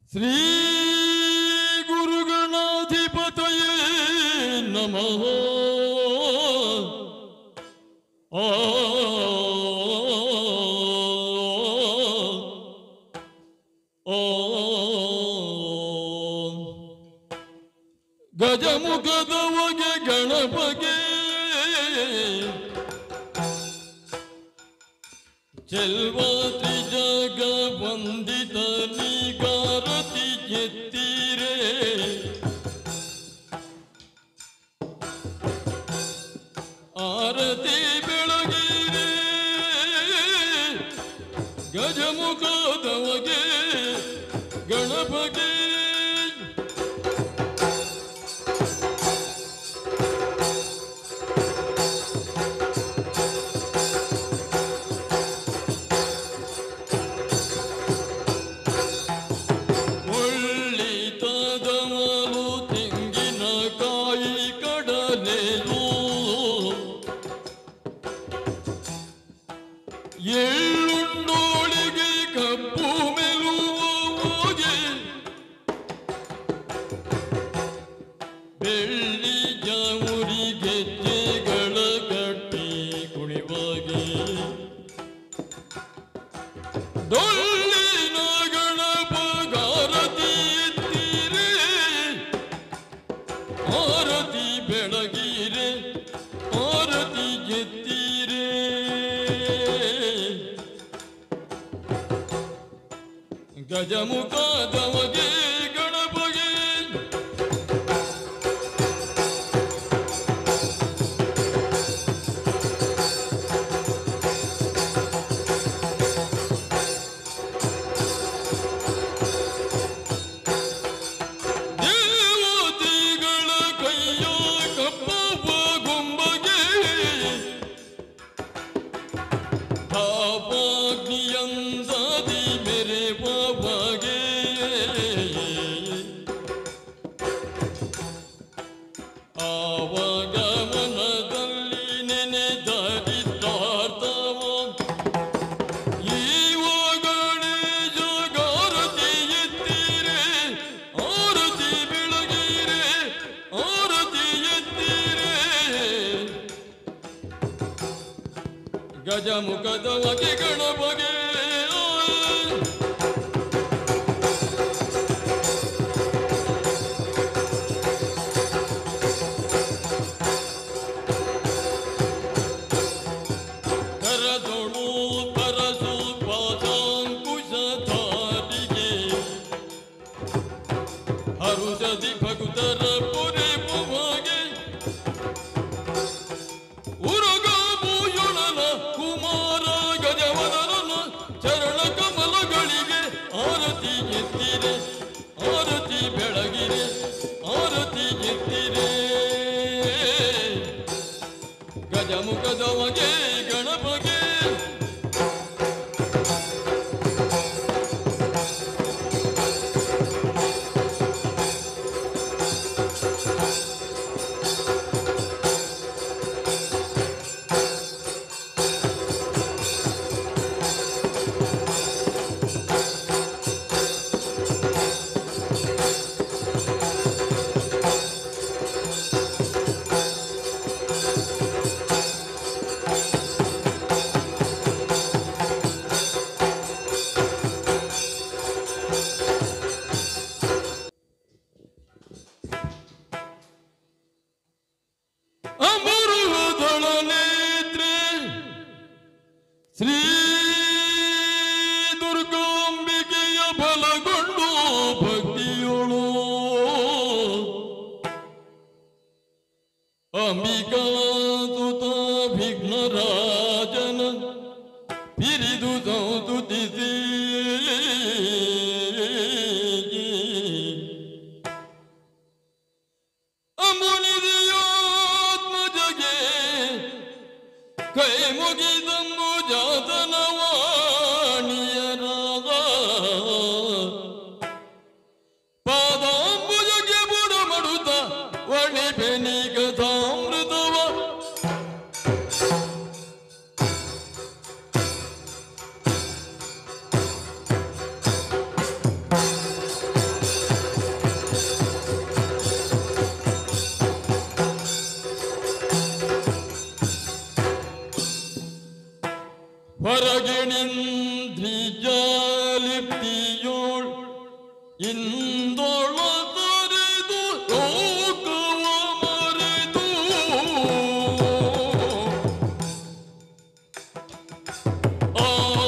ಶ್ರೀ ಗುರುಗಣಾಧಿಪತಯೇ ನಮಃ ಆ ಓಂ. ಗಜಮುಖದವಗೆ ಗಣಪಗೆ ಚೆಲ್ವಾತಿ ಜಗ ವಂದಿತ ನಿಗಾರತಿ ಎತ್ತೀರೆ ಆರತಿ ಬೆಳಗಿರೆ ಗಜಮುಖದವಗೆ ಗಣಪಗೆ ಒಳ್ಳಿತದವಲು ತೆಂಗಿನಕಾಯಿ ಕಡಲೆಲು ಎಳ್ಳುಂಡೋಳಿಗೆ ಕಪ್ಪು ಮೆಲುವೋಗೆ ಬೆಳ್ಳಿ ಜಾಮುರಿ ಗೆಜ್ಜೆಗಳ ಗಟ್ಟಿ ಕುಣಿವಾಗೆ ಡೊಳ್ಳಿನ ಗಣಪ ಗಾರತಿ ಎತ್ತೀರೆ ಆರತಿ ಬೆಳಗಿರೆ ಆರತಿ ಎತ್ತೀರೆ ಗಜಮುಖದವಗೆ ಗಣಪಗೆ ದೇವತೆಗಳ ಕೈಯ ಕಪ್ಪವ ಗೊಂಬಗೆ ಪಾಪಾಗ್ನಿಯಂದಾದಿ ಮೆರೆವಗೆ ಆವಾಗಮನದಲ್ಲಿ ನೆನೆದರಿದ್ದಾರ್ಥವ ಈವಾಗಲೇ ಜಗಾರತಿ ಎತ್ತೀರೆ ಆರತಿ ಬೆಳಗಿರೆ ಆರತಿ ಎತ್ತೀರೆ ಗಜಮುಖದವಗೆ ಗಣಪಗೆ ಕರದೊಳು ಕರಸು ಪಾದಾಂಕುಶ ಧಾರಿಗೆ ಹರುಷದಿ ಭಗುತರ ಪುರೆ ಪುಮಗೆ ಉರುಗ ಭೂಷಣನ ಕುಮಾರ ಗಜವದನನ ಚರಣ ಕಮಲಗಳಿಗೆ ಆರತಿ ಎತ್ತಿರೆ ಆರತಿ ಬೆಳಗಿರೆ ಆರತಿ ಎತ್ತಿರೆ ಗಜಮುಖದವಗೆ ಗಣಪಗೆ ಅಮರುದಳ ನೇತ್ರೆ ಶ್ರೀ ದುರ್ಗಾಂಬಿಕೆಯ ಬಲಗೊಂಡು ಭಕ್ತಿಯೋಳು ಅಂಬಿಕಾಸುತ ವಿಘ್ನರಾಜನ ಪಿರಿದು ಸಂತುತಿಸಿ ಅಮುನಿದಿಯಾತ್ಮಜಗೆ ಕೈ ಮುಗಿದನ್ನು ಜಾತನವಾಣಿಯರಾದ ಪಾದಾಂಬುಜಗೆ ಬುಡ ಮಡುತ್ತ ವಣಿ ಬೆನಿ ಕಥಾಮೃತವ ಲಿಪ್ತಿಯೋಳ್ ಇಂದೊಳ ತೊರೆದು ಲೋಕವ ಮರೆದು ಆ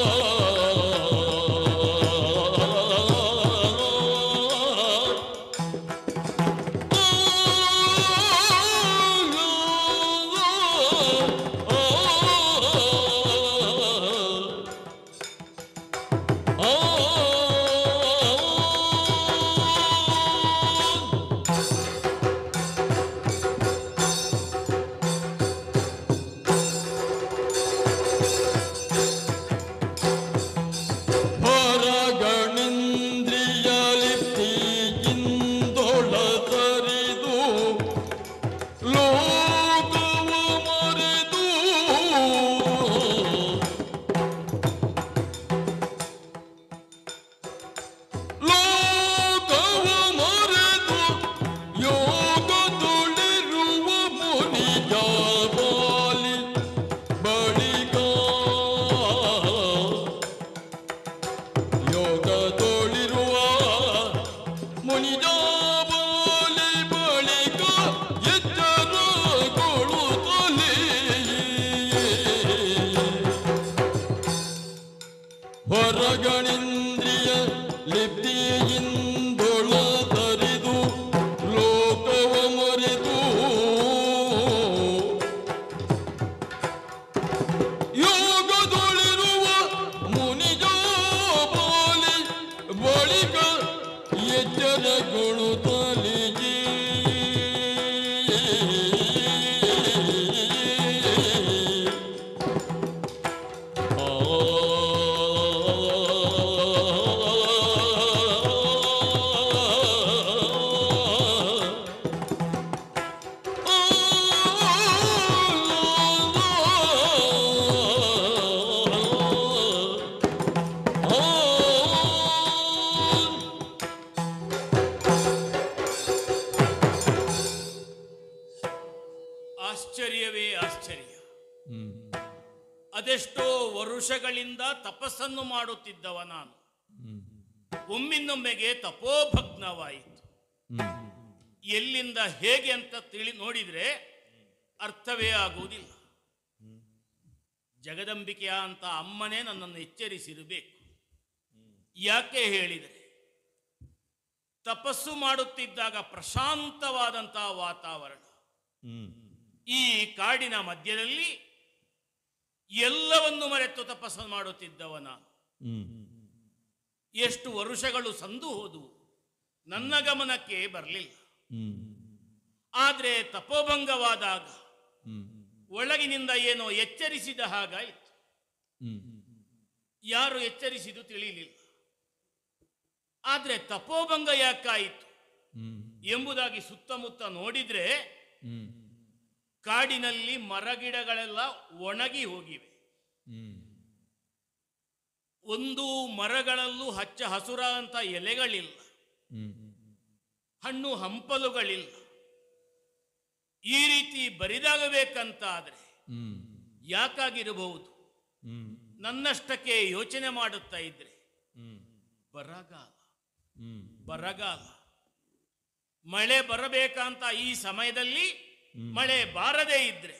ಹೊರಗಣಿಂದ್ರಿಯ ಲಿಪ್ತಿಯಿಂದೊಳ ತರಿದು ಲೋಕವ ಮರೆದು ಲೋಕವ ಮರೆದು ಯೋಗದೊಳಿರುವ ಮುನಿಯ ಬಾಲಿ ಬಳಿಗ ಯೋಗದೊಳಿರುವ ಮುನಿಯ ಬಾಲಿ ಬಳಿಗ ಎಚ್ಚರಗೊಳ್ಳುತ್ತಲೇ ಹೊರಗಣಿಂದ್ರಿಯ ಲಿಪ್ತಿಯಿಂದೊಳ ತರಿದು ಲೋಕವ ಮರೆದು ಯೋಗದೊಳಿರುವ ಮುನಿಜ ಬಾಲಿ ಬಳಿಕ ಎಚ್ಚರಗೊಳ್ಳುತ್ತಲಿಗೆ ಆಶ್ಚರ್ಯವೇ ಆಶ್ಚರ್ಯ ಅದೆಷ್ಟೋ ವರುಷಗಳಿಂದ ತಪಸ್ಸನ್ನು ಮಾಡುತ್ತಿದ್ದವ ನಾನು ಒಮ್ಮಿನ್ನೊಮ್ಮೆಗೆ ತಪೋಭಗ್ನವಾಯಿತು ಎಲ್ಲಿಂದ ಹೇಗೆ ಅಂತ ತಿಳಿ ನೋಡಿದ್ರೆ ಅರ್ಥವೇ ಆಗುವುದಿಲ್ಲ ಜಗದಂಬಿಕೆಯ ಅಂತ ಅಮ್ಮನೇ ನನ್ನನ್ನು ಎಚ್ಚರಿಸಿರಬೇಕು ಯಾಕೆ ಹೇಳಿದರೆ ತಪಸ್ಸು ಮಾಡುತ್ತಿದ್ದಾಗ ಪ್ರಶಾಂತವಾದಂತಹ ವಾತಾವರಣ ಈ ಕಾಡಿನ ಮಧ್ಯದಲ್ಲಿ ಎಲ್ಲವನ್ನು ಮರೆತು ತಪಸ್ಸು ಮಾಡುತ್ತಿದ್ದವ ನಾನು ಎಷ್ಟು ವರುಷಗಳು ಸಂದು ಹೋದವು ನನ್ನ ಗಮನಕ್ಕೆ ಬರಲಿಲ್ಲ ಆದರೆ ತಪೋಭಂಗವಾದಾಗ ಒಳಗಿನಿಂದ ಏನೋ ಎಚ್ಚರಿಸಿದ ಹಾಗಾಯಿತು ಯಾರು ಎಚ್ಚರಿಸಿದು ತಿಳಿಲಿಲ್ಲ ಆದರೆ ತಪೋಭಂಗ ಯಾಕಾಯಿತು ಎಂಬುದಾಗಿ ಸುತ್ತಮುತ್ತ ನೋಡಿದ್ರೆ ಕಾಡಿನಲ್ಲಿ ಮರಗಿಡಗಳೆಲ್ಲ ಒಣಗಿ ಹೋಗಿವೆ ಒಂದು ಮರಗಳಲ್ಲೂ ಹಚ್ಚ ಹಸುರ ಅಂತ ಎಲೆಗಳಿಲ್ಲ ಹಣ್ಣು ಹಂಪಲುಗಳಿಲ್ಲ ಈ ರೀತಿ ಬರಿದಾಗಬೇಕಂತ ಆದ್ರೆ ಯಾಕಾಗಿರಬಹುದು ನನ್ನಷ್ಟಕ್ಕೆ ಯೋಚನೆ ಮಾಡುತ್ತಾ ಇದ್ರೆ ಬರಗಾಲ ಬರಗಾಲ ಮಳೆ ಬರಬೇಕಂತ ಈ ಸಮಯದಲ್ಲಿ ಮಳೆ ಬಾರದೇ ಇದ್ರೆ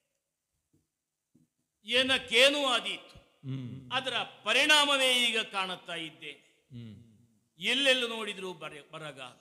ಏನಕ್ಕೇನೂ ಆದೀತು ಅದರ ಪರಿಣಾಮವೇ ಈಗ ಕಾಣುತ್ತಾ ಇದ್ದೇನೆ ಎಲ್ಲೆಲ್ಲೂ ನೋಡಿದ್ರು ಬರ ಬರಗಾಲ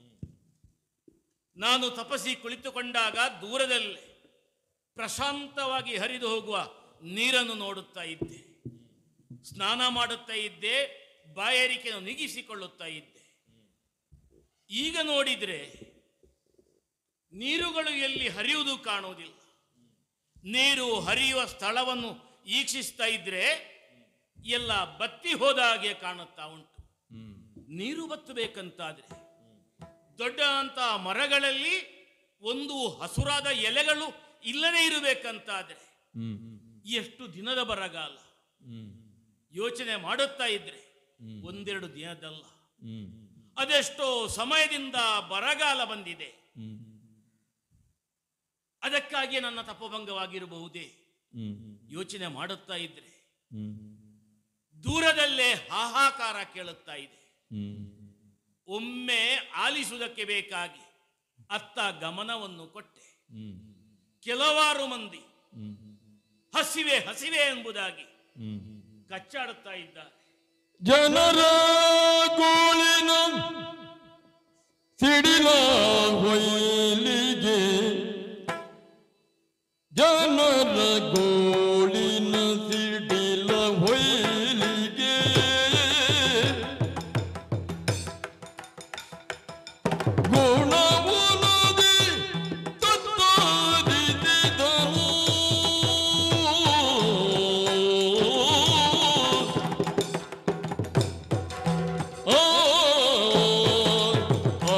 ನಾನು ತಪಸ್ಸಿ ಕುಳಿತುಕೊಂಡಾಗ ದೂರದಲ್ಲಿ ಪ್ರಶಾಂತವಾಗಿ ಹರಿದು ಹೋಗುವ ನೀರನ್ನು ನೋಡುತ್ತಾ ಇದ್ದೆ ಸ್ನಾನ ಮಾಡುತ್ತಾ ಇದ್ದೆ ಬಾಯಾರಿಕೆಯನ್ನು ನೀಗಿಸಿಕೊಳ್ಳುತ್ತಾ ಇದ್ದೆ ಈಗ ನೋಡಿದ್ರೆ ನೀರುಗಳು ಎಲ್ಲಿ ಹರಿಯುವುದು ಕಾಣುವುದಿಲ್ಲ ನೀರು ಹರಿಯುವ ಸ್ಥಳವನ್ನು ಈಕ್ಷಿಸ್ತಾ ಇದ್ರೆ ಎಲ್ಲ ಬತ್ತಿ ಹೋದ ಹಾಗೆ ಕಾಣುತ್ತಾ ಉಂಟು ನೀರು ಬತ್ತಬೇಕಂತಾದ್ರೆ ದೊಡ್ಡ ಅಂತ ಮರಗಳಲ್ಲಿ ಒಂದು ಹಸುರಾದ ಎಲೆಗಳು ಇಲ್ಲದೇ ಇರಬೇಕಂತಾದ್ರೆ ಎಷ್ಟು ದಿನದ ಬರಗಾಲ ಯೋಚನೆ ಮಾಡುತ್ತಾ ಇದ್ರೆ ಒಂದೆರಡು ದಿನದಲ್ಲ ಅದೆಷ್ಟೋ ಸಮಯದಿಂದ ಬರಗಾಲ ಬಂದಿದೆ ಅದಕ್ಕಾಗಿ ನನ್ನ ತಪಭಂಗವಾಗಿರಬಹುದೇ ಯೋಚನೆ ಮಾಡುತ್ತಾ ಇದ್ರೆ ದೂರದಲ್ಲೇ ಹಾಹಾಕಾರ ಕೇಳುತ್ತಾ ಇದೆ ಹ್ಮ್ ಒಮ್ಮೆ ಆಲಿಸುವುದಕ್ಕೆ ಬೇಕಾಗಿ ಅತ್ತ ಗಮನವನ್ನು ಕೊಟ್ಟೆ ಹ್ಮ್ ಕೆಲವಾರು ಮಂದಿ ಹ್ಮ್ ಹಸಿವೆ ಹಸಿವೆ ಎಂಬುದಾಗಿ ಹ್ಮ್ ಕಚ್ಚಾಡುತ್ತಾ ಇದ್ದಾರೆ ಜನರ ಗೋಳಿನ ಸಿಡಿಲ ಹೊಯ್ಲಿಗೆ ಜನರ ಗೋಳಿನ ಸಿಡಿಲ ಹೊಯ್ಲಿಗೆ ಗುಣವುನದಿ ತತ್ತರಿಸಿದನು ಆ ಆ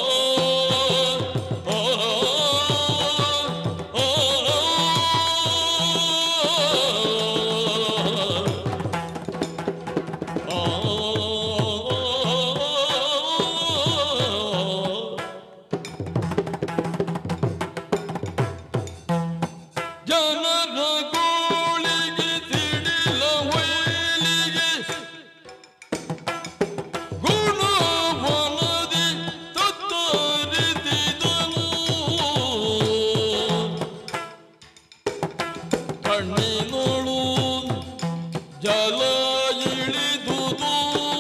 ಜನರ ಗೋಳಿಗೆ ಸಿಡಿಲ ಹೊಯ್ಲಿಗೆ ಗುಣವನದಿ ತತ್ತರಿಸಿದನು ಕಣ್ಣಿನೋಳು ಜಲ ಇಳಿದುದು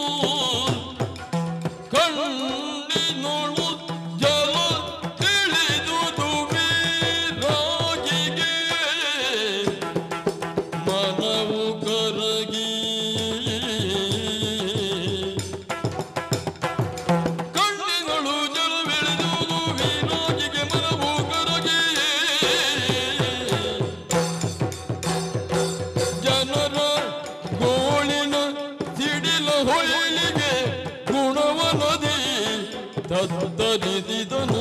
ಕಣ್ಣಿನೋಳು ಜಲ ಇಳಿದುದು ವೀರಾಗಿಗೆ ಮನವು ಕರಗಿ ಕಣ್ಣಿಗಳು ಜಲವೆಳೆದುದು ವೀರಾಗಿಗೆ ಮನವು ಕರಗಿ ಜನರ ಗೋಳಿನ ಸಿಡಿಲ ಹೊಯ್ಲಿಗೆ ಗುಣವ ನದಿ ತತ್ತರಿಸಿದನು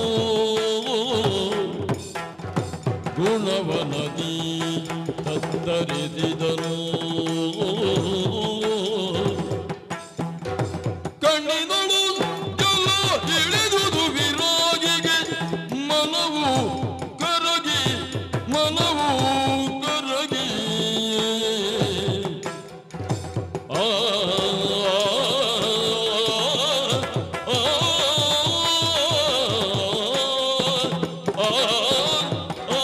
ಗುಣವ ನದಿ ತತ್ತರಿಸಿದನು ಕಣ್ಣಿನಳು ಜಲ ಇಳಿದುದು ವಿರಾಗಿಗೆ ಮನವು ಕರಗಿ ಮನವು ಕರಗಿ ಆ ಆ, ಆ, ಆ,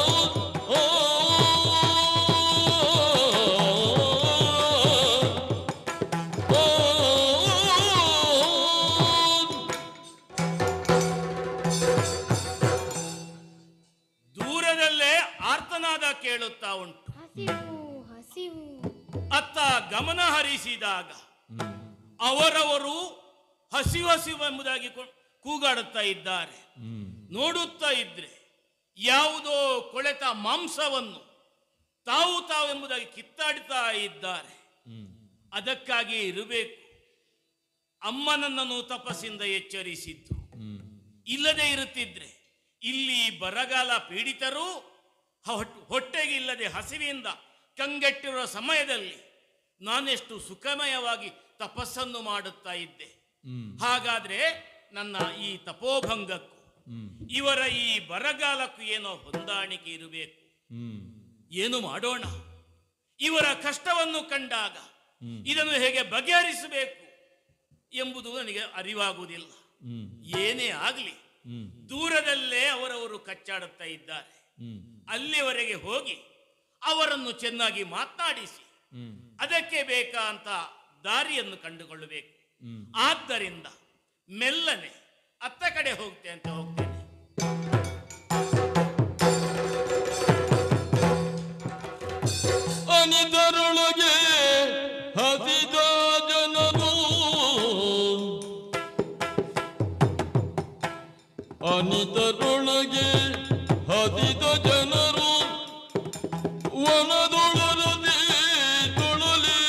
ದೂರದಲ್ಲೇ ಆರ್ತನಾದ ಕೇಳುತ್ತಾ ಉಂಟು ಹಸಿವು ಹಸಿವು ಅತ್ತ ಗಮನ ಹರಿಸಿದಾಗ ಅವರವರು ಹಸಿವು ಹಸಿವು ಎಂಬುದಾಗಿ ಕೊ- ಕೂಗಾಡುತ್ತಾ ಇದ್ದಾರೆ ನೋಡುತ್ತಾ ಇದ್ರೆ ಯಾವುದೋ ಕೊಳೆತ ಮಾಂಸವನ್ನು ತಾವು ತಾವು ಎಂಬುದಾಗಿ ಕಿತ್ತಾಡುತ್ತಾ ಇದ್ದಾರೆ ಅದಕ್ಕಾಗಿ ಇರಬೇಕು ಅಮ್ಮನನ್ನು ತಪಸ್ಸಿಂದ ಎಚ್ಚರಿಸಿದ್ದು ಇಲ್ಲದೆ ಇರುತ್ತಿದ್ರೆ ಇಲ್ಲಿ ಬರಗಾಲ ಪೀಡಿತರು ಹೊಟ್- ಹೊಟ್ಟೆಗೆ ಇಲ್ಲದೆ ಹಸಿವಿಯಿಂದ ಕಂಗೆಟ್ಟಿರುವ ಸಮಯದಲ್ಲಿ ನಾನೆಷ್ಟು ಸುಖಮಯವಾಗಿ ತಪಸ್ಸನ್ನು ಮಾಡುತ್ತಾ ಇದ್ದೆ ಹಾಗಾದ್ರೆ ನನ್ನ ಈ ತಪೋಭಂಗಕ್ಕೂ ಇವರ ಈ ಬರಗಾಲಕ್ಕೂ ಏನೋ ಹೊಂದಾಣಿಕೆ ಇರಬೇಕು ಏನು ಮಾಡೋಣ ಇವರ ಕಷ್ಟವನ್ನು ಕಂಡಾಗ ಇದನ್ನು ಹೇಗೆ ಬಗೆಹರಿಸಬೇಕು ಎಂಬುದು ನನಗೆ ಅರಿವಾಗುವುದಿಲ್ಲ ಏನೇ ಆಗಲಿ ದೂರದಲ್ಲೇ ಅವರವರು ಕಚ್ಚಾಡುತ್ತಾ ಇದ್ದಾರೆ ಅಲ್ಲಿವರೆಗೆ ಹೋಗಿ ಅವರನ್ನು ಚೆನ್ನಾಗಿ ಮಾತನಾಡಿಸಿ ಅದಕ್ಕೆ ಬೇಕಾಂತ ದಾರಿಯನ್ನು ಕಂಡುಕೊಳ್ಳಬೇಕು ಆದ್ದರಿಂದ ಮೆಲ್ಲನೆ ಅತ್ತ ಕಡೆ ಹೋಗ್ತೆ ಅಂತ ಹೋಗ್ತೇನೆ ಅನಿದರೊಳಗೆ ಹಸಿದ ಜನರು ಅನಿದರೊಳಗೆ ಹಸಿದ ಜನರು ವನದೊಳರದೆ ತೊಳಲೆ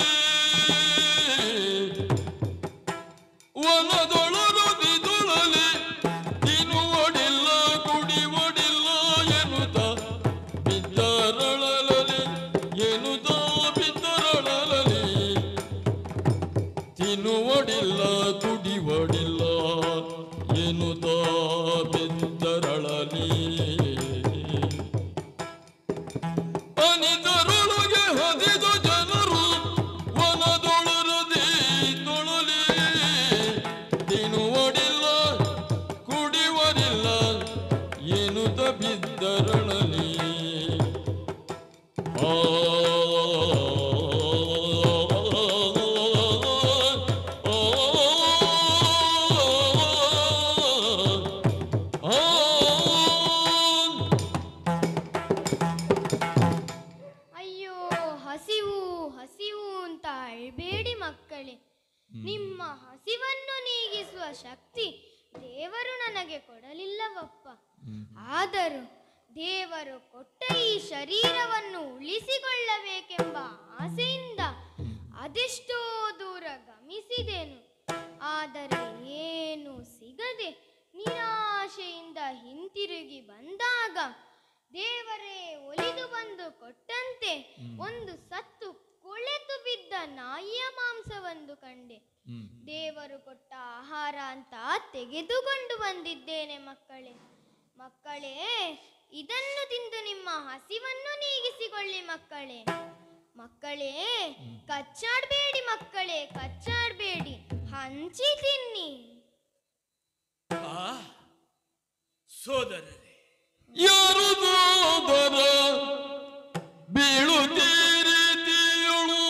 ವನದೊಳರದೆ ತೊಳಲೆ ತಿನ್ನುವಡಿಲ್ಲ ಕುಡಿವಡಿಲ್ಲ ಎನ್ನುತ್ತ ಬಿದ್ದರಳಲಲೆ ಎನ್ನುತ್ತ ಬಿದ್ದರಳಲಲೆ ತಿನ್ನುವಡಿಲ್ಲ ಕುಡಿವಡಿಲ್ಲ ಎನ್ನುತ್ತ ಬಿದ್ದರಳಲಿ ಅನಿತರೊಳಗೆ ಹದಿದು ಜನರು ವನದೊಳ ಹಸಿವನ್ನು ನೀಗಿಸುವ ಶಕ್ತಿ ದೇವರು ನನಗೆ ಕೊಡಲಿಲ್ಲವಪ್ಪ ಆದರೂ ದೇವರು ಕೊಟ್ಟ ಈ ಶರೀರವನ್ನು ಉಳಿಸಿಕೊಳ್ಳಬೇಕೆಂಬ ಆಸೆಯಿಂದ ಅದೆಷ್ಟೋ ದೂರ ಗಮಿಸಿದೆನು ಆದರೆ ಏನು ಸಿಗದೆ ನಿರಾಶೆಯಿಂದ ಹಿಂತಿರುಗಿ ಬಂದಾಗ ದೇವರೇ ಒಲಿದು ಬಂದು ಕೊಟ್ಟಂತೆ ಒಂದು ಸತ್ತು ಕೊಳೆತು ಬಿದ್ದ ನಾಯಿಯ ಮಾಂಸವೊಂದು ಕಂಡೆ ದೇವರು ಕೊಟ್ಟ ಆಹಾರ ಅಂತ ತೆಗೆದುಕೊಂಡು ಬಂದಿದ್ದೇನೆ ಮಕ್ಕಳೇ ಮಕ್ಕಳೇ ಇದನ್ನು ತಿಂದು ನಿಮ್ಮ ಹಸಿವನ್ನು ನೀಗಿಸಿಕೊಳ್ಳಿ ಮಕ್ಕಳೇ ಮಕ್ಕಳೇ ಕಚ್ಚಾಡಬೇಡಿ ಮಕ್ಕಳೇ ಕಚ್ಚಾಡಬೇಡಿ ಹಂಚಿ ತಿನ್ನಿ ಆ ಸೋದರರೇ ಯಾರು ಸೋದರ ಬೀಳುತ್ತೀರಿತಿಯಳು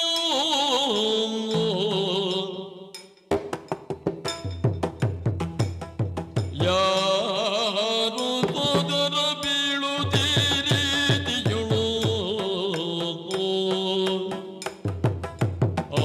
ಯಾರು ಸೋದರ ಬೀಳುತ್ತೀರಿತಿಯಳು ಆ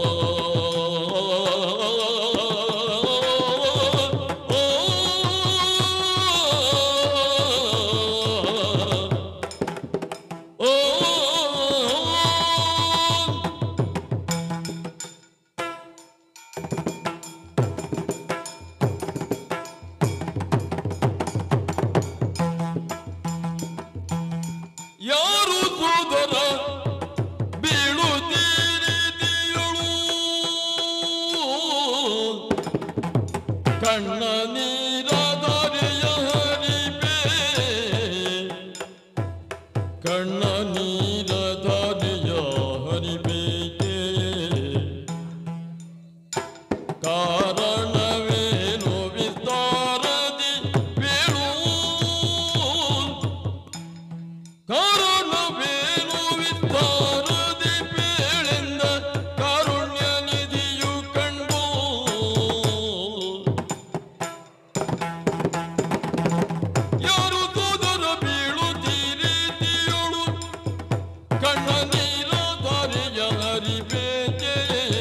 ಯಾರು ಸೋದರ ಬೀಳುತ್ತೀರಿತಿಯಳು ಕಣ್ಣ ನೀರದರೆಯ ಹರಿಬೆ ಕಣ್ಣ ನೀರದರೆಯ ಹರಿಬೇಕೆ ಕಾರಣವೇನು ವಿಸ್ತಾರದಿ ಬೀಳು ಕಾರಣವೇನು ವಿಸ್ತಾರದಿ ಬೇಳೆಂದ ಕಾರುಣ್ಯ ನಿಧಿಯು ಕಂಡು ಯಾರು ಸೋದರ ಬೀಳುತ್ತೀರೀತಿಯಳು ಕಣ್ಣ ನೀರ ದಾರಿಯ ಹರಿಬೇಕೆ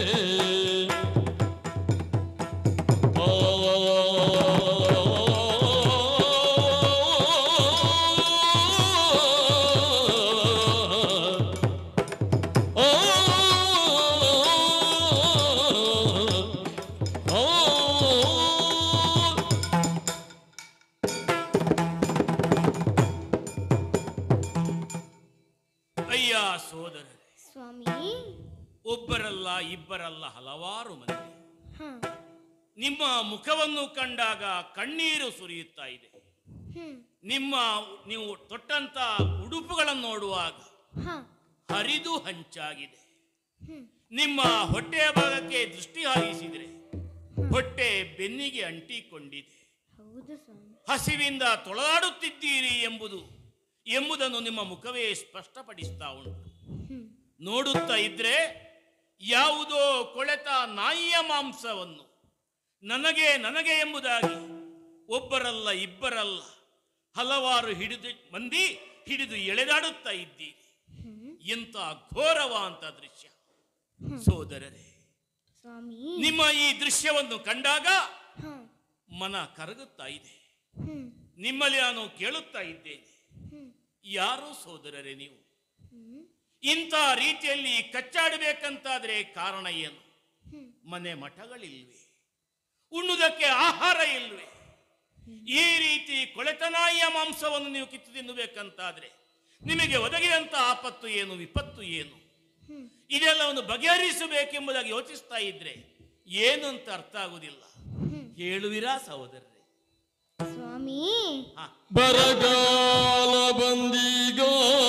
ಅಯ್ಯ ಸೋದರರೇ ಸ್ವಾಮಿ ಒಬ್ಬರಲ್ಲ ಇಬ್ಬರಲ್ಲ ಹಲವಾರು ಮಂದಿ ಹ ನಿಮ್ಮ ಮುಖವನ್ನು ಕಂಡಾಗ ಕಣ್ಣೀರು ಸುರಿಯುತ್ತಾ ಇದೆ ಹ್ಮ್ ನಿಮ್ಮ ನೀವು ತೊಟ್ಟಂತ ಉಡುಪುಗಳನ್ನು ನೋಡುವಾಗ ಹ ಹರಿದು ಹಂಚಾಗಿದೆ ಹ್ಮ್ ನಿಮ್ಮ ಹೊಟ್ಟೆಯ ಭಾಗಕ್ಕೆ ದೃಷ್ಟಿ ಹಾಯಿಸಿದರೆ ಹೊಟ್ಟೆ ಬೆನ್ನಿಗೆ ಅಂಟಿಕೊಂಡಿದೆ ಹೌದು ಸ್ವಾಮಿ ಹಸಿವಿಂದ ತೊಳಲಾಡುತ್ತಿದ್ದೀರಿ ಎಂಬುದು ಎಂಬುದನ್ನು ನಿಮ್ಮ ಮುಖವೇ ಸ್ಪಷ್ಟಪಡಿಸ್ತಾ ಉಂಟು ಹ್ಮ್ ನೋಡುತ್ತಾ ಇದ್ರೆ ಯಾವುದೋ ಕೊಳೆತ ನಾಯಿಯ ಮಾಂಸವನ್ನು ನನಗೆ ನನಗೆ ಎಂಬುದಾಗಿ ಒಬ್ಬರಲ್ಲ ಇಬ್ಬರಲ್ಲ ಹಲವಾರು ಹಿಡಿದು ಮಂದಿ ಹಿಡಿದು ಎಳೆದಾಡುತ್ತಾ ಇದ್ದೀರಿ ಹ್ಮ್ ಎಂತ ಘೋರವಾಂತ ದೃಶ್ಯ ಸೋದರರೇ ಸ್ವಾಮಿ ನಿಮ್ಮ ಈ ದೃಶ್ಯವನ್ನು ಕಂಡಾಗ ಹ ಮನ ಕರಗುತ್ತಾ ಇದೆ ಹ್ಮ್ ನಿಮ್ಮಲ್ಲಿ ನಾನು ಕೇಳುತ್ತಾ ಇದ್ದೇನೆ ಹ್ಮ್ ಯಾರು ಸೋದರರೇ ನೀವು ಹ್ಮ್ ಇಂಥ ರೀತಿಯಲ್ಲಿ ಕಚ್ಚಾಡಬೇಕಂತಾದ್ರೆ ಕಾರಣ ಏನು ಹ್ಮ್ ಮನೆ ಮಠಗಳಿಲ್ವೇ ಉಣ್ಣುವುದಕ್ಕೆ ಆಹಾರ ಇಲ್ವೇ ಈ ರೀತಿ ಕೊಳೆತನಾಯಿಯ ಮಾಂಸವನ್ನು ನೀವು ಕಿತ್ತು ತಿನ್ನಬೇಕಂತಾದ್ರೆ ನಿಮಗೆ ಒದಗಿದಂತ ಆಪತ್ತು ಏನು ವಿಪತ್ತು ಏನು ಹ್ಮ್ ಇದೆಲ್ಲವನ್ನು ಬಗೆಹರಿಸಬೇಕೆಂಬುದಾಗಿ ಯೋಚಿಸ್ತಾ ಇದ್ರೆ ಏನು ಅಂತ ಅರ್ಥ ಆಗುವುದಿಲ್ಲ ಹ್ಮ್ ಹೇಳುವಿರಾ ಸಹೋದರರೇ ಸ್ವಾಮಿ ಹಾ ಬರಗಾಲ ಬಂದೀಗ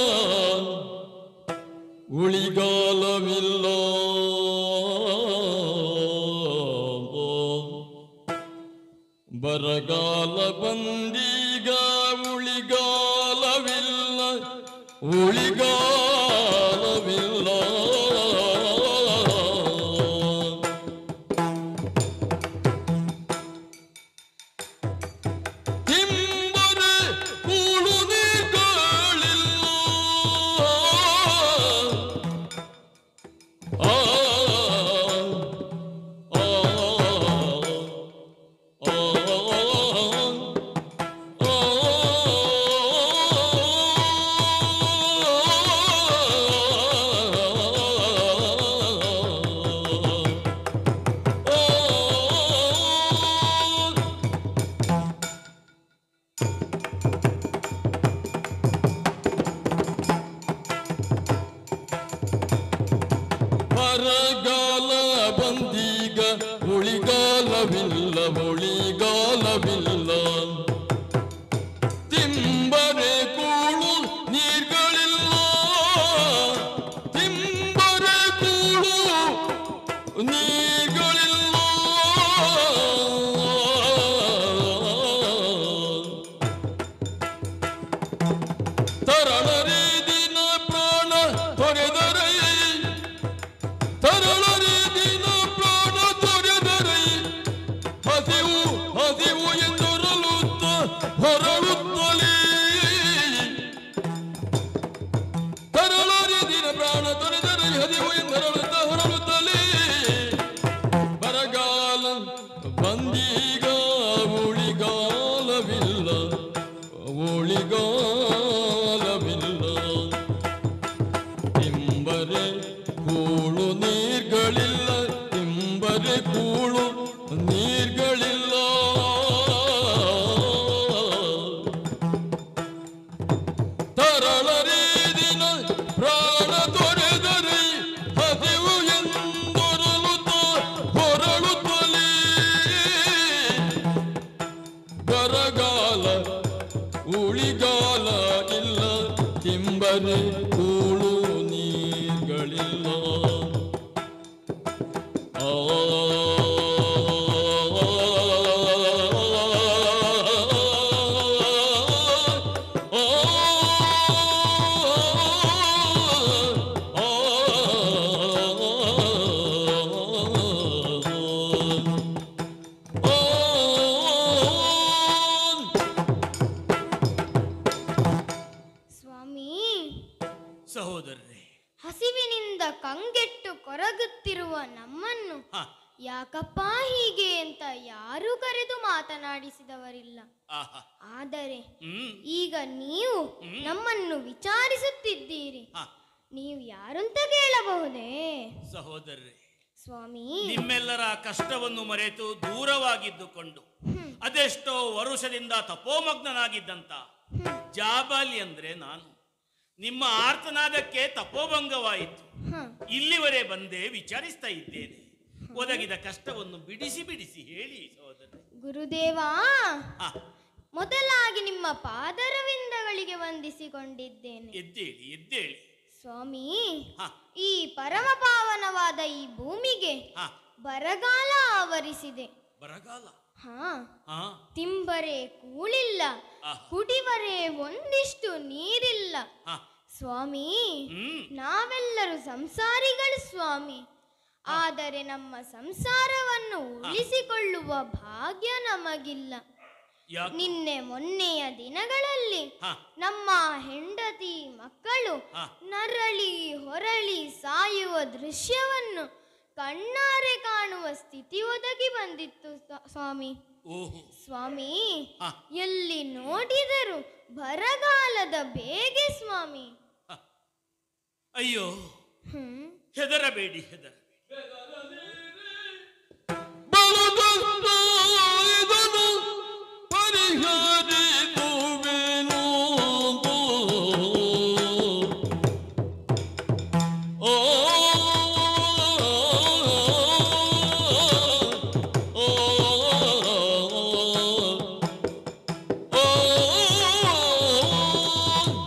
ಉಳಿಗಾಲವಿಲ್ಲ ಬರಗಾಲ ಬಂದೀಗ ಉಳಿಗಾಲವಿಲ್ಲ ಉಳಿಗಾಲವಿಲ್ಲ ತಿಂಬರೆ ಕೂಳುವುದಿಗಳಿಲ್ಲ. ಆ, ಆ, ಆ. ಉಳಿಗಾಲವಿಲ್ಲ ಉಳಿಗಾಲವಿಲ್ಲ ತಿಂಬರೆ ಕೂಳು ನೀರ್ಗಳಿಲ್ಲ ತಿಂಬರೆ ಕೂಳು ನೀರ್ಗಳಿಲ್ಲ ತರಳರಿ ದಿನ ಪ್ರಾಣ ತೊರೆದರೈ ತರಳರಿ ದಿನ ಪ್ರಾಣ ತೊರೆದರೈ ಹಸಿವು ಹಸಿವು ಎಂದೊರಲುತ್ತ ಹೊರಳುತ್ತಲೇ ತರಳರಿ ದಿನ ಪ್ರಾಣ ತೊರೆದರೈ ಹಸಿವು ಎಂದೊರಲುತ್ತ ಹೊರಳುತ್ತಲೇ ಬರಗಾಲ ಬಂದೀಗ ಉಳಿಗಾಲವಿಲ್ಲ ಉಳಿಗಾಲವಿಲ್ಲ ತಿಂಬರೆ ಕೂಳು ನೀರ್ಗಳಿಲ್ಲ ತಿಂಬರೆ ಕೂಳು ನೀರ್ಗಳಿಲ್ಲ ತರಳರಿ ದಿನ ಪ್ರಾಣ ತೊರೆದರೆ ಹಸಿವು ಎಂದೊರಲುತ್ತ ಹೊರಳುತ್ತಲೇ ಬರಗಾಲ ಉಳಿಗಾಲ ಇಲ್ಲ ತಿಂಬರೆ ಕೂಳು ನೀರ್ಗಳಿಲ್ಲ ಆ ಸ್ವಾಮಿ ಸಹೋದರರೇ ಹಸಿವಿನಿಂದ ಕಂಗೆಟ್ಟು ಕೊರಗುತ್ತಿರುವ ನಮ್ಮನ್ನು ಹ ಯಾಕಪ್ಪ ಹೀಗೆ ಅಂತ ಯಾರೂ ಕರೆದು ಮಾತನಾಡಿಸಿದವರಿಲ್ಲ ಆಹಾ ಆದರೆ ಹ್ಮ್ ಈಗ ನೀವು ಹ್ಮ್. ನಮ್ಮನ್ನು ವಿಚಾರಿಸುತ್ತಿದ್ದೀರಿ ಹ ನೀವು ಯಾರಂತ ಕೇಳಬಹುದೇ ಸಹೋದರರೇ ಸ್ವಾಮಿ ನಿಮ್ಮೆಲ್ಲರ ಕಷ್ಟವನ್ನು ಮರೆತು ದೂರವಾಗಿದ್ದುಕೊಂಡು ಹ್ಮ್. ಅದೆಷ್ಟೋ ವರುಷದಿಂದ ತಪೋಮಗ್ನನಾಗಿದ್ದಂತ ಜಾಬಾಲಿ ಅಂದ್ರೆ ನಾನು ನಿಮ್ಮ ಆರ್ತನಾದಕ್ಕೆ ತಪೋಭಂಗವಾಯಿತು ಹ, ಇಲ್ಲಿವರೆ ಬಂದೇ ವಿಚಾರಿಸ್ತಾ ಇದ್ದೇನೆ ಒದಗಿದ ಕಷ್ಟವನ್ನು ಬಿಡಿಸಿ ಬಿಡಿಸಿ ಹೇಳಿ ಸಹೋದರ ಗುರುದೇವಾ ಹ ಮೊದಲಾಗಿ ನಿಮ್ಮ ಪಾದರವಿಂದಗಳಿಗೆ ವಂದಿಸಿಕೊಂಡಿದ್ದೇನೆ ಎದ್ದೇಳಿ ಎದ್ದೇಳಿ ಸ್ವಾಮಿ ಹ ಈ ಪರಮ ಪಾವನವಾದ ಈ ಭೂಮಿಗೆ ಹ ಬರಗಾಲ ಆವರಿಸಿದೆ ಬರಗಾಲ ಹಾ ಹ ತಿಂಬರೆ ಕೂಳಿಲ್ಲ ಆಹಾ. ಕುಡಿವರೆ ಒಂದಿಷ್ಟು ನೀರಿಲ್ಲ ಹ ಸ್ವಾಮಿ ಹ್ಮ್ ನಾವೆಲ್ಲರೂ ಸಂಸಾರಿಗಳು ಸ್ವಾಮಿ ಆದರೆ ನಮ್ಮ ಸಂಸಾರವನ್ನು ಉಳಿಸಿಕೊಳ್ಳುವ ಭಾಗ್ಯ ನಮಗಿಲ್ಲ ಯಾಕೆ ನಿನ್ನೆ ಮೊನ್ನೆಯ ದಿನಗಳಲ್ಲಿ ಹ ನಮ್ಮ ಹೆಂಡತಿ ಮಕ್ಕಳು ಹ ನರಳಿ ಹೊರಳಿ ಸಾಯುವ ದೃಶ್ಯವನ್ನು ಕಣ್ಣಾರೆ ಕಾಣುವ ಸ್ಥಿತಿ ಒದಗಿ ಬಂದಿತ್ತು ಸ್ವ- ಸ್ವಾಮಿ ಓಹೋ ಸ್ವಾಮಿ ಹ ಎಲ್ಲಿ ನೋಡಿದರು ಬರಗಾಲದ ಬೇಗೆ ಸ್ವಾಮಿ ಹ. ಅಯ್ಯೋ ಹ್ಮ್ ಹೆದರಬೇಡಿ ಹೆದರ ಬಲದಂತ ಇದನ್ನು ಪರಿಹರಿಸುವೆನು. ಓ, ಓ, ಓ,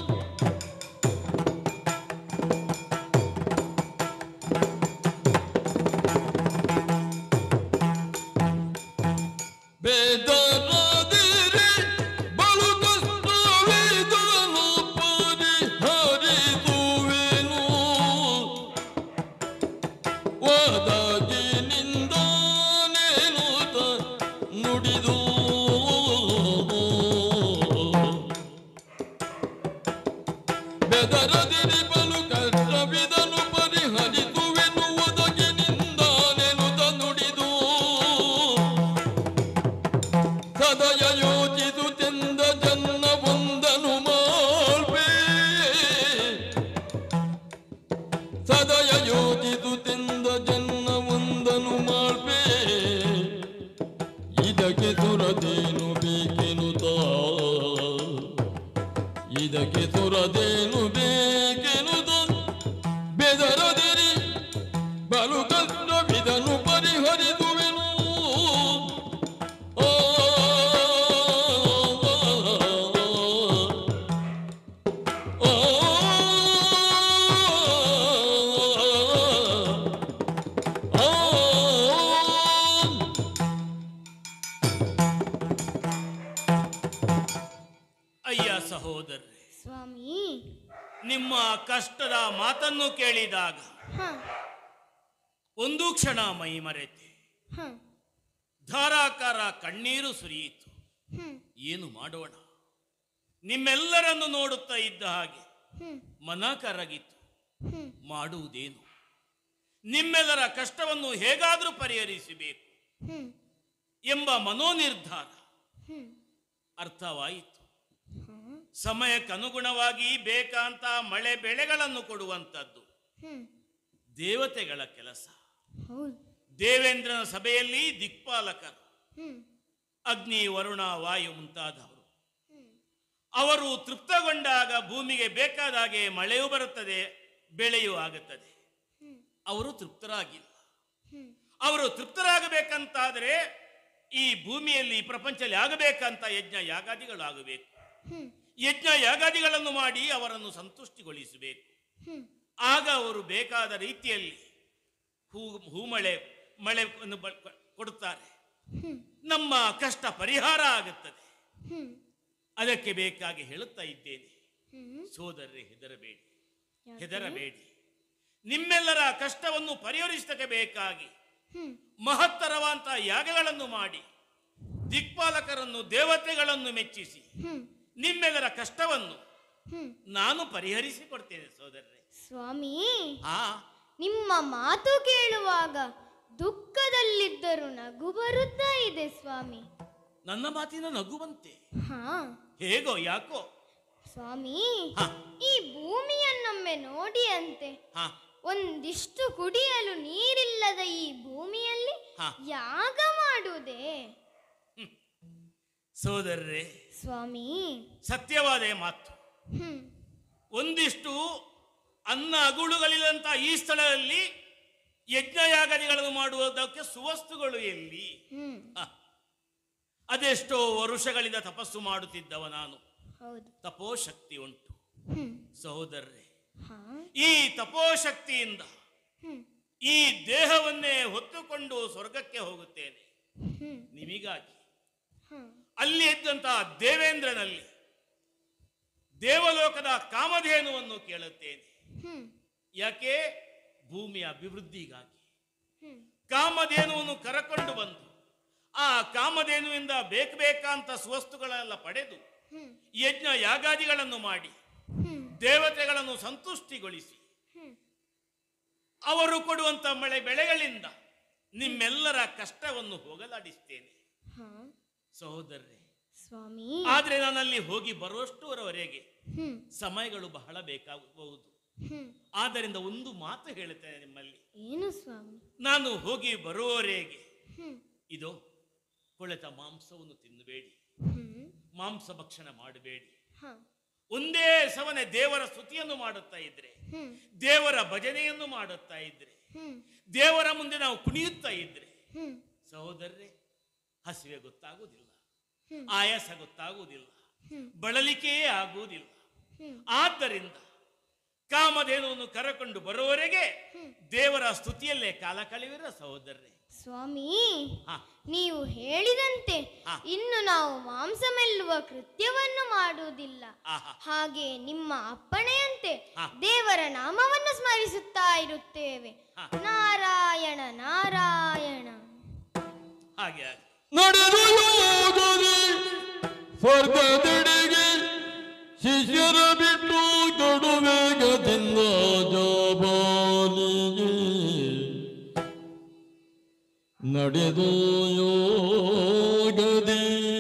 ಬೇದರಾದಿರೆ ಬಲು ಕಷ್ಟವಿದನು ಪರಿಹರಿಸುವೆನು ಒದಗಿನಿಂದಾನೇನುತ ನುಡಿದು ಬೆದರದಿರಿ ಬಲು ಕಷ್ಟವಿದನು ಪರಿಹರಿಸುವೆನು ಒದಗಿನಿಂದಾನೆನುತ ನುಡಿದು ಸದಯ ಯೋಚಿಸುತ್ತೆಂದ ಜನ್ನ ಒಂದನು ಮಾಳ್ಬೆ ಸದಯ ಯೋಚಿಸುತ್ತೆಂದ ಜನ್ನ ಒಂದನು ಮಾಳ್ಬೆ ಇದಕ್ಕೆ ಸುರದೇನು ಬೇಕೆನುತ ಇದಕ್ಕೆ ಸುರದೇನು ಬೇಕೆನುತ ಬೆದರದಿರಿ ಬಲು ಕಷ್ಟವಿದನು ಪರಿಹರಿಸುವೆನು ಸಹೋದರರೇ ಸ್ವಾಮಿ ನಿಮ್ಮ ಕಷ್ಟದ ಮಾತನ್ನು ಕೇಳಿದಾಗ ಹ ಒಂದು ಕ್ಷಣ ಮೈ ಮರೆತೆ ಹ ಧಾರಾಕಾರ ಕಣ್ಣೀರು ಸುರಿಯಿತು ಹ್ಮ್ ಏನು ಮಾಡೋಣ ನಿಮ್ಮೆಲ್ಲರನ್ನು ನೋಡುತ್ತಾ ಇದ್ದ ಹಾಗೆ ಹ್ಮ್ ಮನ ಕರಗಿತು ಹ್ಮ್ ಮಾಡುವುದೇನು ನಿಮ್ಮೆಲ್ಲರ ಕಷ್ಟವನ್ನು ಹೇಗಾದರೂ ಪರಿಹರಿಸಬೇಕು ಹ್ಮ್ ಎಂಬ ಮನೋನಿರ್ಧಾರ ಹ್ಮ್ ಅರ್ಥವಾಯಿತು ಹ ಸಮಯಕ್ಕನುಗುಣವಾಗಿ ಬೇಕಾಂತ ಮಳೆ ಬೆಳೆಗಳನ್ನು ಕೊಡುವಂಥದ್ದು ಹ್ಮ್ ದೇವತೆಗಳ ಕೆಲಸ ಹೌದು ದೇವೇಂದ್ರನ ಸಭೆಯಲ್ಲಿ ದಿಕ್ಪಾಲಕರು ಹ್ಮ್ ಅಗ್ನಿ ವರುಣ ವಾಯು ಮುಂತಾದವರು ಹ್ಮ್ ಅವರು ತೃಪ್ತಗೊಂಡಾಗ ಭೂಮಿಗೆ ಬೇಕಾದ ಹಾಗೆ ಮಳೆಯೂ ಬರುತ್ತದೆ ಬೆಳೆಯೂ ಆಗುತ್ತದೆ ಹ್ಮ್ ಅವರು ತೃಪ್ತರಾಗಿಲ್ಲ ಹ್ಮ್ ಅವರು ತೃಪ್ತರಾಗಬೇಕಂತಾದರೆ ಈ ಭೂಮಿಯಲ್ಲಿ ಈ ಪ್ರಪಂಚದಲ್ಲಿ ಆಗಬೇಕಂತ ಯಜ್ಞ ಯಾಗಾದಿಗಳು ಆಗಬೇಕು ಹ್ಮ್ ಯಜ್ಞ ಯಾಗಾದಿಗಳನ್ನು ಮಾಡಿ ಅವರನ್ನು ಸಂತುಷ್ಟಿಗೊಳಿಸಬೇಕು ಹ್ಮ್ ಆಗ ಅವರು ಬೇಕಾದ ರೀತಿಯಲ್ಲಿ ಹೂ ಹೂಮಳೆ ಮಳೆಯನ್ನು ಬ- ಕೊಡುತ್ತಾರೆ ಹ್ಮ್ ನಮ್ಮ ಕಷ್ಟ ಪರಿಹಾರ ಆಗುತ್ತದೆ ಹ್ಮ್ ಅದಕ್ಕೆ ಬೇಕಾಗಿ ಹೇಳುತ್ತಾ ಇದ್ದೇನೆ ಹ್ಮ್ ಸೋದರರೇ ಹೆದರಬೇಡಿ ಯಾಕೆ? ಹೆದರಬೇಡಿ ನಿಮ್ಮೆಲ್ಲರ ಕಷ್ಟವನ್ನು ಪರಿಹರಿಸಕ್ಕೆ ಬೇಕಾಗಿ ಹ್ಮ್ ಮಹತ್ತರವಾದಂಥ ಯಾಗಗಳನ್ನು ಮಾಡಿ ದಿಕ್ಪಾಲಕರನ್ನು ದೇವತೆಗಳನ್ನು ಮೆಚ್ಚಿಸಿ ಹ್ಮ್ ನಿಮ್ಮೆಲ್ಲರ ಕಷ್ಟವನ್ನು ಹ್ಮ್ ನಾನು ಪರಿಹರಿಸಿಕೊಡ್ತೇನೆ ಸೋದರರೇ ಸ್ವಾಮಿ ಆ ನಿಮ್ಮ ಮಾತು ಕೇಳುವಾಗ ದುಃಖದಲ್ಲಿದ್ದರೂ ನಗು ಬರುತ್ತಾ ಇದೆ ಸ್ವಾಮಿ ನನ್ನ ಮಾತಿನ ನಗುವಂತೆ ಹಾ ಹೇಗೋ ಯಾಕೋ ಸ್ವಾಮಿ ಹ. ಈ ಭೂಮಿಯನ್ನೊಮ್ಮೆ ನೋಡಿ ಅಂತೆ ಹಾ ಒಂದಿಷ್ಟು ಕುಡಿಯಲು ನೀರಿಲ್ಲದ ಈ ಭೂಮಿಯಲ್ಲಿ ಹ. ಯಾಗ ಮಾಡುವುದೇ ಸೋದರರೇ ಸ್ವಾಮಿ ಸತ್ಯವಾದ ಮಾತು ಹ್ಮ್ ಒಂದಿಷ್ಟು ಅನ್ನ ಅಗುಳುಗಳಿಲ್ಲಂತ ಈ ಸ್ಥಳದಲ್ಲಿ ಯಜ್ಞಯಾಗದಿಗಳನ್ನು ಮಾಡುವುದಕ್ಕೆ ಸುವಸ್ತುಗಳು ಎಲ್ಲಿ ಹ್ಮ್ ಹ. ಅದೆಷ್ಟೋ ವರುಷಗಳಿಂದ ತಪಸ್ಸು ಮಾಡುತ್ತಿದ್ದವ ನಾನು ಹೌದು ತಪೋಶಕ್ತಿ ಉಂಟು ಹ್ಮ್ ಸಹೋದರರೇ ಹಾ ಈ ತಪೋಶಕ್ತಿಯಿಂದ ಹ್ಮ್ ಈ ದೇಹವನ್ನೇ ಹೊತ್ತುಕೊಂಡು ಸ್ವರ್ಗಕ್ಕೆ ಹೋಗುತ್ತೇನೆ ಹ್ಮ್ ನಿಮಿಗಾಗಿ ಹ್ಮ್ ಅಲ್ಲಿ ಇದ್ದಂತಹ ದೇವೇಂದ್ರನಲ್ಲಿ ದೇವಲೋಕದ ಕಾಮಧೇನುವನ್ನು ಕೇಳುತ್ತೇನೆ ಹ್ಮ್ ಯಾಕೆ ಭೂಮಿಯ ಅಭಿವೃದ್ಧಿಗಾಗಿ ಹ್ಮ್ ಕಾಮಧೇನುವನ್ನು ಕರಕೊಂಡು ಬಂದು ಆ ಕಾಮಧೇನುವಿಂದ ಬೇಕು ಬೇಕಂತ ಸುವಸ್ತುಗಳೆಲ್ಲ ಪಡೆದು ಹ್ಮ್ ಯಜ್ಞ ಯಾಗಾದಿಗಳನ್ನು ಮಾಡಿ ಹ್ಮ್ ದೇವತೆಗಳನ್ನು ಸಂತುಷ್ಟಿಗೊಳಿಸಿ ಹ್ಮ್ ಅವರು ಕೊಡುವಂತ ಮಳೆ ಬೆಳೆಗಳಿಂದ ನಿಮ್ಮೆಲ್ಲರ ಕಷ್ಟವನ್ನು ಹೋಗಲಾಡಿಸ್ತೇನೆ ಹಾ ಸಹೋದರರೇ ಸ್ವಾಮಿ ಆದ್ರೆ ನಾನಲ್ಲಿ ಹೋಗಿ ಬರುವಷ್ಟುವರವರೆಗೆ ಹ್ಮ್ ಸಮಯಗಳು ಬಹಳ ಬೇಕಾಗಬಹುದು ಹ್ಮ್ ಆದ್ದರಿಂದ ಒಂದು ಮಾತು ಹೇಳುತ್ತೇನೆ ನಿಮ್ಮಲ್ಲಿ ಏನು ಸ್ವಾಮಿ ನಾನು ಹೋಗಿ ಬರುವವರೆಗೆ ಹ್ಮ್ ಇದು ಕೊಳೆತ ಮಾಂಸವನ್ನು ತಿನ್ನಬೇಡಿ ಹ್ಮ್ ಮಾಂಸ ಭಕ್ಷಣ ಮಾಡಬೇಡಿ ಹಾ ಒಂದೇ ಸವನೆ ದೇವರ ಸ್ತುತಿಯನ್ನು ಮಾಡುತ್ತಾ ಇದ್ರೆ ಹ್ಮ್ ದೇವರ ಭಜನೆಯನ್ನು ಮಾಡುತ್ತಾ ಇದ್ರೆ ಹ್ಮ್ ದೇವರ ಮುಂದೆ ನಾವು ಕುಣಿಯುತ್ತಾ ಇದ್ರೆ ಹ್ಮ್ ಸಹೋದರರೇ ಹಸಿವೆ ಗೊತ್ತಾಗುವುದಿಲ್ಲ ಹ್ಮ್. ಆಯಾಸ ಗೊತ್ತಾಗುವುದಿಲ್ಲ ಹ್ಮ್. ಬಳಲಿಕೆಯೇ ಆಗುವುದಿಲ್ಲ ಹ್ಮ್ ಆದ್ದರಿಂದ ಕಾಮಧೇನುವನ್ನು ಕರಕೊಂಡು ಬರುವವರೆಗೆ ಹ್ಮ್. ದೇವರ ಸ್ತುತಿಯಲ್ಲೇ ಕಾಲ ಕಳೆವಿರ ಸಹೋದರರೇ ಸ್ವಾಮಿ ಹಾ ನೀವು ಹೇಳಿದಂತೆ ಹಾ. ಇನ್ನು ನಾವು ಮಾಂಸ ಮೆಲ್ಲುವ ಕೃತ್ಯವನ್ನು ಮಾಡುವುದಿಲ್ಲ ಆಹಾ ಹಾಗೆ ನಿಮ್ಮ ಅಪ್ಪಣೆಯಂತೆ ಹಾ. ದೇವರ ನಾಮವನ್ನು ಸ್ಮರಿಸುತ್ತಾ ಇರುತ್ತೇವೆ ಹಾ. ನಾರಾಯಣ ನಾರಾಯಣ ಹಾಗೆ ಹಾಗೆ ನಡೆದು ಯೋಗದಿ ಸ್ವರ್ಗದೆಡೆಗೆ ಶಿಷ್ಯರ ಬಿಟ್ಟು ಗಡುವೇಗದಿಂದ ಜೋಬಾಲಿಗೆ ನಡೆದು ಯೋಗದಿ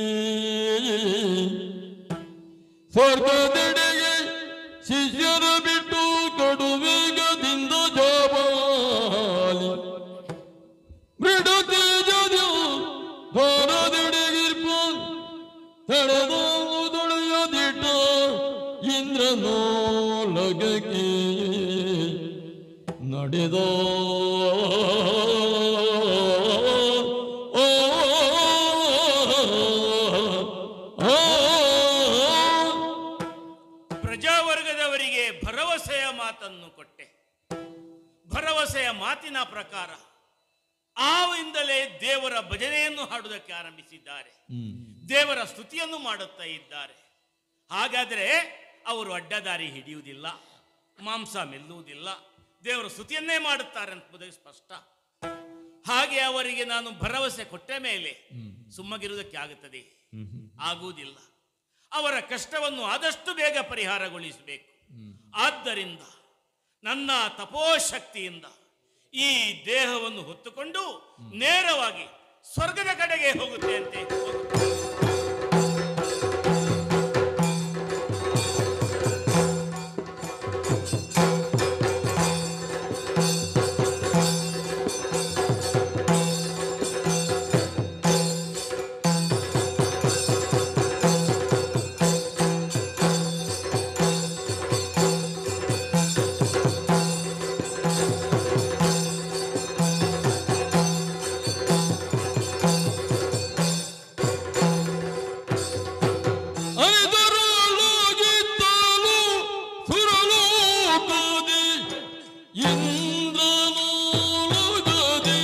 ಸ್ವರ್ಗದೆಡೆಗೆ ಶಿಷ್ಯರ ಬಿಟ್ಟು ಗಡುವೇಗದಿಂದ ಜೋಬಾಲಿ ಮೃಡುತೇಜದು ಧೋರದೆಡೆಗಿರ್ಪ ತಡೆದು ದುಡಿಯದಿಟ್ಟ ಇಂದ್ರನೋಲಗಕ್ಕೆ ನಡೆದ ಓ, ಆ, ಪ್ರಜಾವರ್ಗದವರಿಗೆ ಭರವಸೆಯ ಮಾತನ್ನು ಕೊಟ್ಟೆ ಭರವಸೆಯ ಮಾತಿನ ಪ್ರಕಾರ ಆವಿಂದಲೇ ದೇವರ ಭಜನೆಯನ್ನು ಹಾಡುವುದಕ್ಕೆ ಆರಂಭಿಸಿದ್ದಾರೆ ಹ್ಮ್. ದೇವರ ಸ್ತುತಿಯನ್ನು ಮಾಡುತ್ತಾ ಇದ್ದಾರೆ ಹಾಗಾದರೆ ಅವರು ಅಡ್ಡದಾರಿ ಹಿಡಿಯುವುದಿಲ್ಲ ಮಾಂಸ ಮೆಲ್ಲುವುದಿಲ್ಲ ದೇವರ ಸ್ತುತಿಯನ್ನೇ ಮಾಡುತ್ತಾರೆ ಎಂಬುದು ಸ್ಪಷ್ಟ ಹಾಗೆ ಅವರಿಗೆ ನಾನು ಭರವಸೆ ಕೊಟ್ಟ ಮೇಲೆ ಸುಮ್ಮಗಿರುವುದಕ್ಕೆ ಆಗುತ್ತದೆ ಆಗುವುದಿಲ್ಲ ಅವರ ಕಷ್ಟವನ್ನು ಆದಷ್ಟು ಬೇಗ ಪರಿಹಾರಗೊಳಿಸಬೇಕು ಆದ್ದರಿಂದ ನನ್ನ ತಪೋಶಕ್ತಿಯಿಂದ ಈ ದೇಹವನ್ನು ಹೊತ್ತುಕೊಂಡು ನೇರವಾಗಿ ಸ್ವರ್ಗದ ಕಡೆಗೆ ಹೋಗುತ್ತೆ ಅಂತೆ ಅರಿದರೊಳಗಿದ್ದನು ಸುರಲೋಕದಿ ಇಂದ್ರನೊಳಗದಿ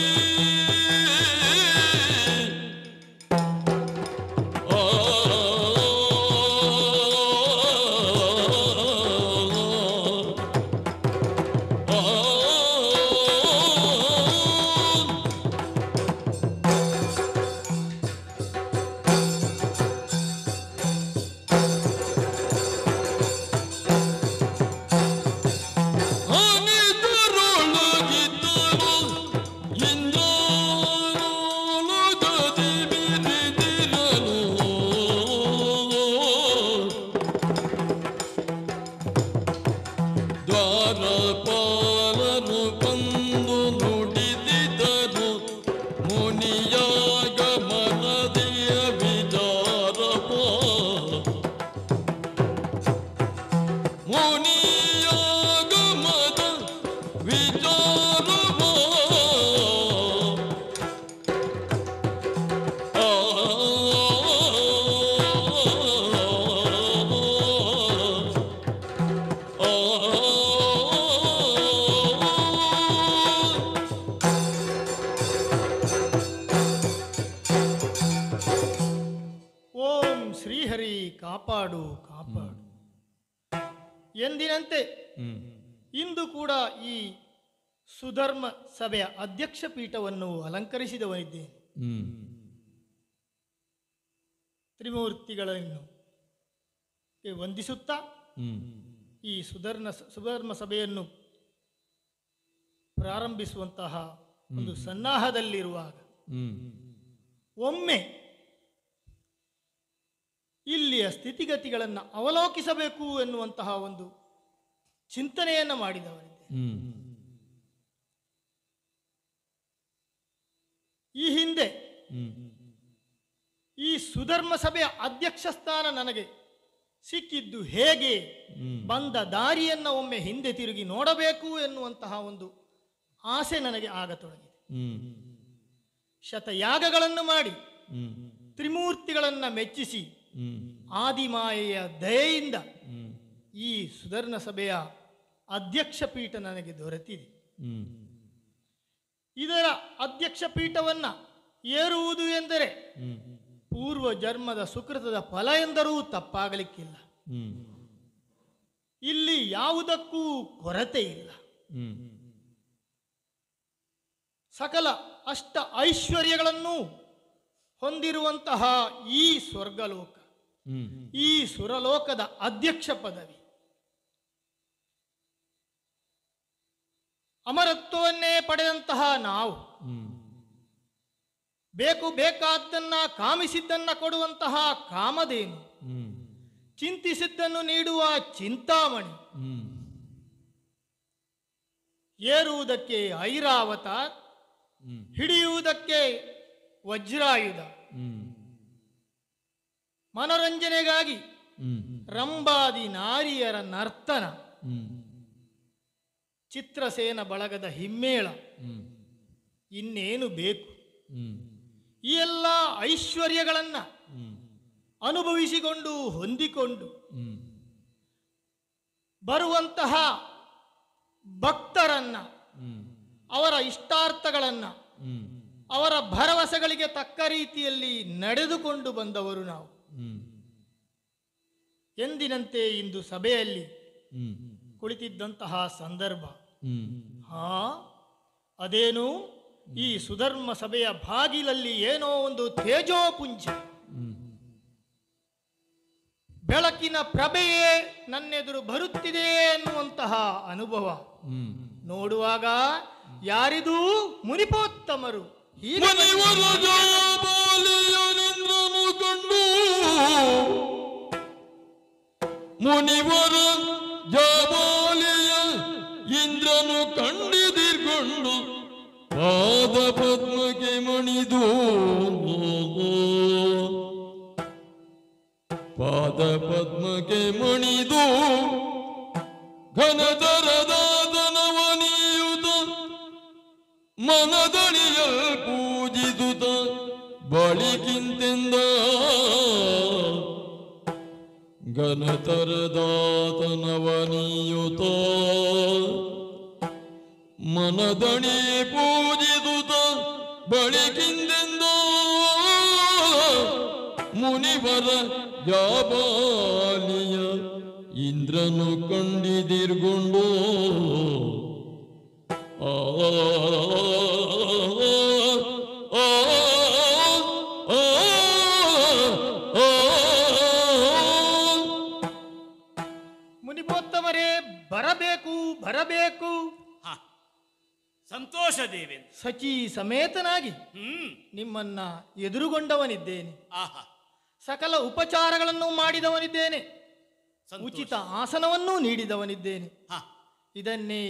ಆ ಆ ಅನಿತರೊಳಗಿದ್ದನು ಇಂದ್ರನೊಳಗದಿ ಬಿದ್ದಿರನು ದ್ವಾರಪಾಲನು ಬಂದು ನುಡಿದಿದ್ದರು ಮುನಿಯಾಗ ಮನದಿಯ ವಿಚಾರಪ ಮುನಿಯಾಗಮದ ವಿಚಾರವ ಆ ಆ ಓಂ ಶ್ರೀಹರಿ ಕಾಪಾಡು ಕಾಪಾಡು ಎಂದಿನಂತೆ ಇಂದು ಕೂಡ ಈ ಸುಧರ್ಮ ಸಭೆಯ ಅಧ್ಯಕ್ಷ ಪೀಠವನ್ನು ಅಲಂಕರಿಸಿದವನಿದ್ದೇನೆ ತ್ರಿಮೂರ್ತಿಗಳನ್ನು ಗೆ ವಂದಿಸುತ್ತಾ ಈ ಸುಧರ್ಮ ಸುಧರ್ಮ ಸಭೆಯನ್ನು ಪ್ರಾರಂಭಿಸುವಂತಹ ಒಂದು ಸನ್ನಾಹದಲ್ಲಿರುವಾಗ ಒಮ್ಮೆ ಇಲ್ಲಿಯ ಸ್ಥಿತಿಗತಿಗಳನ್ನು ಅವಲೋಕಿಸಬೇಕು ಎನ್ನುವಂತಹ ಒಂದು ಚಿಂತನೆಯನ್ನು ಮಾಡಿದವನಿದ್ದೆ ಈ ಹಿಂದೆ ಈ ಸುಧರ್ಮ ಸಭೆಯ ಅಧ್ಯಕ್ಷ ಸ್ಥಾನ ನನಗೆ ಸಿಕ್ಕಿದ್ದು ಹೇಗೆ ಬಂದ ದಾರಿಯನ್ನ ಒಮ್ಮೆ ಹಿಂದೆ ತಿರುಗಿ ನೋಡಬೇಕು ಎನ್ನುವಂತಹ ಒಂದು ಆಸೆ ನನಗೆ ಆಗತೊಡಗಿದೆ ಶತಯಾಗಗಳನ್ನು ಮಾಡಿ ತ್ರಿಮೂರ್ತಿಗಳನ್ನ ಮೆಚ್ಚಿಸಿ ಆದಿಮಾಯೆಯ ದಯೆಯಿಂದ ಈ ಸುಧರ್ಣ ಸಭೆಯ ಅಧ್ಯಕ್ಷ ಪೀಠ ನನಗೆ ದೊರೆತಿದೆ ಇದರ ಅಧ್ಯಕ್ಷ ಪೀಠವನ್ನ ಏರುವುದು ಎಂದರೆ ಪೂರ್ವ ಜನ್ಮದ ಸುಕೃತದ ಫಲ ಎಂದರೂ ತಪ್ಪಾಗಲಿಕ್ಕಿಲ್ಲ ಇಲ್ಲಿ ಯಾವುದಕ್ಕೂ ಕೊರತೆ ಇಲ್ಲ ಸಕಲ ಅಷ್ಟ ಐಶ್ವರ್ಯಗಳನ್ನು ಹೊಂದಿರುವಂತಹ ಈ ಸ್ವರ್ಗಲೋಕ ಈ ಸುರಲೋಕದ ಅಧ್ಯಕ್ಷ ಪದವಿ ಅಮರತ್ವವನ್ನೇ ಪಡೆದಂತಹ ನಾವು ಬೇಕು ಬೇಕಾದ್ದನ್ನ ಕಾಮಿಸಿದ್ದನ್ನ ಕೊಡುವಂತಹ ಕಾಮಧೇನು ಚಿಂತಿಸಿದ್ದನ್ನು ನೀಡುವ ಚಿಂತಾಮಣಿ ಏರುವುದಕ್ಕೆ ಐರಾವತ ಹಿಡಿಯುವುದಕ್ಕೆ ವಜ್ರಾಯುಧ ಮನೋರಂಜನೆಗಾಗಿ ರಂಬಾದಿ ನಾರಿಯರ ನರ್ತನ ಚಿತ್ರಸೇನ ಬಳಗದ ಹಿಮ್ಮೇಳ ಇನ್ನೇನು ಬೇಕು ಈ ಎಲ್ಲ ಐಶ್ವರ್ಯಗಳನ್ನ ಅನುಭವಿಸಿಕೊಂಡು ಹೊಂದಿಕೊಂಡು ಬರುವಂತಹ ಭಕ್ತರನ್ನ ಅವರ ಇಷ್ಟಾರ್ಥಗಳನ್ನ ಅವರ ಭರವಸೆಗಳಿಗೆ ತಕ್ಕ ರೀತಿಯಲ್ಲಿ ನಡೆದುಕೊಂಡು ಬಂದವರು ನಾವು ಎಂದಿನಂತೆ ಇಂದು ಸಭೆಯಲ್ಲಿ ಹ್ಮ್ ಕುಳಿತಿದ್ದಂತಹ ಸಂದರ್ಭ ಹ್ಮ್ ಹಾ ಅದೇನು ಈ ಸುಧರ್ಮ ಸಭೆಯ ಬಾಗಿಲಲ್ಲಿ ಏನೋ ಒಂದು ತೇಜೋಪುಂಜ ಬೆಳಕಿನ ಪ್ರಭೆಯೇ ನನ್ನೆದುರು ಬರುತ್ತಿದೆ ಎನ್ನುವಂತಹ ಅನುಭವ ಹ್ಮ್ ನೋಡುವಾಗ ಯಾರಿದೂ ಮುನಿಪೋತ್ತಮರು ಹೀಗೆ ಮನೆಯವರ ಜಾಬಾಲಿಯನಿಂದ್ರನು ಕಂಡು ಮುನಿವರ ಜಾಬಾಲಿಯ ಇಂದ್ರನು ಕಂಡಿದಿರ್ಕೊಂಡು ಪಾದ ಪದ್ಮಕ್ಕೆ ಮಣಿದು ಪಾದ ಪದ್ಮಕ್ಕೆ ಮಣಿದು ಘನತರದಾದನವನಿಯುತ ಮನದಣಿಯಲ್ ಪೂಜಿಸುತ್ತ ಬಳಿಕಿಂತೆಂದ ಘನತರದಾತನವನಿಯುತ ಮನದಣಿ ಪೂಜಿಸುತ್ತ ಬಳಿಕಿಂದೆಂದ ಮುನಿವರ ಜಾಬಾಲಿಯ ಇಂದ್ರನು ಕಂಡಿದಿರ್ಗೊಂಡು ಆ ಆ, ಆ, ಆ, ಮುನಿಪೋತ್ತಮರೇ ಬರಬೇಕು ಬರಬೇಕು ಹ ಸಂತೋಷ ದೇವೇಂದ್ರ ಸಚಿ ಸಮೇತನಾಗಿ ಹ್ಮ್ ನಿಮ್ಮನ್ನ ಎದುರುಗೊಂಡವನಿದ್ದೇನೆ ಆಹಾ ಸಕಲ ಉಪಚಾರಗಳನ್ನು ಮಾಡಿದವನಿದ್ದೇನೆ ಸಂತೋಷ. ಉಚಿತ ಆಸನವನ್ನೂ ನೀಡಿದವನಿದ್ದೇನೆ ಹ ಇದನ್ನೇ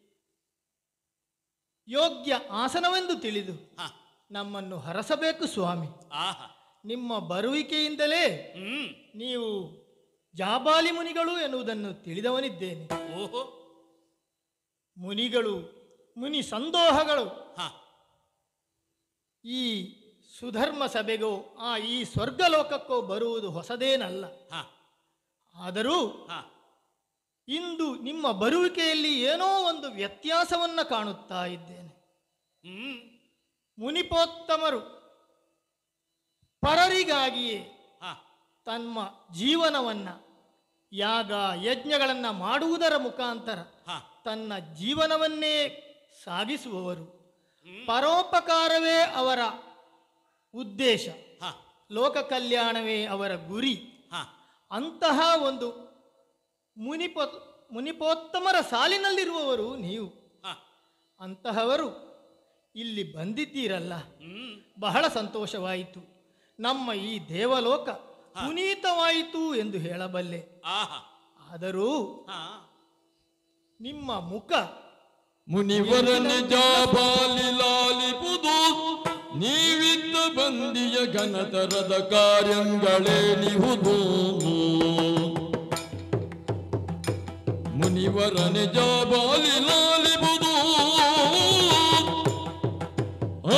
ಯೋಗ್ಯ ಆಸನವೆಂದು ತಿಳಿದು ಹ ನಮ್ಮನ್ನು ಹರಸಬೇಕು ಸ್ವಾಮಿ ಆಹಾ ನಿಮ್ಮ ಬರುವಿಕೆಯಿಂದಲೇ ಹ್ಮ್ ನೀವು ಜಾಬಾಲಿ ಮುನಿಗಳು ಎನ್ನುವುದನ್ನು ತಿಳಿದವನಿದ್ದೇನೆ ಓಹೋ ಮುನಿಗಳು ಮುನಿ ಸಂದೋಹಗಳು ಹ ಈ ಸುಧರ್ಮ ಸಭೆಗೋ ಆ ಈ ಸ್ವರ್ಗಲೋಕಕ್ಕೋ ಬರುವುದು ಹೊಸದೇನಲ್ಲ ಹ ಆದರೂ ಹ ಇಂದು ನಿಮ್ಮ ಬರುವಿಕೆಯಲ್ಲಿ ಏನೋ ಒಂದು ವ್ಯತ್ಯಾಸವನ್ನ ಕಾಣುತ್ತಾ ಇದ್ದೇನೆ ಹ್ಮ್ ಮುನಿಪೋತ್ತಮರು ಪರರಿಗಾಗಿಯೇ ಹ ತಮ್ಮ ಜೀವನವನ್ನ ಯಾಗ ಯಜ್ಞಗಳನ್ನು ಮಾಡುವುದರ ಮುಖಾಂತರ ಹ ತನ್ನ ಜೀವನವನ್ನೇ ಸಾಗಿಸುವವರು ಪರೋಪಕಾರವೇ ಅವರ ಉದ್ದೇಶ ಹ ಲೋಕ ಕಲ್ಯಾಣವೇ ಅವರ ಗುರಿ ಹ ಅಂತಹ ಒಂದು ಮುನಿಪೋ ಮುನಿಪೋತ್ತಮರ ಸಾಲಿನಲ್ಲಿರುವವರು ನೀವು ಹ ಅಂತಹವರು ಇಲ್ಲಿ ಬಂದಿದ್ದೀರಲ್ಲ ಹ್ಮ್ ಬಹಳ ಸಂತೋಷವಾಯಿತು ನಮ್ಮ ಈ ದೇವಲೋಕ ಪುನೀತವಾಯಿತು ಎಂದು ಹೇಳಬಲ್ಲೆ ಆಹಾ ಆದರೂ ಹ ನಿಮ್ಮ ಮುಖ ಮುನಿವರ ನಿಜ ಬಾಲಿ ಲಾಲಿಪುದು ನೀವಿದ್ದ ಬಂದಿಯ ಘನತರದ ಕಾರ್ಯಗಳೇನಿಹುದು ಮುನಿವರ ನಿಜ ಬಾಲಿ ಲಾಲಿಪುದು ಆ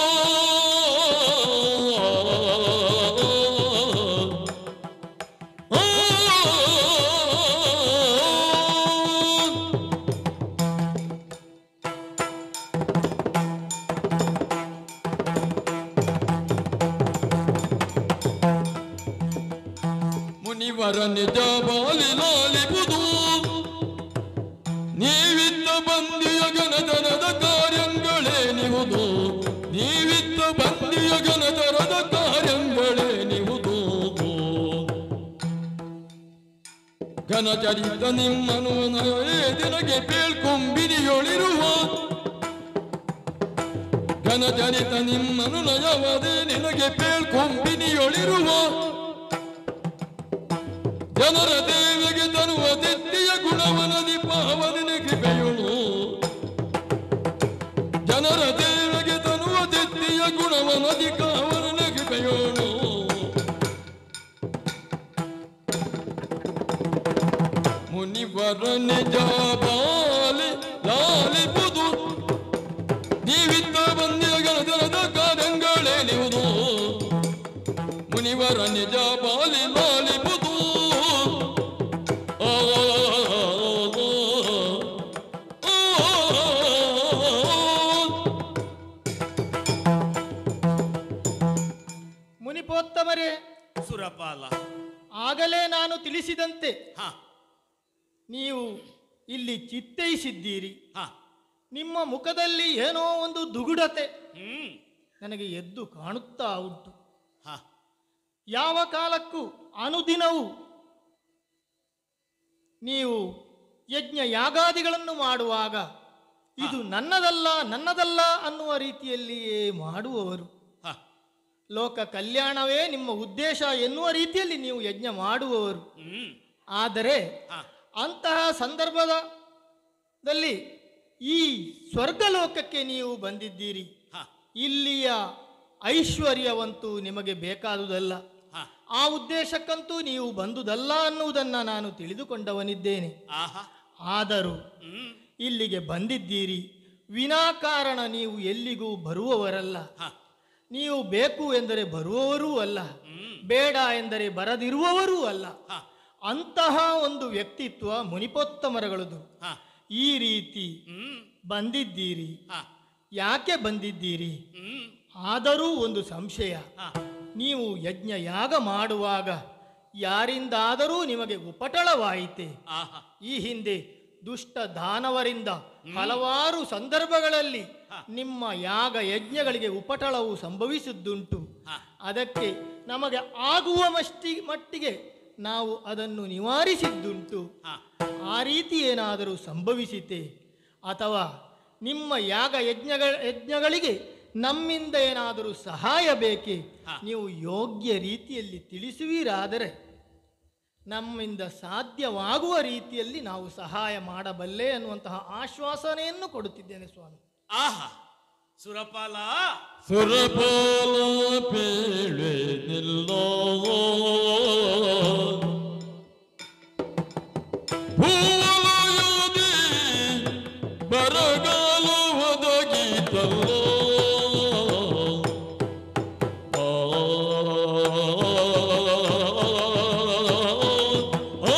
ಆ ಮುನಿವರ ನಿಜ ಬಾಲಿ ಲಾಲಿಪುದು ನೀವಿದ್ದ ಬಂದಿಯ ಗಣತನದ ಕಾರ್ಯಗಳೇನಿಹುದು ನೀವಿದ್ದ ಬಂದಿಯ ಗಣತನದ ಕಾರ್ಯಗಳೇನಿಹುದು ಘನಚರಿತ ನಿಮ್ಮನು ದಿನಗೆ ಪೇಳ್ಕೊಂಬಿನಿಯೊಳಿರುವ ಘನಚರಿತ ನಿಮ್ಮನು ನಯವದೆ ನಿನಗೆ ಪೇಳ್ಕೊಂಬಿನಿಯೊಳಿರುವ ಜನರ ದೇವಿಗೆ ತರುವ ತೆತ್ತಿಯ ಗುಣವನದಿ ಪಾವನಿನ ಕೃಪೆಯುಳು ಜನರ ದೇವಿಗೆ ತರುವ ತೆತ್ತಿಯ ಗುಣವನದಿ ಕಾವಲನ ಕೃಪೆಯೋಳು ಮುನಿವರ ನಿಜ ಬಾಲಿ ಲಾಲಿಪುದು ನೀವಿದ್ದ ಬಂದಿಯ ಗಣತನದ ಕಾರ್ಯಗಳೇನಿವುದು ಮುನಿವರ ನಿಜ ಬಾಲಿ ಲಾಲಿಪುದು ಆ, ಆ, ಮುನಿಪೋತ್ತಮರೇ ಸುರಪಾಲ ಆಗಲೇ ನಾನು ತಿಳಿಸಿದಂತೆ ಹ ನೀವು ಇಲ್ಲಿ ಚಿತ್ತೈಸಿದ್ದೀರಿ ಹ ನಿಮ್ಮ ಮುಖದಲ್ಲಿ ಏನೋ ಒಂದು ದುಗುಡತೆ ಹ್ಮ್ ನನಗೆ ಎದ್ದು ಕಾಣುತ್ತಾ ಉಂಟು ಹ ಯಾವ ಕಾಲಕ್ಕೂ ಅನುದಿನವೂ ನೀವು ಯಜ್ಞ ಯಾಗಾದಿಗಳನ್ನು ಮಾಡುವಾಗ ಇದು ನನ್ನದಲ್ಲ ನನ್ನದಲ್ಲ ಅನ್ನುವ ರೀತಿಯಲ್ಲಿಯೇ ಮಾಡುವವರು ಹ ಲೋಕ ಕಲ್ಯಾಣವೇ ನಿಮ್ಮ ಉದ್ದೇಶ ಎನ್ನುವ ರೀತಿಯಲ್ಲಿ ನೀವು ಯಜ್ಞ ಮಾಡುವವರು ಹ್ಮ್ ಆದರೆ ಹ ಅಂತಹ ಸಂದರ್ಭದಲ್ಲಿ ಈ ಸ್ವರ್ಗಲೋಕಕ್ಕೆ ನೀವು ಬಂದಿದ್ದೀರಿ ಹ ಇಲ್ಲಿಯ ಐಶ್ವರ್ಯವಂತೂ ನಿಮಗೆ ಬೇಕಾದುದಲ್ಲ ಹ ಆ ಉದ್ದೇಶಕ್ಕಂತೂ ನೀವು ಬಂದುದಲ್ಲ ಅನ್ನುವುದನ್ನು ನಾನು ತಿಳಿದುಕೊಂಡವನಿದ್ದೇನೆ ಆಹಾ ಆದರೂ ಹ್ಮ್ ಇಲ್ಲಿಗೆ ಬಂದಿದ್ದೀರಿ ವಿನಾಕಾರಣ ನೀವು ಎಲ್ಲಿಗೂ ಬರುವವರಲ್ಲ ಹ ನೀವು ಬೇಕು ಎಂದರೆ ಬರುವವರೂ ಅಲ್ಲ ಹ್ಮ್ ಬೇಡ ಎಂದರೆ ಬರದಿರುವವರೂ ಅಲ್ಲ ಹ ಅಂತಹ ಒಂದು ವ್ಯಕ್ತಿತ್ವ ಮುನಿಪೋತ್ತಮರಗಳದು ಹ ಈ ರೀತಿ ಹ್ಮ್ ಬಂದಿದ್ದೀರಿ ಹ ಯಾಕೆ ಬಂದಿದ್ದೀರಿ ಹ್ಮ್ ಆದರೂ ಒಂದು ಸಂಶಯ ಹ ನೀವು ಯಜ್ಞ ಯಾಗ ಮಾಡುವಾಗ ಯಾರಿಂದಾದರೂ ನಿಮಗೆ ಉಪಟಳವಾಯಿತೆ ಆಹಾ ಈ ಹಿಂದೆ ದುಷ್ಟ ದಾನವರಿಂದ ಹಲವಾರು ಸಂದರ್ಭಗಳಲ್ಲಿ ನಿಮ್ಮ ಯಾಗ ಯಜ್ಞಗಳಿಗೆ ಉಪಟಳವು ಸಂಭವಿಸಿದ್ದುಂಟು ಹ ಅದಕ್ಕೆ ನಮಗೆ ಆಗುವ ಮಷ್ಟಿ ಮಟ್ಟಿಗೆ ನಾವು ಅದನ್ನು ನಿವಾರಿಸಿದ್ದುಂಟು ಹ ಆ ರೀತಿ ಏನಾದರೂ ಸಂಭವಿಸಿತೆ ಅಥವಾ ನಿಮ್ಮ ಯಾಗ ಯಜ್ಞಗಳ ಯಜ್ಞಗಳಿಗೆ ನಮ್ಮಿಂದ ಏನಾದರೂ ಸಹಾಯ ಬೇಕೆ ಹಾ. ನೀವು ಯೋಗ್ಯ ರೀತಿಯಲ್ಲಿ ತಿಳಿಸುವಿರಾದರೆ ನಮ್ಮಿಂದ ಸಾಧ್ಯವಾಗುವ ರೀತಿಯಲ್ಲಿ ನಾವು ಸಹಾಯ ಮಾಡಬಲ್ಲೆ ಅನ್ನುವಂತಹ ಆಶ್ವಾಸನೆಯನ್ನು ಕೊಡುತ್ತಿದ್ದೇನೆ ಸ್ವಾಮಿ ಆಹಾ ಸುರಪಾಲ ಸುರಪಾಲ ಪೇಳೆ ನಿಲ್ಲೋ ಭೂವಲಯದಿ ಬರಗಾಲ ಒದಗಿತಲ್ಲೋ ಆ, ಆ,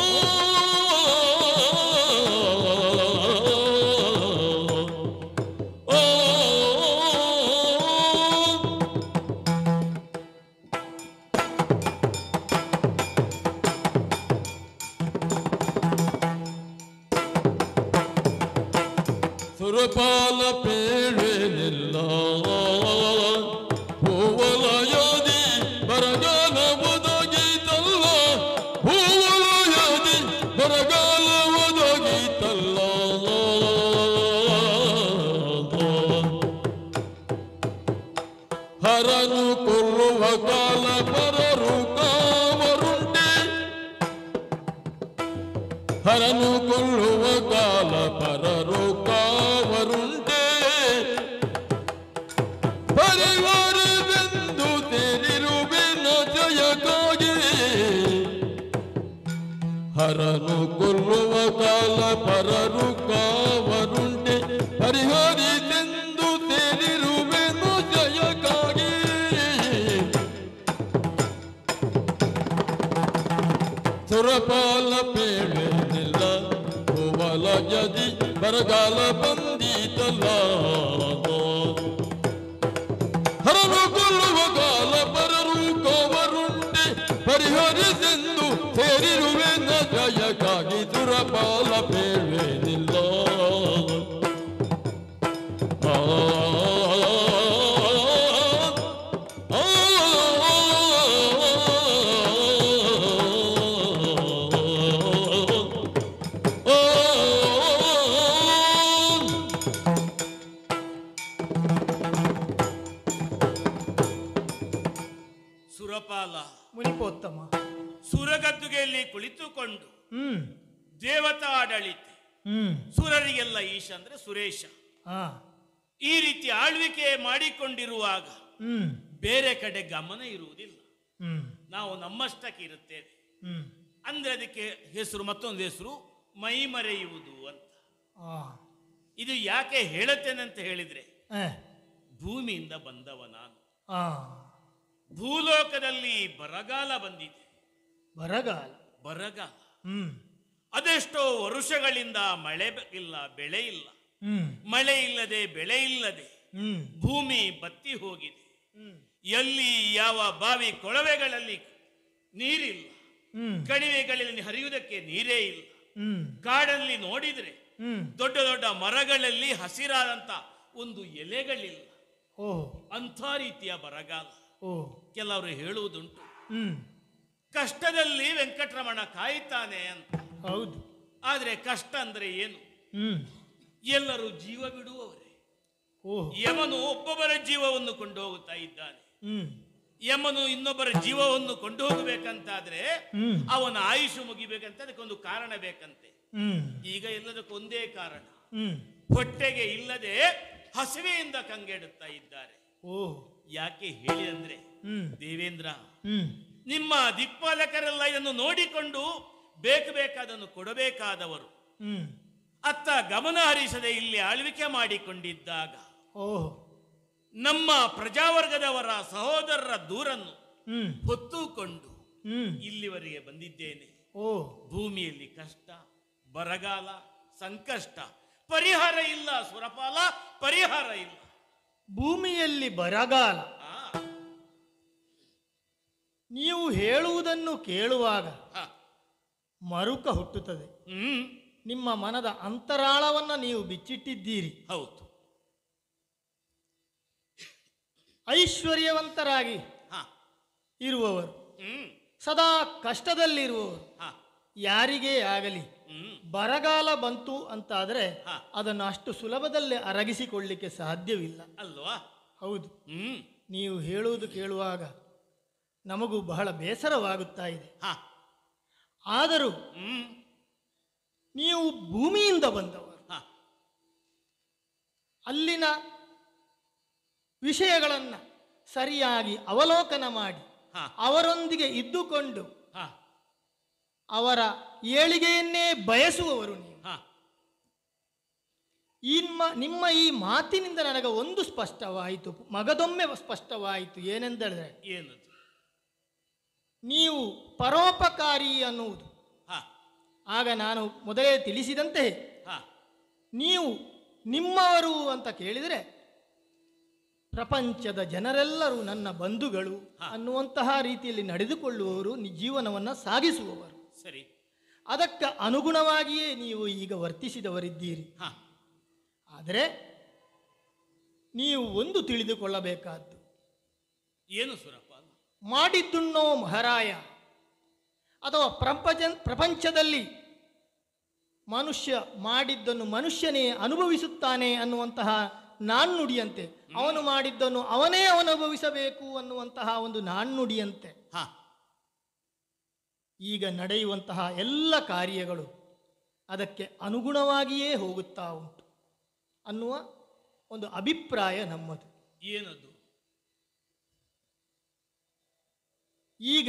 ಆ, ಆ, ಸುರಪಾಲ ಪೇಳೆನಿಲ್ಲ ಹೂವಲಯದಿ ಬರಗಾಲ ಒದಗಿತಲ್ಲ ಹೂವಲಯದಿ ಬರಗಾಲ ಒದಗಿತಲ್ಲ ಹರನು ಕೊಲ್ಲುವ ಕಾಲ ಪರರು ಕಾವರುಂಡೆ ಹರನು ಕೊಲ್ಲುವ ಕಾಲ ಪರರು ಕಾವರುಂಟೆ ಪರಿವಾರವೆಂದು ತೆರಿರುವೆನ ಜಯಕ್ಕಾಗಿ ಹರನು ಕೊಲ್ಲುವ ಕಾಲ ಪರರು ಕಾವರುಂಟೆ ಪರಿಹರಿಸೆಂದು ತೆರಿರುವೆನು ಜಯಕ್ಕಾಗಿ ಸುರಪಾಲ ಪೇಳೆನಿಲ್ಲ ಹೂವಲ ಜದಿ ಬರಗಾಲ ಬಂದೀತಲ್ಲ ಹರನು ಕೊಲ್ಲುವ ಕಾಲ ಪರರು ಕೋವರುಂಟೆ ಪರಿಹರಿಸೆಂದು ಸೇರಿರುವೆ ಜಯಕ್ಕಾಗಿ ಸುರಪಾಲ ಪೇಳೆನಿಲ್ಲ ಆ ಆ, ಸುರಪಾಲ ಮುನಿಪೋತ್ತಮ ಸುರಗದ್ದುಗೆಯಲ್ಲಿ ಕುಳಿತುಕೊಂಡು ಹ್ಮ್ ದೇವತಾ ಆಡಳಿತ ಹ್ಮ್ ಸುರರಿಗೆಲ್ಲ ಈಶ ಅಂದ್ರೆ ಸುರೇಶ ಹಾ ಈ ರೀತಿ ಆಳ್ವಿಕೆ ಮಾಡಿಕೊಂಡಿರುವಾಗ ಹ್ಮ್ ಬೇರೆ ಕಡೆ ಗಮನ ಇರುವುದಿಲ್ಲ ಹ್ಮ್ ನಾವು ನಮ್ಮಷ್ಟಕ್ಕೆ ಇರುತ್ತೇವೆ ಹ್ಮ್ ಅಂದ್ರೆ ಅದಕ್ಕೆ ಹೆಸರು ಮತ್ತೊಂದು ಹೆಸರು ಮೈ ಮರೆಯುವುದು ಅಂತ ಆ ಇದು ಯಾಕೆ ಹೇಳುತ್ತೇನೆ ಅಂತ ಹೇಳಿದ್ರೆ ಏ, ಭೂಮಿಯಿಂದ ಬಂದವ ನಾನು ಆ ಭೂಲೋಕದಲ್ಲಿ ಬರಗಾಲ ಬಂದಿದೆ ಬರಗಾಲ ಬರಗಾಲ ಹ್ಮ್ ಅದೆಷ್ಟೋ ವರುಷಗಳಿಂದ ಮಳೆ ಬ- ಇಲ್ಲ ಬೆಳೆ ಇಲ್ಲ ಹ್ಮ್ ಮಳೆ ಇಲ್ಲದೆ ಬೆಳೆ ಇಲ್ಲದೆ ಹ್ಮ್ ಭೂಮಿ ಬತ್ತಿ ಹೋಗಿದೆ ಹ್ಮ್ ಎಲ್ಲಿ ಯಾವ ಬಾವಿ ಕೊಳವೆಗಳಲ್ಲಿ ನೀರಿಲ್ಲ ಹ್ಮ್ ಕಣಿವೆಗಳಲ್ಲಿ ಹರಿಯುವುದಕ್ಕೆ ನೀರೇ ಇಲ್ಲ ಹ್ಮ್ ಕಾಡಲ್ಲಿ ನೋಡಿದ್ರೆ ಹ್ಮ್ ದೊಡ್ಡ ದೊಡ್ಡ ಮರಗಳಲ್ಲಿ ಹಸಿರಾದಂತ ಒಂದು ಎಲೆಗಳಿಲ್ಲ ಓಹ್ ಅಂಥ ರೀತಿಯ ಬರಗಾಲ ಓಹ್ ಕೆಲವರು ಹೇಳುವುದುಂಟು ಹ್ಮ್ ಕಷ್ಟದಲ್ಲಿ ವೆಂಕಟರಮಣ ಕಾಯ್ತಾನೆ ಅಂತ ಹೌದು ಆದ್ರೆ ಕಷ್ಟ ಅಂದ್ರೆ ಏನು ಹ್ಮ್ ಎಲ್ಲರೂ ಜೀವ ಬಿಡುವವರೇ ಓಹ್ ಯಮನು ಒಬ್ಬೊಬ್ಬರ ಜೀವವನ್ನು ಕೊಂಡು ಹೋಗುತ್ತಾ ಇದ್ದಾನೆ ಹ್ಮ್ ಯಮನು ಇನ್ನೊಬ್ಬರ ಜೀವವನ್ನು ಕೊಂಡು ಹೋಗಬೇಕಂತಾದ್ರೆ ಹ್ಮ್ ಅವನ ಆಯುಷು ಮುಗಿಬೇಕಂತ ಅದಕ್ಕೊಂದು ಕಾರಣ ಬೇಕಂತೆ ಹ್ಮ್ ಈಗ ಎಲ್ಲದಕ್ಕೂ ಒಂದೇ ಕಾರಣ ಹ್ಮ್ ಹೊಟ್ಟೆಗೆ ಇಲ್ಲದೆ ಹಸಿವೆಯಿಂದ ಕಂಗೆಡುತ್ತಾ ಇದ್ದಾರೆ ಓಹ್ ಯಾಕೆ ಹೇಳಿ ಅಂದ್ರೆ ಹ್ಮ್ ದೇವೇಂದ್ರ ಹ್ಮ್ ನಿಮ್ಮ ದಿಕ್ಪಾಲಕರೆಲ್ಲ ಇದನ್ನು ನೋಡಿಕೊಂಡು ಬೇಕು ಬೇಕಾದನ್ನು ಕೊಡಬೇಕಾದವರು ಹ್ಮ್ ಅತ್ತ ಗಮನ ಹರಿಸದೆ ಇಲ್ಲಿ ಆಳ್ವಿಕೆ ಮಾಡಿಕೊಂಡಿದ್ದಾಗ ಓಹ್ ನಮ್ಮ ಪ್ರಜಾವರ್ಗದವರ ಸಹೋದರರ ದೂರನ್ನು ಹ್ಮ್ ಹೊತ್ತುಕೊಂಡು ಹ್ಮ್ ಇಲ್ಲಿವರೆಗೆ ಬಂದಿದ್ದೇನೆ ಓಹ್ ಭೂಮಿಯಲ್ಲಿ ಕಷ್ಟ ಬರಗಾಲ ಸಂಕಷ್ಟ ಪರಿಹಾರ ಇಲ್ಲ ಸುರಪಾಲ ಪರಿಹಾರ ಇಲ್ಲ ಭೂಮಿಯಲ್ಲಿ ಬರಗಾಲ ಆ, ನೀವು ಹೇಳುವುದನ್ನು ಕೇಳುವಾಗ ಹ, ಮರುಕ ಹುಟ್ಟುತ್ತದೆ ಹ್ಮ್ ನಿಮ್ಮ ಮನದ ಅಂತರಾಳವನ್ನ ನೀವು ಬಿಚ್ಚಿಟ್ಟಿದ್ದೀರಿ ಹೌದು ಐಶ್ವರ್ಯವಂತರಾಗಿ ಹ, ಇರುವವರು ಹ್ಮ್ ಸದಾ ಕಷ್ಟದಲ್ಲಿರುವವರು ಹ, ಯಾರಿಗೇ ಆಗಲಿ ಹ್ಮ್ ಬರಗಾಲ ಬಂತು ಅಂತಾದರೆ ಹಾ. ಅದನ್ನು ಅಷ್ಟು ಸುಲಭದಲ್ಲೇ ಅರಗಿಸಿಕೊಳ್ಳಿಕ್ಕೆ ಸಾಧ್ಯವಿಲ್ಲ ಅಲ್ವಾ ಹೌದು ಹ್ಮ್ ನೀವು ಹೇಳುವುದು ಕೇಳುವಾಗ ನಮಗೂ ಬಹಳ ಬೇಸರವಾಗುತ್ತಾ ಇದೆ ಹ, ಆದರೂ ಹ್ಮ್ ನೀವು ಭೂಮಿಯಿಂದ ಬಂದವರು ಹ, ಅಲ್ಲಿನ ವಿಷಯಗಳನ್ನು ಸರಿಯಾಗಿ ಅವಲೋಕನ ಮಾಡಿ ಹ, ಅವರೊಂದಿಗೆ ಇದ್ದುಕೊಂಡು ಹ, ಅವರ ಏಳಿಗೆಯನ್ನೇ ಬಯಸುವವರು ನೀವು ಹ, ನಿಮ್ಮ ನಿಮ್ಮ ಈ ಮಾತಿನಿಂದ ನನಗೆ ಒಂದು ಸ್ಪಷ್ಟವಾಯಿತು ಮಗದೊಮ್ಮೆ ಸ್ಪಷ್ಟವಾಯಿತು ಏನೆಂದರೆ ಏನದು ನೀವು ಪರೋಪಕಾರಿ ಅನ್ನುವುದು ಹ, ಆಗ ನಾನು ಮೊದಲೇ ತಿಳಿಸಿದಂತೆ ಹ, ನೀವು ನಿಮ್ಮವರು ಅಂತ ಕೇಳಿದರೆ ಪ್ರಪಂಚದ ಜನರೆಲ್ಲರೂ ನನ್ನ ಬಂಧುಗಳು ಹಾ. ಅನ್ನುವಂತಹ ರೀತಿಯಲ್ಲಿ ನಡೆದುಕೊಳ್ಳುವವರು ನಿ ಜೀವನವನ್ನು ಸಾಗಿಸುವವರು ಸರಿ ಅದಕ್ಕೆ ಅನುಗುಣವಾಗಿಯೇ ನೀವು ಈಗ ವರ್ತಿಸಿದವರಿದ್ದೀರಿ ಹ, ಆದರೆ ನೀವು ಒಂದು ತಿಳಿದುಕೊಳ್ಳಬೇಕಾದ್ದು ಏನು ಸುರಪಾಲ ಮಾಡಿದ್ದುಣ್ಣೋ ಮಹಾರಾಯ ಅಥವಾ ಪ್ರಪಂಚ ಪ್ರಪಂಚದಲ್ಲಿ ಮನುಷ್ಯ ಮಾಡಿದ್ದನ್ನು ಮನುಷ್ಯನೇ ಅನುಭವಿಸುತ್ತಾನೆ ಅನ್ನುವಂತಹ ನಾಣ್ಣುಡಿಯಂತೆ ಅವನು ಮಾಡಿದ್ದನ್ನು ಅವನೇ ಅನುಭವಿಸಬೇಕು ಅನ್ನುವಂತಹ ಒಂದು ನಾಣ್ಣುಡಿಯಂತೆ ಹ, ಈಗ ನಡೆಯುವಂತಹ ಎಲ್ಲ ಕಾರ್ಯಗಳು ಅದಕ್ಕೆ ಅನುಗುಣವಾಗಿಯೇ ಹೋಗುತ್ತಾ ಉಂಟು ಅನ್ನುವ ಒಂದು ಅಭಿಪ್ರಾಯ ನಮ್ಮದು ಏನದು ಈಗ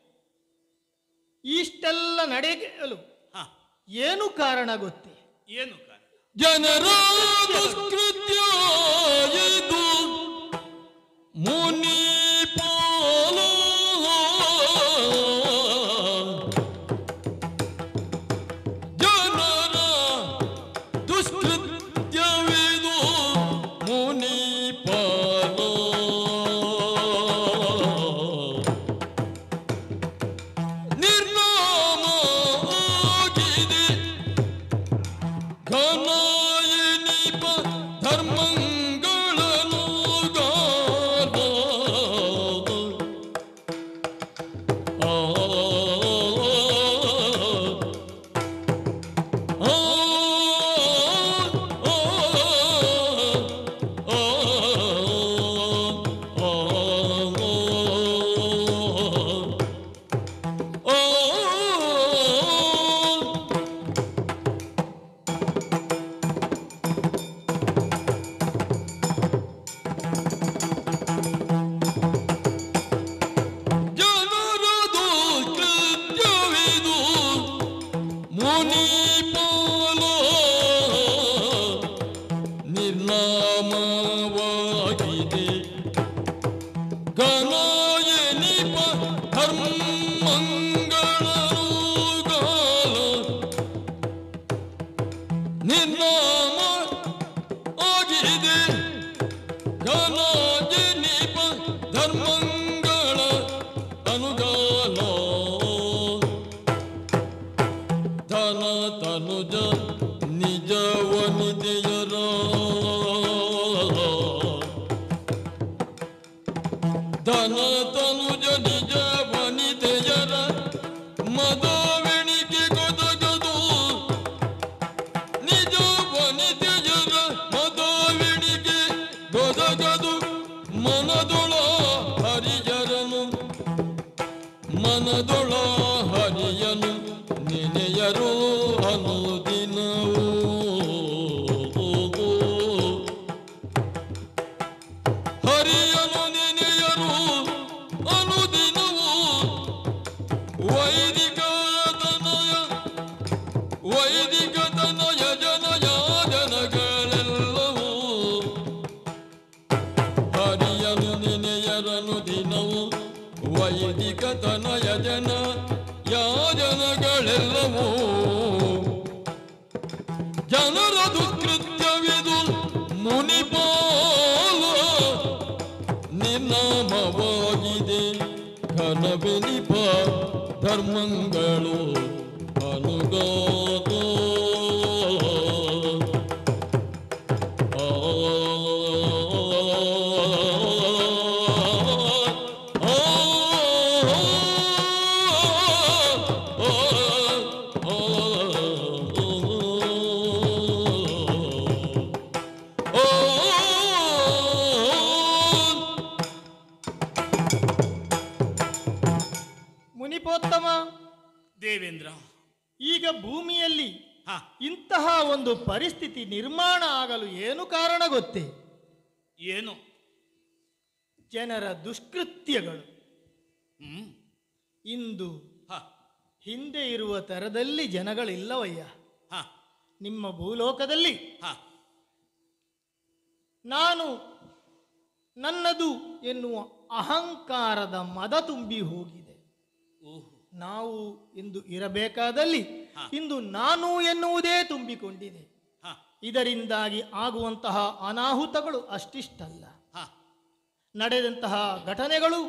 ಇಷ್ಟೆಲ್ಲ ನಡೆಯಲು ಹ. ಏನು ಕಾರಣ ಗೊತ್ತೇ ಏನು ಕಾರಣ ಜನರ ದುಷ್ಕೃತ್ಯ ಇದು ಮುನಿ ಪಾಲ ಜನರ ದುಷ್ಕೃತ್ಯವಿದು ಮುನಿ ಪಾಲ ನಿರ್ನಾಮ ಆಗಿದೆ ಘನಾಯನಿಪ ಧರ್ಮಂಗಳನು ಗಾನ. ಆ, ಆ, ಆ, ಆ, ಆ, ಆ, ಜನರದು ಕೃತ್ಯವಿದು ಮುನಿ ಪಾಲ ನಿರ್ನಾಮವಾಗಿದೆ ಗಣಯನಿಪ ಧರ್ಮಂಗಳರು ಗಾಲ ನಿರ್ನಾಮ ಆಗಿದೆ ಘನಾಜನಿಪ ಧರ್ಮಂಗಳ ಅನುಗಾಲ ಮನದೊಳ ಹರಿಯನು ನೆನೆಯರು ಅನುದಿನವೂ ಹರಿಯನು ನೆನೆಯರು ಅನುದಿನವೂ ವೈದಿಕ ತನಯ ವೈದಿಕ ತನಯ ಜನಯ ಜನಗಳೆಲ್ಲವೂ ಹರಿಯನು ನೆನೆಯರನು ದಿನವು ವೈದಿಕ ತನಯ ಜನ ಯಾಜನಗಳೆಲ್ಲವೂ ಜನರ ದುಷ್ಕೃತ್ಯವಿದು ಮುನಿಪಾಲ ನಿನ್ನಾಮವಾಗಿದೆ ಘನಬೆನಿಪ ಧರ್ಮಗಳು ಅನುಗಾತ ಮುನಿಪೋತ್ತಮ ದೇವೇಂದ್ರ ಈಗ ಭೂಮಿಯಲ್ಲಿ ಹ ಇಂತಹ ಒಂದು ಪರಿಸ್ಥಿತಿ ನಿರ್ಮಾಣ ಆಗಲು ಏನು ಕಾರಣ ಗೊತ್ತೇ ಏನು ಜನರ ದುಷ್ಕೃತ್ಯಗಳು ಹ್ಮ್ ಇಂದು ಹ ಹಿಂದೆ ಇರುವ ತರದಲ್ಲಿ ಜನಗಳಿಲ್ಲವಯ್ಯ ಹ ನಿಮ್ಮ ಭೂಲೋಕದಲ್ಲಿ ಹ ನಾನು ನನ್ನದು ಎನ್ನುವ ಅಹಂಕಾರದ ಮದ ತುಂಬಿ ಹೋಗಿದೆ ಓಹೋ ನಾವು ಇಂದು ಇರಬೇಕಾದಲ್ಲಿ ಇಂದು ನಾನು ಎನ್ನುವುದೇ ತುಂಬಿಕೊಂಡಿದೆ ಹ ಇದರಿಂದಾಗಿ ಆಗುವಂತಹ ಅನಾಹುತಗಳು ಅಷ್ಟಿಷ್ಟಲ್ಲ ಹ ನಡೆದಂತಹ ಘಟನೆಗಳು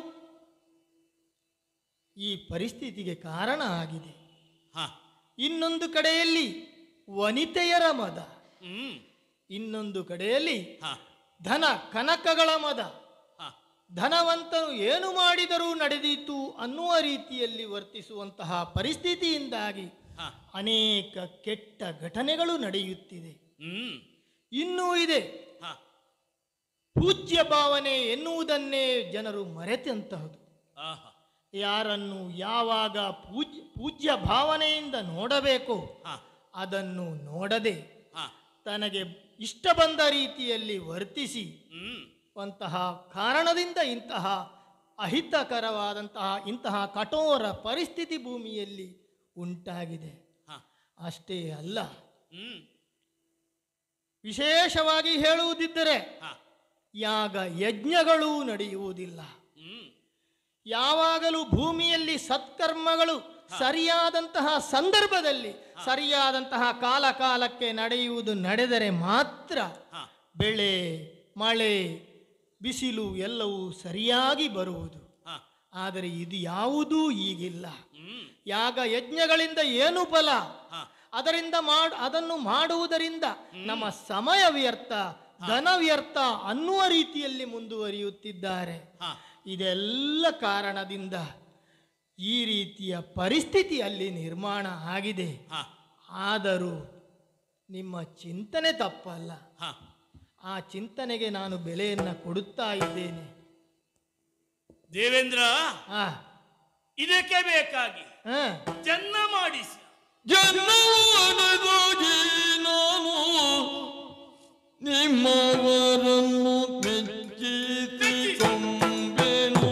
ಈ ಪರಿಸ್ಥಿತಿಗೆ ಕಾರಣ ಆಗಿದೆ ಹ ಇನ್ನೊಂದು ಕಡೆಯಲ್ಲಿ ವನಿತೆಯರ ಮದ ಹ್ಮ್ ಇನ್ನೊಂದು ಕಡೆಯಲ್ಲಿ ಹ ಧನ ಕನಕಗಳ ಮದ ಹ ಧನವಂತನು ಏನು ಮಾಡಿದರೂ ನಡೆದೀತು ಅನ್ನುವ ರೀತಿಯಲ್ಲಿ ವರ್ತಿಸುವಂತಹ ಪರಿಸ್ಥಿತಿಯಿಂದಾಗಿ ಹ ಅನೇಕ ಕೆಟ್ಟ ಘಟನೆಗಳು ನಡೆಯುತ್ತಿದೆ ಹ್ಮ್ ಇನ್ನೂ ಇದೆ ಹ ಪೂಜ್ಯ ಭಾವನೆ ಎನ್ನುವುದನ್ನೇ ಜನರು ಮರೆತಂತಹದು ಆಹಾ ಯಾರನ್ನು ಯಾವಾಗ ಪೂಜ್ಯ ಪೂಜ್ಯ ಭಾವನೆಯಿಂದ ನೋಡಬೇಕೋ ಹ ಅದನ್ನು ನೋಡದೆ ಹ ತನಗೆ ಇಷ್ಟ ಬಂದ ರೀತಿಯಲ್ಲಿ ವರ್ತಿಸಿ ಹ್ಮ್ ಅಂತಹ ಕಾರಣದಿಂದ ಇಂತಹ ಅಹಿತಕರವಾದಂತಹ ಇಂತಹ ಕಠೋರ ಪರಿಸ್ಥಿತಿ ಭೂಮಿಯಲ್ಲಿ ಉಂಟಾಗಿದೆ ಹ ಅಷ್ಟೇ ಅಲ್ಲ ಹ್ಮ್ ವಿಶೇಷವಾಗಿ ಹೇಳುವುದಿದ್ದರೆ ಹ ಯಾಗ ಯಜ್ಞಗಳೂ ನಡೆಯುವುದಿಲ್ಲ ಹ್ಮ್ ಯಾವಾಗಲೂ ಭೂಮಿಯಲ್ಲಿ ಸತ್ಕರ್ಮಗಳು ಸರಿಯಾದಂತಹ ಸಂದರ್ಭದಲ್ಲಿ ಸರಿಯಾದಂತಹ ಕಾಲ ಕಾಲಕ್ಕೆ ನಡೆಯುವುದು ನಡೆದರೆ ಮಾತ್ರ ಹ ಬೆಳೆ ಮಳೆ ಬಿಸಿಲು ಎಲ್ಲವೂ ಸರಿಯಾಗಿ ಬರುವುದು ಹ ಆದರೆ ಇದು ಯಾವುದೂ ಈಗಿಲ್ಲ ಹ್ಮ್ ಯಾಗ ಯಜ್ಞಗಳಿಂದ ಏನು ಫಲ ಹ ಅದರಿಂದ ಮಾಡ್ ಅದನ್ನು ಮಾಡುವುದರಿಂದ ನಮ್ಮ ಸಮಯ ವ್ಯರ್ಥ ಧನ ವ್ಯರ್ಥ ಅನ್ನುವ ರೀತಿಯಲ್ಲಿ ಮುಂದುವರಿಯುತ್ತಿದ್ದಾರೆ ಹ ಇದೆಲ್ಲ ಕಾರಣದಿಂದ ಈ ರೀತಿಯ ಪರಿಸ್ಥಿತಿ ಅಲ್ಲಿ ನಿರ್ಮಾಣ ಆಗಿದೆ ಹ ಆದರೂ ನಿಮ್ಮ ಚಿಂತನೆ ತಪ್ಪಲ್ಲ ಹ ಆ ಚಿಂತನೆಗೆ ನಾನು ಬೆಲೆಯನ್ನು ಕೊಡುತ್ತಾ ಇದ್ದೇನೆ ದೇವೇಂದ್ರ ಆ, ಇದಕ್ಕೆ ಬೇಕಾಗಿ ಆ, ಜನ್ನ ಮಾಡಿಸಿ ಜನ್ಮವನಗಾಗಿ ನಾನು ನಿಮ್ಮವರನ್ನು ಮೆಚ್ಚಿಸಿಕೊಂಬೆನು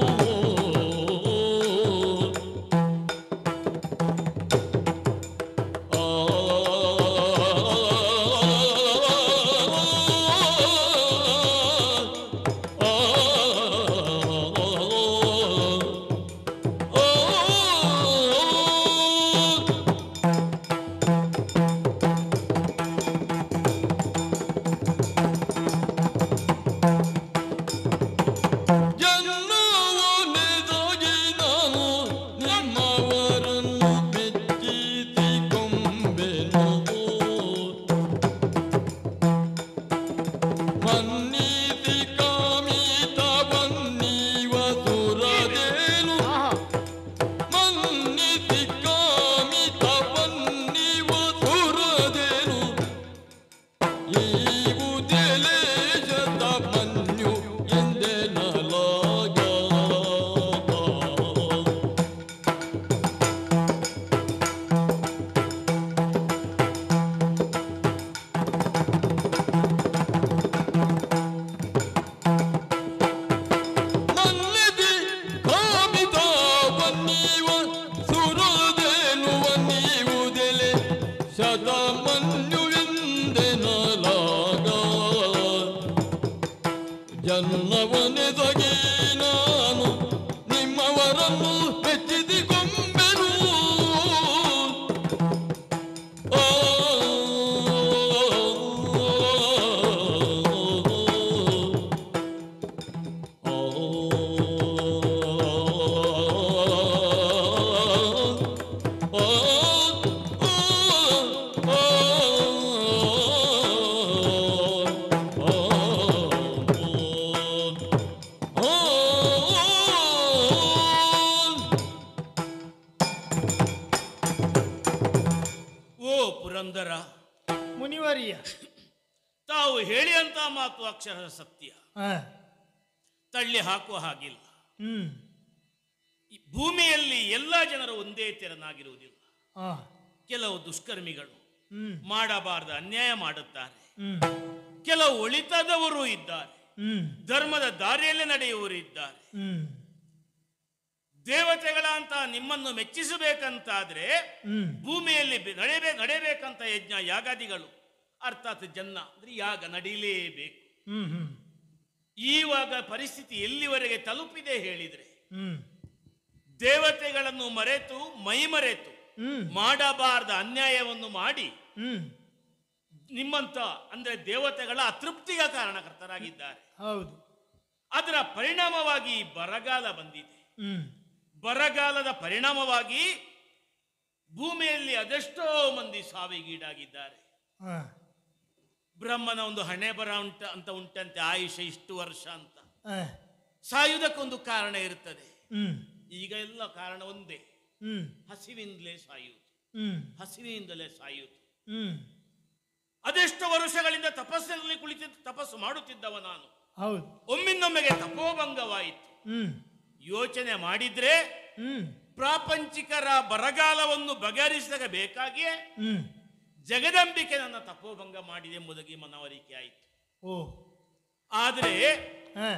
ಆ ಆ ಅವರನ್ನು ಮೆಚ್ಚಿದಿಗೊಂಬೆನು ಆ ಓ ಪುರಂದರ ಮುನಿವರಿಯ ತಾವು ಹೇಳಿಯಂತ ಮಾತು ಅಕ್ಷರ ಸತ್ಯ ಆ, ತಳ್ಳಿ ಹಾಕುವ ಹಾಗಿಲ್ಲ ಹ್ಮ್ ಈ ಭೂಮಿಯಲ್ಲಿ ಎಲ್ಲ ಜನರು ಒಂದೇ ತೆರನಾಗಿರುವುದಿಲ್ಲ ಆ, ಕೆಲವು ದುಷ್ಕರ್ಮಿಗಳು ಹ್ಮ್ ಮಾಡಬಾರದು ಅನ್ಯಾಯ ಮಾಡುತ್ತಾರೆ ಹ್ಮ್ ಕೆಲವು ಒಳಿತದವರು ಇದ್ದಾರೆ ಹ್ಮ್ ಧರ್ಮದ ದಾರಿಯಲ್ಲಿ ನಡೆಯುವವರು ಇದ್ದಾರೆ ಹ್ಮ್ ದೇವತೆಗಳ ಅಂತ ನಿಮ್ಮನ್ನು ಮೆಚ್ಚಿಸಬೇಕಂತಾದ್ರೆ ಹ್ಮ್ ಭೂಮಿಯಲ್ಲಿ ಬೆ- ನಡೆಯಬೇ ನಡೆಯಬೇಕಂತ ಯಜ್ಞ ಯಾಗಾದಿಗಳು ಅರ್ಥಾತ್ ಜನ್ನ ಅಂದ್ರೆ ಯಾಗ ನಡೀಲೇಬೇಕು ಹ್ಮ್ ಹ್ಮ್ ಈವಾಗ ಪರಿಸ್ಥಿತಿ ಎಲ್ಲಿವರೆಗೆ ತಲುಪಿದೆ ಹೇಳಿದ್ರೆ ಹ್ಮ್ ದೇವತೆಗಳನ್ನು ಮರೆತು ಮೈ ಮರೆತು ಹ್ಮ್ ಮಾಡಬಾರದ ಅನ್ಯಾಯವನ್ನು ಮಾಡಿ ಹ್ಮ್ ನಿಮ್ಮಂತ ಅಂದ್ರೆ ದೇವತೆಗಳ ಅತೃಪ್ತಿಗೆ ಕಾರಣಕರ್ತರಾಗಿದ್ದಾರೆ ಹೌದು ಅದರ ಪರಿಣಾಮವಾಗಿ ಬರಗಾಲ ಬಂದಿದೆ ಹ್ಮ್ ಬರಗಾಲದ ಪರಿಣಾಮವಾಗಿ ಭೂಮಿಯಲ್ಲಿ ಅದೆಷ್ಟೋ ಮಂದಿ ಸಾವಿಗೀಡಾಗಿದ್ದಾರೆ ಆ, ಬ್ರಹ್ಮನ ಒಂದು ಹಣೆ ಬರ ಉಂಟ ಅಂತ ಉಂಟಂತೆ ಆಯುಷ್ಯ ಇಷ್ಟು ವರ್ಷ ಅಂತ ಆ, ಸಾಯುವುದಕ್ಕೊಂದು ಕಾರಣ ಇರುತ್ತದೆ ಹ್ಮ್ ಈಗ ಎಲ್ಲ ಕಾರಣ ಒಂದೇ ಹ್ಮ್ ಹಸಿವಿಂದಲೇ ಸಾಯುವುದು ಹ್ಮ್ ಹಸಿವಿನಿಂದಲೇ ಸಾಯುವುದು ಹ್ಮ್ ಅದೆಷ್ಟು ವರ್ಷಗಳಿಂದ ತಪಸ್ಸಿನಲ್ಲಿ ಕುಳಿತು ತಪಸ್ಸು ಮಾಡುತ್ತಿದ್ದವ ನಾನು ಹೌದು ಒಮ್ಮಿಂದೊಮ್ಮೆಗೆ ತಪೋಭಂಗವಾಯಿತು ಹ್ಮ್ ಯೋಚನೆ ಮಾಡಿದ್ರೆ ಹ್ಮ್ ಪ್ರಾಪಂಚಿಕರ ಬರಗಾಲವನ್ನು ಬಗೆಹರಿಸಿದಾಗ ಬೇಕಾಗಿಯೇ ಹ್ಮ್ ಜಗದಂಬಿಕೆ ನನ್ನ ತಪೋಭಂಗ ಮಾಡಿದೆ ಎಂಬುದಾಗಿ ಮನವರಿಕೆ ಆಯಿತು ಓ ಆದರೆ ಆ,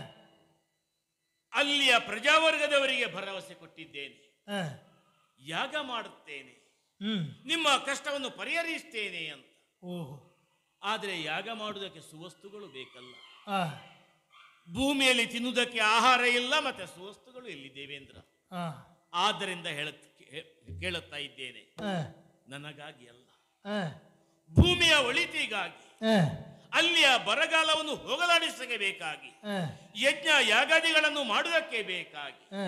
ಅಲ್ಲಿಯ ಪ್ರಜಾವರ್ಗದವರಿಗೆ ಭರವಸೆ ಕೊಟ್ಟಿದ್ದೇನೆ ಆ, ಯಾಗ ಮಾಡುತ್ತೇನೆ ಹ್ಮ್ ನಿಮ್ಮ ಕಷ್ಟವನ್ನು ಪರಿಹರಿಸ್ತೇನೆ ಅಂತ ಓಹೋ ಆದರೆ ಯಾಗ ಮಾಡುವುದಕ್ಕೆ ಸುವಸ್ತುಗಳು ಬೇಕಲ್ಲ ಆ ಭೂಮಿಯಲ್ಲಿ ತಿನ್ನುವುದಕ್ಕೆ ಆಹಾರ ಇಲ್ಲ ಮತ್ತೆ ಸುವಸ್ತುಗಳು ಎಲ್ಲಿ ದೇವೇಂದ್ರ ಆ ಆದ್ದರಿಂದ ಹೇಳುತ್ತ ಹೇ- ಕೇಳುತ್ತಾ ಇದ್ದೇನೆ ಆ, ನನಗಾಗಿ ಅಲ್ಲ ಆ, ಭೂಮಿಯ ಒಳಿತಿಗಾಗಿ ಆ, ಅಲ್ಲಿಯ ಬರಗಾಲವನ್ನು ಹೋಗಲಾಡಿಸಕ್ಕೆ ಬೇಕಾಗಿ ಆ, ಯಜ್ಞ ಯಾಗಾದಿಗಳನ್ನು ಮಾಡುವುದಕ್ಕೆ ಬೇಕಾಗಿ ಆ.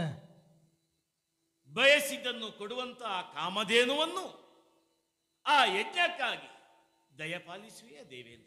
ಬಯಸಿದ್ದನ್ನು ಕೊಡುವಂತಹ ಕಾಮಧೇನುವನ್ನು ಆ ಯಜ್ಞಕ್ಕಾಗಿ ದಯಪಾಲಿಸುವೆಯ ದೇವೇಂದ್ರ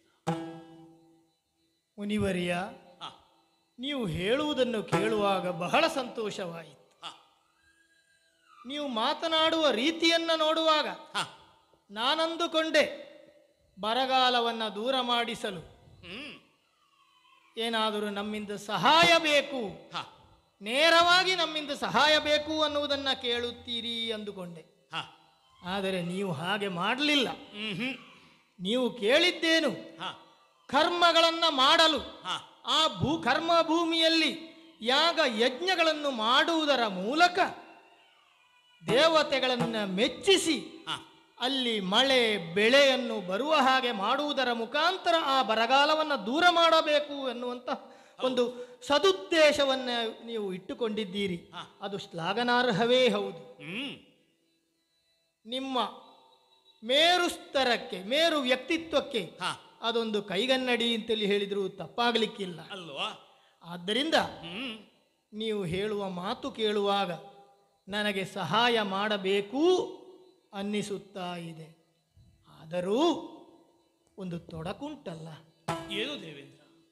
ಮುನಿವರಿಯ ಹ, ನೀವು ಹೇಳುವುದನ್ನು ಕೇಳುವಾಗ ಬಹಳ ಸಂತೋಷವಾಯಿತು ಹ, ನೀವು ಮಾತನಾಡುವ ರೀತಿಯನ್ನ ನೋಡುವಾಗ ಹ. ನಾನಂದುಕೊಂಡೆ ಬರಗಾಲವನ್ನು ದೂರ ಮಾಡಿಸಲು ಹ್ಮ್ ಏನಾದರೂ ನಮ್ಮಿಂದ ಸಹಾಯ ಬೇಕು ಹ, ನೇರವಾಗಿ ನಮ್ಮಿಂದ ಸಹಾಯ ಬೇಕು ಅನ್ನುವುದನ್ನು ಕೇಳುತ್ತೀರಿ ಅಂದುಕೊಂಡೆ ಹ. ಆದರೆ ನೀವು ಹಾಗೆ ಮಾಡಲಿಲ್ಲ ಹ್ಮ್ ಹ್ಮ್ ನೀವು ಕೇಳಿದ್ದೇನು ಹ, ಕರ್ಮಗಳನ್ನು ಮಾಡಲು ಹ. ಆ ಭೂ ಕರ್ಮ ಭೂಮಿಯಲ್ಲಿ ಯಾಗ ಯಜ್ಞಗಳನ್ನು ಮಾಡುವುದರ ಮೂಲಕ ದೇವತೆಗಳನ್ನು ಮೆಚ್ಚಿಸಿ ಹ. ಅಲ್ಲಿ ಮಳೆ ಬೆಳೆಯನ್ನು ಬರುವ ಹಾಗೆ ಮಾಡುವುದರ ಮುಖಾಂತರ ಆ ಬರಗಾಲವನ್ನು ದೂರ ಮಾಡಬೇಕು ಎನ್ನುವಂತ ಒಂದು ಸದುದ್ದೇಶವನ್ನು ನೀವು ಇಟ್ಟುಕೊಂಡಿದ್ದೀರಿ ಹಾ. ಅದು ಶ್ಲಾಘನಾರ್ಹವೇ ಹೌದು ಹ್ಮ್ ನಿಮ್ಮ ಮೇರು ಸ್ತರಕ್ಕೆ ಮೇರು ವ್ಯಕ್ತಿತ್ವಕ್ಕೆ ಹ. ಅದೊಂದು ಕೈಗನ್ನಡಿ ಅಂತೇಳಿ ಹೇಳಿದ್ರು ತಪ್ಪಾಗಲಿಕ್ಕಿಲ್ಲ ಅಲ್ವಾ ಆದ್ದರಿಂದ ಹ್ಮ್ ನೀವು ಹೇಳುವ ಮಾತು ಕೇಳುವಾಗ ನನಗೆ ಸಹಾಯ ಮಾಡಬೇಕು ಅನ್ನಿಸುತ್ತಾ ಇದೆ ಆದರೂ ಒಂದು ತೊಡಕುಂಟಲ್ಲ ಏನು ದೇವೇಂದ್ರ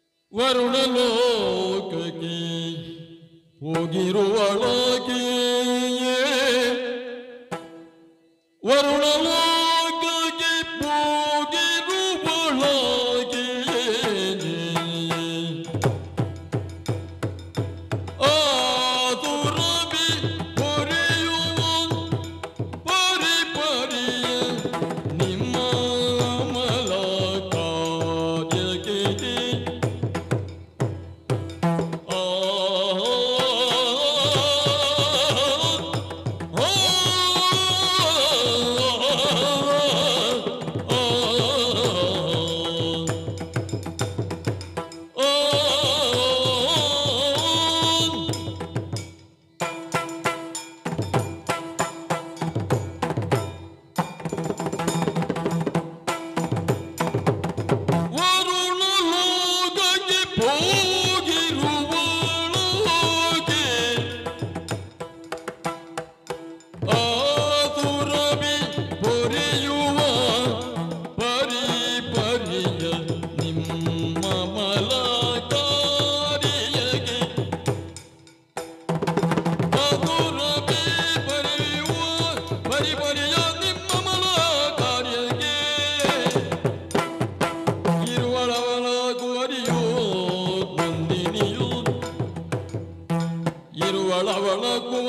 ವರುಣಲೋಕಕ್ಕೆ ಹೋಗಿರುವಳಾಗೆ ವರುಣಲೋಕಕ್ಕೆ ಹೋಗಿರುವಳಾಗೆ ಆತುರವಿ ಹೊರೆಯುವ ಪರಿ ಪರಿಯ ನಿಮ್ಮ ಅಮಲ ಕಾರ್ಯಕ್ಕೆ ಆ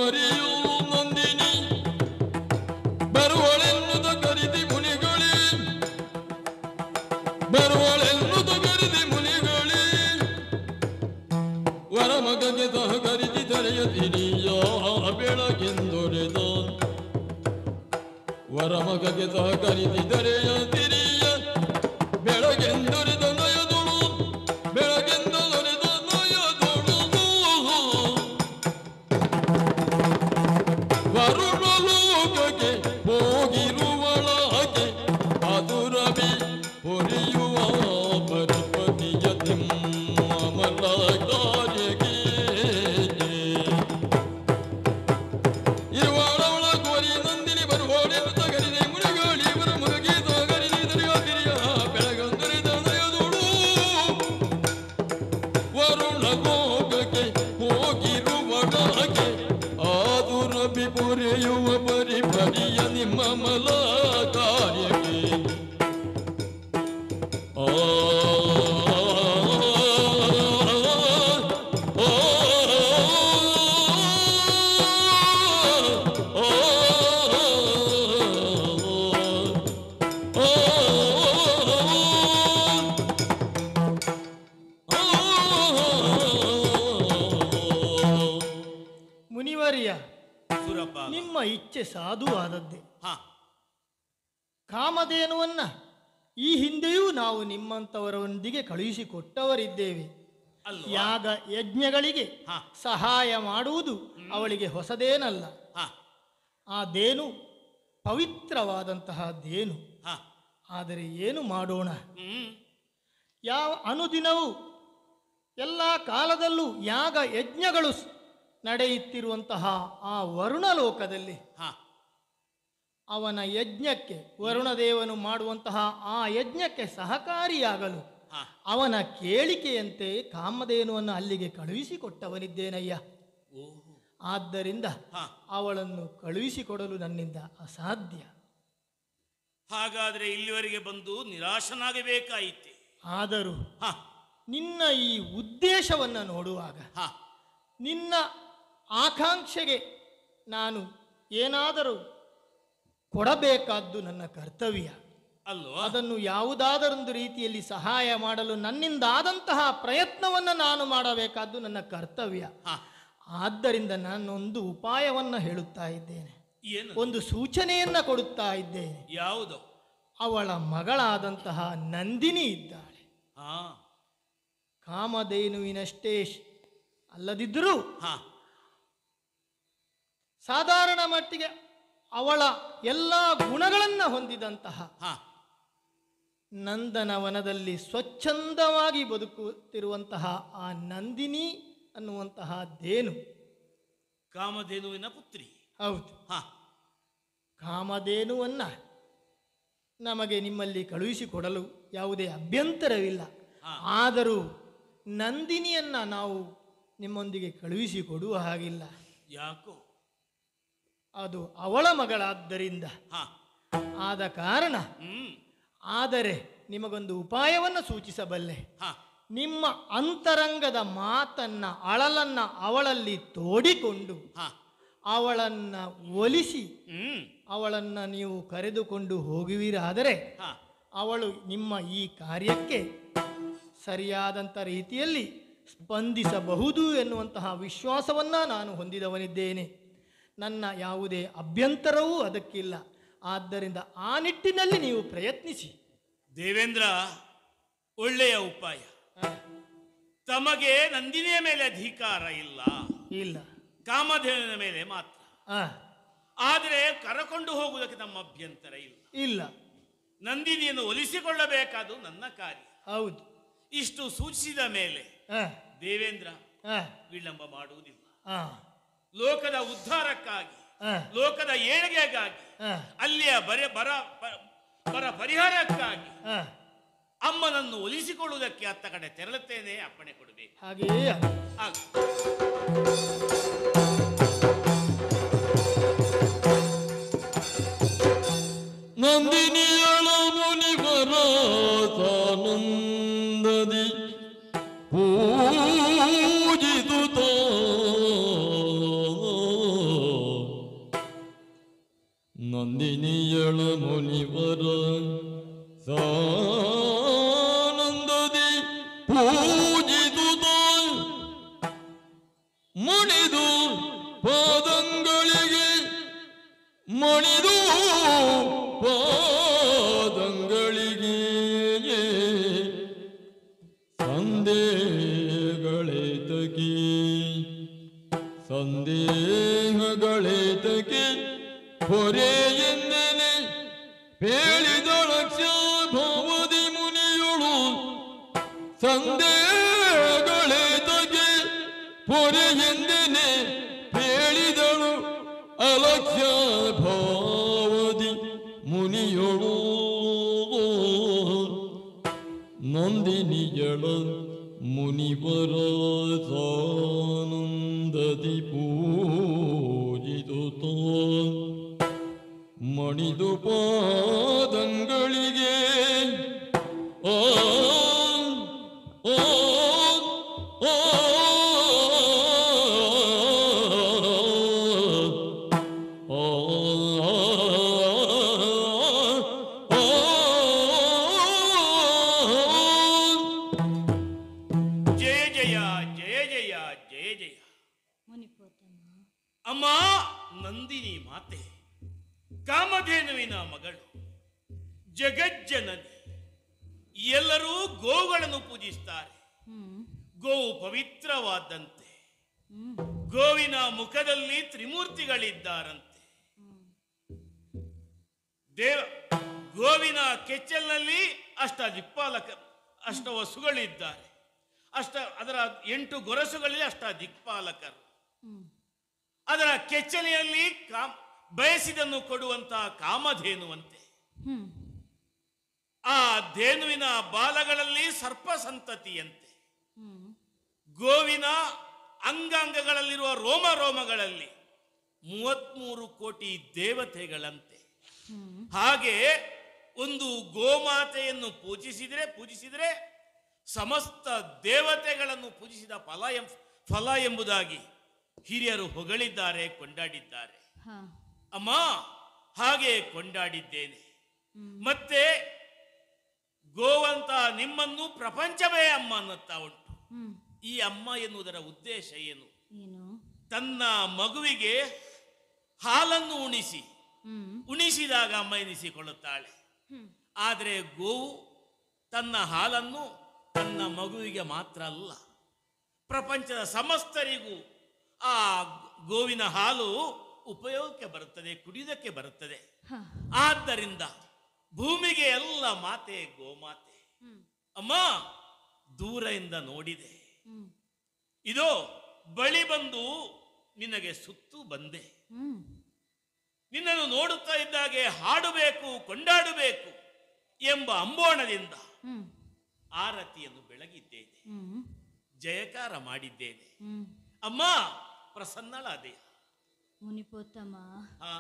ಪರಿಯು ನಂದಿನಿ ಬರುವಳೆನ್ನುದ ಕರಿದಿ ಮುನಿಗಳೇ ಬರುವಳೆನ್ನುದ ಕರಿದಿ ಮುನಿಗಳೇ ವರ ಮಗಗೆ ಸಹ ಕರಿದಿ ತರೆಯದಿರಿಯ ಬೆಳಗೆಂದೊರೆದ ವರ ಮಗಗೆ ಸಹ ಕರಿದಿ ತರೆಯದಿರಿಯ ಬೆಳಗೆಂದೊರೆದ ನಯದೊಳು ಬೆಳಗೆಂದ ದೊರೆದ ನಯದೊಳು ವರುಣಲೋಕಕ್ಕೆ ಹೋಗಿರುವಳಾಗೆ ಅದುರವಿ ಹೊರೆಯುವ ಪರಿಪತಿಯ ತಿಮ್ಮಮಲ ಕಾರ್ಯಕ್ಕೆ ಇರುವಾಳವಳ ಕೋರಿ ನಂದಿನಿ ಬರುವೋಳೆನು ತಗರಿದೆ ಮುನಿಗಾಳಿ ಇವರ ಮುಗಿ ತಗರಿದೆ ದರಿಯಾದಿರಿಯ ಬೆಳಗಂದರಿದ ನಯದೊಳು ವರುಣ ಲೋಕಕ್ಕೆ ಹೋಗಿರುವಡಾಗೆ ಆದುರಬಿ ಪೊರೆಯುವ ಪರಿಪರಿಯ ನಿಮ್ಮ ಮಲ ಕಾರ್ಯಕ್ಕೆ ಆ ಆ, ಆ, ಮುನಿವರ್ಯ ಸುರಪ ನಿಮ್ಮ ಇಚ್ಛೆ ಸಾಧುವಾದದ್ದೇ ಹಾ ಕಾಮಧೇನುವನ್ನ ಈ ಹಿಂದೆಯೂ ನಾವು ನಿಮ್ಮಂಥವರೊಂದಿಗೆ ಕಳುಹಿಸಿಕೊಟ್ಟವರಿದ್ದೇವೆ ಅಲ್ವಾ ಯಾಗ ಯಜ್ಞಗಳಿಗೆ ಹಾ. ಸಹಾಯ ಮಾಡುವುದು ಅವಳಿಗೆ ಹೊಸದೇನಲ್ಲ ಹಾ ಆ ದೇನು ಪವಿತ್ರವಾದಂತಹ ದೇನು ಹಾ ಆದರೆ ಏನು ಮಾಡೋಣ ಹ್ಮ್ ಯಾವ ಅನುದಿನವೂ ಎಲ್ಲ ಕಾಲದಲ್ಲೂ ಯಾಗ ಯಜ್ಞಗಳು ಸ್- ನಡೆಯುತ್ತಿರುವಂತಹ ಆ ವರುಣಲೋಕದಲ್ಲಿ ಹಾ ಅವನ ಯಜ್ಞಕ್ಕೆ ವರುಣದೇವನು ಮಾಡುವಂತಹ ಆ ಯಜ್ಞಕ್ಕೆ ಸಹಕಾರಿಯಾಗಲು ಹಾ ಅವನ ಕೇಳಿಕೆಯಂತೆ ಕಾಮಧೇನುವನ್ನು ಅಲ್ಲಿಗೆ ಕಳುಹಿಸಿಕೊಟ್ಟವನಿದ್ದೇನಯ್ಯ ಓಹೋ ಆದ್ದರಿಂದ ಹಾ ಅವಳನ್ನು ಕಳುಹಿಸಿಕೊಡಲು ನನ್ನಿಂದ ಅಸಾಧ್ಯ ಹಾಗಾದ್ರೆ ಇಲ್ಲಿವರೆಗೆ ಬಂದು ನಿರಾಶನಾಗಬೇಕಾಯಿತೆ ಆದರೂ ಹಾ ನಿನ್ನ ಈ ಉದ್ದೇಶವನ್ನು ನೋಡುವಾಗ ಹಾ ನಿನ್ನ ಆಕಾಂಕ್ಷೆಗೆ ನಾನು ಏನಾದರೂ ಕೊಡಬೇಕಾದ್ದು ನನ್ನ ಕರ್ತವ್ಯ ಅಲ್ವಾ ಅದನ್ನು ಯಾವುದಾದರೊಂದು ರೀತಿಯಲ್ಲಿ ಸಹಾಯ ಮಾಡಲು ನನ್ನಿಂದಾದಂತಹ ಪ್ರಯತ್ನವನ್ನು ನಾನು ಮಾಡಬೇಕಾದ್ದು ನನ್ನ ಕರ್ತವ್ಯ ಹಾ ಆದ್ದರಿಂದ ನಾನೊಂದು ಉಪಾಯವನ್ನು ಹೇಳುತ್ತಾ ಇದ್ದೇನೆ ಏನು ಒಂದು ಸೂಚನೆಯನ್ನ ಕೊಡುತ್ತಾ ಇದ್ದೇನೆ ಯಾವುದು ಅವಳ ಮಗಳಾದಂತಹ ನಂದಿನಿ ಇದ್ದಾಳೆ ಹಾ ಕಾಮಧೇನುವಿನಷ್ಟೇ ಶ್- ಅಲ್ಲದಿದ್ದರೂ ಹಾ ಸಾಧಾರಣ ಮಟ್ಟಿಗೆ ಅವಳ ಎಲ್ಲ ಗುಣಗಳನ್ನು ಹೊಂದಿದಂತಹ ಹಾ ನಂದನವನದಲ್ಲಿ ಸ್ವಚ್ಛಂದವಾಗಿ ಬದುಕುತ್ತಿರುವಂತಹ ಆ ನಂದಿನಿ ಅನ್ನುವಂತಹ ದೇನು ಕಾಮಧೇನುವಿನ ಪುತ್ರಿ ಹೌದು ಹಾ ಕಾಮಧೇನುವನ್ನ ನಮಗೆ ನಿಮ್ಮಲ್ಲಿ ಕಳುಹಿಸಿಕೊಡಲು ಯಾವುದೇ ಅಭ್ಯಂತರವಿಲ್ಲ ಹಾ. ಆದರೂ ನಂದಿನಿಯನ್ನ ನಾವು ನಿಮ್ಮೊಂದಿಗೆ ಕಳುಹಿಸಿಕೊಡುವ ಹಾಗಿಲ್ಲ ಯಾಕೋ ಅದು ಅವಳ ಮಗಳಾದ್ದರಿಂದ ಹಾ ಆದ ಕಾರಣ ಹ್ಮ್ ಆದರೆ ನಿಮಗೊಂದು ಉಪಾಯವನ್ನು ಸೂಚಿಸಬಲ್ಲೆ ಹಾ ನಿಮ್ಮ ಅಂತರಂಗದ ಮಾತನ್ನ ಅಳಲನ್ನ ಅವಳಲ್ಲಿ ತೋಡಿಕೊಂಡು ಹಾ ಅವಳನ್ನ ಒಲಿಸಿ ಹ್ಮ್ ಅವಳನ್ನ ನೀವು ಕರೆದುಕೊಂಡು ಹೋಗುವಿರಾದರೆ ಹಾ ಅವಳು ನಿಮ್ಮ ಈ ಕಾರ್ಯಕ್ಕೆ ಸರಿಯಾದಂಥ ರೀತಿಯಲ್ಲಿ ಸ್ಪಂದಿಸಬಹುದು ಎನ್ನುವಂತಹ ವಿಶ್ವಾಸವನ್ನ ನಾನು ಹೊಂದಿದವನಿದ್ದೇನೆ ನನ್ನ ಯಾವುದೇ ಅಭ್ಯಂತರವೂ ಅದಕ್ಕಿಲ್ಲ ಆದ್ದರಿಂದ ಆ ನಿಟ್ಟಿನಲ್ಲಿ ನೀವು ಪ್ರಯತ್ನಿಸಿ ದೇವೇಂದ್ರ ಒಳ್ಳೆಯ ಉಪಾಯ ಆ, ತಮಗೆ ನಂದಿನಿಯ ಮೇಲೆ ಅಧಿಕಾರ ಇಲ್ಲ ಇಲ್ಲ ಕಾಮಧೇನುವಿನ ಮೇಲೆ ಮಾತ್ರ ಆ, ಆದರೆ ಕರಕೊಂಡು ಹೋಗುವುದಕ್ಕೆ ನಮ್ಮ ಅಭ್ಯಂತರ ಇಲ್ಲ ಇಲ್ಲ ನಂದಿನಿಯನ್ನು ಒಲಿಸಿಕೊಳ್ಳಬೇಕಾದು ನನ್ನ ಕಾರ್ಯ ಹೌದು ಇಷ್ಟು ಸೂಚಿಸಿದ ಮೇಲೆ ಆ, ದೇವೇಂದ್ರ ಆ, ವಿಳಂಬ ಮಾಡುವುದಿಲ್ಲ ಆ, ಲೋಕದ ಉದ್ಧಾರಕ್ಕಾಗಿ ಆ, ಲೋಕದ ಏಳಿಗೆಗಾಗಿ ಆ, ಅಲ್ಲಿಯ ಬರ ಬರ ಪ- ಬರ ಪರಿಹಾರಕ್ಕಾಗಿ ಆ, ಅಮ್ಮನನ್ನು ಒಲಿಸಿಕೊಳ್ಳುವುದಕ್ಕೆ ಅತ್ತ ಕಡೆ ತೆರಳುತ್ತೇನೆ ಅಪ್ಪಣೆ ಕೊಡಬೇಕು ಹಾಗೆಯೇ ಆಗಲಿ. ಆಗ ನಂದಿನಿಯಳ ಮುನಿವರ ಸಾನಂದದಿ ಪೂಜಿದುತ್ತ ನಂದಿನಿಯಳ ಮುನಿವರ ಸಾನಂದದಿ ಪೂಜಿದುದ ಮಣಿದು ಪಾದಂಗಳಿಗೆ ಮಣಿದು ಪಾದಂಗಳಿಗೆ ಸಂದೇಹಗಳೇ ತಗಿ ಸಂದೇಹಗಳೇ ತಗಿ ಹೊರೆಯೆಂದನೆ ಪೇಳಿದಳಕ್ಷ ಭವದಿ ಮುನಿಯೊಳು ಸಂದೇಹಗಳೇ ತಗಿ ಪೊರೆಯೆಂದನೆ ಹೇಳಿದಳು ಅಲಕ್ಷ್ಯ ಭಾವದಿ ಮುನಿಯೊಳು ನಂದಿನಿಯಳ ಮುನಿವರ ಸಾನಂದದಿ ಪೂಜಿದುತ ಮಣಿದು ಪಾದಂಗಳಿಗೆ ಆ ಆ ಆ ಜಯ ಜಯ ಜಯ ಜಯ ಜಯ ಜಯ ಮುನಿಪೋತಮ್ಮ ಅಮ್ಮ ನಂದಿನಿ ಮಾತೆ ಕಾಮಧೇನುವಿನ ಮಗಳು ಜಗಜ್ಜನನಿ ಎಲ್ಲರೂ ಗೋವುಗಳನ್ನು ಪೂಜಿಸ್ತಾರೆ ಹ್ಮ್ ಗೋವು ಪವಿತ್ರವಾದಂತೆ ಹ್ಮ್ ಗೋವಿನ ಮುಖದಲ್ಲಿ ತ್ರಿಮೂರ್ತಿಗಳಿದ್ದಾರಂತೆ ದೇವ ಗೋವಿನ ಕೆಚ್ಚಲಿನಲ್ಲಿ ಅಷ್ಟ ದಿಕ್ಪಾಲಕ ಅಷ್ಟ ವಸುಗಳಿದ್ದಾರೆ ಅಷ್ಟ ಅದರ ಎಂಟು ಗೊರಸುಗಳಲ್ಲಿ ಅಷ್ಟ ದಿಕ್ಪಾಲಕರು ಹ್ಮ್ ಅದರ ಕೆಚ್ಚಲಿಯಲ್ಲಿ ಕಾಮ್ ಬಯಸಿದನ್ನು ಕೊಡುವಂತಹ ಕಾಮಧೇನುವಂತೆ ಹ್ಮ್ ಆ ಧೇನುವಿನ ಬಾಲಗಳಲ್ಲಿ ಸರ್ಪ ಸಂತತಿಯಂತೆ ಹ್ಮ್ ಗೋವಿನ ಅಂಗಾಂಗಗಳಲ್ಲಿರುವ ರೋಮ ರೋಮಗಳಲ್ಲಿ ಮೂವತ್ಮೂರು ಕೋಟಿ ದೇವತೆಗಳಂತೆ ಹ್ಮ್ ಹಾಗೆ ಒಂದು ಗೋಮಾತೆಯನ್ನು ಪೂಜಿಸಿದರೆ ಪೂಜಿಸಿದರೆ ಸಮಸ್ತ ದೇವತೆಗಳನ್ನು ಪೂಜಿಸಿದ ಫಲ ಎಂ ಫಲ ಎಂಬುದಾಗಿ ಹಿರಿಯರು ಹೊಗಳಿದ್ದಾರೆ ಕೊಂಡಾಡಿದ್ದಾರೆ ಹಾ ಅಮ್ಮ ಹಾಗೆ ಕೊಂಡಾಡಿದ್ದೇನೆ ಹ್ಮ್ ಮತ್ತೆ ಗೋವಂತ ನಿಮ್ಮನ್ನು ಪ್ರಪಂಚವೇ ಅಮ್ಮ ಅನ್ನುತ್ತಾ ಉಂಟು ಹ್ಮ್ ಈ ಅಮ್ಮ ಎನ್ನುವುದರ ಉದ್ದೇಶ ಏನು ಏನು ತನ್ನ ಮಗುವಿಗೆ ಹಾಲನ್ನು ಉಣಿಸಿ ಹ್ಮ್ ಉಣಿಸಿದಾಗ ಅಮ್ಮ ಎನಿಸಿಕೊಳ್ಳುತ್ತಾಳೆ ಹ್ಮ್ ಆದರೆ ಗೋವು ತನ್ನ ಹಾಲನ್ನು ತನ್ನ ಮಗುವಿಗೆ ಮಾತ್ರ ಅಲ್ಲ ಪ್ರಪಂಚದ ಸಮಸ್ತರಿಗೂ ಆ ಗೋವಿನ ಹಾಲು ಉಪಯೋಗಕ್ಕೆ ಬರುತ್ತದೆ ಕುಡಿಯುವುದಕ್ಕೆ ಬರುತ್ತದೆ ಹಾ ಆದ್ದರಿಂದ ಭೂಮಿಗೆ ಎಲ್ಲ ಮಾತೆ ಗೋಮಾತೆ ಹ್ಮ್ ಅಮ್ಮ ದೂರದಿಂದ ನೋಡಿದೆ ಹ್ಮ್ ಇದೋ ಬಳಿ ಬಂದು ನಿನಗೆ ಸುತ್ತು ಬಂದೆ ಹ್ಮ್ ನಿನ್ನನ್ನು ನೋಡುತ್ತಾ ಇದ್ದಾಗೆ ಹಾಡಬೇಕು ಕೊಂಡಾಡಬೇಕು ಎಂಬ ಅಂಬೋಣದಿಂದ ಹ್ಮ್ ಆರತಿಯನ್ನು ಬೆಳಗಿದ್ದೇನೆ ಹ್ಮ್ ಜಯಕಾರ ಮಾಡಿದ್ದೇನೆ ಹ್ಮ್ ಅಮ್ಮ ಪ್ರಸನ್ನಳಾದೆ ಮುನಿಪೋತಮ್ಮ ಹಾ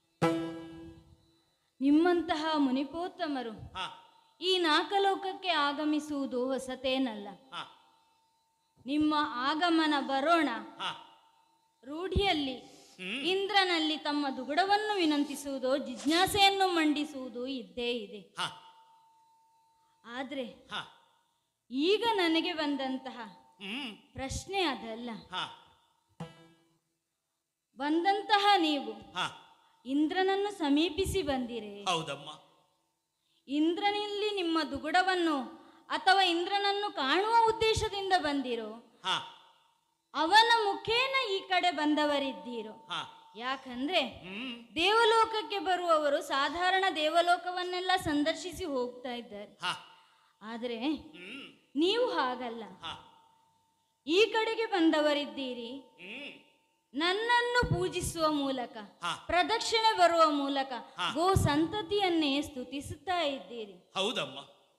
ನಿಮ್ಮಂತಹ ಮುನಿಪೋತ್ತಮರು ಹಾ ಈ ನಾಕಲೋಕಕ್ಕೆ ಆಗಮಿಸುವುದು ಹೊಸತೇನಲ್ಲ ಹಾ ನಿಮ್ಮ ಆಗಮನ ಬರೋಣ ಹಾ ರೂಢಿಯಲ್ಲಿ ಹ್ಮ್. ಇಂದ್ರನಲ್ಲಿ ತಮ್ಮ ದುಗುಡವನ್ನು ವಿನಂತಿಸುವುದು ಜಿಜ್ಞಾಸೆಯನ್ನು ಮಂಡಿಸುವುದು ಇದ್ದೇ ಇದೆ ಹಾ ಆದ್ರೆ ಹಾ ಈಗ ನನಗೆ ಬಂದಂತಹ ಹ್ಮ್ ಪ್ರಶ್ನೆ ಅದಲ್ಲ ಹಾ ಬಂದಂತಹ ನೀವು ಹಾ ಇಂದ್ರನನ್ನು ಸಮೀಪಿಸಿ ಬಂದಿರೆ ಹೌದಮ್ಮ ಇಂದ್ರನಲ್ಲಿ ನಿಮ್ಮ ದುಗುಡವನ್ನು ಅಥವಾ ಇಂದ್ರನನ್ನು ಕಾಣುವ ಉದ್ದೇಶದಿಂದ ಬಂದಿರೋ ಹಾ ಅವನ ಮುಖೇನ ಈ ಕಡೆ ಬಂದವರಿದ್ದೀರೋ ಹಾ ಯಾಕಂದ್ರೆ ಹ್ಮ್ ದೇವಲೋಕಕ್ಕೆ ಬರುವವರು ಸಾಧಾರಣ ದೇವಲೋಕವನ್ನೆಲ್ಲ ಸಂದರ್ಶಿಸಿ ಹೋಗ್ತಾ ಇದ್ದಾರೆ ಹಾ ಆದರೆ ಹ್ಮ್ ನೀವು ಹಾಗಲ್ಲ ಹಾ ಈ ಕಡೆಗೆ ಬಂದವರಿದ್ದೀರಿ ಹ್ಮ್ ನನ್ನನ್ನು ಪೂಜಿಸುವ ಮೂಲಕ ಹಾ. ಪ್ರದಕ್ಷಿಣೆ ಬರುವ ಮೂಲಕ ಹಾ. ಗೋ ಸಂತತಿಯನ್ನೇ ಸ್ತುತಿಸುತ್ತಾ ಇದ್ದೀರಿ ಹೌದಮ್ಮ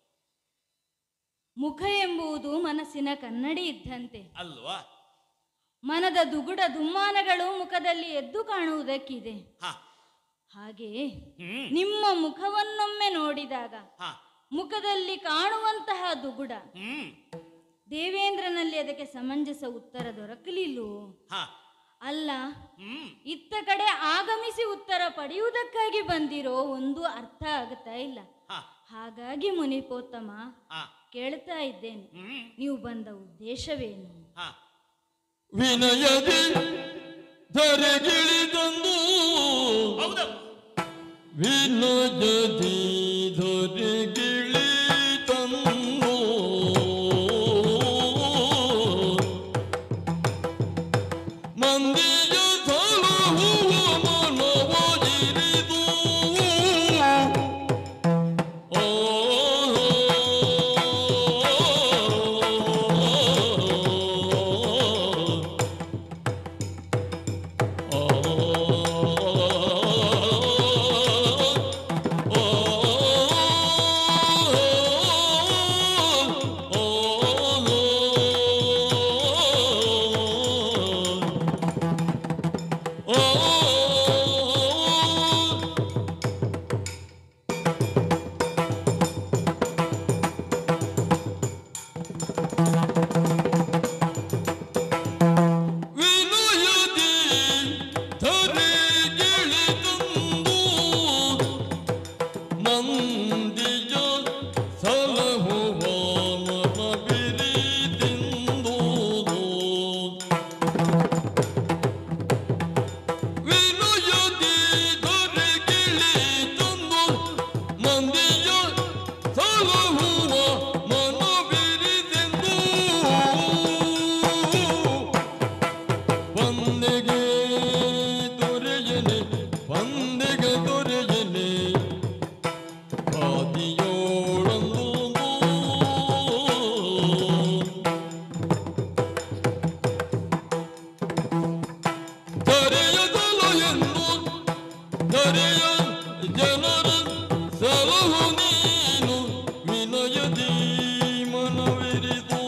ಮುಖ ಎಂಬುದು ಮನಸ್ಸಿನ ಕನ್ನಡಿ ಇದ್ದಂತೆ ಅಲ್ವಾ ಮನದ ದುಗುಡ ದುಮ್ಮಾನಗಳು ಮುಖದಲ್ಲಿ ಎದ್ದು ಕಾಣುವುದಕ್ಕಿದೆ ಹಾ ಹಾಗೆಯೇ ಹ್ಮ್ ನಿಮ್ಮ ಮುಖವನ್ನೊಮ್ಮೆ ನೋಡಿದಾಗ ಹಾ ಮುಖದಲ್ಲಿ ಕಾಣುವಂತಹ ದುಗುಡ ಹ್ಮ್ ದೇವೇಂದ್ರನಲ್ಲಿ ಅದಕ್ಕೆ ಸಮಂಜಸ ಉತ್ತರ ದೊರಕಲಿಲ್ಲವೋ ಹಾ ಅಲ್ಲ ಹ್ಮ್ ಇತ್ತ ಕಡೆ ಆಗಮಿಸಿ ಉತ್ತರ ಪಡೆಯುವುದಕ್ಕಾಗಿ ಬಂದಿರೋ ಒಂದು ಅರ್ಥ ಆಗುತ್ತಾ ಇಲ್ಲ ಹಾ ಹಾಗಾಗಿ ಮುನಿಪೋತ್ತಮ ಹಾ ಕೇಳ್ತಾ ಇದ್ದೇನೆ ಹ್ಮ್ ನೀವು ಬಂದ ಉದ್ದೇಶವೇನು ಹಾ ವಿನಯದಿ ಧರೆಗಿಳಿದಂದು ಹೌದಮ್ಮ ವಿನಯದಿ ಧರೆಗಿಳಿದಂದು ಮಂದಿಯ ಸಲಹುವ ಮನವೊಜಿರಿದು ಓ ವಿನಯದಿ ಧರೆಗಿಳಿದಂದು ಮಂದಿಯ ಸಲಹುವ ಮನ ಬಿರಿದಿಂದು ವಿನಯದಿ ಧರೆಗಿಳಿದಂದು ಮಂದಿಯ ಸಲಹುವ ಮನ ಬಿರಿದಿಂದು ಬಂದೆಗೆ ದೊರೆಯನೆ ಬಂದೆಗೆ ದೊರೆಯನೆ ಆದಿಯೋಳಂದು ದರೆಯದಲ್ಲ ಎಂದು ದರೆಯ ಜನರ ಸಲಹು ನೀನು ವಿನಯದಿ ಮನವಿರಿದು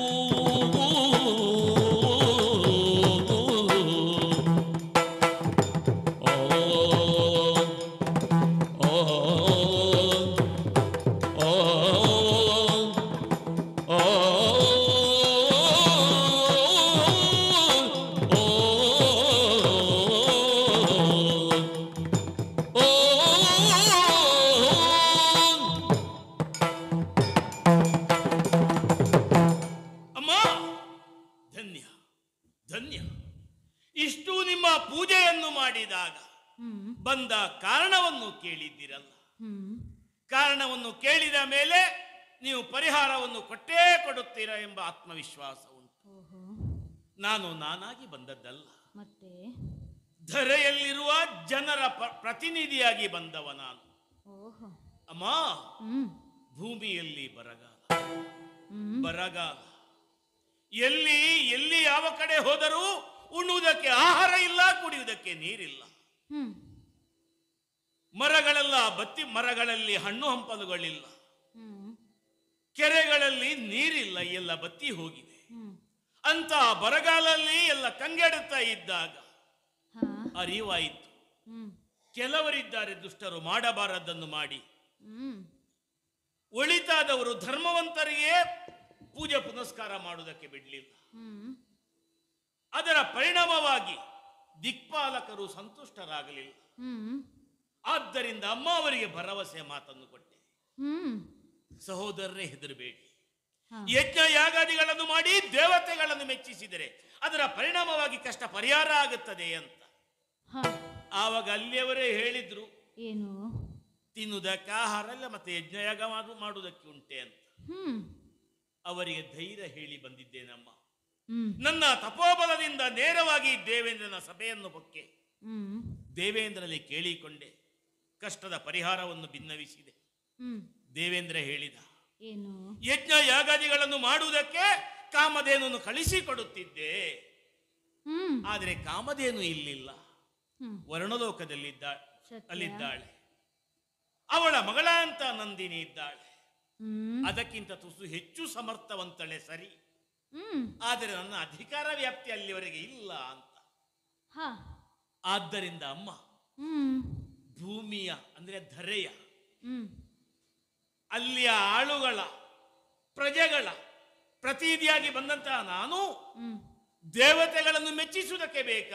ಅಮ್ಮ ಧನ್ಯ ಧನ್ಯ ಇಷ್ಟು ನಿಮ್ಮ ಪೂಜೆಯನ್ನು ಮಾಡಿದಾಗ ಹ್ಮ್ ಬಂದ ಕಾರಣವನ್ನು ಕೇಳಿದ್ದೀರಲ್ಲ ಹ್ಮ್ ಕಾರಣವನ್ನು ಕೇಳಿದ ಮೇಲೆ ನೀವು ಪರಿಹಾರವನ್ನು ಕೊಟ್ಟೇ ಕೊಡುತ್ತೀರಾ ಎಂಬ ಆತ್ಮವಿಶ್ವಾಸ ಉಂಟು ಓಹೋ ನಾನು ನಾನಾಗಿ ಬಂದದ್ದಲ್ಲ ಮತ್ತೆ ಧರೆಯಲ್ಲಿರುವ ಜನರ ಪ- ಪ್ರತಿನಿಧಿಯಾಗಿ ಬಂದವ ನಾನು ಓಹೋ ಅಮ್ಮ ಹ್ಮ್ ಭೂಮಿಯಲ್ಲಿ ಬರಗಾಲ ಹ್ಮ್ ಬರಗಾಲ ಎಲ್ಲಿ ಎಲ್ಲಿ ಯಾವ ಕಡೆ ಹೋದರೂ ಉಣ್ಣುವುದಕ್ಕೆ ಆಹಾರ ಇಲ್ಲ ಕುಡಿಯುವುದಕ್ಕೆ ನೀರಿಲ್ಲ ಹ್ಮ್ ಮರಗಳೆಲ್ಲ ಬತ್ತಿ ಮರಗಳಲ್ಲಿ ಹಣ್ಣು ಹಂಪಲುಗಳಿಲ್ಲ ಹ್ಮ್ ಕೆರೆಗಳಲ್ಲಿ ನೀರಿಲ್ಲ ಎಲ್ಲ ಬತ್ತಿ ಹೋಗಿದೆ ಹ್ಮ್ ಅಂತ ಬರಗಾಲಲ್ಲಿ ಎಲ್ಲ ಕಂಗೆಡುತ್ತಾ ಇದ್ದಾಗ ಹಾ ಅರಿವಾಯಿತು ಹ್ಮ್ ಕೆಲವರಿದ್ದಾರೆ ದುಷ್ಟರು ಮಾಡಬಾರದನ್ನು ಮಾಡಿ ಹ್ಮ್ ಒಳಿತಾದವರು ಧರ್ಮವಂತರಿಗೆ ಪೂಜೆ ಪುನಸ್ಕಾರ ಮಾಡುವುದಕ್ಕೆ ಬಿಡಲಿಲ್ಲ ಹ್ಮ್ ಅದರ ಪರಿಣಾಮವಾಗಿ ದಿಕ್ಪಾಲಕರು ಸಂತುಷ್ಟರಾಗಲಿಲ್ಲ ಹ್ಮ್ ಆದ್ದರಿಂದ ಅಮ್ಮ ಅವರಿಗೆ ಭರವಸೆ ಮಾತನ್ನು ಕೊಟ್ಟೆ ಹ್ಮ್ ಸಹೋದರರೇ ಹೆದರಬೇಡಿ ಹಾ. ಯಜ್ಞ ಯಾಗಾದಿಗಳನ್ನು ಮಾಡಿ ದೇವತೆಗಳನ್ನು ಮೆಚ್ಚಿಸಿದರೆ ಅದರ ಪರಿಣಾಮವಾಗಿ ಕಷ್ಟ ಪರಿಹಾರ ಆಗುತ್ತದೆ ಅಂತ ಹಾ ಆವಾಗ ಅಲ್ಲಿಯವರೇ ಹೇಳಿದ್ರು ಏನು ತಿನ್ನುವುದಕ್ಕೆ ಆಹಾರ ಇಲ್ಲ ಮತ್ತೆ ಯಜ್ಞಯಾಗ ಮಾಡು ಮಾಡುವುದಕ್ಕೆ ಉಂಟೆ ಅಂತ ಹ್ಮ್ ಅವರಿಗೆ ಧೈರ್ಯ ಹೇಳಿ ಬಂದಿದ್ದೇನಮ್ಮ ಹ್ಮ್ ನನ್ನ ತಪೋಬಲದಿಂದ ನೇರವಾಗಿ ದೇವೇಂದ್ರನ ಸಭೆಯನ್ನು ಹೊಕ್ಕೆ ಹ್ಮ್ ದೇವೇಂದ್ರನಲ್ಲಿ ಕೇಳಿಕೊಂಡೆ ಕಷ್ಟದ ಪರಿಹಾರವನ್ನು ಭಿನ್ನವಿಸಿದೆ ಹ್ಮ್ ದೇವೇಂದ್ರ ಹೇಳಿದ ಏನು ಯಜ್ಞ ಯಾಗಾದಿಗಳನ್ನು ಮಾಡುವುದಕ್ಕೆ ಕಾಮಧೇನನ್ನು ಕಳಿಸಿಕೊಡುತ್ತಿದ್ದೆ ಹ್ಮ್ ಆದರೆ ಕಾಮಧೇನು ಇಲ್ಲಿಲ್ಲ ಹ್ಮ್ ವರ್ಣಲೋಕದಲ್ಲಿದ್ದ ಸತ್ಯ. ಅಲ್ಲಿದ್ದಾಳೆ ಅವಳ ಮಗಳ ಅಂತ ನಂದಿನಿ ಇದ್ದಾಳೆ ಹ್ಮ್ ಅದಕ್ಕಿಂತ ತುಸು ಹೆಚ್ಚು ಸಮರ್ಥವಂತಳೆ ಸರಿ ಹ್ಮ್ ಆದರೆ ನನ್ನ ಅಧಿಕಾರ ವ್ಯಾಪ್ತಿ ಅಲ್ಲಿವರೆಗೆ ಇಲ್ಲ ಅಂತ ಹಾ ಆದ್ದರಿಂದ ಅಮ್ಮ ಹ್ಮ್ ಭೂಮಿಯ ಅಂದ್ರೆ ಧರೆಯ ಹ್ಮ್ ಅಲ್ಲಿಯ ಆಳುಗಳ ಪ್ರಜೆಗಳ ಪ್ರತಿನಿಧಿಯಾಗಿ ಬಂದಂತಹ ನಾನು ಹ್ಮ್ ದೇವತೆಗಳನ್ನು ಮೆಚ್ಚಿಸುವುದಕ್ಕೆ ಬೇಕಾಗಿ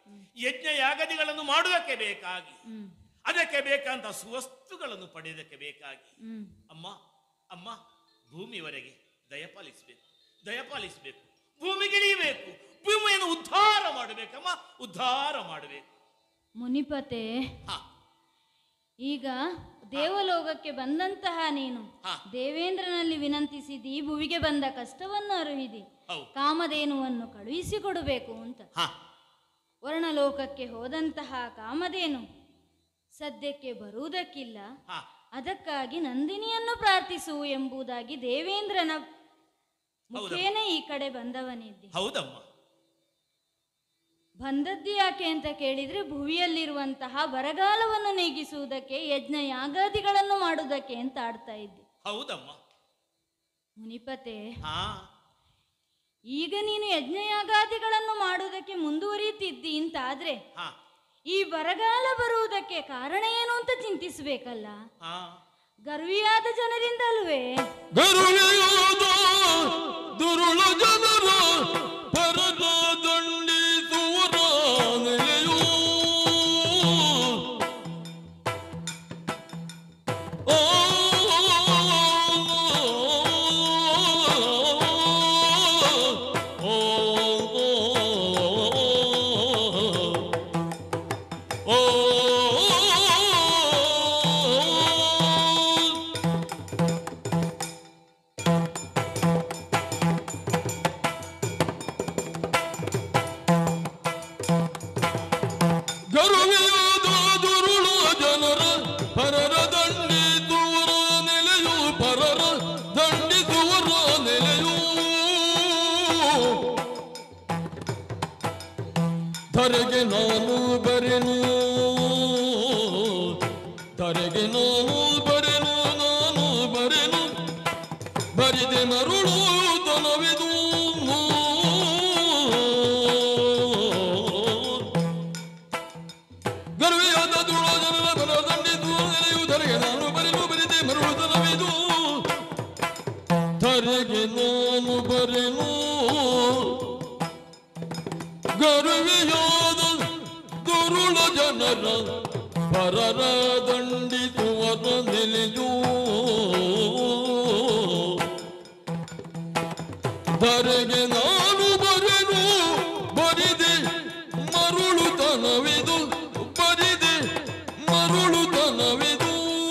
ಯಜ್ಞ ಯಾಗದಿಗಳನ್ನು ಮಾಡುವುದಕ್ಕೆ ಬೇಕಾಗಿ ಹ್ಮ್ ಅದಕ್ಕೆ ಬೇಕಂತ ಸುವಸ್ತುಗಳನ್ನು ಪಡೆಯುವುದಕ್ಕೆ ಬೇಕಾಗಿ ಹ್ಮ್ ಅಮ್ಮ ಅಮ್ಮ ಭೂಮಿವರೆಗೆ ದಯಪಾಲಿಸಬೇಕು ದಯಪಾಲಿಸಬೇಕು ಭೂಮಿಗಿಳಿಯಬೇಕು ಭೂಮಿಯನ್ನು ಉದ್ಧಾರ ಮಾಡಬೇಕಮ್ಮ ಉದ್ಧಾರ ಮಾಡಬೇಕು ಮುನಿಪತೆ ಹಾ ಈಗ ದೇವಲೋಕಕ್ಕೆ ಬಂದಂತಹ ನೀನು ಹಾ. ದೇವೇಂದ್ರನಲ್ಲಿ ವಿನಂತಿಸಿದಿ ಈ ಭುವಿಗೆ ಬಂದ ಕಷ್ಟವನ್ನು ಅರುಹಿದಿ ಹೌದು ಕಾಮಧೇನುವನ್ನು ಕಳುಹಿಸಿಕೊಡಬೇಕು ಅಂತ ಹಾ ವರ್ಣಲೋಕಕ್ಕೆ ಹೋದಂತಹ ಕಾಮಧೇನು ಸದ್ಯಕ್ಕೆ ಬರುವುದಕ್ಕಿಲ್ಲ ಹಾ ಅದಕ್ಕಾಗಿ ನಂದಿನಿಯನ್ನು ಪ್ರಾರ್ಥಿಸು ಎಂಬುದಾಗಿ ದೇವೇಂದ್ರನ ಮುಖೇನ ಈ ಕಡೆ ಬಂದವನಿದ್ದೆ ಹೌದಮ್ಮ ಬಂದದ್ದು ಯಾಕೆ ಅಂತ ಕೇಳಿದ್ರೆ ಭುವಿಯಲ್ಲಿರುವಂತಹ ಬರಗಾಲವನ್ನು ನೀಗಿಸುವುದಕ್ಕೆ ಯಜ್ಞ ಯಾಗಾದಿಗಳನ್ನು ಮಾಡುವುದಕ್ಕೆ ಅಂತ ಆಡ್ತಾ ಇದ್ದೆ ಹೌದಮ್ಮ ಮುನಿಪತೆ ಹಾ ಈಗ ನೀನು ಯಜ್ಞ ಯಾಗಾದಿಗಳನ್ನು ಮಾಡುವುದಕ್ಕೆ ಮುಂದುವರಿಯುತ್ತಿದ್ದಿ ಅಂತ ಆದ್ರೆ ಹಾ ಈ ಬರಗಾಲ ಬರುವುದಕ್ಕೆ ಕಾರಣ ಏನು ಅಂತ ಚಿಂತಿಸಬೇಕಲ್ಲ ಹಾ ಗರ್ವಿಯಾದ ಜನರಿಂದಲ್ವೇ ಗರುಳೆಯಾದ ದುರುಳ ಜನರ ಪರದ ದಂಡಿಸುವರ ನೆಲೆಯೂ ಆ, ಓ, ಓ, ಓ, ಗರುವೆಯಾದ ದುರುಳ ಜನರ ಪರರ ದಂಡಿಸುವರ ನೆಲೆಯು ಪರರ ದಂಡಿಸುವರ ನೆಲೆಯು ಧರೆಗೆ ನಾನು ಬರೆನು ಧರೆಗೆ ನಾನು ಬರೆನು ನಾನು ಬರೆನು ಬರಿದೆ ಮರುಳು ತನವಿದು ಗರ್ವೆಯಾದ ದುಳ ಜನರ ಬರ ದಂಡಿತು ನೆಲೆಯು ಧರೆಗೆ ನಾನು ಬರೆನು ಬರಿದೆ ಮರುಳು ತನವಿದು ಧರೆಗೆ ನಾನು ಬರೆನು ಗರ್ವೆಯಾದ ದುರುಳ ಜನರ ಪರರ ದಂಡಿಸುವರ ನೆಲೆಯೂ ಧರೆಗೆ ನಾನು ಬರೆನು ಬರಿದೆ ಮರುಳು ತನವಿದು ಬರಿದೆ ಮರುಳು ತನವಿದು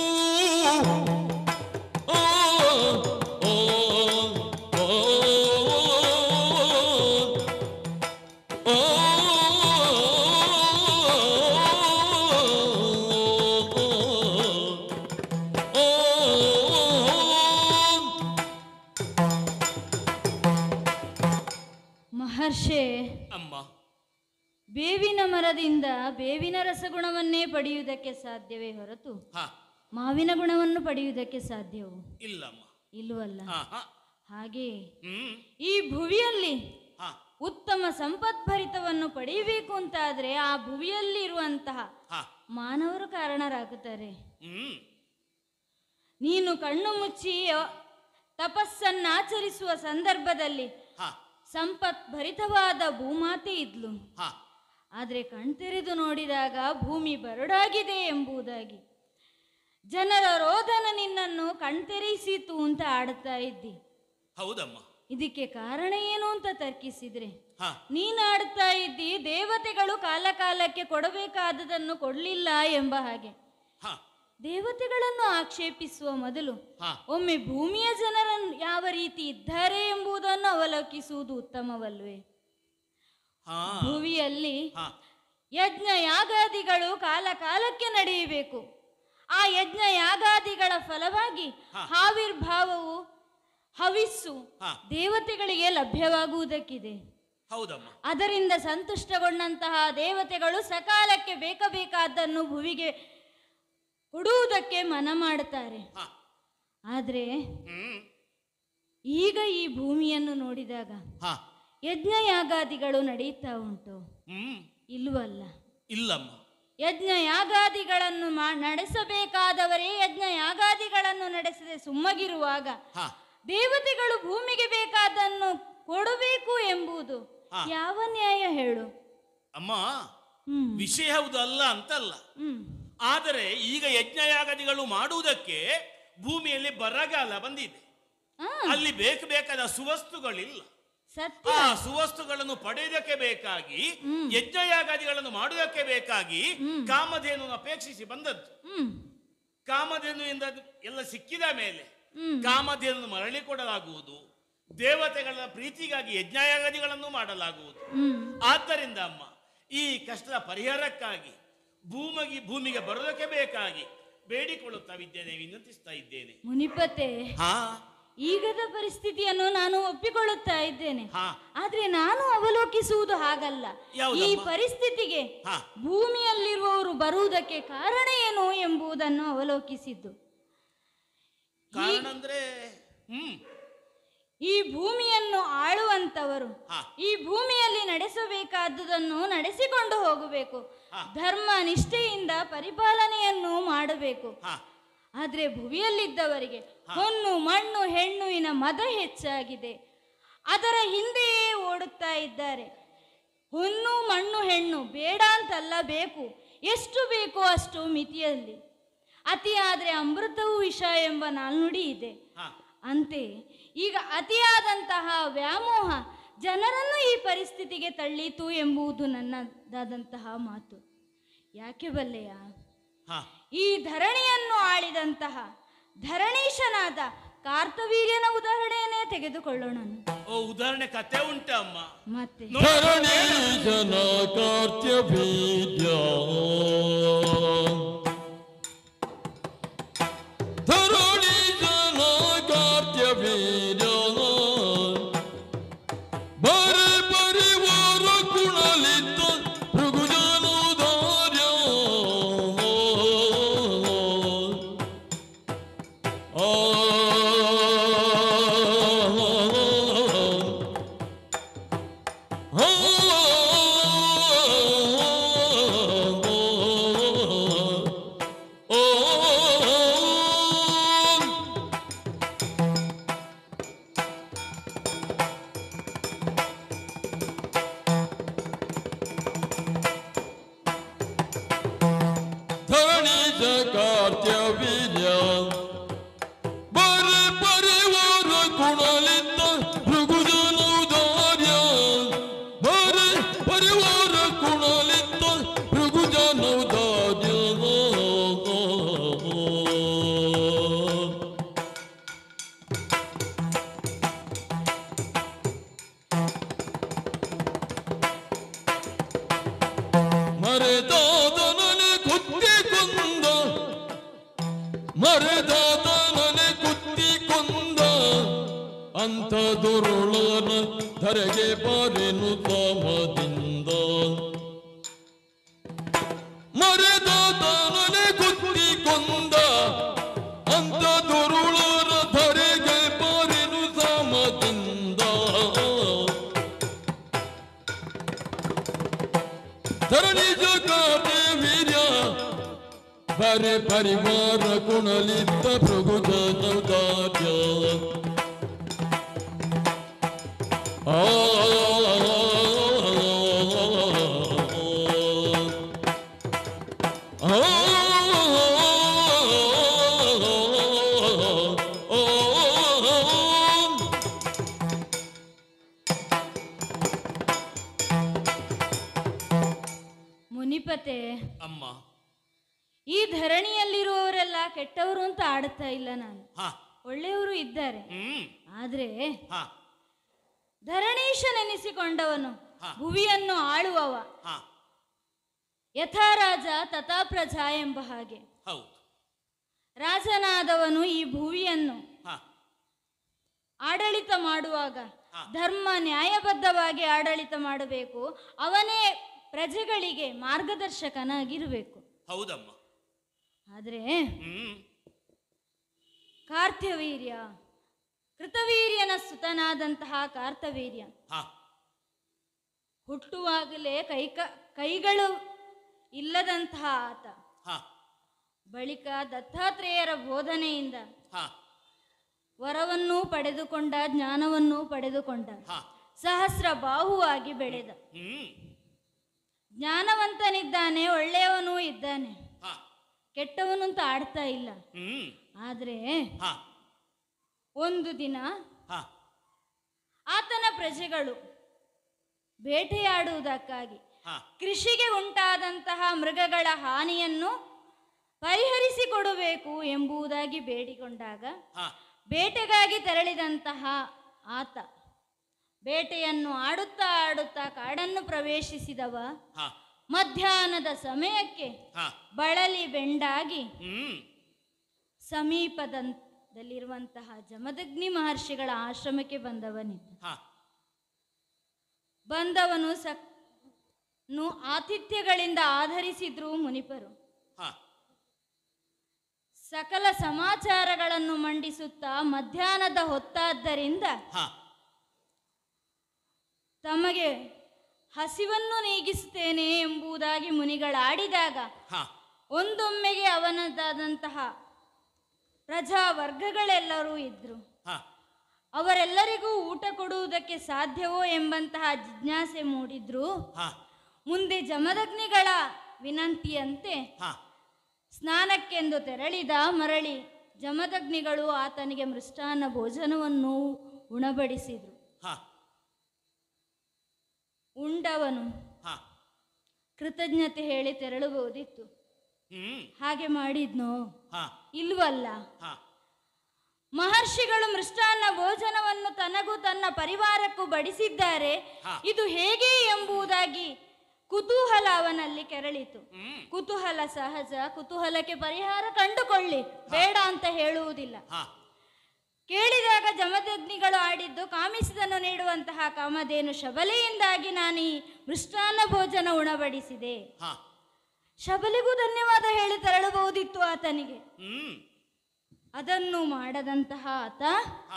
ಆ, ಆ, ಆ, ಆ, ಆ, ಮಹರ್ಷೆ ಅಮ್ಮ ಬೇವಿನ ಮರದಿಂದ ಬೇವಿನ ರಸಗುಣವನ್ನೇ ಪಡೆಯುವುದಕ್ಕೆ ಸಾಧ್ಯವೇ ಹೊರತು ಹಾ ಮಾವಿನ ಗುಣವನ್ನು ಪಡೆಯುವುದಕ್ಕೆ ಸಾಧ್ಯವು ಇಲ್ಲಮ್ಮ ಇಲ್ವಲ್ಲ ಹಾ ಹಾ ಹಾಗೆ ಹ್ಮ್ ಈ ಭುವಿಯಲ್ಲಿ ಹಾ ಉತ್ತಮ ಸಂಪದ್ಭರಿತವನ್ನು ಪಡೆಯಬೇಕು ಅಂತಾದ್ರೆ ಆ ಭುವಿಯಲ್ಲಿರುವಂತಹ ಹಾ ಮಾನವರು ಕಾರಣರಾಗುತ್ತಾರೆ ಹ್ಮ್ ನೀನು ಕಣ್ಣು ಮುಚ್ಚಿ ತಪಸ್ಸನ್ನಾಚರಿಸುವ ಸಂದರ್ಭದಲ್ಲಿ ಹಾ ಸಂಪತ್ ಭರಿತವಾದ ಭೂಮಾತೆ ಇದ್ಲು ಹಾ ಆದರೆ ಕಣ್ತೆರೆದು ನೋಡಿದಾಗ ಭೂಮಿ ಬರಡಾಗಿದೆ ಎಂಬುದಾಗಿ ಜನರ ರೋದನ ನಿನ್ನನ್ನು ಕಣ್ತೆರೆಸಿತು ಅಂತ ಆಡ್ತಾ ಇದ್ದಿ ಹೌದಮ್ಮ ಇದಕ್ಕೆ ಕಾರಣ ಏನು ಅಂತ ತರ್ಕಿಸಿದ್ರೆ ಹಾ ನೀನು ಆಡ್ತಾ ಇದ್ದಿ ದೇವತೆಗಳು ಕಾಲ ಕಾಲಕ್ಕೆ ಕೊಡಬೇಕಾದದನ್ನು ಕೊಡಲಿಲ್ಲ ಎಂಬ ಹಾಗೆ ಹಾ ದೇವತೆಗಳನ್ನು ಆಕ್ಷೇಪಿಸುವ ಮೊದಲು ಹಾ ಒಮ್ಮೆ ಭೂಮಿಯ ಜನರನ್ನು ಯಾವ ರೀತಿ ಇದ್ದಾರೆ ಎಂಬುದನ್ನು ಅವಲೋಕಿಸುವುದು ಉತ್ತಮವಲ್ವೇ ಹಾ ಭುವಿಯಲ್ಲಿ ಹಾ ಯಜ್ಞ ಯಾಗಾದಿಗಳು ಕಾಲ ಕಾಲಕ್ಕೆ ನಡೆಯಬೇಕು ಆ ಯಜ್ಞ ಯಾಗಾದಿಗಳ ಫಲವಾಗಿ ಹಾ. ಆವಿರ್ಭಾವವು ಹವಿಸ್ಸು ಹಾ. ದೇವತೆಗಳಿಗೆ ಲಭ್ಯವಾಗುವುದಕ್ಕಿದೆ ಹೌದಮ್ಮ ಅದರಿಂದ ಸಂತುಷ್ಟಗೊಂಡಂತಹ ದೇವತೆಗಳು ಸಕಾಲಕ್ಕೆ ಬೇಕಬೇಕಾದ್ದನ್ನು ಭುವಿಗೆ ಕೊಡುವುದಕ್ಕೆ ಮನ ಮಾಡುತ್ತಾರೆ ಹಾ ಆದರೆ ಹ್ಮ್ ಈಗ ಈ ಭೂಮಿಯನ್ನು ನೋಡಿದಾಗ ಹಾ ಯಜ್ಞ ಯಾಗಾದಿಗಳು ನಡೆಯುತ್ತಾ ಉಂಟು ಹ್ಮ್ ಇಲ್ವಲ್ಲ ಇಲ್ಲಮ್ಮ ಯಜ್ಞ ಯಾಗಾದಿಗಳನ್ನು ಮಾ ನಡೆಸಬೇಕಾದವರೇ ಯಜ್ಞ ಯಾಗಾದಿಗಳನ್ನು ನಡೆಸದೆ ಸುಮ್ಮಗಿರುವಾಗ ಹಾ ದೇವತೆಗಳು ಭೂಮಿಗೆ ಬೇಕಾದನ್ನು ಕೊಡಬೇಕು ಎಂಬುದು ಹಾ. ಯಾವ ನ್ಯಾಯ ಹೇಳು ಅಮ್ಮ ಹ್ಮ್ ವಿಷಯ ಹೌದು ಅಲ್ಲ ಅಂತಲ್ಲ ಹ್ಮ್ ಆದರೆ ಈಗ ಯಜ್ಞಯಾಗದಿಗಳು ಮಾಡುವುದಕ್ಕೆ ಭೂಮಿಯಲ್ಲಿ ಬರಗಾಲ ಬಂದಿದೆ ಆ, ಅಲ್ಲಿ ಬೇಕು ಬೇಕಾದ ಸುವಸ್ತುಗಳಿಲ್ಲ ಸತ್ಯ ಆ ಸುವಸ್ತುಗಳನ್ನು ಪಡೆಯುವುದಕ್ಕೆ ಬೇಕಾಗಿ ಯಜ್ಞಯಾಗಾದಿಗಳನ್ನು ಮಾಡುವುದಕ್ಕೆ ಬೇಕಾಗಿ ಕಾಮಧೇನು ಅಪೇಕ್ಷಿಸಿ ಬಂದದ್ದು ಹ್ಮ್ ಕಾಮಧೇನುವಿಂದ ಎಲ್ಲ ಸಿಕ್ಕಿದ ಮೇಲೆ ಹ್ಮ್. ಕಾಮಧೇನು ಮರಳಿ ಕೊಡಲಾಗುವುದು ದೇವತೆಗಳ ಪ್ರೀತಿಗಾಗಿ ಯಜ್ಞಯಾಗಾದಿಗಳನ್ನು ಮಾಡಲಾಗುವುದು ಹ್ಮ್ ಆದ್ದರಿಂದ ಅಮ್ಮ ಈ ಕಷ್ಟದ ಪರಿಹಾರಕ್ಕಾಗಿ ಭೂಮಿಗೆ ಭೂಮಿಗೆ ಬರೋದಕ್ಕೆ ಬೇಕಾಗಿ ಬೇಡಿಕೊಳ್ಳುತ್ತಾ ಇದ್ದೇನೆ ವಿನಂತಿಸ್ತಾ ಇದ್ದೇನೆ ಮುನಿಪತೆ ಹಾ ಈಗದ ಪರಿಸ್ಥಿತಿಯನ್ನು ನಾನು ಒಪ್ಪಿಕೊಳ್ಳುತ್ತಾ ಇದ್ದೇನೆ ಹಾ ಆದ್ರೆ ನಾನು ಅವಲೋಕಿಸುವುದು ಹಾಗಲ್ಲ ಯಾವುದಮ್ಮ? ಈ ಪರಿಸ್ಥಿತಿಗೆ ಹಾ ಭೂಮಿಯಲ್ಲಿರುವವರು ಬರುವುದಕ್ಕೆ ಕಾರಣ ಏನು ಎಂಬುದನ್ನು ಅವಲೋಕಿಸಿದ್ದು ಕಾರಣ ಅಂದ್ರೆ ಹ್ಮ್ ಈ ಭೂಮಿಯನ್ನು ಆಳುವಂತವರು ಹಾ. ಈ ಭೂಮಿಯಲ್ಲಿ ನಡೆಸಬೇಕಾದುದನ್ನು ನಡೆಸಿಕೊಂಡು ಹೋಗಬೇಕು ಹಾ. ಧರ್ಮ ನಿಷ್ಠೆಯಿಂದ ಪರಿಪಾಲನೆಯನ್ನು ಮಾಡಬೇಕು ಹಾ ಆದ್ರೆ ಭುವಿಯಲ್ಲಿದ್ದವರಿಗೆ ಹೊನ್ನು ಮಣ್ಣು ಹೆಣ್ಣುವಿನ ಮದ ಹೆಚ್ಚಾಗಿದೆ ಅದರ ಹಿಂದೆಯೇ ಓಡುತ್ತಾ ಇದ್ದಾರೆ ಹೊನ್ನು ಮಣ್ಣು ಹೆಣ್ಣು ಬೇಡ ಅಂತಲ್ಲ ಬೇಕು ಎಷ್ಟು ಬೇಕೋ ಅಷ್ಟು ಮಿತಿಯಲ್ಲಿ ಅತಿಯಾದರೆ ಅಮೃತವೂ ವಿಷ ಎಂಬ ನಾಲ್ನುಡಿ ಇದೆ ಹಾ ಅಂತೆ ಈಗ ಅತಿಯಾದಂತಹ ವ್ಯಾಮೋಹ ಜನರನ್ನು ಈ ಪರಿಸ್ಥಿತಿಗೆ ತಳ್ಳೀತು ಎಂಬುದು ನನ್ನದಾದಂತಹ ಮಾತು ಯಾಕೆ ಬಲ್ಲೆಯ ಹಾ ಈ ಧರಣಿಯನ್ನು ಆಳಿದಂತಹ ಧರಣೀಶನಾದ ಕಾರ್ತವೀರ್ಯನ ಉದಾಹರಣೆಯನ್ನೇ ತೆಗೆದುಕೊಳ್ಳೋಣ ಓ ಉದಾಹರಣೆ ಕತೆ ಉಂಟ ಅಮ್ಮ ಮತ್ತೆ ಧರಣಿ ಜನ ಕಾರ್ತ್ಯ ಬೀಜ ಧರಣಿ ಜನ ಕಾರ್ತ್ಯ ಬೀಜ ಬರೆ ಪರಿವಾರ ಕುಣಲಿದ್ದ ಭೃಗುಜನೋದಾರ್ಯ ಧರಣಿ ಜಕಾರ್ತ್ಯ ವೀರ್ಯ ಬರೆ ಪರಿವಾರ ಕುಣಲಿದ್ದ ಭೃಗುಜನೌದಾರ್ಯ ಬರೆ ಪರಿವಾರ ಕುಣಲಿದ್ದ ಭೃಗುಜನೌದಾರ್ಯ ಮರೆದಾದನನೆ ಕುತ್ತಿ ಕೊಂದ ಮರೆದಾದನನೆ ಕುತ್ತಿ ಕೊಂದ ಅಂತ ದುರುಳನ ಧರೆಗೆ ಬಾರೆನು ಕಾಮದಿಂದ ಮರೆದಾದನನೆ ಕುತ್ತಿ ಕೊಂದ ಅಂತ ದುರುಳನ ಧರೆಗೆ ಬಾರೆನು ಸಾಮದಿಂದ ಧರಣಿ ಜಗಾದೆ ವೀರ್ಯ ಬರೆ ಪರಿವಾರ ಕುಣಲಿದ್ದ ಭೃಗುಜ ನೌದಾರ್ಯ ಆ ಮುನಿಪತೆ ಅಮ್ಮ ಈ ಧರಣಿಯಲ್ಲಿರುವವರೆಲ್ಲ ಕೆಟ್ಟವರು ಅಂತ ಆಡುತ್ತಾ ಇಲ್ಲ ನಾನು ಹಾ ಒಳ್ಳೆಯವರು ಇದ್ದಾರೆ ಹ್ಮ್ ಆದ್ರೆ ಹಾ ಧರಣೀಶನೆನಿಸಿಕೊಂಡವನು ಭುವಿಯನ್ನು ಆಳುವವ ಹಾ ಯಥಾ ರಾಜ ತಥಾ ಪ್ರಜಾ ಎಂಬ ಹಾಗೆ ಹೌದು ರಾಜನಾದವನು ಈ ಭುವಿಯನ್ನು ಹಾ ಆಡಳಿತ ಮಾಡುವಾಗ ಧರ್ಮ ನ್ಯಾಯಬದ್ಧವಾಗಿ ಆಡಳಿತ ಮಾಡಬೇಕು ಅವನೇ ಪ್ರಜೆಗಳಿಗೆ ಮಾರ್ಗದರ್ಶಕನಾಗಿರಬೇಕು ಹೌದಮ್ಮ ಆದರೆ ಹ್ಮ್ ಕಾರ್ತವೀರ್ಯ ಕೃತವೀರ್ಯನ ಸುತನಾದಂತಹ ಕಾರ್ತವೀರ್ಯ ಹಾ ಹುಟ್ಟುವಾಗಲೇ ಕೈ ಕೈಗಳು ಇಲ್ಲದಂತಹ ಆತ ಹಾ ಬಳಿಕ ದತ್ತಾತ್ರೇಯರ ಬೋಧನೆಯಿಂದ ಹಾ ವರವನ್ನೂ ಪಡೆದುಕೊಂಡ ಜ್ಞಾನವನ್ನೂ ಪಡೆದುಕೊಂಡ ಹಾ ಸಹಸ್ರ ಬಾಹುವಾಗಿ ಬೆಳೆದ ಹ್ಮ್ ಜ್ಞಾನವಂತನಿದ್ದಾನೆ ಒಳ್ಳೆಯವನೂ ಇದ್ದಾನೆ ಹಾ ಕೆಟ್ಟವನು ಅಂತ ಆಡ್ತಾ ಇಲ್ಲ ಹ್ಮ್ ಆದರೆ ಹಾ ಒಂದು ದಿನ ಹಾ ಆತನ ಪ್ರಜೆಗಳು ಬೇಟೆಯಾಡುವುದಕ್ಕಾಗಿ ಹಾ ಕೃಷಿಗೆ ಉಂಟಾದಂತಹ ಮೃಗಗಳ ಹಾನಿಯನ್ನು ಪರಿಹರಿಸಿಕೊಡಬೇಕು ಎಂಬುದಾಗಿ ಬೇಡಿಕೊಂಡಾಗ ಹಾ ಬೇಟೆಗಾಗಿ ತೆರಳಿದಂತಹ ಆತ ಬೇಟೆಯನ್ನು ಆಡುತ್ತಾ ಆಡುತ್ತಾ ಕಾಡನ್ನು ಪ್ರವೇಶಿಸಿದವ ಹಾ ಮಧ್ಯಾಹ್ನದ ಸಮಯಕ್ಕೆ ಹಾ ಬಳಲಿ ಬೆಂಡಾಗಿ ಹ್ಮ್ ಸಮೀಪದಲ್ಲಿರುವಂತಹ ಜಮದಗ್ನಿ ಮಹರ್ಷಿಗಳ ಆಶ್ರಮಕ್ಕೆ ಬಂದವನಿದ್ದ ಹಾ ಬಂದವನು ಸಕ್ ನು ಆತಿಥ್ಯಗಳಿಂದ ಆಧರಿಸಿದ್ರು ಮುನಿಪರು ಹಾ ಸಕಲ ಸಮಾಚಾರಗಳನ್ನು ಮಂಡಿಸುತ್ತಾ ಮಧ್ಯಾಹ್ನದ ಹೊತ್ತಾದ್ದರಿಂದ ಹಾ ತಮಗೆ ಹಸಿವನ್ನು ನೀಗಿಸುತ್ತೇನೆ ಎಂಬುದಾಗಿ ಮುನಿಗಳಾಡಿದಾಗ ಹಾ ಒಂದೊಮ್ಮೆಗೆ ಅವನದಾದಂತಹ ಪ್ರಜಾ ವರ್ಗಗಳೆಲ್ಲರೂ ಇದ್ರು ಹಾ ಅವರೆಲ್ಲರಿಗೂ ಊಟ ಕೊಡುವುದಕ್ಕೆ ಸಾಧ್ಯವೋ ಎಂಬಂತಹ ಜಿಜ್ಞಾಸೆ ಮೂಡಿದ್ರು ಹಾ ಮುಂದೆ ಜಮದಗ್ನಿಗಳ ವಿನಂತಿಯಂತೆ ಹಾ ಸ್ನಾನಕ್ಕೆಂದು ತೆರಳಿದ ಮರಳಿ ಜಮದಗ್ನಿಗಳು ಆತನಿಗೆ ಮೃಷ್ಟಾನ್ನ ಭೋಜನವನ್ನು ಉಣಬಡಿಸಿದರು ಹಾ ಉಂಡವನು ಹಾ ಕೃತಜ್ಞತೆ ಹೇಳಿ ತೆರಳಬಹುದಿತ್ತು ಹ್ಮ್ ಹಾಗೆ ಮಾಡಿದ್ನೋ ಹಾ ಇಲ್ವಲ್ಲ ಹಾ ಮಹರ್ಷಿಗಳು ಮೃಷ್ಟಾನ್ನ ಭೋಜನವನ್ನು ತನಗೂ ತನ್ನ ಪರಿವಾರಕ್ಕೂ ಬಡಿಸಿದ್ದಾರೆ ಹಾ. ಇದು ಹೇಗೆ ಎಂಬುದಾಗಿ ಕುತೂಹಲ ಅವನಲ್ಲಿ ಕೆರಳಿತು ಹ್ಮ್ ಕುತೂಹಲ ಸಹಜ ಕುತೂಹಲಕ್ಕೆ ಪರಿಹಾರ ಕಂಡುಕೊಳ್ಳಿ ಬೇಡ ಅಂತ ಹೇಳುವುದಿಲ್ಲ ಹಾ ಕೇಳಿದಾಗ ಜಮದಗ್ನಿಗಳು ಆಡಿದ್ದು ಕಾಮಿಸಿದನ್ನು ನೀಡುವಂತಹ ಕಾಮಧೇನು ಶಬಲೆಯಿಂದಾಗಿ ನಾನು ಈ ಮೃಷ್ಟಾನ್ನ ಭೋಜನ ಉಣಬಡಿಸಿದೆ ಹಾ ಶಬಲೆಗೂ ಧನ್ಯವಾದ ಹೇಳಿ ತೆರಳಬಹುದಿತ್ತು ಆತನಿಗೆ ಹ್ಮ್ ಅದನ್ನು ಮಾಡದಂತಹ ಆತ ಹಾ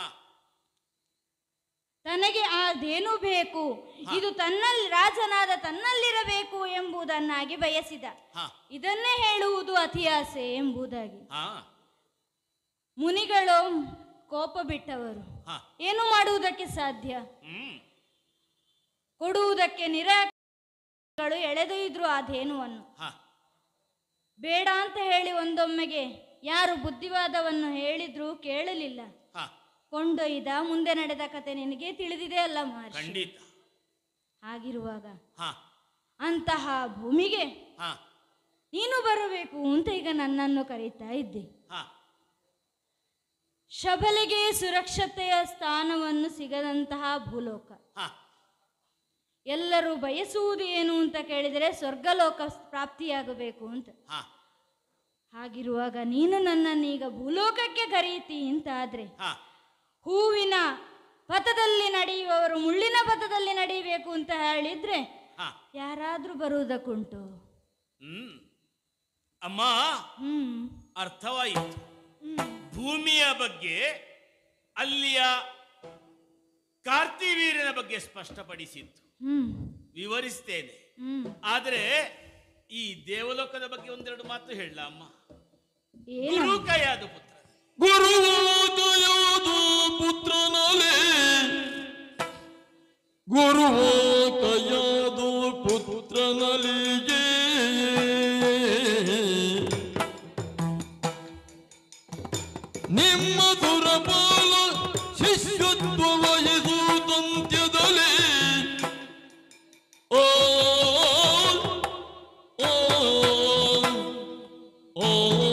ತನಗೆ ಅದೇನು ಬೇಕು ಇದು ತನ್ನಲ್ಲಿ ರಾಜನಾದ ತನ್ನಲ್ಲಿರಬೇಕು ಎಂಬುದನ್ನಾಗಿ ಬಯಸಿದ ಹಾ ಇದನ್ನೇ ಹೇಳುವುದು ಅತಿಯಾಸೆ ಎಂಬುದಾಗಿ ಹಾ ಮುನಿಗಳು ಕೋಪ ಬಿಟ್ಟವರು ಹಾ ಏನು ಮಾಡುವುದಕ್ಕೆ ಸಾಧ್ಯ ಹ್ಮ್ ಕೊಡುವುದಕ್ಕೆ ನಿರಾಕರಿಗಳು ಎಳೆದೊಯ್ದ್ರು ಆ ಧೇನುವನ್ನು ಹಾ ಬೇಡ ಅಂತ ಹೇಳಿ ಒಂದೊಮ್ಮೆಗೆ ಯಾರು ಬುದ್ಧಿವಾದವನ್ನು ಹೇಳಿದ್ರು ಕೇಳಲಿಲ್ಲ ಹಾ ಕೊಂಡೊಯ್ದ ಮುಂದೆ ನಡೆದ ಕತೆ ನಿನಗೆ ತಿಳಿದಿದೆ ಅಲ್ಲ ಮಹರ್ಷಿ ಖಂಡಿತ ಹಾಗಿರುವಾಗ ಹಾ ಅಂತಹ ಭೂಮಿಗೆ ಹಾ ನೀನು ಬರಬೇಕು ಅಂತ ಈಗ ನನ್ನನ್ನು ಕರೀತಾ ಇದ್ದೆ ಹಾ ಶಬಲಿಗೆ ಸುರಕ್ಷತೆಯ ಸ್ಥಾನವನ್ನು ಸಿಗದಂತಹ ಭೂಲೋಕ ಹಾ ಎಲ್ಲರೂ ಬಯಸುವುದು ಏನು ಅಂತ ಕೇಳಿದರೆ ಸ್ವರ್ಗಲೋಕ ಪ್ರಾಪ್ತಿಯಾಗಬೇಕು ಅಂತ ಹಾ ಹಾಗಿರುವಾಗ ನೀನು ನನ್ನನ್ನು ಈಗ ಭೂಲೋಕಕ್ಕೆ ಕರೀತಿ ಅಂತ ಆದ್ರೆ ಹಾ ಹೂವಿನ ಪಥದಲ್ಲಿ ನಡೆಯುವವರು ಮುಳ್ಳಿನ ಪಥದಲ್ಲಿ ನಡೆಯಬೇಕು ಅಂತ ಹೇಳಿದ್ರೆ ಹಾ ಯಾರಾದ್ರೂ ಬರುವುದಕ್ಕುಂಟು ಹ್ಮ್ ಅಮ್ಮ ಹ್ಮ್ ಅರ್ಥವಾಯಿತು ಹ್ಮ್ ಭೂಮಿಯ ಬಗ್ಗೆ ಅಲ್ಲಿಯ ಕಾರ್ತಿವೀರ್ಯನ ಬಗ್ಗೆ ಸ್ಪಷ್ಟಪಡಿಸಿತ್ತು ಹ್ಮ್ ವಿವರಿಸ್ತೇನೆ ಹ್ಮ್ ಆದರೆ ಈ ದೇವಲೋಕದ ಬಗ್ಗೆ ಒಂದೆರಡು ಮಾತು ಹೇಳಲ ಅಮ್ಮ ಏನು ಗುರು ಕೈಯಾದ ಪುತ್ರ ಗುರುವಾತಯಾದ ಪುತ್ರನಲೆ ಗುರುವಾತಯಾದ ಪುತ್ರನಲಿಗೆ ನಿಮ್ಮ ದುರಪಾಲ ಶಿಷ್ಯತ್ವ ವಹಿಸುತ್ತಂತ್ಯದಲ್ಲಿ ಓ ಓ ಓ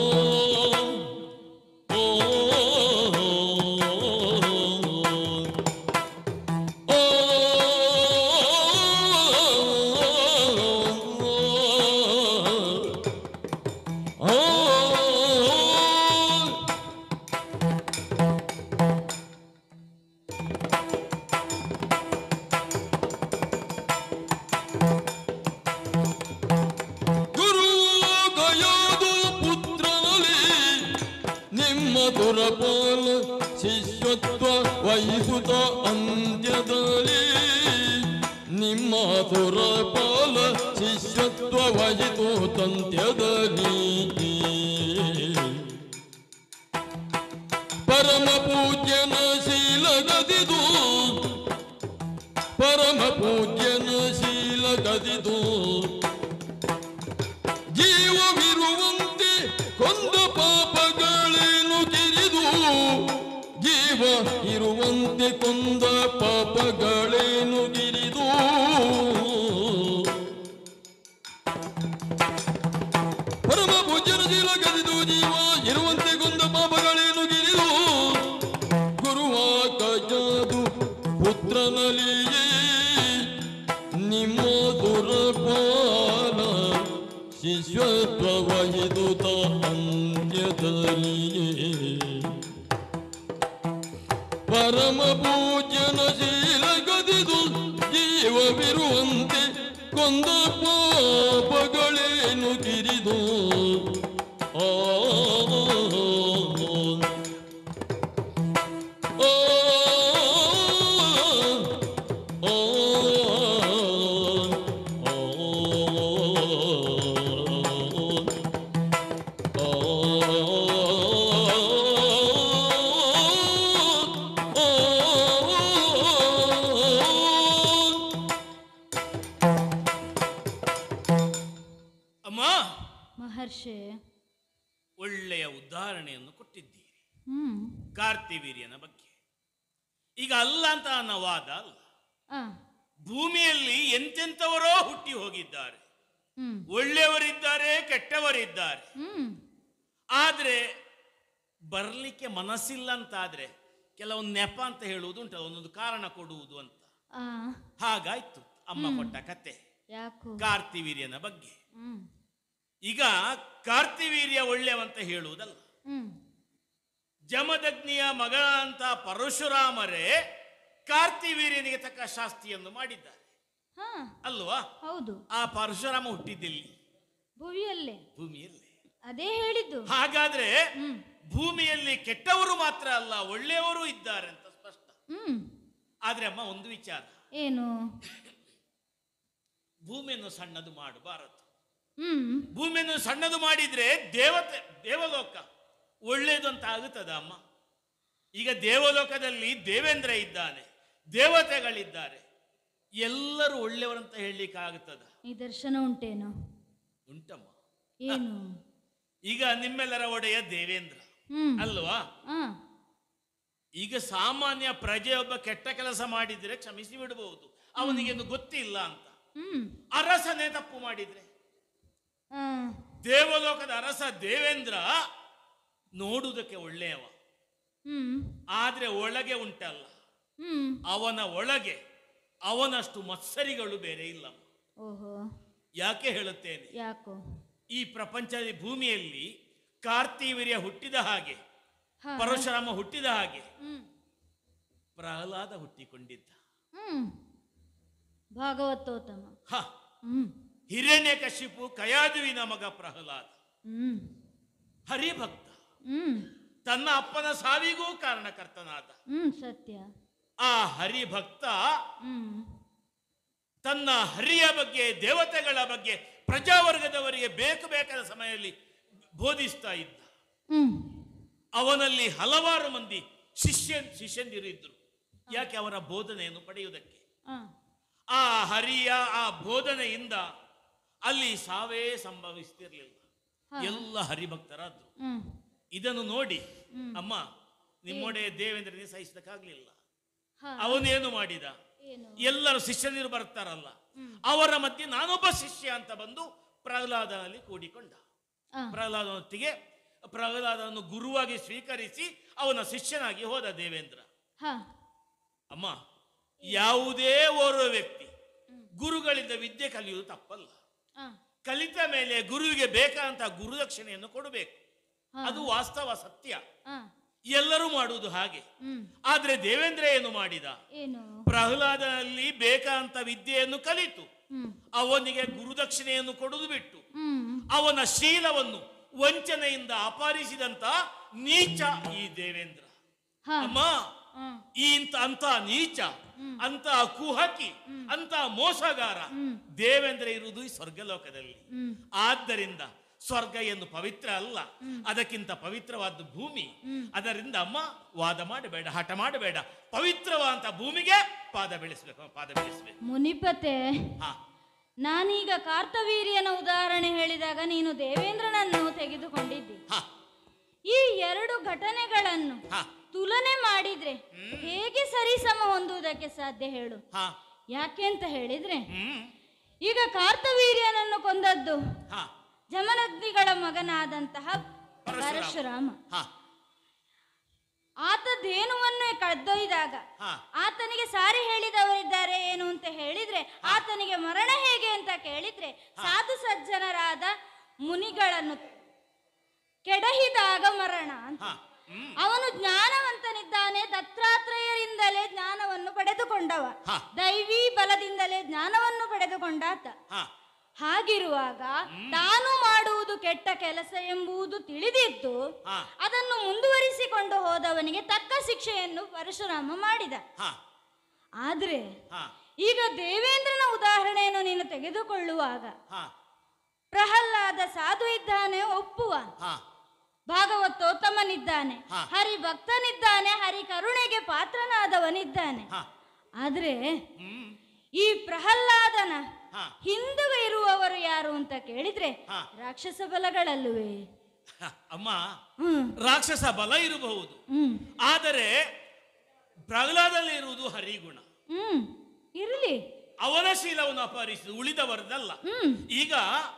ಗುರು ಗಯಾದು ಪುತ್ರನಲ್ಲಿ ನಿಮ್ಮ ದುರಪಾಲ ಶಿಷ್ಯತ್ವ ವಹಿಸುತ್ತ ಅಂತ್ಯದಲ್ಲಿ ನಿಮ್ಮ ದುರಪಾಲ ಶಿಷ್ಯತ್ವ ವಹಿತು ತಂತ್ಯದಲ್ಲಿ ಪರಮ ಪೂಜ್ಯನ ಶೀಲಗದಿದು ಪರಮ ಪೂಜ್ಯನ ಶೀಲಗದಿದು ಶೀಲ ಗದಿದು ಜೀವ ಇರುವಂತೆ ಗೊಂದ ಪಾಪಗಳೇನು ಗಿರಿದು ಗುರುವ ಕಜಾದು ಪುತ್ರನಲಿಯೇ ನಿಮ್ಮ ದುರಪಾಲ ಶಿಷ್ಯತ್ವವಹಿದುತ ಅಂತ್ಯದಲ್ಲಿಯೇ ಪರಮ ಪೂಜ್ಯನ ಶೀಲ ಗದಿದು ಜೀವವಿರುವಂತೆ ಕೊಂದ ಪಾಪಗಳೇನು ಕಿರಿದು ಆ ಆ, ಆ, ಅಮ್ಮ ಮಹರ್ಷಿ ಒಳ್ಳೆಯ ಉದಾಹರಣೆಯನ್ನು ಕೊಟ್ಟಿದ್ದೀರಿ ಹ್ಮ್ ಕಾರ್ತಿವೀರ್ಯನ ಬಗ್ಗೆ ಈಗ ಅಲ್ಲ ಅಂತ ಅನ್ನೋ ವಾದ ಅಲ್ಲ ಆ ಭೂಮಿಯಲ್ಲಿ ಎಂತೆಂಥವರೋ ಹುಟ್ಟಿ ಹೋಗಿದ್ದಾರೆ ಹ್ಮ್ ಒಳ್ಳೆಯವರಿದ್ದಾರೆ ಕೆಟ್ಟವರಿದ್ದಾರೆ ಹ್ಮ್ ಆದ್ರೆ ಬರ್ಲಿಕ್ಕೆ ಮನಸ್ಸಿಲ್ಲ ಅಂತಾದ್ರೆ ಕೆಲವೊಂದು ನೆಪ ಅಂತ ಹೇಳುವುದು ಉಂಟು ಒಂದೊಂದು ಕಾರಣ ಕೊಡುವುದು ಅಂತ ಆ ಹಾಗಾಯ್ತು ಅಮ್ಮ ಕೊಟ್ಟ ಕತೆ ಯಾಕೋ ಕಾರ್ತಿವೀರ್ಯನ ಬಗ್ಗೆ ಹ್ಮ್ ಈಗ ಕಾರ್ತಿವೀರ್ಯ ಒಳ್ಳೆಯವಂತ ಹೇಳುವುದಲ್ಲ ಹ್ಮ್ ಜಮದಗ್ನಿಯ ಮಗ ಅಂತ ಪರಶುರಾಮರೇ ಕಾರ್ತಿವೀರ್ಯನಿಗೆ ತಕ್ಕ ಶಾಸ್ತಿಯನ್ನು ಮಾಡಿದ್ದಾರೆ ಹಾ ಅಲ್ವಾ ಹೌದು ಆ ಪರಶುರಾಮ ಹುಟ್ಟಿದ್ದಿಲ್ಲಿ ಭುವಿಯಲ್ಲೇ ಭೂಮಿಯಲ್ಲಿ ಅದೇ ಹೇಳಿದ್ದು ಹಾಗಾದ್ರೆ ಹ್ಮ್ ಭೂಮಿಯಲ್ಲಿ ಕೆಟ್ಟವರು ಮಾತ್ರ ಅಲ್ಲ ಒಳ್ಳೆಯವರು ಇದ್ದಾರೆ ಅಂತ ಸ್ಪಷ್ಟ ಹ್ಮ್ ಆದ್ರೆ ಅಮ್ಮ ಒಂದು ವಿಚಾರ ಏನು ಭೂಮಿಯನ್ನು ಸಣ್ಣದು ಮಾಡಬಾರದು ಹ್ಮ್ ಭೂಮಿಯನ್ನು ಸಣ್ಣದು ಮಾಡಿದ್ರೆ ದೇವತೆ ದೇವಲೋಕ ಒಳ್ಳೇದು ಅಂತ ಆಗುತ್ತದ ಅಮ್ಮ ಈಗ ದೇವಲೋಕದಲ್ಲಿ ದೇವೇಂದ್ರ ಇದ್ದಾನೆ ದೇವತೆಗಳಿದ್ದಾರೆ ಎಲ್ಲರೂ ಒಳ್ಳೆಯವರಂತ ಹೇಳಲಿಕ್ಕೆ ಆಗುತ್ತದ ನಿದರ್ಶನ ಉಂಟೇನು ಉಂಟಮ್ಮ ಏನು ಈಗ ನಿಮ್ಮೆಲ್ಲರ ಒಡೆಯ ದೇವೇಂದ್ರ ಹ್ಮ್ ಅಲ್ವಾ ಆ ಈಗ ಸಾಮಾನ್ಯ ಪ್ರಜೆಯೊಬ್ಬ ಕೆಟ್ಟ ಕೆಲಸ ಮಾಡಿದ್ರೆ ಕ್ಷಮಿಸಿ ಬಿಡಬಹುದು ಅವನಿಗೇನು ಗೊತ್ತಿಲ್ಲ ಅಂತ ಹ್ಮ್ ಅರಸನೇ ತಪ್ಪು ಮಾಡಿದ್ರೆ ಆ ದೇವಲೋಕದ ಅರಸ ದೇವೇಂದ್ರ ನೋಡುವುದಕ್ಕೆ ಒಳ್ಳೆಯವ ಹ್ಮ್ ಆದ್ರೆ ಒಳಗೆ ಉಂಟಲ್ಲ ಹ್ಮ್ ಅವನ ಒಳಗೆ ಅವನಷ್ಟು ಮತ್ಸರಿಗಳು ಬೇರೆ ಇಲ್ಲ ಓಹೋ ಯಾಕೆ ಹೇಳುತ್ತೇನೆ ಯಾಕೋ ಈ ಪ್ರಪಂಚದ ಭೂಮಿಯಲ್ಲಿ ಕಾರ್ತಿವೀರ್ಯ ಹುಟ್ಟಿದ ಹಾಗೆ ಹಾ. ಪರಶುರಾಮ ಹುಟ್ಟಿದ ಹಾಗೆ ಹ್ಮ್ ಪ್ರಹ್ಲಾದ ಹುಟ್ಟಿಕೊಂಡಿದ್ದ ಹ್ಮ್ ಭಾಗವತೋತ್ತಮ ಹ ಹ್ಮ್ ಹಿರಣ್ಯಕಶಿಪು ಕಯಾದುವಿನ ಮಗ ಪ್ರಹ್ಲಾದ ಹ್ಮ್ ಹರಿಭಕ್ತ ಹ್ಮ್ ತನ್ನ ಅಪ್ಪನ ಸಾವಿಗೂ ಕಾರಣಕರ್ತನಾದ ಹ್ಮ್ ಸತ್ಯ ಆ ಹರಿಭಕ್ತ ಹ್ಮ್ ತನ್ನ ಹರಿಯ ಬಗ್ಗೆ ದೇವತೆಗಳ ಬಗ್ಗೆ ಪ್ರಜಾವರ್ಗದವರಿಗೆ ಬೇಕು ಬೇಕಾದ ಸಮಯದಲ್ಲಿ ಬೋಧಿಸ್ತಾ ಇದ್ದ ಹ್ಮ್ ಅವನಲ್ಲಿ ಹಲವಾರು ಮಂದಿ ಶಿಷ್ಯ ಶಿಷ್ಯಂದಿರು ಇದ್ರು ಯಾಕೆ ಅವರ ಬೋಧನೆಯನ್ನು ಪಡೆಯುವುದಕ್ಕೆ ಆ ಆ ಹರಿಯ ಆ ಬೋಧನೆಯಿಂದ ಅಲ್ಲಿ ಸಾವೇ ಸಂಭವಿಸ್ತಿರ್ಲಿಲ್ಲ ಹಾ. ಎಲ್ಲ ಹರಿಭಕ್ತರಾದ್ರು ಹ್ಮ್ ಇದನ್ನು ನೋಡಿ ಹ್ಮ್. ಅಮ್ಮ ನಿಮ್ಮೊಡೆಯ ದೇವೇಂದ್ರನಿಗೆ ಸಹಿಸಕ್ಕಾಗ್ಲಿಲ್ಲ ಹಾ ಅವನೇನು ಮಾಡಿದ ಏನು ಎಲ್ಲರೂ ಶಿಷ್ಯನಿರು ಬರ್ತಾರಲ್ಲ ಅವರ ಮಧ್ಯೆ ನಾನೊಬ್ಬ ಶಿಷ್ಯ ಅಂತ ಬಂದು ಪ್ರಹ್ಲಾದನಲ್ಲಿ ಕೂಡಿಕೊಂಡ ಆ ಪ್ರಹ್ಲಾದನೊಟ್ಟಿಗೆ ಪ್ರಹ್ಲಾದನನ್ನು ಗುರುವಾಗಿ ಸ್ವೀಕರಿಸಿ ಅವನ ಶಿಷ್ಯನಾಗಿ ಹೋದ ದೇವೇಂದ್ರ ಹಾ ಅಮ್ಮ ಯಾವುದೇ ಓರ್ವ ವ್ಯಕ್ತಿ ಗುರುಗಳಿಂದ ವಿದ್ಯೆ ಕಲಿಯುವುದು ತಪ್ಪಲ್ಲ ಆ ಕಲಿತ ಮೇಲೆ ಗುರುವಿಗೆ ಬೇಕಾದಂತ ಗುರುದಕ್ಷಿಣೆಯನ್ನು ಕೊಡಬೇಕು ಹಾ. ಅದು ವಾಸ್ತವ ಸತ್ಯ ಆ ಎಲ್ಲರೂ ಮಾಡುವುದು ಹಾಗೆ ಹ್ಮ್ ಆದ್ರೆ ದೇವೇಂದ್ರ ಏನು ಮಾಡಿದ ಏನು ಪ್ರಹ್ಲಾದನಲ್ಲಿ ಬೇಕಾದಂತ ವಿದ್ಯೆಯನ್ನು ಕಲಿತು ಹ್ಮ್ ಅವನಿಗೆ ಗುರುದಕ್ಷಿಣೆಯನ್ನು ಕೊಡುವುದು ಬಿಟ್ಟು ಹ್ಮ್ ಅವನ ಶೀಲವನ್ನು ವಂಚನೆಯಿಂದ ಅಪಹರಿಸಿದಂತ ನೀಚ ಈ ದೇವೇಂದ್ರ ಹಾ ಅಮ್ಮ ಆ ಈ ಇಂತ ಅಂತ ನೀಚ ಅಂತ ಕುಹಕಿ ಅಂತ ಮೋಸಗಾರ ದೇವೇಂದ್ರ ಇರುವುದು ಈ ಸ್ವರ್ಗಲೋಕದಲ್ಲಿ ಹ್ಮ್ ಆದ್ದರಿಂದ ಸ್ವರ್ಗ ಎಂದು ಪವಿತ್ರ ಅಲ್ಲ ಅದಕ್ಕಿಂತ ಪವಿತ್ರವಾದ ಭೂಮಿ ಅದರಿಂದ ಅಮ್ಮ ವಾದ ಮಾಡಬೇಡ ಹಠ ಮಾಡಬೇಡ ಪವಿತ್ರವಾದಂತ ಭೂಮಿಗೆ ಪಾದ ಬೆಳೆಸಬೇಕು ಪಾದ ಬೆಳೆಸಬೇಕು ಮುನಿಪತೆ ಹಾ ನಾನೀಗ ಕಾರ್ತವೀರ್ಯನ ಉದಾಹರಣೆ ಹೇಳಿದಾಗ ನೀನು ದೇವೇಂದ್ರನನ್ನು ತೆಗೆದುಕೊಂಡಿದ್ದಿ ಹಾ ಈ ಎರಡು ಘಟನೆಗಳನ್ನು ಹಾ ತುಲನೆ ಮಾಡಿದ್ರೆ ಹೇಗೆ ಸರಿಸಮ ಹೊಂದುವುದಕ್ಕೆ ಸಾಧ್ಯ ಹೇಳು ಹಾ ಯಾಕೆ ಅಂತ ಹೇಳಿದ್ರೆ ಹ್ಮ್ ಈಗ ಕಾರ್ತವೀರ್ಯನನ್ನು ಕೊಂದದ್ದು ಹಾ ಜಮನಗ್ನಿಗಳ ಮಗನಾದಂತಹ ಪರಶುರಾಮ. ಪರಶುರಾಮ ಹಾ ಆತ ಧೇನುವನ್ನು ಕದ್ದೊಯ್ದಾಗ ಹಾ. ಆತನಿಗೆ ಸಾರಿ ಹೇಳಿದವರಿದ್ದಾರೆ ಏನು ಅಂತ ಹೇಳಿದ್ರೆ ಆತನಿಗೆ ಮರಣ ಹೇಗೆ ಅಂತ ಕೇಳಿದ್ರೆ ಸಾಧು ಸಜ್ಜನರಾದ ಮುನಿಗಳನ್ನು ಕೆಡಹಿದಾಗ ಮರಣ ಅಂತ ಹಾ ಹ್ಮ್ ಅವನು ಜ್ಞಾನವಂತನಿದ್ದಾನೆ ದತ್ತಾತ್ರೇಯರಿಂದಲೇ ಜ್ಞಾನವನ್ನು ಪಡೆದುಕೊಂಡವ ಹಾ. ದೈವಿ ಬಲದಿಂದಲೇ ಜ್ಞಾನವನ್ನು ಪಡೆದುಕೊಂಡಾತ ಹಾ ಹಾಗಿರುವಾಗ ತಾನು ಮಾಡುವುದು ಕೆಟ್ಟ ಕೆಲಸ ಎಂಬುದು ತಿಳಿದಿದ್ದು ಹಾ. ಅದನ್ನು ಮುಂದುವರಿಸಿಕೊಂಡು ಹೋದವನಿಗೆ ತಕ್ಕ ಶಿಕ್ಷೆಯನ್ನು ಪರಶುರಾಮ ಮಾಡಿದ ಹಾ ಆದ್ರೆ ಹಾ ಈಗ ದೇವೇಂದ್ರನ ಉದಾಹರಣೆಯನ್ನು ನೀನು ತೆಗೆದುಕೊಳ್ಳುವಾಗ ಹಾ ಪ್ರಹ್ಲಾದ ಸಾಧು ಇದ್ದಾನೆ ಒಪ್ಪುವ ಹಾ ಭಾಗವತೋತ್ತಮನಿದ್ದಾನೆ ಹಾ. ಹರಿ ಭಕ್ತನಿದ್ದಾನೆ ಹರಿ ಕರುಣೆಗೆ ಪಾತ್ರನಾದವನಿದ್ದಾನೆ ಹಾ ಆದ್ರೆ ಹ್ಮ್ ಈ ಪ್ರಹ್ಲಾದನ ಹಾ ಹಿಂದುವೆ ಇರುವವರು ಯಾರು ಅಂತ ಕೇಳಿದ್ರೆ ಹಾ. ರಾಕ್ಷಸ ಬಲಗಳಲ್ಲವೇ ಹ, ಅಮ್ಮ ಹ್ಮ್ ರಾಕ್ಷಸ ಬಲ ಇರಬಹುದು ಹ್ಮ್ ಆದರೆ ಪ್ರಹ್ಲಾದಲ್ಲಿ ಇರುವುದು ಹರಿಗುಣ ಹ್ಮ್ ಇರ್ಲಿ ಅವನ ಶೀಲವನ್ನು ಅಪಹರಿಸಿದ ಉಳಿದವರದಲ್ಲ ಹ್ಮ್ ಈಗ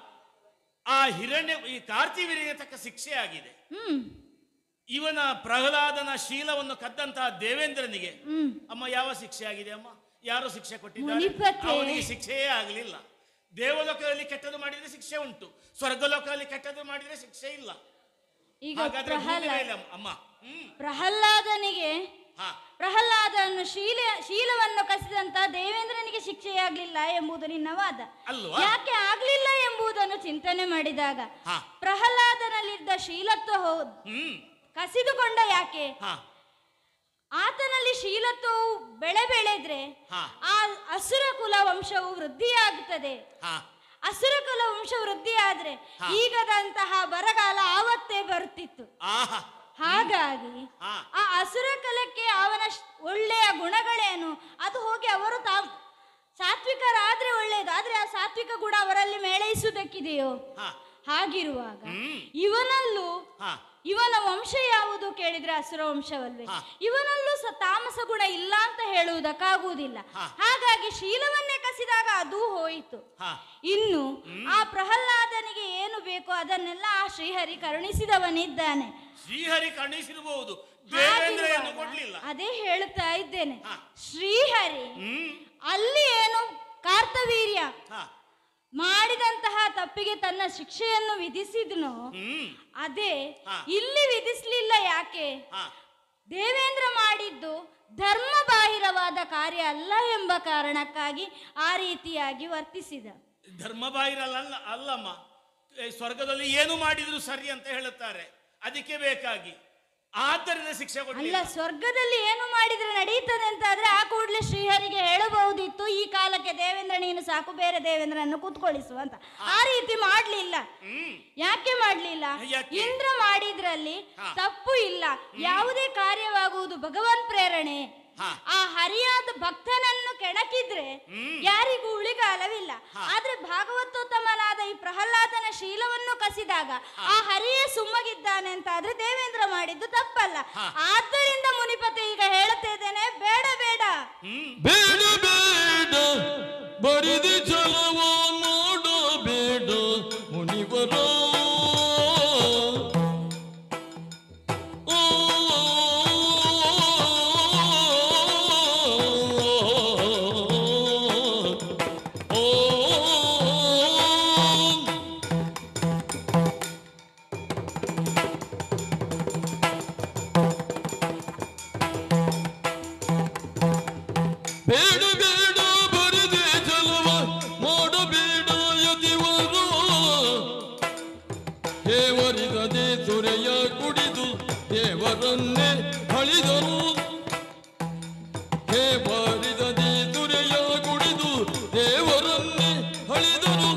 ಆ ಹಿರಣ್ಯ ಈ ಕಾರ್ತಿವೀರ್ಯಗೆ ತಕ್ಕ ಶಿಕ್ಷೆ ಆಗಿದೆ ಹ್ಮ್ ಇವನ ಪ್ರಹ್ಲಾದನ ಶೀಲವನ್ನು ಕದ್ದಂತಹ ದೇವೇಂದ್ರನಿಗೆ ಹ್ಮ್ ಅಮ್ಮ ಯಾವ ಶಿಕ್ಷೆ ಆಗಿದೆ ಅಮ್ಮ ಯಾರು ಶಿಕ್ಷೆ ಕೊಟ್ಟಿದ್ದಾರೆ ಮುನಿಪತೆ. ಅವನಿಗೆ ಶಿಕ್ಷೆಯೇ ಆಗಲಿಲ್ಲ ದೇವಲೋಕದಲ್ಲಿ ಕೆಟ್ಟದ್ದು ಮಾಡಿದ್ರೆ ಶಿಕ್ಷೆ ಉಂಟು ಸ್ವರ್ಗಲೋಕದಲ್ಲಿ ಕೆಟ್ಟದ್ದು ಮಾಡಿದ್ರೆ ಶಿಕ್ಷೆ ಇಲ್ಲ ಈಗ ಹಾಗಾದ್ರೆ ಭೂಮಿ ಪ್ರಹ್ಲಾದ ಮೇಲೆ ಅಮ್ಮ- ಅಮ್ಮ ಹ್ಮ್ ಪ್ರಹ್ಲಾದನಿಗೆ ಹಾ ಪ್ರಹ್ಲಾದನು ಶೀಲ ಶೀಲವನ್ನು ಕಸಿದಂತ ದೇವೇಂದ್ರನಿಗೆ ಶಿಕ್ಷೆಯಾಗ್ಲಿಲ್ಲ ಎಂಬುದು ನಿನ್ನ ವಾದ ಅಲ್ವಾ? ಯಾಕೆ ಆಗ್ಲಿಲ್ಲ ಎಂಬುದನ್ನು ಚಿಂತನೆ ಮಾಡಿದಾಗ ಹಾ. ಪ್ರಹ್ಲಾದನಲ್ಲಿದ್ದ ಶೀಲತ್ವ ಹೋ- ಹ್ಮ್ ಕಸಿದುಕೊಂಡ ಯಾಕೆ ಹಾ ಆತನಲ್ಲಿ ಶೀಲತ್ವವು ಬೆಳೆ ಬೆಳೆದ್ರೆ ಹಾ. ಆ ಅಸುರ ಕುಲ ವಂಶವು ವೃದ್ಧಿಯಾಗುತ್ತದೆ ಹಾ ಅಸುರ ಕುಲ ವಂಶ ವೃದ್ಧಿ ಆದ್ರೆ ಹಾ. ಈಗದಂತಹ ಬರಗಾಲ ಆವತ್ತೇ ಬರುತ್ತಿತ್ತು ಆಹಾ ಹಾಗಾಗಿ ಹಾ. ಆ ಅಸುರ ಕಲಕ್ಕೆ ಅವನ ಶ್- ಒಳ್ಳೆಯ ಗುಣಗಳೇನು ಅದು ಹೋಗಿ ಅವರು ತಾ ಸಾತ್ವಿಕರಾದ್ರೆ ಒಳ್ಳೆಯದು ಆದ್ರೆ ಆ ಸಾತ್ವಿಕ ಗುಣ ಅವರಲ್ಲಿ ಮೇಳೈಸುವುದಕ್ಕಿದೆಯೋ ಹಾ ಹಾಗಿರುವಾಗ ಹ್ಮ್. ಇವನಲ್ಲೂ ಹಾ ಇವನ ವಂಶ ಯಾವುದು ಕೇಳಿದ್ರೆ ಅಸುರ ವಂಶವಲ್ವೇ ಹಾ. ಇವನಲ್ಲೂ ಸ ತಾಮಸ ಗುಣ ಇಲ್ಲ ಅಂತ ಹೇಳುವುದಕ್ಕಾಗುವುದಿಲ್ಲ ಹಾ. ಹಾಗಾಗಿ ಶೀಲವನ್ನೇ ಕಸಿದಾಗ ಅದೂ ಹೋಯಿತು ಹಾ ಇನ್ನು ಆ ಪ್ರಹ್ಲಾದನಿಗೆ ಏನು ಬೇಕೋ ಅದನ್ನೆಲ್ಲ ಆ ಶ್ರೀಹರಿ ಕರುಣಿಸಿದವನಿದ್ದಾನೆ ಶ್ರೀಹರಿ ಕಣಿಸಿರಬಹುದು ದೇವೇಂದ್ರ ಏನು ಹಾಗಿರುವಾಗ ಕೊಡ್ಲಿಲ್ಲ ಅದೇ ಹೇಳುತ್ತಾ ಇದ್ದೇನೆ ಹಾ. ಶ್ರೀಹರಿ ಹ್ಮ್ ಅಲ್ಲಿ ಏನು ಕಾರ್ತವೀರ್ಯ ಹಾ ಮಾಡಿದಂತಹ ತಪ್ಪಿಗೆ ತನ್ನ ಶಿಕ್ಷೆಯನ್ನು ವಿಧಿಸಿದ್ನೋ ಹ್ಮ್ ಅದೇ ಹಾ. ಇಲ್ಲಿ ವಿಧಿಸ್ಲಿಲ್ಲ ಯಾಕೆ ಹಾ ದೇವೇಂದ್ರ ಮಾಡಿದ್ದು ಧರ್ಮ ಬಾಹಿರವಾದ ಕಾರ್ಯ ಅಲ್ಲ ಎಂಬ ಕಾರಣಕ್ಕಾಗಿ ಆ ರೀತಿಯಾಗಿ ವರ್ತಿಸಿದ ಧರ್ಮ ಬಾಹಿರಲ್ಲ ಅಲ್ಲಮ್ಮ ಏ, ಸ್ವರ್ಗದಲ್ಲಿ ಏನು ಮಾಡಿದ್ರು ಸರಿ ಅಂತ ಹೇಳುತ್ತಾರೆ ಅದಕ್ಕೆ ಬೇಕಾಗಿ ಆದ್ದರಿಂದ ಶಿಕ್ಷೆ ಅಲ್ಲ ಕೊಡಲಿಲ್ಲ ಸ್ವರ್ಗದಲ್ಲಿ ಏನು ಮಾಡಿದ್ರೆ ನಡೀತದೆ ಅಂತ ಆದ್ರೆ ಆ ಕೂಡಲೇ ಶ್ರೀಹರಿಗೆ ಹೇಳಬಹುದಿತ್ತು ಈ ಕಾಲಕ್ಕೆ ದೇವೇಂದ್ರ ನೀನು ಸಾಕು ಬೇರೆ ದೇವೇಂದ್ರನ್ನು ಕೂತ್ಕೊಳ್ಳಿಸು ಅಂತ ಆ ರೀತಿ ಮಾಡ್ಲಿಲ್ಲ ಹ್ಮ್ ಯಾಕೆ ಮಾಡ್ಲಿಲ್ಲ ಯಾಕೆ? ಇಂದ್ರ ಮಾಡಿದ್ರಲ್ಲಿ ಹಾ. ತಪ್ಪು ಇಲ್ಲ ಯಾವುದೇ ಕಾರ್ಯವಾಗುವುದು ಭಗವನ್ ಪ್ರೇರಣೆ ಹಾ. ಆ ಹರಿಯಾದ ಭಕ್ತನನ್ನು ಕೆಣಕಿದ್ರೆ ಹ್ಮ್. ಯಾರಿಗೂ ಉಳಿಗಾಲವಿಲ್ಲ ಆದ್ರೆ ಭಾಗವತೋತ್ತಮನಾದ ಈ ಪ್ರಹ್ಲಾದನ ಶೀಲವನ್ನು ಕಸಿದಾಗ ಆ ಹರಿಯೇ ಸುಮ್ಮಗಿದ್ದಾನೆ ಅಂತ ಆದ್ರೆ ದೇವೇಂದ್ರ ಮಾಡಿದ್ದು ತಪ್ಪಲ್ಲ ಆದ್ದರಿಂದ ಮುನಿಪತಿ ಈಗ ಹೇಳುತ್ತಾ ಇದ್ದೇನೆ ಬೇಡ ಬೇಡ ಹ್ಮ್ ಬೇಡ ಬೇಡ ಬರಿದಿ ಚಲವ ಮಾಡಬೇಡ ಮುನಿವರ ಓ, ಓ, ಓ, ಬೇಡ ಬೇಡ ಬರದೆ ಜಲವ ಮಾಡಬೇಡ ಯತಿವರು ದೇವರಿಗದೆ ಸುರೆಯ ಕುಡಿದು ದೇವರನ್ನೇ ಹಳಿದರು ದೇವರಿಗದೆ ಸುರೆಯ ಕುಡಿದು ದೇವರನ್ನೇ ಹಳಿದರು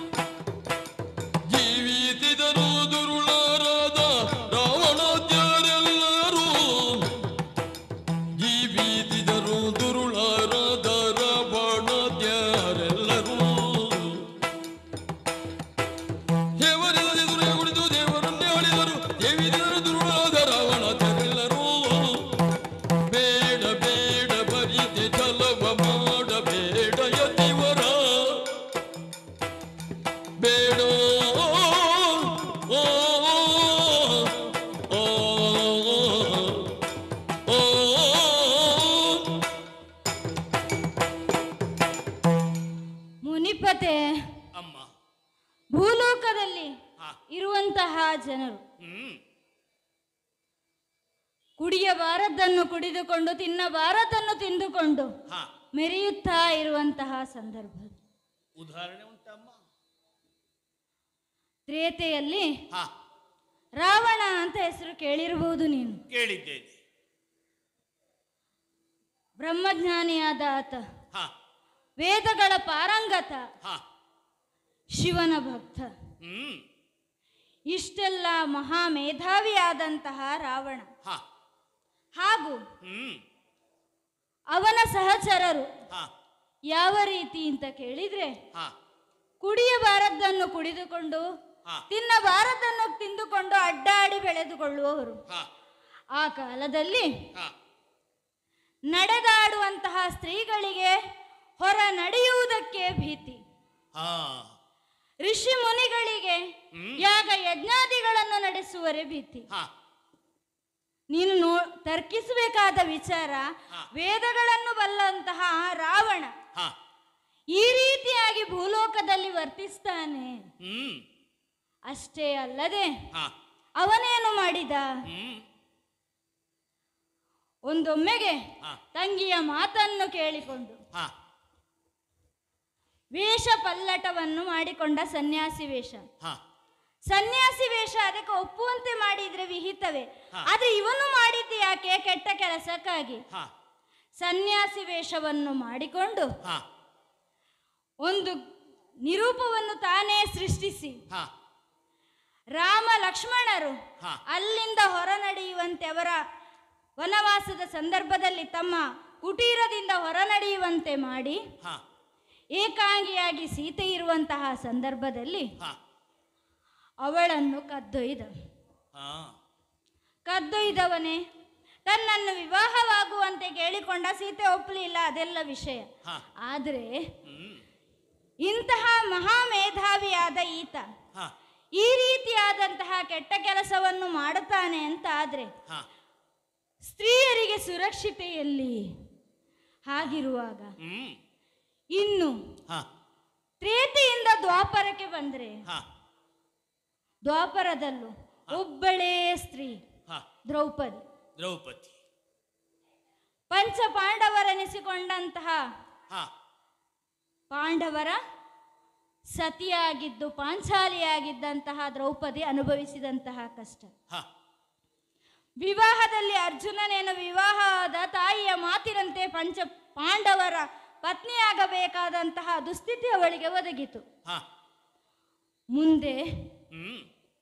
ಜೀವಿತಿದರು ದುರುಳರಾದ ರಾವಣಾದ್ಯರೆಲ್ಲರೂ ಜೀವಿತಿದರು ದುರುಳರಾದ ರಾವಣಾದ್ಯರೆಲ್ಲರೂ ದೇವರಿಲ್ಲದೆ ದುರ್ಗ ಕುಡಿದು ದೇವರನ್ನೇ ಆಳಿದರು ದೇವಿದರು ದುರುಳಾದ ರಾವಣಾದ್ಯರೆಲ್ಲರೂ ಹ್ಮ್ ಕುಡಿಯಬಾರದನ್ನು ಕುಡಿದುಕೊಂಡು ತಿನ್ನಬಾರದನ್ನು ತಿಂದುಕೊಂಡು ಹಾ ಮೆರೆಯುತ್ತಾ ಇರುವಂತಹ ಸಂದರ್ಭ ಉದಾಹರಣೆ ಉಂಟಮ್ಮ ತ್ರೇತೆಯಲ್ಲಿ ಹಾ ರಾವಣ ಅಂತ ಹೆಸರು ಕೇಳಿರಬಹುದು ನೀನು ಕೇಳಿದ್ದೇನೆ ಬ್ರಹ್ಮಜ್ಞಾನಿಯಾದ ಆತ ಹಾ ವೇದಗಳ ಪಾರಂಗತ ಹಾ ಶಿವನ ಭಕ್ತ ಹ್ಮ್ ಇಷ್ಟೆಲ್ಲ ಮಹಾಮೇಧಾವಿಯಾದಂತಹ ರಾವಣ ಹಾ ಹಾಗೂ ಹ್ಮ್ ಅವನ ಸಹಚರರು ಹಾ ಯಾವ ರೀತಿ ಅಂತ ಕೇಳಿದ್ರೆ ಹಾ ಕುಡಿಯಬಾರದನ್ನು ಕುಡಿದುಕೊಂಡು ಹಾ. ತಿನ್ನಬಾರದನ್ನು ತಿಂದುಕೊಂಡು ಅಡ್ಡಾಡಿ ಬೆಳೆದುಕೊಳ್ಳುವವರು ಹಾ ಆ ಕಾಲದಲ್ಲಿ ಹಾ ನಡೆದಾಡುವಂತಹ ಸ್ತ್ರೀಗಳಿಗೆ ಹೊರ ನಡೆಯುವುದಕ್ಕೆ ಭೀತಿ ಹಾ ಋಷಿ ಮುನಿಗಳಿಗೆ ಹ್ಮ್. ಯಾಗ ಯಜ್ಞಾದಿಗಳನ್ನು ನಡೆಸುವರೆ ಭೀತಿ ಹಾ ನೀನು ನೋ ತರ್ಕಿಸಬೇಕಾದ ವಿಚಾರ ಹಾ. ವೇದಗಳನ್ನು ಬಲ್ಲಂತಹ ಆ ರಾವಣ ಹಾ ಈ ರೀತಿಯಾಗಿ ಭೂಲೋಕದಲ್ಲಿ ವರ್ತಿಸ್ತಾನೆ ಹ್ಮ್ ಅಷ್ಟೇ ಅಲ್ಲದೆ ಹಾ ಅವನೇನು ಮಾಡಿದ ಹ್ಮ್ ಒಂದೊಮ್ಮೆಗೆ ಹಾ. ತಂಗಿಯ ಮಾತನ್ನು ಕೇಳಿಕೊಂಡು ಹಾ ವೇಷ ಪಲ್ಲಟವನ್ನು ಮಾಡಿಕೊಂಡ ಸನ್ಯಾಸಿ ವೇಷ ಹಾ ಸನ್ಯಾಸಿ ವೇಷ ಅದಕ್ಕೆ ಒಪ್ಪುವಂತೆ ಮಾಡಿದ್ರೆ ವಿಹಿತವೇ ಹಾ. ಆದ್ರೆ ಇವನು ಮಾಡಿದ್ದು ಯಾಕೆ ಕೆಟ್ಟ ಕೆಲಸಕ್ಕಾಗಿ ಹಾ ಸನ್ಯಾಸಿ ವೇಷವನ್ನು ಮಾಡಿಕೊಂಡು ಹಾ ಒಂದು ನಿರೂಪವನ್ನು ತಾನೇ ಸೃಷ್ಟಿಸಿ ಹಾ ರಾಮ ಲಕ್ಷ್ಮಣರು ಹಾ. ಅಲ್ಲಿಂದ ಹೊರ ನಡೆಯುವಂತೆ ಅವರ ವನವಾಸದ ಸಂದರ್ಭದಲ್ಲಿ ತಮ್ಮ ಕುಟೀರದಿಂದ ಹೊರ ನಡೆಯುವಂತೆ ಮಾಡಿ ಹಾ ಏಕಾಂಗಿಯಾಗಿ ಸೀತೆ ಇರುವಂತಹ ಸಂದರ್ಭದಲ್ಲಿ ಹಾ ಅವಳನ್ನು ಕದ್ದೊಯ್ದ ಹಾ ಕದ್ದೊಯ್ದವನೇ ತನ್ನನ್ನು ವಿವಾಹವಾಗುವಂತೆ ಕೇಳಿಕೊಂಡ ಸೀತೆ ಒಪ್ಪಲಿಲ್ಲ ಅದೆಲ್ಲ ವಿಷಯ ಹಾ. ಆದರೆ ಹ್ಮ್ ಇಂತಹ ಮಹಾಮೇಧಾವಿಯಾದ ಈತ ಹಾ ಈ ರೀತಿಯಾದಂತಹ ಕೆಟ್ಟ ಕೆಲಸವನ್ನು ಮಾಡುತ್ತಾನೆ ಅಂತ ಆದ್ರೆ ಹಾ ಸ್ತ್ರೀಯರಿಗೆ ಸುರಕ್ಷಿತೆಯಲ್ಲಿ ಹಾಗಿರುವಾಗ ಹ್ಮ್ ಇನ್ನು ಹಾ ತ್ರೇತೆಯಿಂದ ದ್ವಾಪರಕ್ಕೆ ಬಂದ್ರೆ ಹಾ ದ್ವಾಪರದಲ್ಲೂ ಒಬ್ಬಳೇ ಸ್ತ್ರೀ ಹಾ ದ್ರೌಪದಿ ದ್ರೌಪದಿ ಪಂಚ ಪಾಂಡವರೆನಿಸಿಕೊಂಡಂತಹ ಹಾ ಪಾಂಡವರ ಸತಿಯಾಗಿದ್ದು ಪಾಂಚಾಲಿಯಾಗಿದ್ದಂತಹ ದ್ರೌಪದಿ ಅನುಭವಿಸಿದಂತಹ ಕಷ್ಟ ಹಾ ವಿವಾಹದಲ್ಲಿ ಅರ್ಜುನನೇನು ವಿವಾಹದ ತಾಯಿಯ ಮಾತಿನಂತೆ ಪಂಚ ಪಾಂಡವರ ಪತ್ನಿಯಾಗಬೇಕಾದಂತಹ ದುಸ್ಥಿತಿ ಅವಳಿಗೆ ಒದಗಿತು ಹಾ ಮುಂದೆ ಹ್ಮ್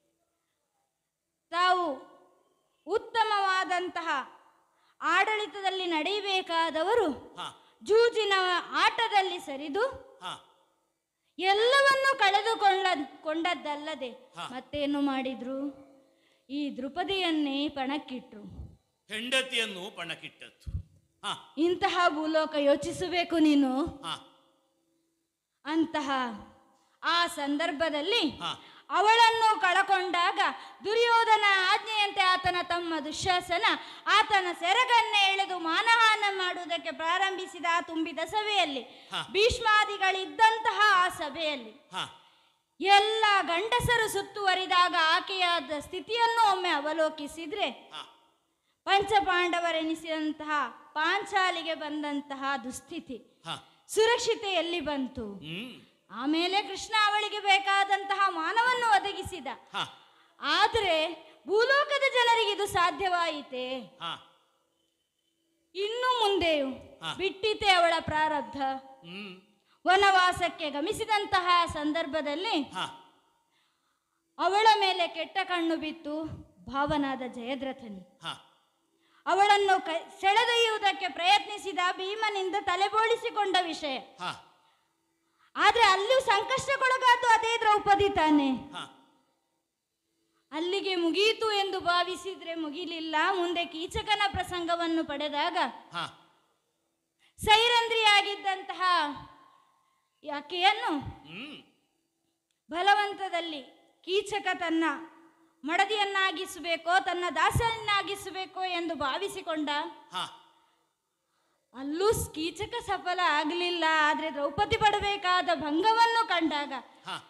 ತಾವು ಉತ್ತಮವಾದಂತಹ ಆಡಳಿತದಲ್ಲಿ ನಡೆಯಬೇಕಾದವರು ಹಾ ಜೂಜಿನ ಆಟದಲ್ಲಿ ಸರಿದು ಹಾ ಎಲ್ಲವನ್ನೂ ಕಳೆದುಕೊಂಡ ಕೊಂಡದ್ದಲ್ಲದೆ ಹಾ. ಮತ್ತೇನು ಮಾಡಿದ್ರು ಈ ದೃಪದಿಯನ್ನೇ ಪಣಕ್ಕಿಟ್ರು ಹೆಂಡತಿಯನ್ನು ಪಣಕ್ಕಿಟ್ಟದ್ದು ಹಾ ಇಂತಹ ಭೂಲೋಕ ಯೋಚಿಸಬೇಕು ನೀನು ಹಾ ಅಂತಹ ಆ ಸಂದರ್ಭದಲ್ಲಿ ಹಾ ಅವಳನ್ನು ಕಳಕೊಂಡಾಗ ದುರ್ಯೋಧನ ಆಜ್ಞೆಯಂತೆ ಆತನ ತಮ್ಮ ದುಶ್ಯಾಸನ ಆತನ ಸೆರಗನ್ನೇ ಎಳೆದು ಮಾನಹಾನ ಮಾಡುವುದಕ್ಕೆ ಪ್ರಾರಂಭಿಸಿದ ಆ ತುಂಬಿದ ಸಭೆಯಲ್ಲಿ ಹಾ. ಭೀಷ್ಮಾದಿಗಳಿದ್ದಂತಹ ಆ ಸಭೆಯಲ್ಲಿ ಹಾ ಎಲ್ಲ ಗಂಡಸರು ಸುತ್ತುವರಿದಾಗ ಆಕೆಯಾದ ಸ್ಥಿತಿಯನ್ನು ಒಮ್ಮೆ ಅವಲೋಕಿಸಿದ್ರೆ ಹಾ ಪಂಚಪಾಂಡವರೆನಿಸಿದಂತಹ ಪಾಂಚಾಲಿಗೆ ಬಂದಂತಹ ದುಸ್ಥಿತಿ ಹಾ ಸುರಕ್ಷಿತೆ ಎಲ್ಲಿ ಬಂತು ಹ್ಮ್ ಆಮೇಲೆ ಕೃಷ್ಣ ಅವಳಿಗೆ ಬೇಕಾದಂತಹ ಮಾನವನ್ನು ಒದಗಿಸಿದ ಹಾ ಆದರೆ ಭೂಲೋಕದ ಜನರಿಗೆ ಇದು ಸಾಧ್ಯವಾಯಿತೆ ಹಾ ಇನ್ನು ಮುಂದೆಯೂ ಹಾ. ಬಿಟ್ಟಿತೆ ಅವಳ ಪ್ರಾರಬ್ಧ ಹ್ಮ್ ವನವಾಸಕ್ಕೆ ಗಮಿಸಿದಂತಹ ಸಂದರ್ಭದಲ್ಲಿ ಹಾ ಅವಳ ಮೇಲೆ ಕೆಟ್ಟ ಕಣ್ಣು ಬಿತ್ತು ಭಾವನಾದ ಜಯದ್ರಥನಿ ಹಾ ಅವಳನ್ನು ಕೈ ಸೆಳೆದೊಯ್ಯುವುದಕ್ಕೆ ಪ್ರಯತ್ನಿಸಿದ ಭೀಮನಿಂದ ತಲೆಬೋಳಿಸಿಕೊಂಡ ವಿಷಯ ಹಾ ಆದ್ರೆ ಅಲ್ಲಿಯೂ ಸಂಕಷ್ಟಕ್ಕೊಳಗಾದ್ದು ಅದೇ ದ್ರೌಪದಿ ತಾನೆ ಹಾ ಅಲ್ಲಿಗೆ ಮುಗಿಯಿತು ಎಂದು ಭಾವಿಸಿದ್ರೆ ಮುಗಿಲಿಲ್ಲ ಮುಂದೆ ಕೀಚಕನ ಪ್ರಸಂಗವನ್ನು ಪಡೆದಾಗ ಹಾ ಸೈರಂಧ್ರಿಯಾಗಿದ್ದಂತಹ ಆಕೆಯನ್ನು ಹ್ಮ್ ಬಲವಂತದಲ್ಲಿ ಕೀಚಕ ತನ್ನ ಮಡದಿಯನ್ನಾಗಿಸಬೇಕೋ ತನ್ನ ದಾಸನನ್ನಾಗಿಸಬೇಕೋ ಎಂದು ಭಾವಿಸಿಕೊಂಡ ಹಾ ಅಲ್ಲೂ ಕೀಚಕ ಸಫಲ ಆಗಲಿಲ್ಲ ಆದ್ರೆ ದ್ರೌಪದಿ ಪಡಬೇಕಾದ ಭಂಗವನ್ನು ಕಂಡಾಗ ಹಾ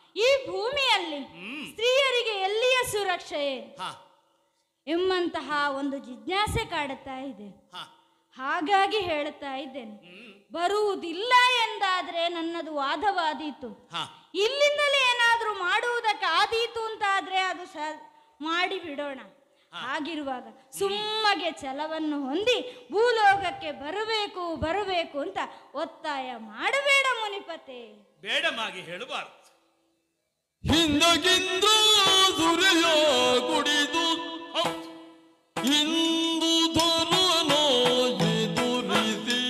ಈ ಭೂಮಿಯಲ್ಲಿ ಸ್ತ್ರೀಯರಿಗೆ ಎಲ್ಲಿಯ ಸುರಕ್ಷೆ ಹಾ ಎಂಬಂತಹ ಒಂದು ಜಿಜ್ಞಾಸೆ ಕಾಡುತ್ತಾ ಇದೆ ಹಾ ಹಾಗಾಗಿ ಹೇಳುತ್ತಾ ಇದ್ದೇನೆ ಬರುವುದಿಲ್ಲ ಎಂದಾದ್ರೆ ನನ್ನದು ವಾದವಾದೀತು ಹಾ ಇಲ್ಲಿಂದಲೇ ಏನಾದ್ರೂ ಮಾಡುವುದಕ್ಕೆ ಆದೀತು ಅಂತ ಆದ್ರೆ ಅದು ಸ ಮಾಡಿ ಬಿಡೋಣ ಹಾಗಿರುವಾಗ ಸುಮ್ಮಗೆ ಛಲವನ್ನು ಹೊಂದಿ ಭೂಲೋಕಕ್ಕೆ ಬರಬೇಕು ಬರಬೇಕು ಅಂತ ಒತ್ತಾಯ ಮಾಡಬೇಡ ಮುನಿಪತೆ ಬೇಡ ಮಾಗಿ ಹೇಳಬಾರದು ಹಿಂದಗಿಂದ ಸುರೆಯ ಕುಡಿದು ಹೌದು ಇಂದು ಧರನ ಎದುರಿಸಿ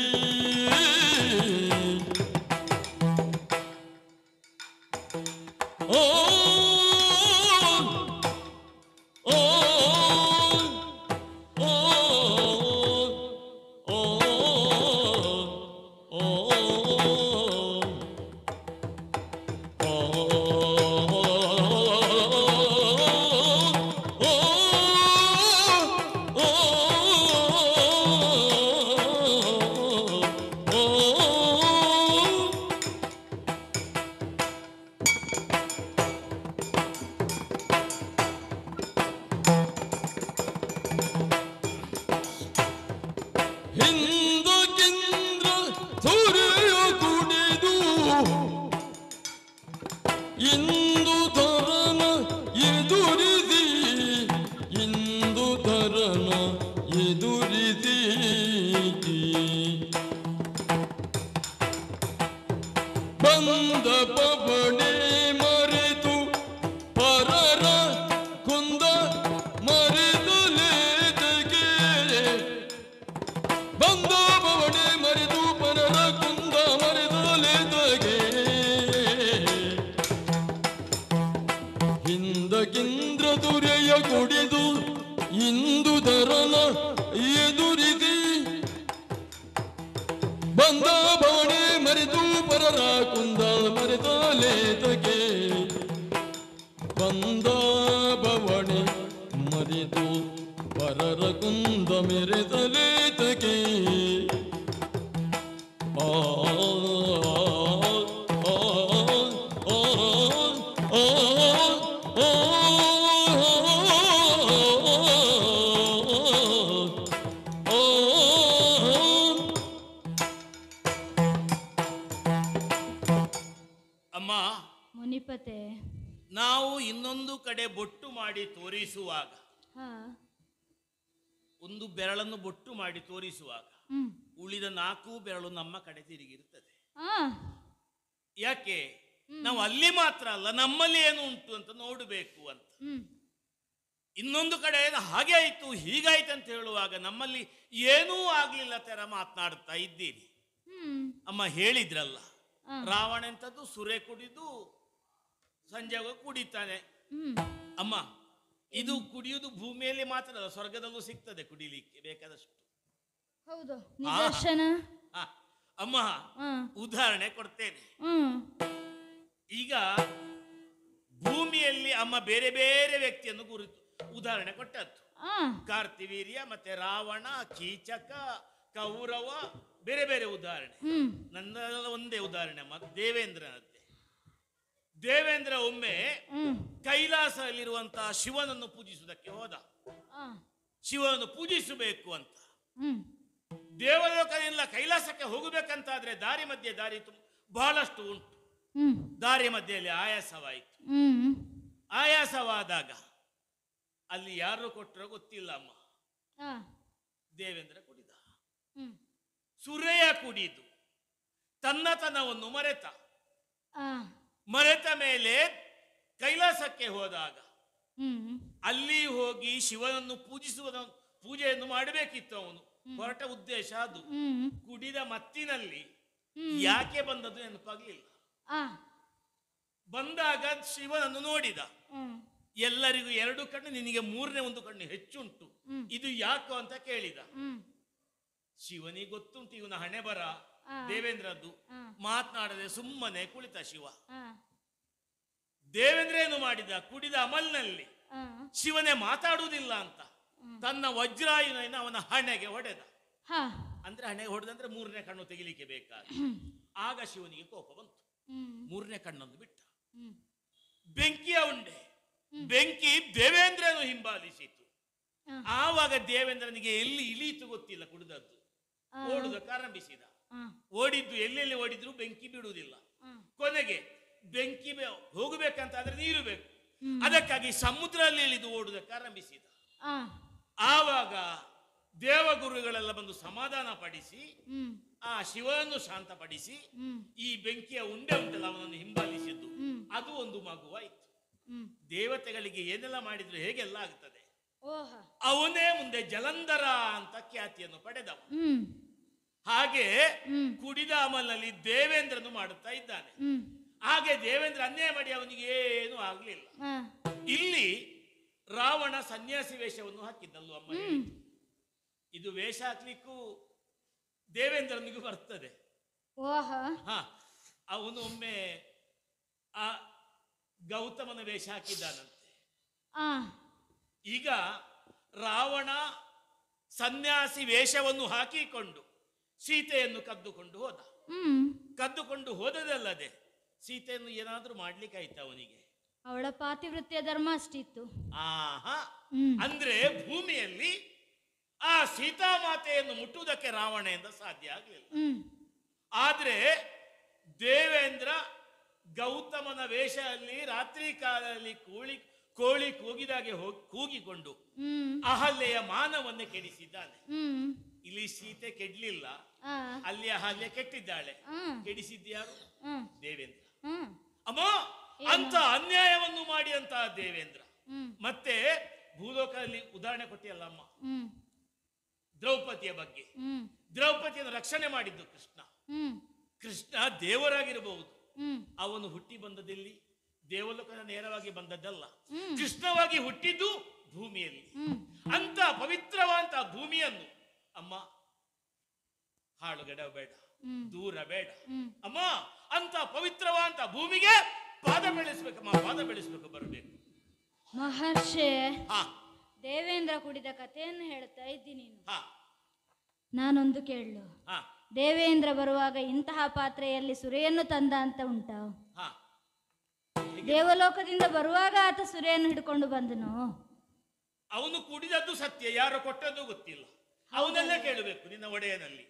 ಆ, ಆ, ಆ, ಆ, ಆ. ಹಿಂದಕ್ಕಿಂದ ಸೂರ್ಯ ಕುಡಿದು ಇಂದು ಧರನ ಎದುರಿಸಿ ಇಂದು ಧರನ ಎದುರಿಸಿ ಬಂದ ಪವಣೆ ಮರೆತು ಪರರ ಕುಂದ ಮರೆತಲೇತಗೆ ಬಂದ ಪವಣೆ ಮರೆತು ಪರರ ಕುಂದ ಮರೆತಲೇತಗೆ ಹಿಂದಗಿಂದ್ರ ದುರೆಯ ಕುಡಿದು ಇಂದು ದರನ ಎದುರಿಸಿ ಬಂದ ಬವಣೆ ಮರೆತು ಪರರ ಕುಂದ ಮರೆತಲೇತಗೆ ಬಂದ ಬವಣೆ ಮರೆತು ಪರರ ಕುಂದ ಮೆರೆತಲೇತಗೆ ಆ ಆ, ಆ, ಆ, ಆ, ಆ. ಅಮ್ಮ ಮುನಿಪತೆ ನಾವು ಇನ್ನೊಂದು ಕಡೆ ಬೊಟ್ಟು ಮಾಡಿ ತೋರಿಸುವಾಗ ಹಾ ಒಂದು ಬೆರಳನ್ನು ಬೊಟ್ಟು ಮಾಡಿ ತೋರಿಸುವಾಗ ಹ್ಮ್ ಉಳಿದ ನಾಲ್ಕು ಬೆರಳು ನಮ್ಮ ಕಡೆ ತಿರುಗಿರುತ್ತದೆ ಆ ಯಾಕೆ ನಾವು ಅಲ್ಲಿ ಮಾತ್ರ ಅಲ್ಲ ನಮ್ಮಲ್ಲಿ ಏನು ಉಂಟು ಅಂತ ನೋಡಬೇಕು ಅಂತ ಹ್ಮ್ ಇನ್ನೊಂದು ಕಡೆ ಏನು ಹಾಗೆ ಆಯ್ತು ಹೀಗಾಯ್ತು ಅಂತ ಹೇಳುವಾಗ ನಮ್ಮಲ್ಲಿ ಏನೂ ಆಗ್ಲಿಲ್ಲ ತರ ಮಾತನಾಡ್ತಾ ಇದ್ದೀರಿ ಹ್ಮ್ ಅಮ್ಮ ಹೇಳಿದ್ರಲ್ಲ ಆ. ರಾವಣ ಎಂತದ್ದು ಸುರೆ ಕುಡಿದು ಸಂಜೆ ಆಗುವಾಗ ಕುಡಿತಾನೆ ಹ್ಮ್ ಅಮ್ಮ ಇದು ಕುಡಿಯುವುದು ಭೂಮಿಯಲ್ಲಿ ಮಾತ್ರ ಅಲ್ಲ ಸ್ವರ್ಗದಲ್ಲೂ ಸಿಗ್ತದೆ ಕುಡಿಲಿಕ್ಕೆ ಬೇಕಾದಷ್ಟು ಹೌದು ನಿದರ್ಶನ ಆ, ಅಮ್ಮ ಹಾ ಉದಾಹರಣೆ ಕೊಡ್ತೇನೆ ಹ್ಮ್ ಈಗ ಭೂಮಿಯಲ್ಲಿ ಅಮ್ಮ ಬೇರೆ ಬೇರೆ ವ್ಯಕ್ತಿಯನ್ನು ಗುರುತು ಉದಾಹರಣೆ ಕೊಟ್ಟದ್ದು ಆ ಕಾರ್ತಿವೀರ್ಯ ಮತ್ತೆ ರಾವಣ ಕೀಚಕ ಕೌರವ ಬೇರೆ ಬೇರೆ ಉದಾಹರಣೆ ಹ್ಮ್ ನನ್ನದೆಲ್ಲ ಒಂದೇ ಉದಾಹರಣೆ ಅಮ್ಮ ದೇವೇಂದ್ರನದ್ದೇ ದೇವೇಂದ್ರ ಒಮ್ಮೆ ಹ್ಮ್ ಕೈಲಾಸದಲ್ಲಿರುವಂತಹ ಶಿವನನ್ನು ಪೂಜಿಸುವುದಕ್ಕೆ ಹೋದ ಆ ಶಿವನನ್ನು ಪೂಜಿಸಬೇಕು ಅಂತ ಹ್ಮ್ ದೇವಲೋಕದಿಂದ ಕೈಲಾಸಕ್ಕೆ ಹೋಗಬೇಕಂತಾದ್ರೆ ದಾರಿ ಮಧ್ಯೆ ದಾರಿ ತುಂಬ ಬಹಳಷ್ಟು ಉಂಟು ಹ್ಮ್ ದಾರಿ ಮಧ್ಯೆಯಲ್ಲಿ ಆಯಾಸವಾಯಿತು ಹ್ಮ್ ಆಯಾಸವಾದಾಗ ಅಲ್ಲಿ ಯಾರು ಕೊಟ್ಟರೋ ಗೊತ್ತಿಲ್ಲ ಅಮ್ಮ ಆ ದೇವೇಂದ್ರ ಕುಡಿದ ಹ್ಮ್ ಸುರೆಯ ಕುಡಿದು ತನ್ನತನವನ್ನು ಮರೆತ ಆ ಮರೆತ ಮೇಲೆ ಕೈಲಾಸಕ್ಕೆ ಹೋದಾಗ ಹ್ಮ್ ಅಲ್ಲಿ ಹೋಗಿ ಶಿವನನ್ನು ಪೂಜಿಸುವುದ ಪೂಜೆಯನ್ನು ಮಾಡಬೇಕಿತ್ತು ಅವನು ಹೊರಟ ಉದ್ದೇಶ ಅದು ಹ್ಮ್ ಕುಡಿದ ಮತ್ತಿನಲ್ಲಿ ಹ್ಮ್. ಯಾಕೆ ಬಂದದ್ದು ನೆನಪಾಗ್ಲಿಲ್ಲ ಆ ಬಂದಾಗ ಶಿವನನ್ನು ನೋಡಿದ ಹ್ಮ್ ಎಲ್ಲರಿಗೂ ಎರಡು ಕಣ್ಣು ನಿನಗೆ ಮೂರನೇ ಒಂದು ಕಣ್ಣು ಹೆಚ್ಚುಂಟು ಹ್ಮ್. ಇದು ಯಾಕೋ ಅಂತ ಕೇಳಿದ ಹ್ಮ್ ಶಿವನಿಗೆ ಗೊತ್ತುಂಟು ಇವನ ಹಣೆ ಬರ ಆ. ದೇವೇಂದ್ರದ್ದು ಆ. ಮಾತನಾಡದೆ ಸುಮ್ಮನೆ ಕುಳಿತ ಶಿವ ಆ ದೇವೇಂದ್ರ ಏನು ಮಾಡಿದ ಕುಡಿದ ಅಮಲ್ನಲ್ಲಿ ಆ ಶಿವನೇ ಮಾತಾಡುವುದಿಲ್ಲ ಅಂತ ತನ್ನ ವಜ್ರಾಯುನ ಅವನ ಹಣೆಗೆ ಹೊಡೆದ ಹಾ ಅಂದ್ರೆ ಹಣೆಗೆ ಹೊಡೆದಂದ್ರೆ ಮೂರನೇ ಕಣ್ಣು ತೆಗಿಲಿಕ್ಕೆ ಬೇಕಾದ ಆಗ ಶಿವನಿಗೆ ಕೋಪ ಬಂತು ಹ್ಮ್ ಮೂರನೇ ಕಣ್ಣನ್ನು ಬಿಟ್ಟ ಹ್ಮ್ ಬೆಂಕಿಯ ಉಂಡೆ ಬೆಂಕಿ ದೇವೇಂದ್ರನು ಹಿಂಬಾಲಿಸಿತು ಹ. ಆವಾಗ ದೇವೇಂದ್ರನಿಗೆ ಎಲ್ಲಿ ಇಳೀತು ಗೊತ್ತಿಲ್ಲ ಕುಡಿದದ್ದು ಆ. ಓಡುದಕ್ಕೆ ಆರಂಭಿಸಿದ ಹ, ಓಡಿದ್ದು ಎಲ್ಲೆಲ್ಲಿ ಓಡಿದ್ರು ಬೆಂಕಿ ಬಿಡುವುದಿಲ್ಲ ಹ. ಕೊನೆಗೆ ಬೆಂಕಿ ಬೆ- ಹೋಗಬೇಕಂತ ಆದ್ರೆ ನೀರು ಬೇಕು ಅದಕ್ಕಾಗಿ ಸಮುದ್ರದಲ್ಲಿ ಇಳಿದು ಓಡುವುದಕ್ಕೆ ಆರಂಭಿಸಿದ ಆ, ಆವಾಗ ದೇವಗುರುಗಳೆಲ್ಲ ಬಂದು ಸಮಾಧಾನ ಪಡಿಸಿ ಹ್ಮ್ ಆ ಶಿವನನ್ನು ಶಾಂತಪಡಿಸಿ ಹ್ಮ್ ಈ ಬೆಂಕಿಯ ಉಂಡೆ ಉಂಟಲ್ಲ ಅವನನ್ನು ಹಿಂಬಾಲಿಸಿದ್ದು ಹ್ಮ್. ಅದು ಒಂದು ಮಗುವಾಯಿತು ಹ್ಮ್ ದೇವತೆಗಳಿಗೆ ಏನೆಲ್ಲ ಮಾಡಿದ್ರು ಹೇಗೆಲ್ಲ ಆಗ್ತದೆ ಓಹ ಅವನೇ ಮುಂದೆ ಜಲಂಧರ ಅಂತ ಖ್ಯಾತಿಯನ್ನು ಪಡೆದವ ಹ್ಮ್ ಹಾಗೆ ಹ್ಮ್. ಕುಡಿದ ಅಮಲಲ್ಲಿ ದೇವೇಂದ್ರನು ಮಾಡುತ್ತಾ ಇದ್ದಾನೆ ಹ್ಮ್ ಹಾಗೆ ದೇವೇಂದ್ರ ಅನ್ಯಾಯ ಮಾಡಿ ಅವನಿಗೆ ಏನು ಆಗ್ಲಿಲ್ಲ ಹ, ಇಲ್ಲಿ ರಾವಣ ಸನ್ಯಾಸಿ ವೇಷವನ್ನು ಹಾಕಿದ್ದಲ್ವ ಅಮ್ಮ ಹೇಳಿದ್ದು. ಇದು ವೇಷ ಹಾಕ್ಲಿಕ್ಕೂ ದೇವೇಂದ್ರನಿಗೂ ಬರ್ತದೆ ಓಹ ಹ ಅವನು ಒಮ್ಮೆ ಆ ಗೌತಮನ ವೇಷ ಹಾಕಿದ್ದಾನಂತೆ ಆ ಈಗ ರಾವಣ ಸನ್ಯಾಸಿ ವೇಷವನ್ನು ಹಾಕಿಕೊಂಡು ಸೀತೆಯನ್ನು ಕದ್ದುಕೊಂಡು ಹೋದ ಹ್ಮ್ ಕದ್ದುಕೊಂಡು ಹೋದದಲ್ಲದೆ ಸೀತೆಯನ್ನು ಏನಾದ್ರೂ ಮಾಡ್ಲಿಕ್ಕಾಯ್ತ ಅವನಿಗೆ ಅವಳ ಪಾತಿವೃತ್ಯ ಧರ್ಮ ಅಷ್ಟಿತ್ತು ಆಹಾ ಹ್ಮ್ ಅಂದ್ರೆ ಭೂಮಿಯಲ್ಲಿ ಆ ಸೀತಾಮಾತೆಯನ್ನು ಮುಟ್ಟುವುದಕ್ಕೆ ರಾವಣೆಯಿಂದ ಸಾಧ್ಯ ಆಗಲಿಲ್ಲ ಹ್ಮ್ ಆದ್ರೆ ದೇವೇಂದ್ರ ಗೌತಮನ ವೇಷದಲ್ಲಿ ರಾತ್ರಿ ಕಾಲದಲ್ಲಿ ಕೋಳಿ ಕೋಳಿ ಕೂಗಿದಾಗೆ ಹೋಗಿ ಕೂಗಿಕೊಂಡು ಹ್ಮ್ ಅಹಲ್ಯೆಯ ಮಾನವನ್ನೇ ಕೆಡಿಸಿದ್ದಾನೆ ಹ್ಮ್ ಇಲ್ಲಿ ಸೀತೆ ಕೆಡ್ಲಿಲ್ಲ ಆ ಅಲ್ಲಿ ಅಹಲ್ಯ ಕೆಟ್ಟಿದ್ದಾಳೆ ಹ್ಮ್ ಕೆಡಿಸಿದ್ಯಾರು ಹ್ಮ್ ದೇವೇಂದ್ರ ಹ್ಮ್ ಅಮ್ಮ ಅಂತ ಅನ್ಯಾಯವನ್ನು ಮಾಡಿ ಅಂತ ದೇವೇಂದ್ರ ಹ್ಮ್ ಮತ್ತೆ ಭೂಲೋಕದಲ್ಲಿ ಉದಾಹರಣೆ ಕೊಟ್ಟಿಯಲ್ಲ ಅಮ್ಮ ಹ್ಮ್ ದ್ರೌಪದಿಯ ಬಗ್ಗೆ ಹ್ಮ್ ದ್ರೌಪದಿಯನ್ನು ರಕ್ಷಣೆ ಮಾಡಿದ್ದು ಕೃಷ್ಣ ಹ್ಮ್ ಕೃಷ್ಣ ದೇವರಾಗಿರಬಹುದು ಹ್ಮ್ ಅವನು ಹುಟ್ಟಿ ಬಂದದಲ್ಲಿ ದೇವಲೋಕದ ನೇರವಾಗಿ ಬಂದದ್ದಲ್ಲ ಹ್ಮ್. ಕೃಷ್ಣವಾಗಿ ಹುಟ್ಟಿದ್ದು ಭೂಮಿಯಲ್ಲಿ ಹ್ಮ್ ಅಂತ ಪವಿತ್ರವಾದಂತ ಭೂಮಿಯನ್ನು ಅಮ್ಮ ಹಾಳುಗಡ ಬೇಡ ಹ್ಮ್. ದೂರ ಬೇಡ ಹ್ಮ್. ಅಮ್ಮ ಅಂತ ಪವಿತ್ರವಾದಂತ ಭೂಮಿಗೆ ಪಾದ ಬೆಳೆಸ್ಬೇಕಮ್ಮ ಪಾದ ಬೆಳೆಸ್ಬೇಕು ಬರಬೇಕು ಮಹರ್ಷಿ ಹಾ ದೇವೇಂದ್ರ ಕುಡಿದ ಕಥೆಯನ್ನು ಹೇಳ್ತಾ ಇದ್ದಿ ನೀನು ಹಾ ನಾನೊಂದು ಕೇಳಲು ಹಾ ದೇವೇಂದ್ರ ಬರುವಾಗ ಇಂತಹ ಪಾತ್ರೆಯಲ್ಲಿ ಸುರೆಯನ್ನು ತಂದ ಅಂತ ಉಂಟ ಹಾ ದೇವಲೋಕದಿಂದ ಬರುವಾಗ ಆತ ಸುರೆಯನ್ನು ಹಿಡ್ಕೊಂಡು ಬಂದನು ಅವನು ಕುಡಿದದ್ದು ಸತ್ಯ ಯಾರು ಕೊಟ್ಟದ್ದು ಗೊತ್ತಿಲ್ಲ ಅವನಲ್ಲೇ ಕೇಳಬೇಕು ನಿನ್ನ ಒಡೆಯನಲ್ಲಿ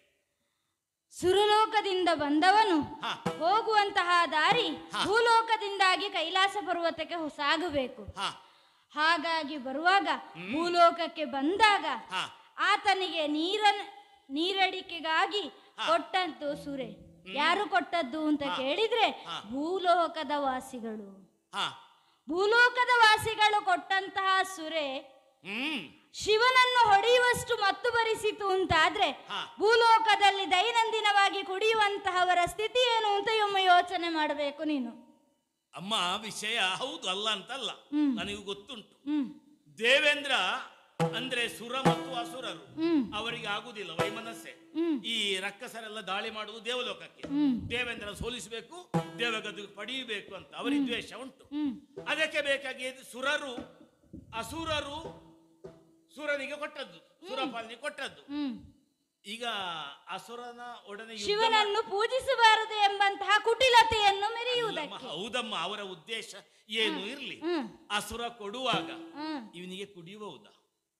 ಸುರಲೋಕದಿಂದ ಬಂದವನು ಹಾ ಹೋಗುವಂತಹ ದಾರಿ ಭೂಲೋಕದಿಂದಾಗಿ ಕೈಲಾಸ ಪರ್ವತಕ್ಕೆ ಸಾಗಬೇಕು ಹಾ ಹಾಗಾಗಿ ಬರುವಾಗ ಭೂಲೋಕಕ್ಕೆ ಬಂದಾಗ ಹಾ ಆತನಿಗೆ ನೀರ ನೀರಡಿಕೆಗಾಗಿ ಕೊಟ್ಟದ್ದು ಸುರೆ ಯಾರು ಕೊಟ್ಟದ್ದು ಅಂತ ಕೇಳಿದ್ರೆ ಭೂಲೋಕದ ವಾಸಿಗಳು ಹಾ ಭೂಲೋಕದ ವಾಸಿಗಳು ಕೊಟ್ಟಂತಹ ಸುರೆ ಹ್ಮ್ ಶಿವನನ್ನು ಹೊಡೆಯುವಷ್ಟು ಮತ್ತು ಬರಿಸಿತು ಅಂತಾದ್ರೆ ಹಾ. ಭೂಲೋಕದಲ್ಲಿ ದೈನಂದಿನವಾಗಿ ಕುಡಿಯುವಂತಹವರ ಸ್ಥಿತಿ ಏನು ಅಂತ ಒಮ್ಮೆ ಯೋಚನೆ ಮಾಡಬೇಕು ನೀನು ಅಮ್ಮ ವಿಷಯ ಹೌದು ಅಲ್ಲ ಅಂತಲ್ಲ ಹ್ಮ್. ನನಗೂ ಗೊತ್ತುಂಟು ಹ್ಮ್ ದೇವೇಂದ್ರ ಅಂದ್ರೆ ಸುರ ಮತ್ತು ಅಸುರರು ಹ್ಮ್ ಅವರಿಗೆ ಆಗುದಿಲ್ಲ ವೈಮನಸ್ಸೆ ಹ್ಮ್ ಈ ರಕ್ಕಸರೆಲ್ಲ ದಾಳಿ ಮಾಡುವುದು ದೇವಲೋಕಕ್ಕೆ ಹ್ಮ್ ದೇವೇಂದ್ರ ಸೋಲಿಸಬೇಕು ದೇವಗದು ಪಡೆಯಬೇಕು ಅಂತ ಅವರಿಗೆ ದ್ವೇಷ ಉಂಟು ಹ್ಮ್ ಅದಕ್ಕೆ ಬೇಕಾಗಿ ಸುರರು ಅಸುರರು ಸುರನಿಗೆ ಕೊಟ್ಟದ್ದು ಸುರಪಾಲನಿಗೆ ಕೊಟ್ಟದ್ದು ಹ್ಮ್ ಈಗ ಅಸುರನ ಒಡನೆ ಯುದ್ಧ ಶಿವನನ್ನು ಪೂಜಿಸಬಾರದು ಎಂಬಂತಹ ಕುಟಿಲತೆಯನ್ನು ಮಾ- ಮೆರೆಯುವುದಕ್ಕೆ ಹೌದಮ್ಮ ಅವರ ಉದ್ದೇಶ ಏನು ಇರ್ಲಿ ಹ್ಮ್ ಅಸುರ ಕೊಡುವಾಗ ಹ್ಮ್ ಇವನಿಗೆ ಕುಡಿಯಬಹುದಾ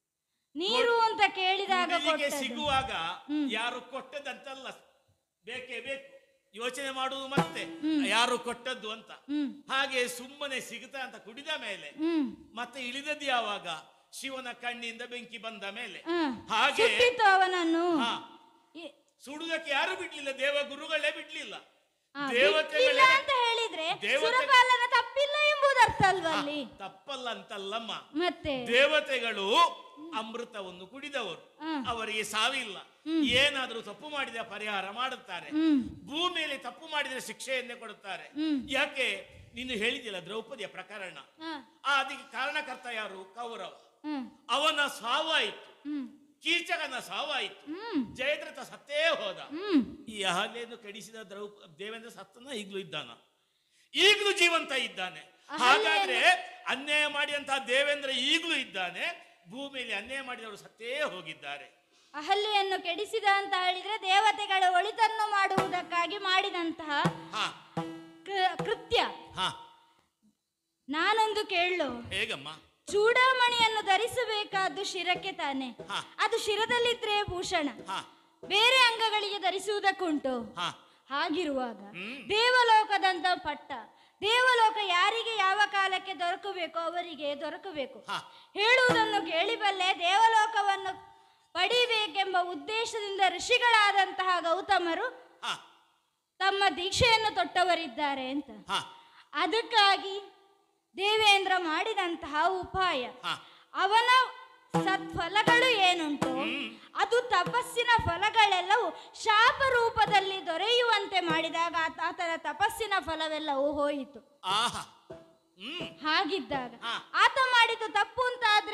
ನೀರು ಅಂತ ಕೇಳಿದಾಗ ಕುಡಿಲಿಕ್ಕೆ ಕೊಟ್ಟದ್ದು. ಸಿಗುವಾಗ ಯಾರು ಕೊಟ್ಟದಂತಲ್ಲ ಬೇಕೇ ಬೇಕು ಯೋಚನೆ ಮಾಡುವುದು ಮತ್ತೆ ಯಾರು ಕೊಟ್ಟದ್ದು ಅಂತ ಹ್ಮ್ ಹಾಗೆ ಸುಮ್ಮನೆ ಸಿಗುತ್ತಾ ಅಂತ ಕುಡಿದ ಮೇಲೆ ಹ್ಮ್ ಮತ್ತೆ ಇಳಿದದ್ದು ಯಾವಾಗ ಶಿವನ ಕಣ್ಣಿಂದ ಬೆಂಕಿ ಬಂದ ಮೇಲೆ ಹ್ಮ್ ಹಾಗೆ ಸುಟ್ಟಿತು ಅವನನ್ನು ಹಾ ಈ- ಸುಡುವುದಕ್ಕೆ ಯಾರು ಬಿಡ್ಲಿಲ್ಲ ದೇವ ಗುರುಗಳೇ ಬಿಡ್ಲಿಲ್ಲ ಆ, ಬಿಟ್ಟಿಲ್ಲ ದೇವತೆಗಳೇ ಅಂತ ಹೇಳಿದ್ರೆ ದೇವತೆ- ಸುರಪಾಲನ ತಪ್ಪಿಲ್ಲ ಎಂಬುದರ್ಥ ಅಲ್ವಾ ಅಲ್ಲಿ ತಪ್ಪಲ್ಲ ಅಂತಲ್ಲಮ್ಮ ಮತ್ತೆ ದೇವತೆಗಳು ಅಮೃತವನ್ನು ಕುಡಿದವರು ಹ್ಮ್. ಅವರಿಗೆ ಸಾವಿಲ್ಲ ಏನಾದರೂ ತಪ್ಪು ಮಾಡಿದ ಪರಿಹಾರ ಮಾಡುತ್ತಾರೆ ಹ್ಮ್ ಭೂಮಿಯಲ್ಲಿ ತಪ್ಪು ಮಾಡಿದರೆ ಶಿಕ್ಷೆಯನ್ನೇ ಕೊಡುತ್ತಾರೆ ಹ್ಮ್. ಯಾಕೆ ನೀನು ಹೇಳಿದಿಲ್ಲ ದ್ರೌಪದಿಯ ಪ್ರಕರಣ ಹಾ, ಆ ಅದಕ್ಕೆ ಕಾರಣಕರ್ತ ಯಾರು ಕೌರವ ಹ್ಮ್ ಅವನ ಸಾವಾಯಿತು ಹ್ಮ್ ಕೀಚಕನ ಸಾವಾಯಿತು ಹ್ಮ್ ಜಯದ್ರಥ ಸತ್ತೇ ಹೋದ ಹ್ಮ್ ಈ ಅಹಲ್ಯೆಯನ್ನು ಕೆಡಿಸಿದ ದ್ರೌಪ ದೇವೇಂದ್ರ ಸತ್ತನ ಈಗಲೂ ಇದ್ದಾನ ಈಗಲೂ ಜೀವಂತ ಇದ್ದಾನೆ ಹಾಗಾದ್ರೆ ಅನ್ಯಾಯ ಮಾಡಿದಂತಹ ದೇವೇಂದ್ರ ಈಗಲೂ ಇದ್ದಾನೆ ಭೂಮಿಯಲ್ಲಿ ಅನ್ಯಾಯ ಮಾಡಿದವರು ಸತ್ತೇ ಹೋಗಿದ್ದಾರೆ ಅಹಲ್ಯೆಯನ್ನು ಕೆಡಿಸಿದ ಅಂತ ಹೇಳಿದ್ರೆ ದೇವತೆಗಳ ಒಳಿತನ್ನು ಮಾಡುವುದಕ್ಕಾಗಿ ಮಾಡಿದಂತಹ ಹಾ ಕೃ- ಕೃತ್ಯ ಹಾ ನಾನೊಂದು ಕೇಳು ಹೇಗಮ್ಮ ಚೂಡಾಮಣಿಯನ್ನು ಧರಿಸಬೇಕಾದ್ದು ಶಿರಕ್ಕೆ ತಾನೆ ಹಾ. ಅದು ಶಿರದಲ್ಲಿದ್ರೆ ಭೂಷಣ ಹಾ ಬೇರೆ ಅಂಗಗಳಿಗೆ ಧರಿಸುವುದಕ್ಕುಂಟು ಹಾ ಹಾಗಿರುವಾಗ ಹ್ಮ್. ದೇವಲೋಕದಂತ ಪಟ್ಟ ದೇವಲೋಕ ಯಾರಿಗೆ ಯಾವ ಕಾಲಕ್ಕೆ ದೊರಕಬೇಕೋ ಅವರಿಗೆ ದೊರಕಬೇಕು ಹಾ. ಹೇಳುವುದನ್ನು ಕೇಳಿಬಲ್ಲೆ ದೇವಲೋಕವನ್ನು ಪಡಿಬೇಕೆಂಬ ಉದ್ದೇಶದಿಂದ ಋಷಿಗಳಾದಂತಹ ಗೌತಮರು ಹಾ ತಮ್ಮ ದೀಕ್ಷೆಯನ್ನು ತೊಟ್ಟವರಿದ್ದಾರೆ ಅಂತ ಹಾ ಅದಕ್ಕಾಗಿ ದೇವೇಂದ್ರ ಮಾಡಿದಂತಹ ಉಪಾಯ ಹಾ. ಅವನ ಸತ್ಫಲಗಳು ಏನುಂಟು ಅದು ತಪಸ್ಸಿನ ಫಲಗಳೆಲ್ಲವೂ ಶಾಪ ರೂಪದಲ್ಲಿ ದೊರೆಯುವಂತೆ ಮಾಡಿದಾಗ ಆತ- ಆತನ ತಪಸ್ಸಿನ ಫಲವೆಲ್ಲವೂ ಹೋಯಿತು ಆಹಾ ಹ್ಮ್ ಹಾಗಿದ್ದಾಗ ಹಾ. ಆತ ಮಾಡಿದ್ದು ತಪ್ಪು ಅಂತ ಆದ್ರೆ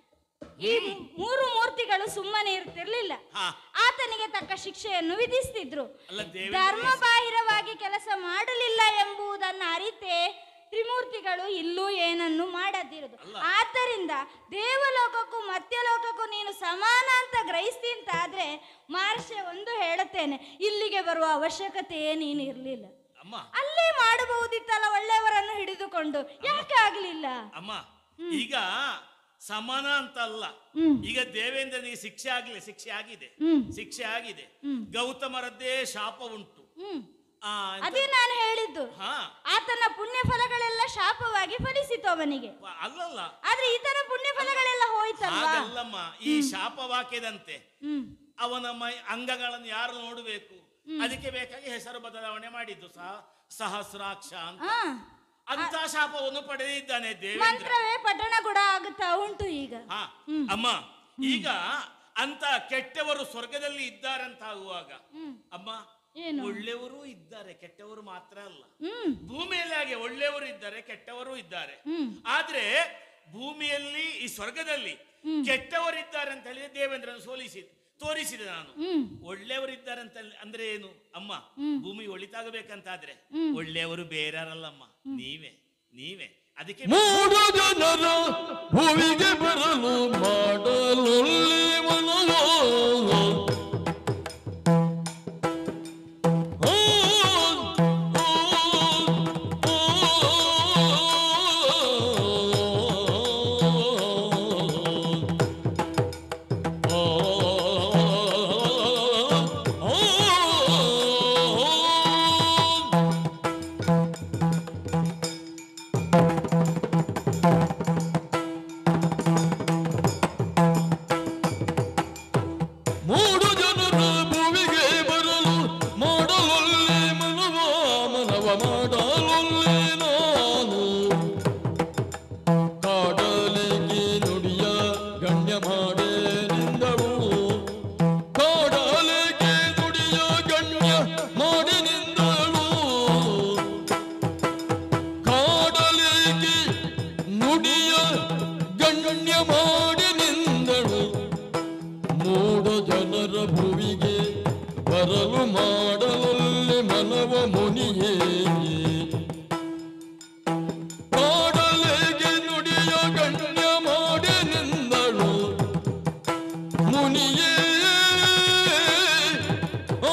ಈ ಮೂರು ಮೂರ್ತಿಗಳು ಸುಮ್ಮನೆ ಇರ್ತಿರ್ಲಿಲ್ಲ ಹಾ. ಆತನಿಗೆ ತಕ್ಕ ಶಿಕ್ಷೆಯನ್ನು ವಿಧಿಸ್ತಿದ್ರು ಅಲ್ಲ, ದೇವೇಂದ್ರ ಧರ್ಮ ಬಾಹಿರವಾಗಿ ಕೆಲಸ ಮಾಡಲಿಲ್ಲ ಎಂಬುದನ್ನು ಅರಿತೇ ತ್ರಿಮೂರ್ತಿಗಳು ಇಲ್ಲೂ ಏನನ್ನು ಮಾಡದಿರುದು ಆದ್ದರಿಂದ ದೇವಲೋಕಕ್ಕೂ ಮತ್ಯಲೋಕಕ್ಕೂ ನೀನು ಸಮಾನ ಅಂತ ಗ್ರಹಿಸ್ತಿ ಅಂತ ಆದ್ರೆ ಮಹರ್ಷಿ ಒಂದು ಹೇಳುತ್ತೇನೆ ಇಲ್ಲಿಗೆ ಬರುವ ಅವಶ್ಯಕತೆಯೇ ನೀನು ಇರಲಿಲ್ಲ ಅಮ್ಮ ಅಲ್ಲೇ ಮಾಡಬಹುದಿತ್ತಲ್ಲ ಒಳ್ಳೆಯವರನ್ನು ಹಿಡಿದುಕೊಂಡು ಯಾಕೆ ಆಗ್ಲಿಲ್ಲ ಅಮ್ಮ ಈಗ ಸಮಾನ ಅಂತ ಅಲ್ಲ ಹ್ಮ್. ಈಗ ದೇವೇಂದ್ರನಿಗೆ ಶಿಕ್ಷೆ ಆಗಲಿ ಶಿಕ್ಷೆ ಆಗಿದೆ ಹ್ಮ್. ಶಿಕ್ಷೆ ಆಗಿದೆ ಗೌತಮರದ್ದೇ ಶಾಪ ಉಂಟು ಹ್ಮ್ ಆ, ಎಂತ- ಅದೇ ನಾನು ಹೇಳಿದ್ದು ಹಾ ಆತನ ಪುಣ್ಯ ಫಲಗಳೆಲ್ಲ ಶಾಪವಾಗಿ ಫಲಿಸಿತು ಅವನಿಗೆ ವ- ಅಲ್ಲಲ್ಲ ಆದ್ರೆ ಈತನ ಪುಣ್ಯ ಫಲಗಳೆಲ್ಲ ಹೋಯ್ತಲ್ವಾ ಹಾಗಲ್ಲಮ್ಮ ಈ ಶಾಪ ವಾಕ್ಯದಂತೆ ಹ್ಮ್ ಅವನ ಮೈ ಅಂಗಗಳನ್ನು ಯಾರು ನೋಡಬೇಕು ಅದಕ್ಕೆ ಬೇಕಾಗಿ ಹೆಸರು ಬದಲಾವಣೆ ಮಾಡಿದ್ದು ಸಹ ಸಹಸ್ರಾಕ್ಷ ಅಂತ ಹಾ ಅಂತ ಶಾಪವನ್ನು ಪಡೆದಿದ್ದಾನೆ ದೇವೇಂದ್ರ ಮಂತ್ರವೇ ಪಠಣ ಕೂಡ ಆಗುತ್ತಾ ಉಂಟು ಈಗ ಹಾ ಅಮ್ಮ ಈಗ ಅಂತ ಕೆಟ್ಟವರು ಸ್ವರ್ಗದಲ್ಲಿ ಇದ್ದಾರಂತಾಗುವಾಗ ಅಮ್ಮ ಏನು? ಒಳ್ಳೆಯವರು ಇದ್ದಾರೆ ಕೆಟ್ಟವರು ಮಾತ್ರ ಅಲ್ಲ ಹ್ಮ್ ಭೂಮಿಯಲ್ಲಿ ಹಾಗೆ ಒಳ್ಳೆಯವರು ಇದ್ದಾರೆ ಕೆಟ್ಟವರು ಇದ್ದಾರೆ ಹ್ಮ್. ಆದ್ರೆ ಭೂಮಿಯಲ್ಲಿ ಈ ಸ್ವರ್ಗದಲ್ಲಿ ಕೆಟ್ಟವರಿದ್ದಾರೆ ಅಂತ ಹೇಳಿದ್ರೆ ದೇವೇಂದ್ರನ ಸೋಲಿಸಿದ ತೋರಿಸಿದೆ ನಾನು ಹ್ಮ್ ಒಳ್ಳೆಯವರಿದ್ದಾರೆ ಅಂತ ಅಂದ್ರೆ ಏನು ಅಮ್ಮ ಭೂಮಿ ಒಳಿತಾಗಬೇಕಂತಾದ್ರೆ ಒಳ್ಳೆಯವರು ಬೇರೆಯವರಲ್ಲಮ್ಮ ನೀವೇ ನೀವೇ ಅದಕ್ಕೆ ಮೂರು ಜನರ ಭೂಮಿಗೆ ಬರಲು ಮಾಡಲು ಮನವೋ ಆ, ಆ, ಆ, ಆ, ಆ, ಮೂರು ಜನರ ಭೂಮಿಗೆ ಬರಲು ಮಾಡಲೊಲ್ಲೆ ಮನವ ಮನವ ಮಾಡಲೊಲ್ಲೆ ನಾನು ಕಾಡಲಿಗೆ ನುಡಿಯ ಗಣ್ಯ ಮಾಡೇ ನಿಂದಳು ಕಾಡಲಿಗೆ ನುಡಿಯ ಗಣ್ಯ ಮಾಡಿ ನಿಂದಳು ಕಾಡಲಿಗೆ ನುಡಿಯ ಗಣ್ಯ ಮಾಡಿ ನಿಂದಳು ಮೂಡ ಜನರ ಭುವಿಗೆ ಬರಲು ಮಾಡಲೊಲ್ಲೆ ಮನವ ಮುನಿಯೇ ಕಾಡಲೆಗೆ ನುಡಿಯ ಗಣ್ಯ ಮಾಡಿ ನಿಂದಳು ಮುನಿಯೇ ಆ,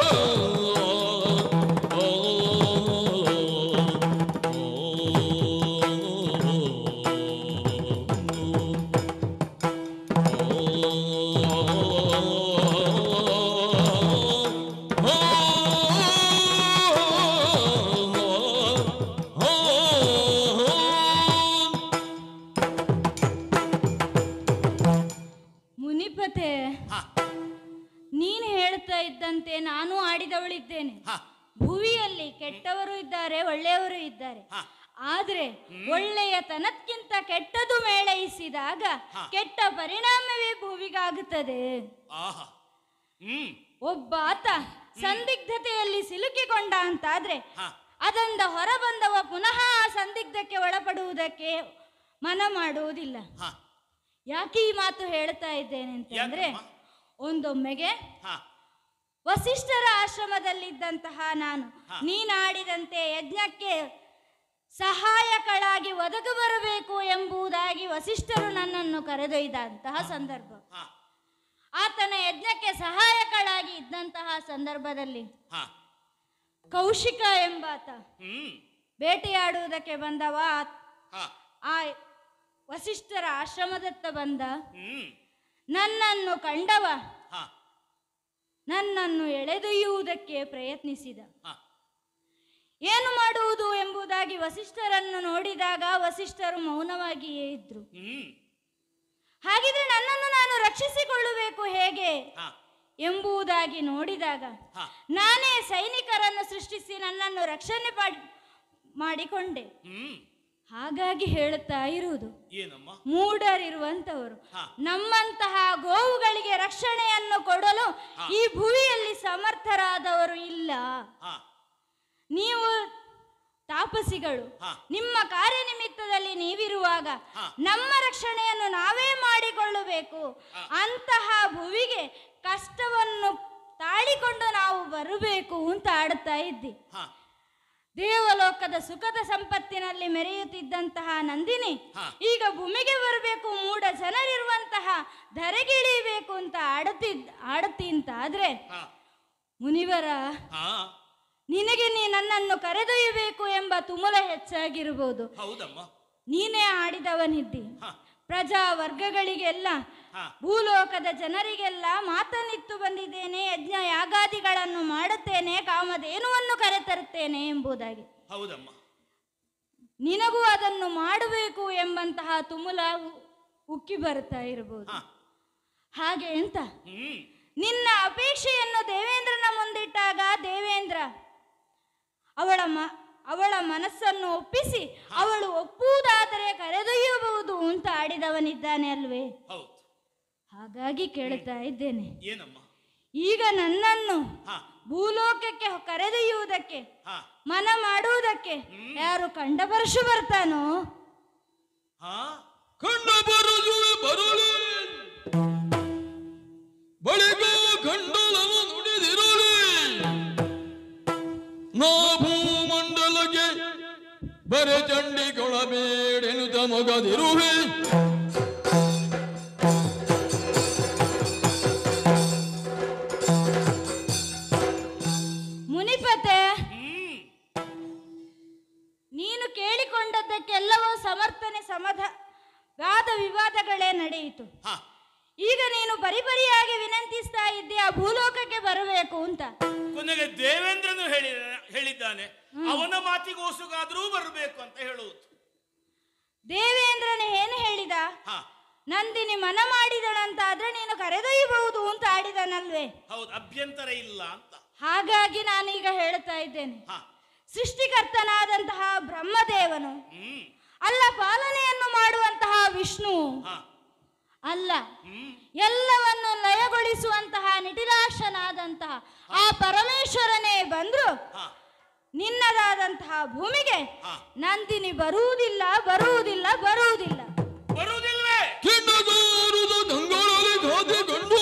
ಆ, ಆ, ಆ. ಮುನಿಪತೆ ಹಾ ನೀನು ಹೇಳ್ತಾ ಇದ್ದಂತೆ ನಾನು ಆಡಿದವಳಿದ್ದೇನೆ ಹಾ ಭುವಿಯಲ್ಲಿ ಕೆಟ್ಟವರು ಇದ್ದಾರೆ ಒಳ್ಳೆಯವರು ಇದ್ದಾರೆ ಹಾ. ಆದ್ರೆ ಒಳ್ಳೆಯ ತನಕ್ಕಿಂತ ಕೆಟ್ಟದು ಮೇಳೈಸಿದಾಗ ಹಾ. ಕೆಟ್ಟ ಪರಿಣಾಮವೇ ಭುವಿಗಾಗುತ್ತದೆ ಆಹಾ ಹ್ಮ್ ಒಬ್ಬ ಆತ ಸಂದಿಗ್ಧತೆಯಲ್ಲಿ ಸಿಲುಕಿಕೊಂಡ ಅಂತಾದ್ರೆ ಹಾ. ಅದರಿಂದ ಹೊರಬಂದವ ಪುನಃ ಆ ಸಂದಿಗ್ಧಕ್ಕೆ ಒಳಪಡುವುದಕ್ಕೆ ಮನ ಮಾಡುವುದಿಲ್ಲ ಹಾ ಯಾಕೆ ಈ ಮಾತು ಹೇಳ್ತಾ ಇದ್ದೇನೆ ಅಂತಂದ್ರೆ ಯಾಕಮ್ಮ? ಒಂದೊಮ್ಮೆಗೆ ಹಾ ವಸಿಷ್ಠರ ಆಶ್ರಮದಲ್ಲಿದ್ದಂತಹ ನಾನು ಹಾ. ನೀನಾಡಿದಂತೆ ಯಜ್ಞಕ್ಕೆ ಸಹಾಯಕಳಾಗಿ ಒದಗಿ ಬರಬೇಕು ಎಂಬುದಾಗಿ ವಸಿಷ್ಠರು ನನ್ನನ್ನು ಕರೆದೊಯ್ದಂತಹ ಸಂದರ್ಭ ಹಾ ಆತನ ಯಜ್ಞಕ್ಕೆ ಸಹಾಯಕಳಾಗಿ ಇದ್ದಂತಹ ಸಂದರ್ಭದಲ್ಲಿ ಹಾ ಕೌಶಿಕ ಎಂಬಾತ ಹ್ಮ್ ಬೇಟೆಯಾಡುವುದಕ್ಕೆ ಬಂದವ ಹಾ ಆ ವಸಿಷ್ಠರ ಆಶ್ರಮದತ್ತ ಬಂದ ಹ್ಮ್ ನನ್ನನ್ನು ಕಂಡವ ಹಾ ನನ್ನನ್ನು ಎಳೆದೊಯ್ಯುವುದಕ್ಕೆ ಪ್ರಯತ್ನಿಸಿದ ಹಾ ಏನು ಮಾಡುವುದು ಎಂಬುದಾಗಿ ವಸಿಷ್ಠರನ್ನು ನೋಡಿದಾಗ ವಸಿಷ್ಠರು ಮೌನವಾಗಿಯೇ ಇದ್ರು ಹ್ಮ್ ಹಾಗಿದ್ರೆ ನನ್ನನ್ನು ನಾನು ರಕ್ಷಿಸಿಕೊಳ್ಳಬೇಕು ಹೇಗೆ ಹಾ ಎಂಬುದಾಗಿ ನೋಡಿದಾಗ ಹಾ ನಾನೇ ಸೈನಿಕರನ್ನು ಸೃಷ್ಟಿಸಿ ನನ್ನನ್ನು ರಕ್ಷಣೆ ಪಾಡ್- ಮಾಡಿಕೊಂಡೆ ಹ್ಮ್ ಹಾಗಾಗಿ ಹೇಳುತ್ತಾ ಇರುವುದು ಏನಮ್ಮ ಮೂಢರಿರುವಂತವರು ಹಾ. ನಮ್ಮಂತಹ ಗೋವುಗಳಿಗೆ ರಕ್ಷಣೆಯನ್ನು ಕೊಡಲು ಈ ಭುವಿಯಲ್ಲಿ ಸಮರ್ಥರಾದವರು ಇಲ್ಲ ಹಾ ನೀವು ತಾಪಸಿಗಳು ಹಾ. ನಿಮ್ಮ ಕಾರ್ಯನಿಮಿತ್ತದಲ್ಲಿ ನೀವಿರುವಾಗ ಹಾ. ನಮ್ಮ ರಕ್ಷಣೆಯನ್ನು ನಾವೇ ಮಾಡಿಕೊಳ್ಳಬೇಕು ಅಂತಹ ಭುವಿಗೆ ಕಷ್ಟವನ್ನು ತಾಳಿಕೊಂಡು ನಾವು ಬರಬೇಕು ಅಂತ ಆಡುತ್ತಾ ಇದ್ದಿ ಹಾ ದೇವಲೋಕದ ಸುಖದ ಸಂಪತ್ತಿನಲ್ಲಿ ಮೆರೆಯುತ್ತಿದ್ದಂತಹ ನಂದಿನಿ ಹಾ. ಈಗ ಭೂಮಿಗೆ ಬರಬೇಕು ಮೂಢ ಜನರಿರುವಂತಹ ಧರೆಗಿಳಿಬೇಕು ಅಂತ ಆಡುತ್ತಿದ್ದ ಆಡುತ್ತಿ ಅಂತ ಆದ್ರೆ ಹಾ ಮುನಿವರ ಹಾ ನಿನಗೆ ನೀ ನನ್ನನ್ನು ಕರೆದೊಯ್ಯಬೇಕು ಎಂಬ ತುಮುಲ ಹೆಚ್ಚಾಗಿರಬಹುದು ಹೌದಮ್ಮ ನೀನೇ ಆಡಿದವನಿದ್ದಿ ಹಾ ಪ್ರಜಾ ವರ್ಗಗಳಿಗೆಲ್ಲ ಹಾ ಭೂಲೋಕದ ಜನರಿಗೆಲ್ಲ ಮಾತನಿತ್ತು ಬಂದಿದ್ದೇನೆ ಯಜ್ಞ ಯಾಗಾದಿಗಳನ್ನು ಮಾಡುತ್ತೇನೆ ಕಾಮಧೇನುವನ್ನು ಕರೆತರುತ್ತೇನೆ ಎಂಬುದಾಗಿ ಹೌದಮ್ಮ ನಿನಗೂ ಅದನ್ನು ಮಾಡಬೇಕು ಎಂಬಂತಹ ತುಮುಲ ಉ- ಉಕ್ಕಿ ಬರುತ್ತಾ ಇರಬಹುದು ಹಾ ಹಾಗೆ ಅಂತ ಹ್ಮ್ ನಿನ್ನ ಅಪೇಕ್ಷೆಯನ್ನು ದೇವೇಂದ್ರನ ಮುಂದಿಟ್ಟಾಗ ದೇವೇಂದ್ರ ಅವಳ ಮ ಅವಳ ಮನಸ್ಸನ್ನು ಒಪ್ಪಿಸಿ ಅವಳು ಒಪ್ಪುವುದಾದರೆ ಕರೆದೊಯ್ಯಬಹುದು ಅಂತ ಆಡಿದವನಿದ್ದಾನೆ ಅಲ್ವೇ ಹೌದು ಹಾಗಾಗಿ ಕೇಳುತ್ತಾ ಇದ್ದೇನೆ ಏನಮ್ಮ ಈಗ ನನ್ನನ್ನು ಹಾ ಭೂಲೋಕಕ್ಕೆ ಕರೆದೊಯ್ಯುವುದಕ್ಕೆ ಹಾ ಮನ ಮಾಡುವುದಕ್ಕೆ ಯಾರು ಕಂಡಪರಶು ಬರ್ತಾನೋ ಹಾ ಕಂಡ ಬರಲು ಬರಲಿ ಬಳಿಕ ಗಂಡಲನು ನುಡಿದಿರಲಿ ನಾ ಭೂಮಂಡಲಕ್ಕೆ ಬರೆ ಚಂಡಿಗೊಳಬೇಡೆನುತ ಮಗದಿರುವೆ ಮುನಿಪತೆ ಹ್ಮ್ ನೀನು ಕೇಳಿಕೊಂಡದ್ದಕ್ಕೆಲ್ಲವೂ ಸಮರ್ಥನೆ ಸಮಧ ವಾದ ವಿವಾದಗಳೇ ನಡೆಯಿತು ಹಾ ಈಗ ನೀನು ಪರಿಪರಿಯಾಗಿ ವಿನಂತಿಸ್ತಾ ಇದ್ದೀಯ ಭೂಲೋಕಕ್ಕೆ ಬರಬೇಕು ಅಂತ ಕೊನೆಗೆ ದೇವೇಂದ್ರನು ಹೇಳಿ ಹೇಳಿದ್ದಾನೆ ಅವನ ಮಾತಿಗೋಸುಗಾದ್ರೂ ಬರಬೇಕು ಅಂತ ಹೇಳುವುದು ದೇವೇಂದ್ರನ ಏನು ಹೇಳಿದ ಹಾ ನಂದಿನಿ ಮನ ಮಾಡಿದಳಂತಾದ್ರೆ ನೀನು ಕರೆದೊಯ್ಯಬಹುದು ಅಂತ ಆಡಿದನಲ್ವೇ ಹೌದು ಅಭ್ಯಂತರ ಇಲ್ಲ ಅಂತ ಹಾಗಾಗಿ ನಾನೀಗ ಹೇಳ್ತಾ ಇದ್ದೇನೆ ಹಾ ಸೃಷ್ಟಿಕರ್ತನಾದಂತಹ ಬ್ರಹ್ಮದೇವನು ಹ್ಮ್ ಅಲ್ಲ ಪಾಲನೆಯನ್ನು ಮಾಡುವಂತಹ ವಿಷ್ಣು ಹಾ ಅಲ್ಲ ಹ್ಮ್ ಎಲ್ಲವನ್ನು ಲಯಗೊಳಿಸುವಂತಹ ನಿಟಿಲಾಕ್ಷನಾದಂತಹ ಆ ಪರಮೇಶ್ವರನೇ ಬಂದ್ರು ಹಾ ನಿನ್ನದಾದಂತಹ ಭೂಮಿಗೆ ಹಾ. ನಂದಿನಿ ಬರುವುದಿಲ್ಲ ಬರುವುದಿಲ್ಲ ಬರುವುದಿಲ್ಲ ಬರುವುದಿಲ್ವೇ ಕಿಂಡಗಾರುದ ಗಂಗಳಲ್ಲಿ ಗಾದೆ ಕಂಡು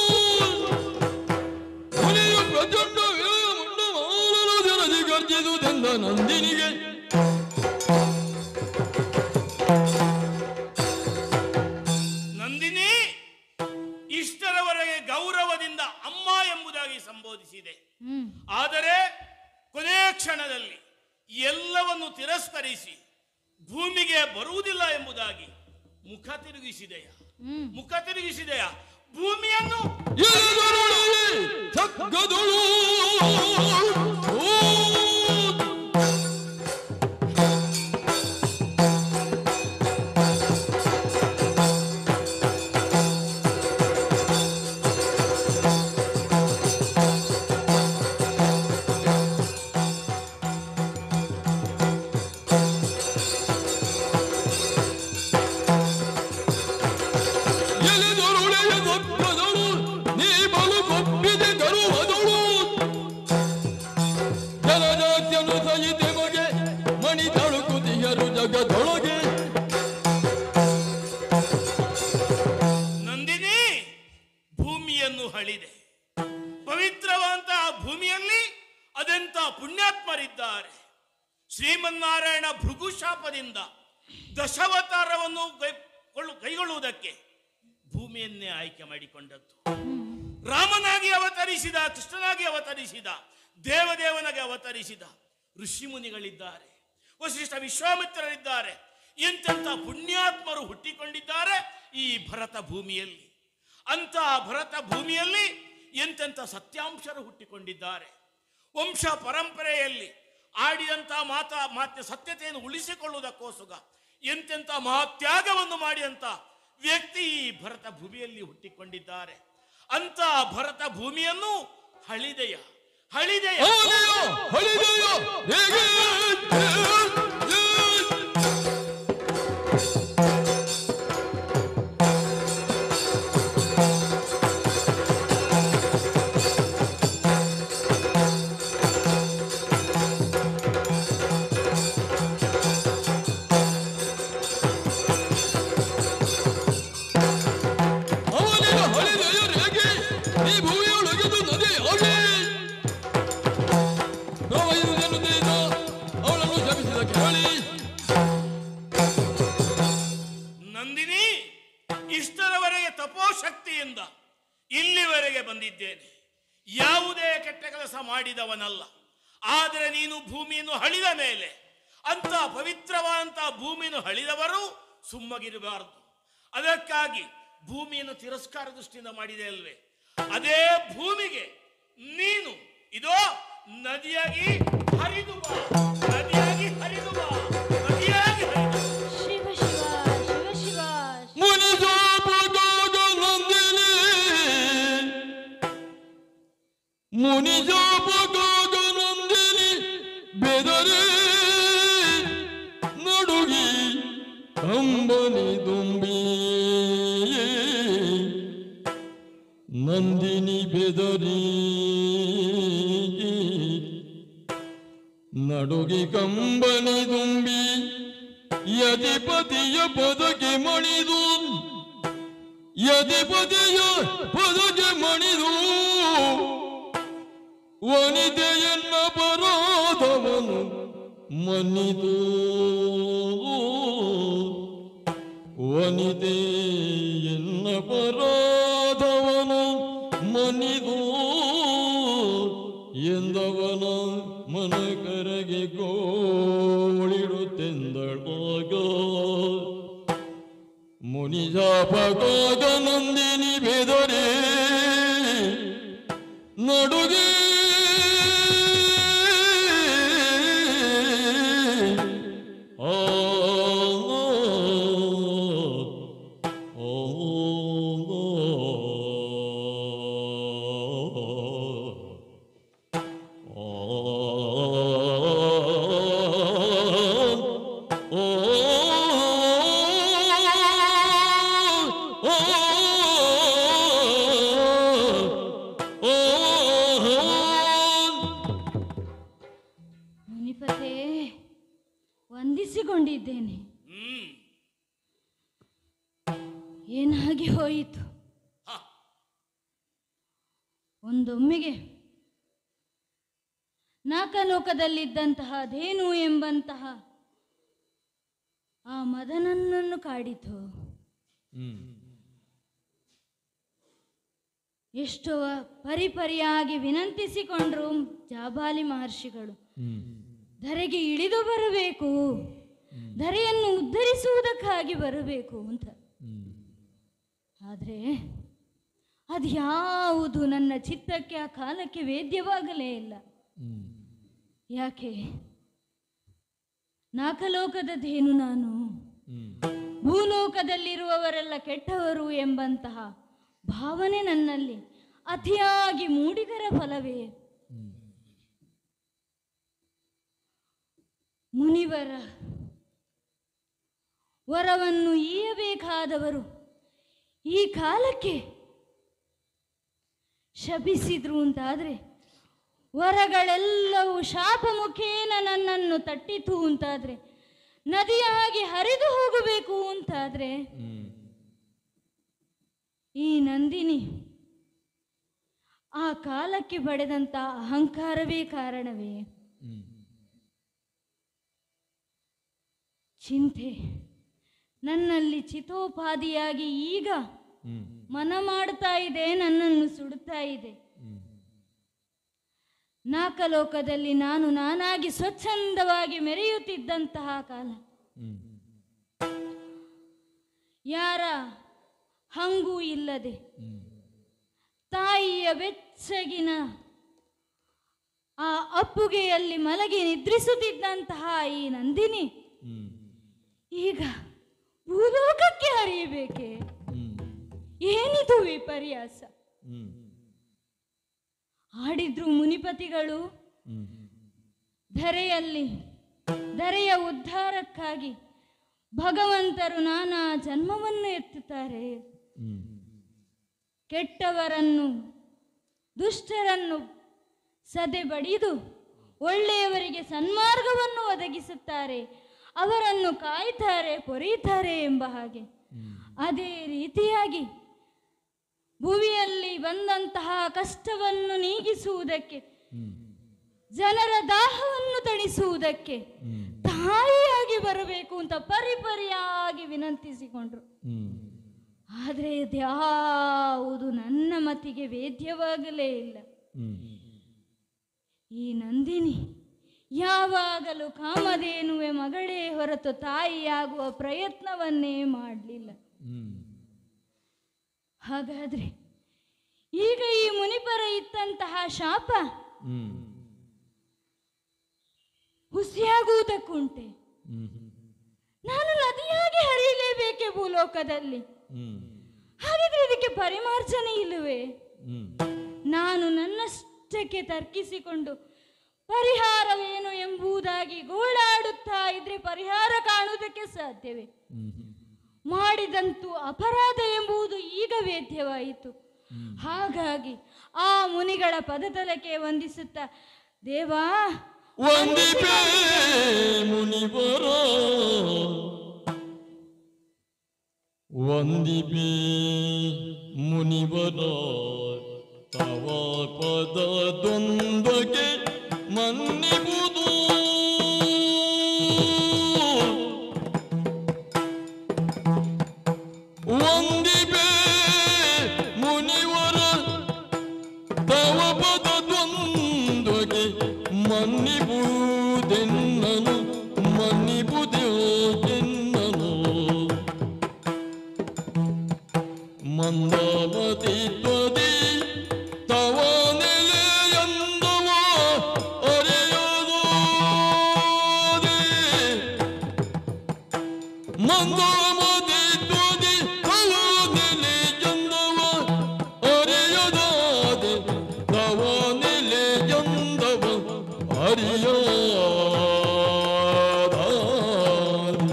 ಮುನಿಯ ಪ್ರಚಂಡ ಮುಂಡ ಮಾರಲು ಜನದಿ ಗರ್ಜಿದುದೆಂದ ನಂದಿನಿಗೆ ನಂದಿನಿ ಇಷ್ಟರವರೆಗೆ ಗೌರವದಿಂದ ಅಮ್ಮ ಎಂಬುದಾಗಿ ಸಂಬೋಧಿಸಿದೆ ಹ್ಮ್ ಆದರೆ ಕೊನೆಯ ಕ್ಷಣದಲ್ಲಿ ಎಲ್ಲವನ್ನು ತಿರಸ್ಕರಿಸಿ ಭೂಮಿಗೆ ಬರುವುದಿಲ್ಲ ಎಂಬುದಾಗಿ ಮುಖ ತಿರುಗಿಸಿದೆಯ ಹ್ಮ್ ಮುಖ ತಿರುಗಿಸಿದೆಯ ಭೂಮಿಯನ್ನು ಎಲೆದರುಳಲಿ ತಗ್ಗದಳು ಓ ಎಲೆದೊರುಳೆಯ ಗೊಬ್ಬದಳು ನೀ ಬಲು ಕೊಪ್ಪಿದೆ ಗರುವದಳು ಜಲಜಾತ್ಯನು ಸಹಿತೆ ಮಗೆ ಮಣಿ ತಳುಕುತಿಯರು ಜಗದೊಳಗೆ ನಂದಿನಿ ಭೂಮಿಯನ್ನು ಹಳಿದೆ ಪವಿತ್ರವಾದಂತಹ ಭೂಮಿಯಲ್ಲಿ ಅದೆಂತ ಪುಣ್ಯಾತ್ಮರಿದ್ದಾರೆ ಶ್ರೀಮನ್ನಾರಾಯಣ ಭೃಗುಶಾಪದಿಂದ ದಶಾವತಾರವನ್ನು ಕೈಗೊಳ್ಳು- ಕೈಗೊಳ್ಳುವುದಕ್ಕೆ ಭೂಮಿಯನ್ನೇ ಆಯ್ಕೆ ಮಾಡಿಕೊಂಡದ್ದು ರಾಮನಾಗಿ ಅವತರಿಸಿದ ಕೃಷ್ಣನಾಗಿ ಅವತರಿಸಿದ ದೇವದೇವನಾಗಿ ಅವತರಿಸಿದ ಋಷಿಮುನಿಗಳಿದ್ದಾರೆ ವಶಿಷ್ಠ ವಿಶ್ವಾಮಿತ್ರರಿದ್ದಾರೆ ಎಂತೆಂಥ ಪುಣ್ಯಾತ್ಮರು ಹುಟ್ಟಿಕೊಂಡಿದ್ದಾರೆ ಈ ಭರತ ಭೂಮಿಯಲ್ಲಿ ಅಂತ ಭರತ ಭೂಮಿಯಲ್ಲಿ ಎಂತೆಂಥ ಸತ್ಯಾಂಶರು ಹುಟ್ಟಿಕೊಂಡಿದ್ದಾರೆ ವಂಶ ಪರಂಪರೆಯಲ್ಲಿ ಆಡಿದಂಥ ಮಾತ ಮಾತ್ಯ ಸತ್ಯತೆಯನ್ನು ಉಳಿಸಿಕೊಳ್ಳುವುದಕ್ಕೋಸ್ಕರ ಎಂತೆಂಥ ಮಹಾತ್ಯಾಗವನ್ನು ಮಾಡಿದಂಥ ವ್ಯಕ್ತಿ ಈ ಭರತ ಭೂಮಿಯಲ್ಲಿ ಹುಟ್ಟಿಕೊಂಡಿದ್ದಾರೆ ಅಂತ ಭರತ ಭೂಮಿಯನ್ನು ಹಳಿದೆಯ ಹಳಿದೆಯ ಹಳಿದೆಯ ಹಳಿದೆಯ ಹೇಗೆ ಅವನಿನ ಹಳಿದೆಯ ರೇಗೆ ಈ ಭೂಮಿಯೊಳಗಿದು ನದಿಯಾಗಿ ಪ್ರವಹಿಸುವುದನ್ನು ತಿಳಿದ ಅವಳನ್ನು ಶಪಿಸಿದ ಕೇಳಿ ನಂದಿನಿ ಇಷ್ಟರವರೆಗೆ ತಪೋಶಕ್ತಿಯಿಂದ ಇಲ್ಲಿವರೆಗೆ ಬಂದಿದ್ದೇನೆ ಯಾವುದೇ ಕೆಟ್ಟ ಕೆಲಸ ಮಾಡಿದವನಲ್ಲ ಆದರೆ ನೀನು ಭೂಮಿಯನ್ನು ಹಳಿದ ಮೇಲೆ ಅಂತ ಪವಿತ್ರವಾದಂತಹ ಭೂಮಿಯನ್ನು ಹಳಿದವರು ಸುಮ್ಮಗಿರಬಾರದು ಅದಕ್ಕಾಗಿ ಭೂಮಿಯನ್ನು ತಿರಸ್ಕಾರ ದೃಷ್ಟಿಯಿಂದ ಮಾಡಿದೆ ಅಲ್ವೇ ಅದೇ ಭೂಮಿಗೆ ನೀನು ಇದೋ ನದಿಯಾಗಿ ಹರಿದು ಬಾ ನದಿಯಾಗಿ ಹರಿದು ಬಾ ನದಿಯಾಗಿ ಹರಿದು ಬಾ. ಶಿವ ಶಿವ ಶಿವ ಶಿವ ಮುನಿಜಾಪಗಾಗ ನಂದಿನಿ ಮುನಿಜಾಪಗಾಗ ನಂದಿನಿ ಬೆದರಿ ನಡುಗಿ ಕಂಬನಿ ತುಂಬಿ ನಂದಿನಿ ಬೆದರಿ ನಡುಗಿ ಕಂಬನಿ ತುಂಬಿ ಯದಿಪತಿಯ ಪದಕ್ಕೆ ಮಣಿದು ಯದಿಪತಿಯ ಪದಕ್ಕೆ ಮಣಿದು ವನಿತೆಯನ್ನ ಪರಾಧವನು ಮನ್ನಿತು ವನಿತೆಯನ್ನ ಪರಾಧವನು ಮನ್ನಿದು ಎಂದವನ ಮನ ಕರಗೆ ಗೋಳಿಡುತ್ತೆಂದಳಾಗ ಮುನಿಜಾಪಗಾಗ ನಂದಿನಿ ಬೆದರೇ ನಡುಗೆ ಆ ಮುನಿಪತೆ ವಂದಿಸಿಕೊಂಡಿದ್ದೇನೆ ಹ್ಮ್ ಏನಾಗಿ ಹೋಯಿತು ಹ. ಒಂದೊಮ್ಮೆಗೆ ನಾಕಲೋಕದಲ್ಲಿದ್ದಂತಹ ಧೇನು ಎಂಬಂತಹ ಆ ಮದನನನ್ನು ಕಾಡಿತು ಎಷ್ಟೋ ಪರಿಪರಿಯಾಗಿ ವಿನಂತಿಸಿಕೊಂಡ್ರು ಜಾಬಾಲಿ ಮಹರ್ಷಿಗಳು ಧರೆಗೆ ಇಳಿದು ಬರಬೇಕು ಧರೆಯನ್ನು ಉದ್ಧರಿಸುವುದಕ್ಕಾಗಿ ಬರಬೇಕು ಅಂತ ಆದರೆ ಅದ್ಯಾವುದು ನನ್ನ ಚಿತ್ತಕ್ಕೆ ಆ ಕಾಲಕ್ಕೆ ವೇದ್ಯವಾಗಲೇ ಇಲ್ಲ ಯಾಕೆ ನಾಕಲೋಕದದೇನು ನಾನು ಭೂಲೋಕದಲ್ಲಿರುವವರೆಲ್ಲ ಕೆಟ್ಟವರು ಎಂಬಂತಹ ಭಾವನೆ ನನ್ನಲ್ಲಿ ಅತಿಯಾಗಿ ಮೂಡಿದರ ಫಲವೇ ಮುನಿವರ ವರವನ್ನು ಈಯಬೇಕಾದವರು ಈ ಕಾಲಕ್ಕೆ ಶಪಿಸಿದ್ರು ಅಂತಾದ್ರೆ ವರಗಳೆಲ್ಲವೂ ಶಾಪ ಮುಖೇನ ನನ್ನನ್ನು ತಟ್ಟಿತು ಅಂತಾದ್ರೆ ನದಿಯಾಗಿ ಹರಿದು ಹೋಗಬೇಕು ಅಂತಾದ್ರೆ ಈ ನಂದಿನಿ ಆ ಕಾಲಕ್ಕೆ ಪಡೆದಂತ ಅಹಂಕಾರವೇ ಕಾರಣವೇ ಚಿಂತೆ ನನ್ನಲ್ಲಿ ಚಿತೋಪಾದಿಯಾಗಿ ಈಗ ಮನ ಮಾಡ್ತಾ ಇದೆ ನನ್ನನ್ನು ಸುಡುತ್ತಾ ಇದೆ ನಾಕಲೋಕದಲ್ಲಿ ನಾನು ನಾನಾಗಿ ಸ್ವಚ್ಛಂದವಾಗಿ ಮೆರೆಯುತ್ತಿದ್ದಂತಹ ಕಾಲ ಯಾರ ಹಂಗೂ ಇಲ್ಲದೆ ತಾಯಿಯ ಬೆಚ್ಚಗಿನ ಆ ಅಪ್ಪುಗೆಯಲ್ಲಿ ಮಲಗಿ ನಿದ್ರಿಸುತ್ತಿದ್ದಂತಹ ಈ ನಂದಿನಿ ಈಗ ಭೂಲೋಕಕ್ಕೆ ಹರಿಯಬೇಕೆ ಏನಿದು ವಿಪರ್ಯಾಸ ಆಡಿದ್ರು ಮುನಿಪತಿಗಳು ಧರೆಯಲ್ಲಿ ಧರೆಯ ಉದ್ಧಾರಕ್ಕಾಗಿ ಭಗವಂತರು ನಾನಾ ಜನ್ಮವನ್ನು ಎತ್ತುತ್ತಾರೆ ಕೆಟ್ಟವರನ್ನು ದುಷ್ಟರನ್ನು ಸದೆ ಬಡಿದು ಒಳ್ಳೆಯವರಿಗೆ ಸನ್ಮಾರ್ಗವನ್ನು ಒದಗಿಸುತ್ತಾರೆ ಅವರನ್ನು ಕಾಯ್ತಾರೆ ಪೊರೆಯುತ್ತಾರೆ ಎಂಬ ಹಾಗೆ ಅದೇ ರೀತಿಯಾಗಿ ಭೂಮಿಯಲ್ಲಿ ಬಂದಂತಹ ಕಷ್ಟವನ್ನು ನೀಗಿಸುವುದಕ್ಕೆ ಜನರ ದಾಹವನ್ನು ತಣಿಸುವುದಕ್ಕೆ ತಾಯಿಯಾಗಿ ಬರಬೇಕು ಅಂತ ಪರಿಪರಿಯಾಗಿ ವಿನಂತಿಸಿಕೊಂಡ್ರು ಆದರೆ ಅದ್ಯಾವುದು ನನ್ನ ಮತಿಗೆ ವೇದ್ಯವಾಗಲೇ ಇಲ್ಲ ಈ ನಂದಿನಿ ಯಾವಾಗಲೂ ಕಾಮಧೇನುವೆ ಮಗಳೇ ಹೊರತು ತಾಯಿಯಾಗುವ ಪ್ರಯತ್ನವನ್ನೇ ಮಾಡಲಿಲ್ಲ ಹಾಗಾದ್ರೆ ಈಗ ಈ ಮುನಿಪರ ಇತ್ತಂತಹ ಶಾಪ ಹುಸಿಯಾಗುವುದಕ್ಕುಂಟೆ ನಾನು ನದಿಯಾಗಿ ಹರಿಯಲೇಬೇಕೆ ಭೂಲೋಕದಲ್ಲಿ ಹಾಗಿದ್ರೆ ಇದಕ್ಕೆ ಪರಿಮಾರ್ಜನೆ ಇಲ್ಲವೇ ನಾನು ನನ್ನಷ್ಟಕ್ಕೆ ತರ್ಕಿಸಿಕೊಂಡು ಪರಿಹಾರವೇನು ಎಂಬುದಾಗಿ ಗೋಳಾಡುತ್ತಾ ಇದ್ರೆ ಪರಿಹಾರ ಕಾಣುವುದಕ್ಕೆ ಸಾಧ್ಯವೇ ಮಾಡಿದಂತೂ ಅಪರಾಧ ಎಂಬುದು ಈಗ ವೇದ್ಯವಾಯಿತು ಹಾಗಾಗಿ ಆ ಮುನಿಗಳ ಪದತಲಕ್ಕೆ ವಂದಿಸುತ್ತಾ ದೇವಾ ವಂದಿಪೇ ಮುನಿವರ ವಂದಿಪೇ ಮುನಿವರ ತವ ಪದದೊಂದಗೆ ಮನ್ನಿಬುದು ವಂದಿಪೇ ಮುನಿವರ ತವ ಪದದೊಂದಗೆ ಮನ್ನಿಬುದೆನ್ನನು ಮನ್ನಿಬುದೆನ್ನನು ಮಂದಮತಿ ತ್ವದಿ ತವ ನೆಲೆಯಂದವ ಅರೆಯೋದು ಮಂದಮತಿ ತ್ವದಿ ತವ ನೆಲೆಯಂದವ ಅರೆಯದಾದೆ ತವ ನೆಲೆಯಂದವ ಅರಿಯದಾದೆ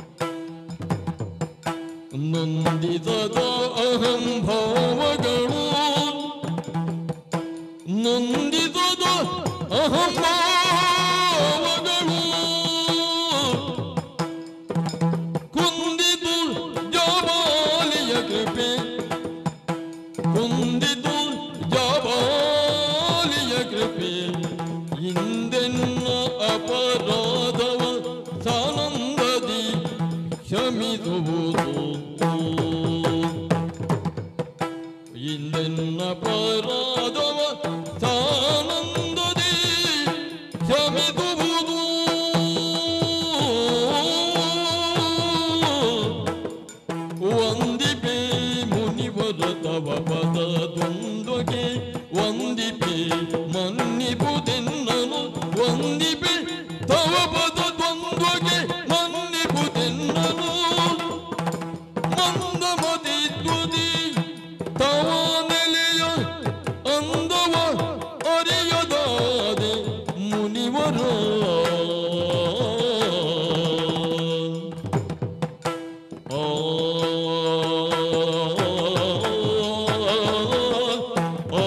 ನೊಂದಿದ ಅಹಂ ಭಾವಗಳು ನೊಂದಿದ ಅಹಂ ಭಾವಗಳು ಕುಂದಿದು ಜವಾಲಿಯ ಕೃಪೆ ಕುಂದಿದು ಜವಾಲಿಯ ಕೃಪೆ ಇಂದೆನ್ನ ಅಪರಾಧವ ಸಾನಂದದಿ ಕ್ಷಮಿಸುವುದು ಇಂದೆನ್ನ ಪರಾಧವ ಸಾನಂದದಿ ಕ್ಷಮಿಸುವುದು ವಂದಿಪೆ ಮುನಿವರ ತವ ಪದದೊಂದಗೆ ವಂದಿಪೆ ಮನ್ನಿಬುದೆನ್ನನು ವಂದಿಪೆ ತವ ಪದದೊಂದಗೆ ಮನ್ನಿಬುದೆನ್ನನು ಮಂದಮತಿ ತ್ವದಿ ತವ ನೆಲೆಯ ಅಂದವ ಅರಿಯದಾದೆ ಮುನಿವರ ಆ ಆ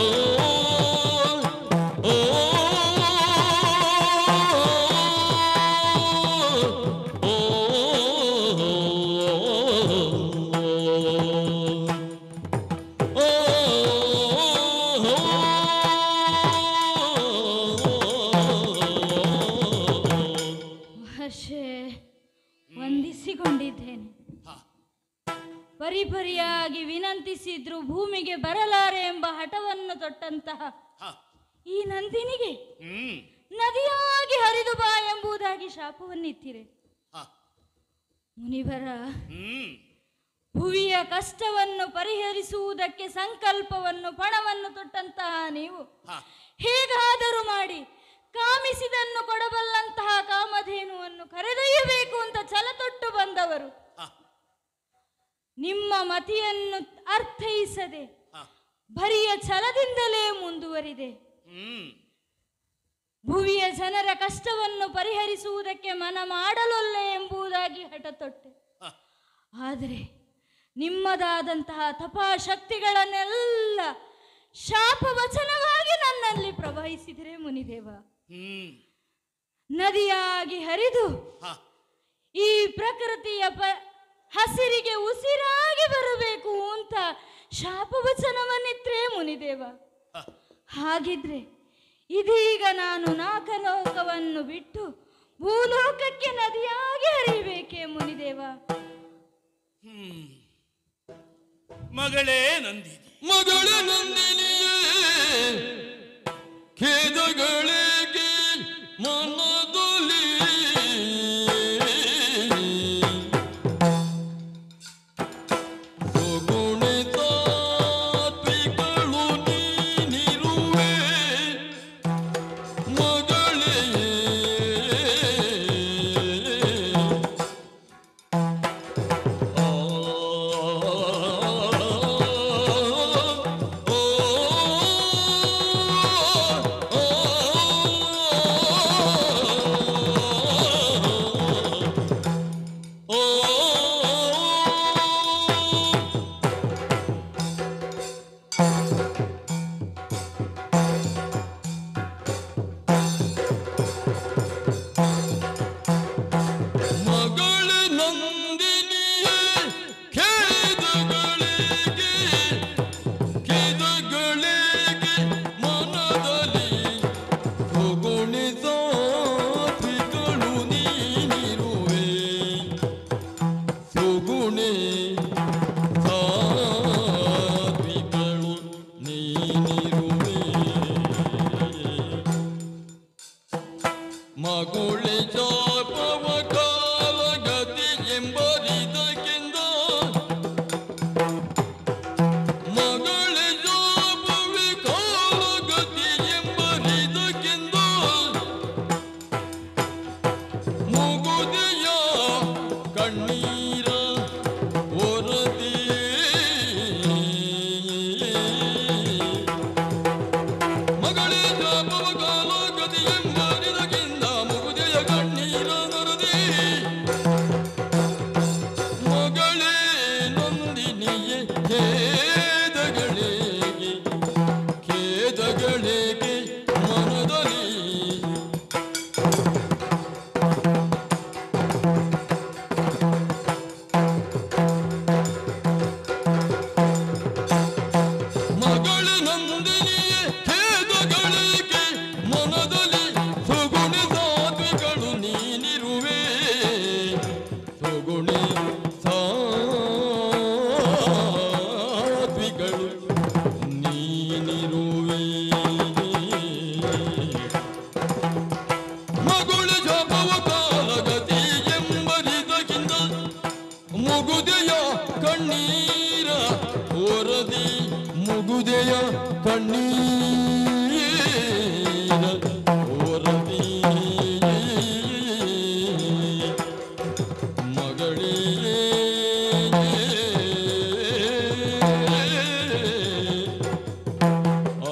ಮಹರ್ಷೇ ವಂದಿಸಿಕೊಂಡಿದ್ದೇನೆ ಪರಿಪರಿಯಾಗಿ ವಿನಂತಿಸಿದ್ರು ಭೂಮಿಗೆ ಬರಲಾರೆ ಎಂಬ ಹಠವನ್ನು ತೊಟ್ಟಂತಹ ಹ. ಈ ನಂದಿನಿಗೆ ಹ್ಮ್ ನದಿಯಾಗಿ ಹರಿದು ಬಾ ಎಂಬುದಾಗಿ ಶಾಪವನ್ನಿತ್ತಿರೆ ಹ. ಮುನಿವರ ಹ್ಮ್ ಭುವಿಯ ಕಷ್ಟವನ್ನು ಪರಿಹರಿಸುವುದಕ್ಕೆ ಸಂಕಲ್ಪವನ್ನು ಪಣವನ್ನು ತೊಟ್ಟಂತಹ ನೀವು ಹಾ ಹೇಗಾದರೂ ಮಾಡಿ ಕಾಮಿಸಿದನ್ನು ಕೊಡಬಲ್ಲಂತಹ ಕಾಮಧೇನುವನ್ನು ಕರೆದೊಯ್ಯಬೇಕು ಅಂತ ಛಲ ತೊಟ್ಟು ಬಂದವರು ಹಾ ನಿಮ್ಮ ಮತಿಯನ್ನು ಅರ್ಥೈಸದೆ ಹಾ ಬರಿಯ ಛಲದಿಂದಲೇ ಮುಂದುವರಿದೆ ಹ್ಮ್ ಭುವಿಯ ಜನರ ಕಷ್ಟವನ್ನು ಪರಿಹರಿಸುವುದಕ್ಕೆ ಮನ ಮಾಡಲೊಲ್ಲೆ ಎಂಬುದಾಗಿ ಹಠ ತೊಟ್ಟೆ ಹಾ ಆದರೆ ನಿಮ್ಮದಾದಂತಹ ತಪಾಶಕ್ತಿಗಳನ್ನೆಲ್ಲ ಶಾಪವಚನವಾಗಿ ನನ್ನಲ್ಲಿ ಪ್ರವಹಿಸಿದರೆ ಮುನಿದೇವ ಹ್ಮ್ ನದಿಯಾಗಿ ಹರಿದು ಹಾ ಈ ಪ್ರಕೃತಿಯ ಪ ಹಸಿರಿಗೆ ಉಸಿರಾಗಿ ಬರಬೇಕು ಅಂತ ಶಾಪವಚನವನ್ನಿತ್ರೇ ಮುನಿದೇವ ಹಾ ಹಾಗಿದ್ರೆ ಇದೀಗ ನಾನು ನಾಕಲೋಕವನ್ನು ಬಿಟ್ಟು ಭೂಲೋಕಕ್ಕೆ ನದಿಯಾಗಿ ಹರಿಬೇಕೇ ಮುನಿದೇವ ಹ್ಮ್ ಮಗಳೇ ನಂದಿನಿ ಮಗಳ ನಂದಿನಿಯೇ ಖೇದಗಳಿಗೆ ಮನದೊಲಿ ಸುಗುಣಿತಾತ್ವಿಗಳು ನೀನಿರುವೆ ಮಗಳೇ ಮಗಳ ನಂದಿನಿಯೇ ಖೇದಗಳಿಗೆ ಖೇದಗಳಿಗೆ ಮನದಲ್ಲಿ ಸುಗುಣಿತಾತ್ವಿಗಳು ನೀನಿರುವೆ ಸುಗುಣಿ ಸಾತ್ವಿಗಳು ನೀನಿರುವೆ ಮಗುಳಿ ಜಾಪವ ಕಾಲಗತಿ ಎಂಬರಿದಕ್ಕಿಂದ ಮಗುಳಿ ಜಾಪವಿ ಕಾಲಗತಿ ಎಂಬರಿದಕ್ಕಿಂದ ಮುಗುದಿಯ ಕಣ್ಣೀರ ಒರದಿ ಮಗಳೇ ಜಾಪವ ಕಾಲಗತಿ ಎಂಬರಿದಕ್ಕಿಂದ ಮುಗುದಿಯ ಕಣ್ಣೀರ ನರದಿ ಮಗಳೇ ನೊಂದಿನಿಯೇ ಖೇದಗಳಿಗೆ ಖೇದಗಳಿಗೆ ಮನದಲ್ಲಿ ಮಗಳ ನಂದಿನಿಯೇ ಖೇದಗಳಿಗೆ ಮನದಲ್ಲಿ ಸುಗುಣಿ ಸಾತ್ವಿಗಳು ನೀನಿರುವೆ ಸುಗುಣಿ ಸಾತ್ವಿಗಳು ನೀನಿರುವೆ ಮಗಳ ಜಪವ ಕಾಲಗತಿ ಎಂಬರಿದಕ್ಕಿಂತ ಮುಗುದೆಯ ಕಣ್ಣೀರ ಓರದಿ ಮುಗುದೆಯ ಕಣ್ಣೀರ ಓರದಿ ಮಗಳೇ ಆ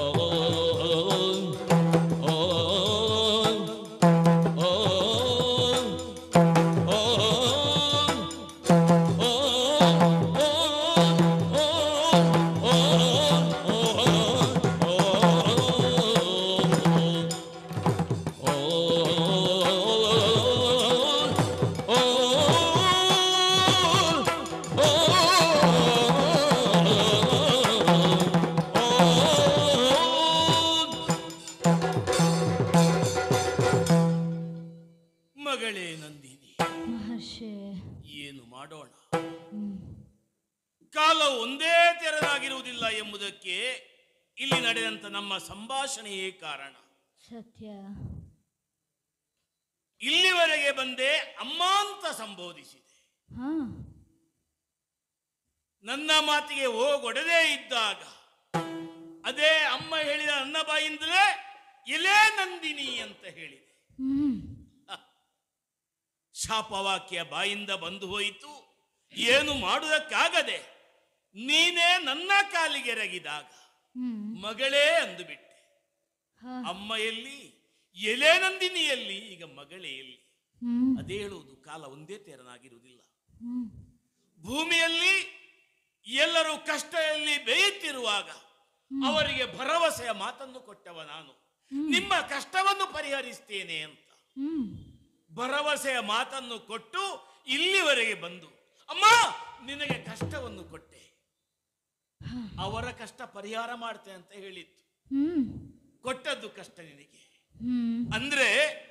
ಮಗಳೇ ನಂದಿನಿ ಮಹರ್ಷಿ ಏನು ಮಾಡೋಣ ಕಾಲ ಒಂದೇ ತೆರನಾಗಿರುವುದಿಲ್ಲ ಎಂಬುದಕ್ಕೆ ಇಲ್ಲಿ ನಡೆದಂತ ನಮ್ಮ ಸಂಭಾಷಣೆಯೇ ಕಾರಣ ಸತ್ಯ ಇಲ್ಲಿವರೆಗೆ ಬಂದೆ ಅಮ್ಮ ಅಂತ ಸಂಬೋಧಿಸಿದೆ ಹಾ ನನ್ನ ಮಾತಿಗೆ ಹೋಗೊಡದೇ ಇದ್ದಾಗ ಅದೇ ಅಮ್ಮ ಹೇಳಿದ ನನ್ನ ಬಾಯಿಂದಲೇ ಎಲೆ ನಂದಿನಿ ಅಂತ ಹೇಳಿದೆ ಹ್ಮ್ ಶಾಪವಾಕ್ಯ ಬಾಯಿಂದ ಬಂದು ಹೋಯಿತು ಏನು ಮಾಡುವುದಕ್ಕಾಗದೆ ನೀನೇ ನನ್ನ ಕಾಲಿಗೆ ಎರಗಿದಾಗ ಹ್ಮ್ ಮಗಳೇ ಅಂದುಬಿಟ್ಟೆ ಹಾ. ಅಮ್ಮ ಎಲ್ಲಿ ಎಲೆ ನಂದಿನಿಯಲ್ಲಿ ಈಗ ಮಗಳೇ ಎಲ್ಲಿ ಹ್ಮ್ ಅದೇ ಹೇಳುವುದು ಕಾಲ ಒಂದೇ ತೆರನಾಗಿರುವುದಿಲ್ಲ ಹ್ಮ್ ಭೂಮಿಯಲ್ಲಿ ಎಲ್ಲರೂ ಕಷ್ಟದಲ್ಲಿ ಬೇಯುತ್ತಿರುವಾಗ ಅವರಿಗೆ ಭರವಸೆಯ ಮಾತನ್ನು ಕೊಟ್ಟವ ನಾನು ನಿಮ್ಮ ಕಷ್ಟವನ್ನು ಪರಿಹರಿಸ್ತೇನೆ ಅಂತ ಹ್ಮ್ ಭರವಸೆಯ ಮಾತನ್ನು ಕೊಟ್ಟು ಇಲ್ಲಿವರೆಗೆ ಬಂದು ಅಮ್ಮ ನಿನಗೆ ಕಷ್ಟವನ್ನು ಕೊಟ್ಟೆ ಅವರ ಕಷ್ಟ ಪರಿಹಾರ ಮಾಡ್ತೆ ಅಂತ ಹೇಳಿತ್ತು ಹ್ಮ್ ಕೊಟ್ಟದ್ದು ಕಷ್ಟ ನಿನಗೆ ಹ್ಮ್ ಅಂದ್ರೆ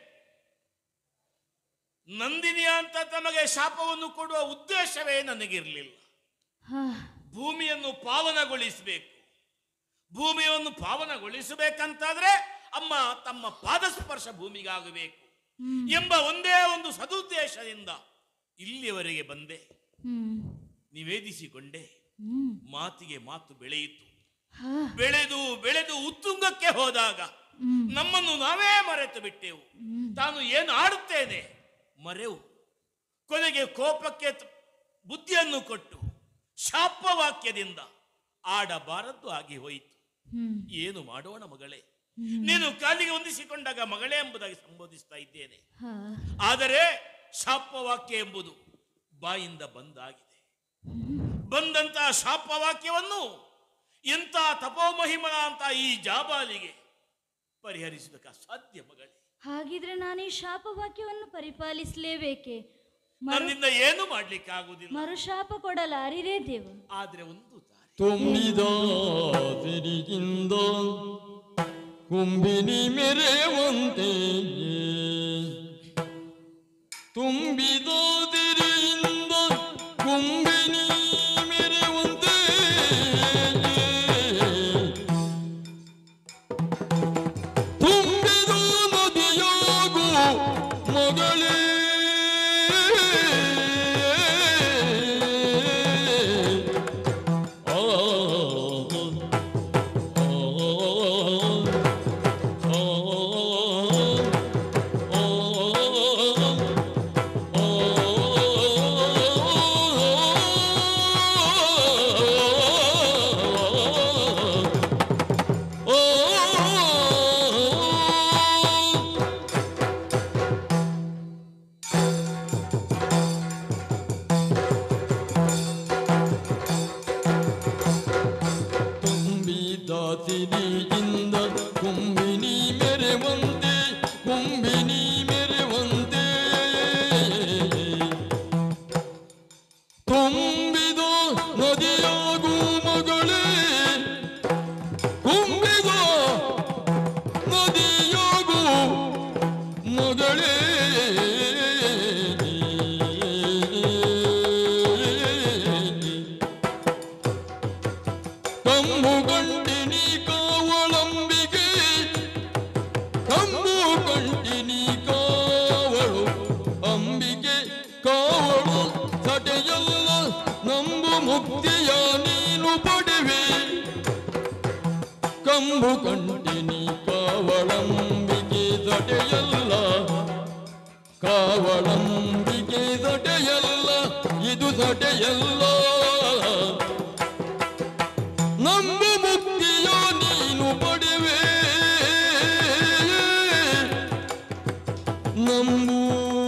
ನಂದಿನಿ ಅಂತ ತಮಗೆ ಶಾಪವನ್ನು ಕೊಡುವ ಉದ್ದೇಶವೇ ನನಗಿರಲಿಲ್ಲ ಹಾ ಭೂಮಿಯನ್ನು ಪಾವನಗೊಳಿಸಬೇಕು ಭೂಮಿಯನ್ನು ಪಾವನಗೊಳಿಸಬೇಕಂತಾದ್ರೆ ಅಮ್ಮ ತಮ್ಮ ಪಾದಸ್ಪರ್ಶ ಭೂಮಿಗಾಗಬೇಕು ಎಂಬ ಒಂದೇ ಒಂದು ಸದುದ್ದೇಶದಿಂದ ಇಲ್ಲಿಯವರೆಗೆ ಬಂದೆ ಹ್ಮ್ ನಿವೇದಿಸಿಕೊಂಡೆ ಹ್ಮ್ ಮಾತಿಗೆ ಮಾತು ಬೆಳೆಯಿತು ಹಾ ಬೆಳೆದು ಬೆಳೆದು ಉತ್ತುಂಗಕ್ಕೆ ಹೋದಾಗ ಹ್ಮ್ ನಮ್ಮನ್ನು ನಾವೇ ಮರೆತು ಬಿಟ್ಟೆವು ತಾನು ಏನು ಆಡುತ್ತೇನೆ ಮರೆವು ಕೊನೆಗೆ ಕೋಪಕ್ಕೆ ತ- ಬುದ್ಧಿಯನ್ನು ಕೊಟ್ಟು ಶಾಪವಾಕ್ಯದಿಂದ ಆಡಬಾರದ್ದು ಆಗಿ ಹೋಯಿತು ಹ್ಮ್ ಏನು ಮಾಡೋಣ ಮಗಳೇ ನೀನು ಕಾಲಿಗೆ ಹೊಂದಿಸಿಕೊಂಡಾಗ ಮಗಳೇ ಎಂಬುದಾಗಿ ಸಂಬೋಧಿಸ್ತಾ ಇದ್ದೇನೆ ಹಾ ಆದರೆ ಶಾಪವಾಕ್ಯ ಎಂಬುದು ಬಾಯಿಂದ ಬಂದಾಗಿದೆ ಬಂದಂತಹ ಶಾಪವಾಕ್ಯವನ್ನು ಎಂಥ ತಪೋಮಹಿಮನ ಅಂತ ಈ ಜಾಬಾಲಿಗೆ ಪರಿಹರಿಸುವುದಕ್ಕೆ ಅಸಾಧ್ಯ ಮಗಳೇ ಹಾಗಿದ್ರೆ ನಾನು ಈ ಶಾಪವಾಕ್ಯವನ್ನು ಪರಿಪಾಲಿಸಲೇಬೇಕೆ ಮರು ನನ್ನಿಂದ ಏನು ಮಾಡ್ಲಿಕ್ಕೆ ಆಗುವುದಿಲ್ಲ ಮರುಶಾಪ ಕೊಡಲಾರಿರೇ ದೇವ ಆದ್ರೆ ಒಂದು ದಾರಿ ತುಂಬಿದ ಸಿರಿಗಿಂದ ಕುಂಬಿನಿ ಮೆರೆಯುವಂತೆ ತುಂಬಿದ ಸಿರಿಯಿಂದ ಕುಂಬಿನಿ ಮೆರೆಯುವಂತೆ ತುಂಬಿದ ನದಿಯಾಗು ಮಗಳೇ ತುಂಬಿದ ಸಿರಿಯಿಂದ ಕುಂಬಿನಿ ಮೆರೆವಂತೆ ಕುಂಬಿನಿ ಮೆರೆವಂತೆ ತುಂಬಿದ ನದಿಯಾಗು ಮಗಳೇ ಕುಂಬಿದ ನದಿಯಾಗು ಮಗಳೇ ಕಂಬು ಗಂಟಿನಿ ಕಾವಳಂಬಿಗೆ ಕಂಬು ಗಂಟಿನಿ ಕಾವಳು ಅಂಬಿಗೆ ಕಾವಳು ಸಟೆಯಲ್ಲ ನಂಬು ಮುಕ್ತಿಯ ನೀನು ಪಡೆವೆ ಕಂಬು ಗಂಟಿನಿ ಕಾವಳಂಬಿಗೆ ಸಟೆಯಲ್ಲ ಕಾವಳಂಬಿಗೆ ಸಟೆಯಲ್ಲ ಇದು ಸಟೆಯಲ್ಲ ನಂಬು ಮುಕ್ತಿಯ ನೀನು ಪಡೆವೆ ನಂಬು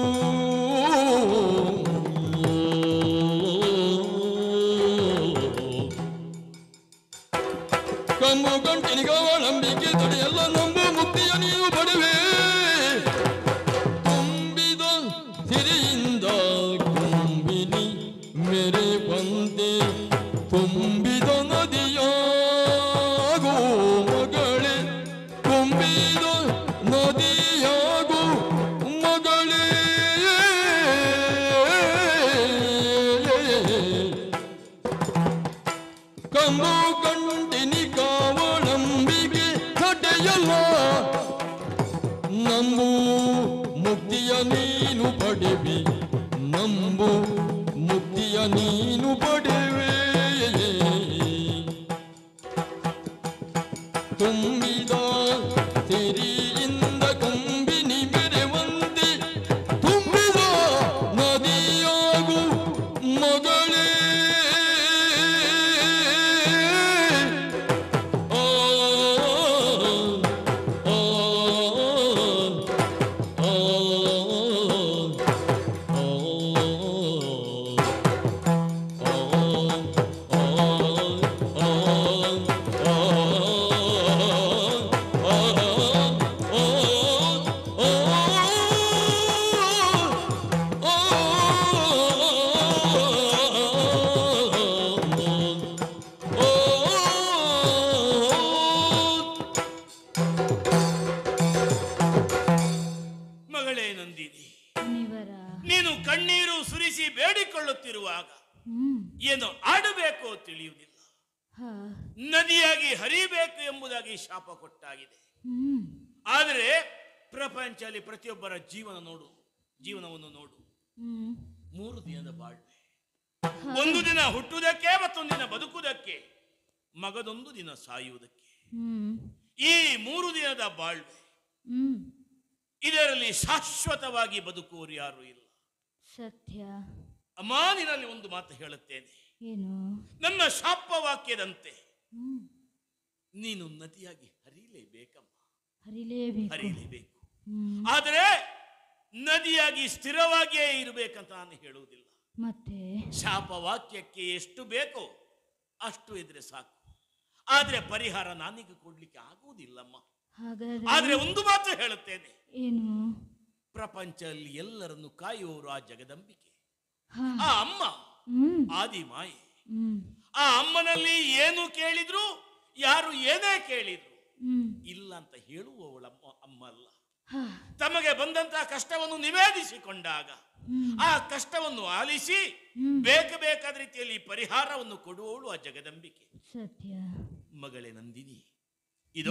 ಕಂಬು ಗಂಟಿನಿಗವಳಂಬಿಕೆ ತಡೆಯಲ್ಲ ನಂಬು ಮುಕ್ತಿಯ ನೀನು ಪಡೆವೆ ತುಂಬಿದ ಸಿರಿಯಿಂದ ಕುಂಬಿನಿ ಮೇರೆ ಬಂದೆ ತುಂಬಿದ ನದಿಯಾಗೋ ಮಗಳೇ ತುಂಬಿದ ನದಿಯಾಗೋ ಮಗಳೇ ಕಂಬು ಕಂಟಿನಿ ಕಾವಳಂಬಿಗೆ ತಡೆಯಲ್ಲ ನಂಬು ಮುಕ್ತಿಯ ನೀನು ಪಡೆವಿ ನಂಬು ಮುಕ್ತಿಯ ನೀನು ಪಡೆವೆ ತುಂಬಿದ ಸಿರಿಯಿಂದ ಕೊಂಬಿನಿ ಬೆರೆವಂತೆ ತುಂಬಿದ ನದಿಯಾಗು ಮಗಳೇ ಆ, ಆ, ಆ, ಮಗಳೇ ನಂದಿನಿ ಮುನಿವರ ನೀನು ಕಣ್ಣೀರು ಸುರಿಸಿ ಬೇಡಿಕೊಳ್ಳುತ್ತಿರುವಾಗ ಹ್ಮ್ ಏನು ಆಡಬೇಕೋ ತಿಳಿಯುವುದಿಲ್ಲ ಹಾ ನದಿಯಾಗಿ ಹರಿಬೇಕು ಎಂಬುದಾಗಿ ಶಾಪ ಕೊಟ್ಟಾಗಿದೆ ಹ್ಮ್ ಆದರೆ ಪ್ರಪಂಚದಲ್ಲಿ ಪ್ರತಿಯೊಬ್ಬರ ಜೀವನ ನೋಡು ಜೀವನವನ್ನು ನೋಡು ಹ್ಮ್ ಮೂರು ದಿನದ ಬಾಳ್ವೆ ಒಂದು ದಿನ ಹುಟ್ಟುವುದಕ್ಕೆ ಮತ್ತೊಂದು ದಿನ ಬದುಕುವುದಕ್ಕೆ ಮಗದೊಂದು ದಿನ ಸಾಯುವುದಕ್ಕೆ ಹ್ಮ್ ಈ ಮೂರು ದಿನದ ಬಾಳ್ವೆ ಹ್ಮ್ ಇದರಲ್ಲಿ ಶಾಶ್ವತವಾಗಿ ಬದುಕುವವರು ಯಾರು ಇಲ್ಲ ಸತ್ಯ ಅಮ್ಮ ನಿನ್ನಲ್ಲಿ ಒಂದು ಮಾತು ಹೇಳುತ್ತೇನೆ ಏನು ನನ್ನ ಶಾಪ ವಾಕ್ಯದಂತೆ ಹ್ಮ್ ನೀನು ನದಿಯಾಗಿ ಹರಿಯಲೇಬೇಕಮ್ಮ ಹರಿಲೇಬೇಕು ಹರಿಯಲೇಬೇಕು ಹ್ಮ್ ಆದರೆ ನದಿಯಾಗಿ ಸ್ಥಿರವಾಗಿಯೇ ಇರಬೇಕಂತ ನಾನು ಹೇಳುವುದಿಲ್ಲ ಮತ್ತೆ ಶಾಪ ವಾಕ್ಯಕ್ಕೆ ಎಷ್ಟು ಬೇಕೋ ಅಷ್ಟು ಇದ್ರೆ ಸಾಕು ಆದ್ರೆ ಪರಿಹಾರ ನಾನೀಗ ಕೊಡ್ಲಿಕ್ಕೆ ಆಗುವುದಿಲ್ಲಮ್ಮ ಹಾಗಾದ್ರೆ ಆದ್ರೆ ಒಂದು ಮಾತು ಹೇಳುತ್ತೇನೆ ಏನು ಪ್ರಪಂಚದಲ್ಲಿ ಎಲ್ಲರನ್ನು ಕಾಯುವವರು ಆ ಜಗದಂಬಿಕೆ ಹಾ ಆ ಅಮ್ಮ ಹ್ಮ್ ಆದಿ ಮಾಯೆ ಹ್ಮ್ ಆ ಅಮ್ಮನಲ್ಲಿ ಏನು ಕೇಳಿದ್ರು ಯಾರು ಏನೇ ಕೇಳಿದ್ರು ಹ್ಮ್ ಇಲ್ಲ ಅಂತ ಹೇಳುವವಳಮ್ಮ ಅಮ್ಮ ಅಲ್ಲ ಹಾ ತಮಗೆ ಬಂದಂತಹ ಕಷ್ಟವನ್ನು ನಿವೇದಿಸಿಕೊಂಡಾಗ ಹ್ಮ್ ಆ ಕಷ್ಟವನ್ನು ಆಲಿಸಿ ಹ್ಮ್. ಬೇಕ ಬೇಕಾದ ರೀತಿಯಲ್ಲಿ ಪರಿಹಾರವನ್ನು ಕೊಡುವವಳು ಆ ಜಗದಂಬಿಕೆ ಸತ್ಯ ಮಗಳೇ ನಂದಿನಿ ಇದು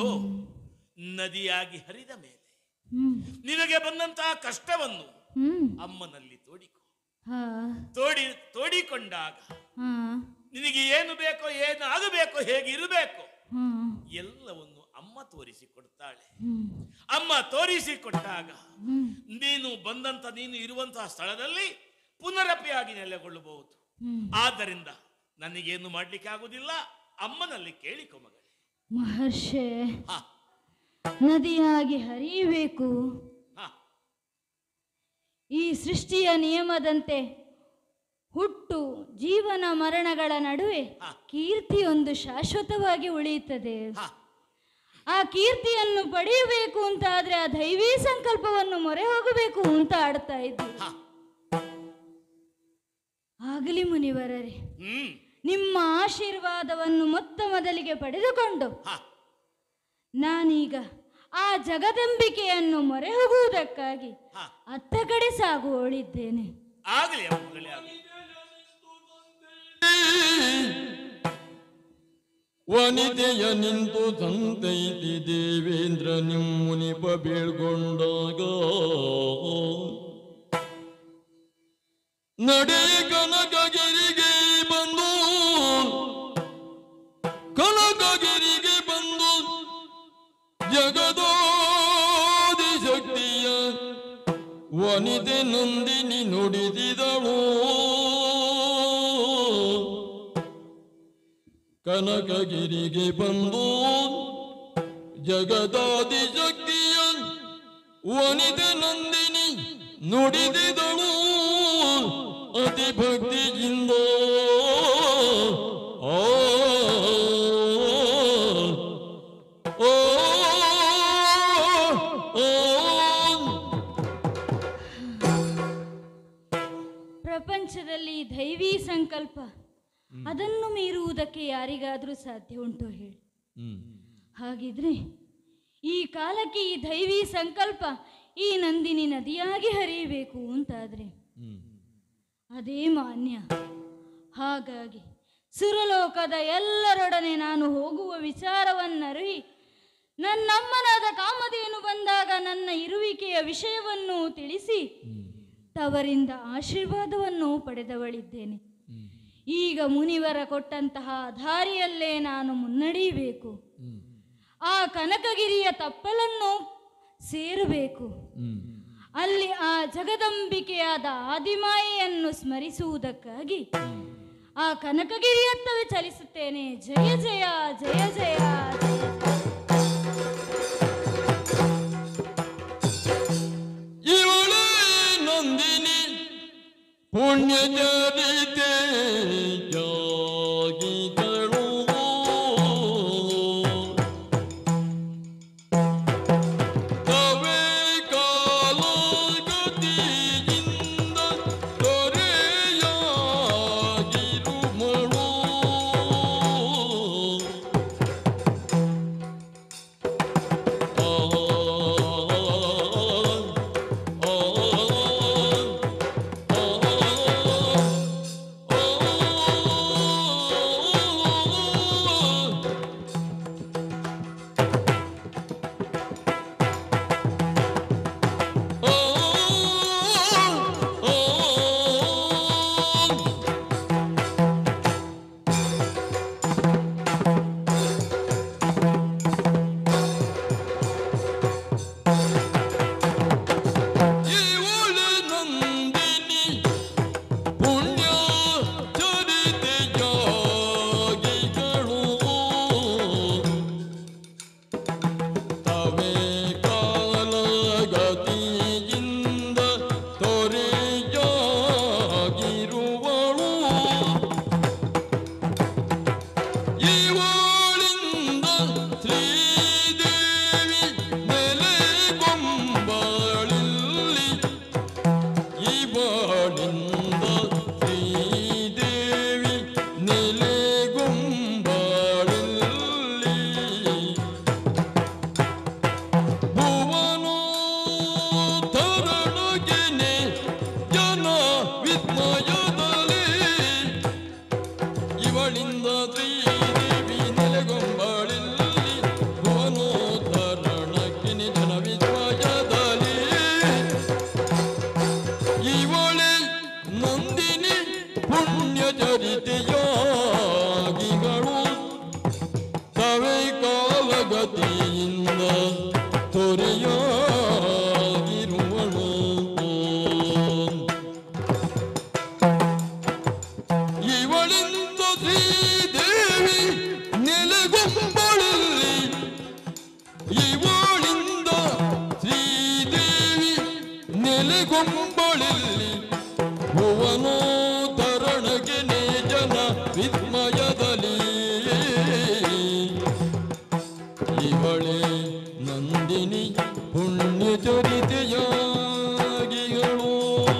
ನದಿಯಾಗಿ ಹರಿದ ಮೇಲೆ ಹ್ಮ್ ನಿನಗೆ ಬಂದಂತಹ ಕಷ್ಟವನ್ನು ಹ್ಮ್ ಅಮ್ಮನಲ್ಲಿ ತೋಡಿಕೊ ಹಾ ತೋಡಿ ತೋಡಿಕೊಂಡಾಗ ಹಾ ನಿನಗೆ ಏನು ಬೇಕೋ ಏನು ಆಗಬೇಕೋ ಹೇಗೆ ಇರಬೇಕು ಹಾ ಎಲ್ಲವನ್ನು ಅಮ್ಮ ತೋರಿಸಿಕೊಡ್ತಾಳೆ ಹ್ಮ್ ಅಮ್ಮ ತೋರಿಸಿಕೊಟ್ಟಾಗ ಹ್ಮ್ ನೀನು ಬಂದಂತ ನೀನು ಇರುವಂತಹ ಸ್ಥಳದಲ್ಲಿ ಪುನರಪಿಯಾಗಿ ನೆಲೆಗೊಳ್ಳಬಹುದು ಹ್ಮ್ ಆದ್ದರಿಂದ ನನಗೇನು ಮಾಡ್ಲಿಕ್ಕೆ ಆಗುದಿಲ್ಲ ಅಮ್ಮನಲ್ಲಿ ಕೇಳಿಕೊ ಮಗಳೇ ಮಹರ್ಷೆ ಹಾ ನದಿಯಾಗಿ ಹರಿಯಬೇಕು ಹಾ ಈ ಸೃಷ್ಟಿಯ ನಿಯಮದಂತೆ ಹುಟ್ಟು ಜೀವನ ಮರಣಗಳ ನಡುವೆ ಹಾ. ಕೀರ್ತಿಯೊಂದು ಶಾಶ್ವತವಾಗಿ ಉಳಿಯುತ್ತದೆ ಹಾ ಆ ಕೀರ್ತಿಯನ್ನು ಪಡೆಯಬೇಕು ಅಂತ ಆದ್ರೆ ಆ ದೈವೀ ಸಂಕಲ್ಪವನ್ನು ಮೊರೆ ಹೋಗಬೇಕು ಅಂತ ಆಡ್ತಾ ಇದ್ವಿ ಹಾ ಆಗಲಿ ಮುನಿವರರೇ ಹ್ಮ್ ನಿಮ್ಮ ಆಶೀರ್ವಾದವನ್ನು ಮೊತ್ತ ಮೊದಲಿಗೆ ಪಡೆದುಕೊಂಡು ಹಾ ನಾನೀಗ ಆ ಜಗದಂಬಿಕೆಯನ್ನು ಮೊರೆ ಹೋಗುವುದಕ್ಕಾಗಿ ಹಾ ಅತ್ತ ಕಡೆ ಸಾಗುವಳಿದ್ದೇನೆ ಆಗಲಿ ಅಮ್ಮ ಮಗಳೇ ಆಗಲಿ ವನಿತೆಯ ನಿಂತು ತಂತೈತಿ ದೇವೇಂದ್ರ ನಿಮ್ಮುನಿಪ ಬೀಳ್ಕೊಂಡಾಗ ನಡೆ ಕನಕಗಿರಿಗೆ ಬಂದು ಕನಕಗಿರಿಗೆ ಬಂದು ಜಗದೋದಿ ಶಕ್ತಿಯ ವನಿತೆ ನಂದಿನಿ ನುಡಿದಿದಳು ಕನಕಗಿರಿಗೆ ಬಂದು ಜಗದಾದಿ ಶಕ್ತಿಯ ವನಿತೆ ನಂದಿನಿ ನುಡಿದಿದಳು ಅತಿ ಭಕ್ತಿಯಿಂದ ಆ ಓ ಓ ಪ್ರಪಂಚದಲ್ಲಿ ದೈವೀ ಸಂಕಲ್ಪ ಅದನ್ನು ಮೀರುವುದಕ್ಕೆ ಯಾರಿಗಾದರೂ ಸಾಧ್ಯ ಉಂಟು ಹೇಳಿ ಹಾಗಿದ್ರೆ ಈ ಕಾಲಕ್ಕೆ ಈ ದೈವೀ ಸಂಕಲ್ಪ ಈ ನಂದಿನಿ ನದಿಯಾಗಿ ಹರಿಯಬೇಕು ಅಂತಾದ್ರೆ ಅದೇ ಮಾನ್ಯ ಹಾಗಾಗಿ ಸುರಲೋಕದ ಎಲ್ಲರೊಡನೆ ನಾನು ಹೋಗುವ ವಿಚಾರವನ್ನರಿಯಿ ನನ್ನಮ್ಮನಾದ ಕಾಮಧೇನು ಬಂದಾಗ ನನ್ನ ಇರುವಿಕೆಯ ವಿಷಯವನ್ನು ತಿಳಿಸಿ ತವರಿಂದ ಆಶೀರ್ವಾದವನ್ನು ಪಡೆದವಳಿದ್ದೇನೆ ಈಗ ಮುನಿವರ ಕೊಟ್ಟಂತಹ ದಾರಿಯಲ್ಲೇ ನಾನು ಮುನ್ನಡೆಯಬೇಕು ಆ ಕನಕಗಿರಿಯ ತಪ್ಪಲನ್ನು ಸೇರಬೇಕು ಅಲ್ಲಿ ಆ ಜಗದಂಬಿಕೆಯಾದ ಆದಿಮಾಯೆಯನ್ನು ಸ್ಮರಿಸುವುದಕ್ಕಾಗಿ ಆ ಕನಕಗಿರಿಯತ್ತವೇ ಚಲಿಸುತ್ತೇನೆ ಜಯ ಜಯ ಜಯ ಜಯ ಜಯ ಇವಳೇ ನಂದಿನಿ ಪುಣ್ಯ ಚರಿತೆ ಯೋಗಿಗಳು ತವೇ ಕಾಲಗತಿಯಿಂದ ದೊರೆಯಾಗಿರುಮಳು ಇವಳ ನಂದಿನಿ ಪುಣ್ಯ ಚರಿತೆ ಯೋಗಿಗಳು ತವೇ ಕಾಲಗತಿಯಿಂದ ತೊರೆಯಾಗಿರುವಳು ಇವಳಿಂದ ಶ್ರೀದೇವಿ ನೆಲೆಗೊಂಬಳಿಲ್ಲಿ ಇವಳಿಂದ ಶ್ರೀದೇವಿ ನೆಲೆಗೊಂಬಳಿಲ್ಲಿ ಭುವನೋ ತರಣಗೆನೆ ಜನ ವಿಸ್ಮಯದಲ್ಲಿ ಇವಳಿಂದ ಶ್ರೀದೇವಿ ನೆಲೆಗೊಂಬಳಿಲ್ಲಿ ಭುವನೋದ್ಧರಣಕ್ಕೆ ನಿಜನ ವಿಸ್ಮಯದಲ್ಲಿ ಇವಳೆ ನಂದಿನಿ ಪುಣ್ಯ ಚರಿತೆಯಾಗಿಗಳು ತವೆ ಕಾಲಗತಿಯಿಂದ ತೊರೆಯಾಗಿರುವಳು ಇವಳಿಂದ ಶ್ರೀದೇವಿ ನೆಲೆಗೊಂಬಳಲ್ಲಿ ಇವಳಿಂದ ಶ್ರೀದೇವಿ ನೆಲೆಗೊಂಬಳಲ್ಲಿ ಭುವನೋಧರಣಗೆ ಜನ ವಿಸ್ಮಯದಲ್ಲಿ ಇವಳೇ ನಂದಿನಿ ಪುಣ್ಯ ಚರಿತೆಯಾಗಿಗಳು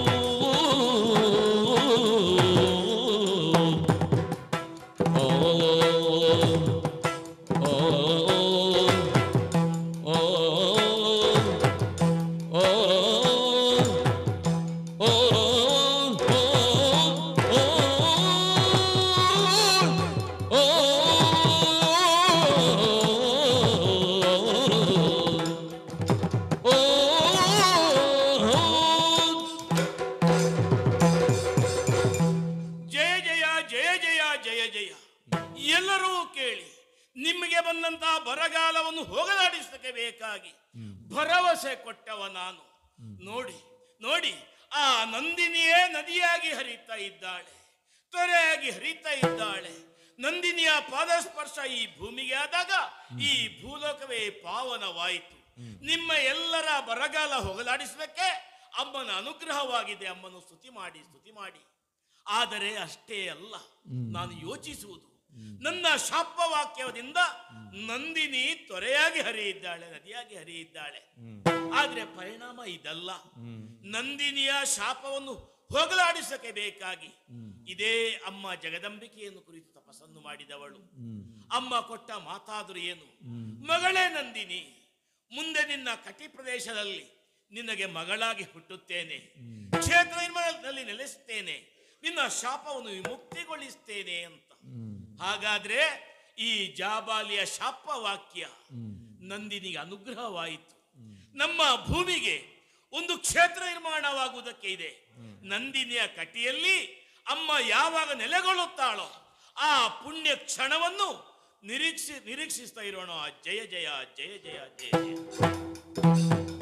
ಜಯ ಜಯ ಜಯ ಜಯ ಜಯ ಜಯ ಎಲ್ಲರೂ ಕೇಳಿ ನಿಮಗೆ ಬಂದಂತಹ ಬರಗಾಲವನ್ನು ಹೋಗಲಾಡಿಸಲಿಕ್ಕೆ ಬೇಕಾಗಿ ಭರವಸೆ ಕೊಟ್ಟವ ನಾನು ನೋಡಿ ನೋಡಿ ಆ ನಂದಿನಿಯೇ ನದಿಯಾಗಿ ಹರಿತಾ ಇದ್ದಾಳೆ ತೊರೆಯಾಗಿ ಹರಿತಾ ಇದ್ದಾಳೆ ನಂದಿನಿಯ ಪಾದಸ್ಪರ್ಶ ಈ ಭೂಮಿಗೆ ಆದಾಗ ಈ ಭೂಲೋಕವೇ ಪಾವನವಾಯಿತು ನಿಮ್ಮ ಎಲ್ಲರ ಬರಗಾಲ ಹೋಗಲಾಡಿಸಲಿಕ್ಕೆ ಅಮ್ಮನ ಅನುಗ್ರಹವಾಗಿದೆ ಅಮ್ಮನು ಸ್ತುತಿ ಮಾಡಿ ಸ್ತುತಿ ಮಾಡಿ ಆದರೆ ಅಷ್ಟೇ ಅಲ್ಲ ನಾನು ಯೋಚಿಸುವುದು ನನ್ನ ಶಾಪವಾಕ್ಯದಿಂದ ನಂದಿನಿ ತೊರೆಯಾಗಿ ಹರಿಯಿದ್ದಾಳೆ ನದಿಯಾಗಿ ಹರಿಯಿದ್ದಾಳೆ ಆದ್ರೆ ಪರಿಣಾಮ ಇದಲ್ಲ ನಂದಿನಿಯ ಶಾಪವನ್ನು ಹೋಗಲಾಡಿಸಕ್ಕೆ ಬೇಕಾಗಿ ಇದೇ ಅಮ್ಮ ಜಗದಂಬಿಕೆಯನ್ನು ಕುರಿತು ತಪಸ್ಸನ್ನು ಮಾಡಿದವಳು ಅಮ್ಮ ಕೊಟ್ಟ ಮಾತಾದರೂ ಏನು ಮಗಳೇ ನಂದಿನಿ ಮುಂದೆ ನಿನ್ನ ಕಟಿ ಪ್ರದೇಶದಲ್ಲಿ ನಿನಗೆ ಮಗಳಾಗಿ ಹುಟ್ಟುತ್ತೇನೆ ಕ್ಷೇತ್ರ ನಿರ್ಮಾಣದಲ್ಲಿ ನೆಲೆಸುತ್ತೇನೆ ನಿನ್ನ ಶಾಪವನ್ನು ವಿಮುಕ್ತಿಗೊಳಿಸ್ತೇನೆ ಅಂತ ಹಾಗಾದ್ರೆ ಈ ಜಾಬಾಲಿಯ ಶಾಪ ವಾಕ್ಯ ನಂದಿನಿಗೆ ಅನುಗ್ರಹವಾಯಿತು ನಮ್ಮ ಭೂಮಿಗೆ ಒಂದು ಕ್ಷೇತ್ರ ನಿರ್ಮಾಣವಾಗುವುದಕ್ಕೆ ಇದೆ ನಂದಿನಿಯ ಕಟಿಯಲ್ಲಿ ಅಮ್ಮ ಯಾವಾಗ ನೆಲೆಗೊಳ್ಳುತ್ತಾಳೋ ಆ ಪುಣ್ಯ ಕ್ಷಣವನ್ನು ನಿರೀಕ್ಷಿ ನಿರೀಕ್ಷಿಸ್ತಾ ಇರೋಣ ಜಯ ಜಯ ಜಯ ಜಯ ಜಯ ಜಯ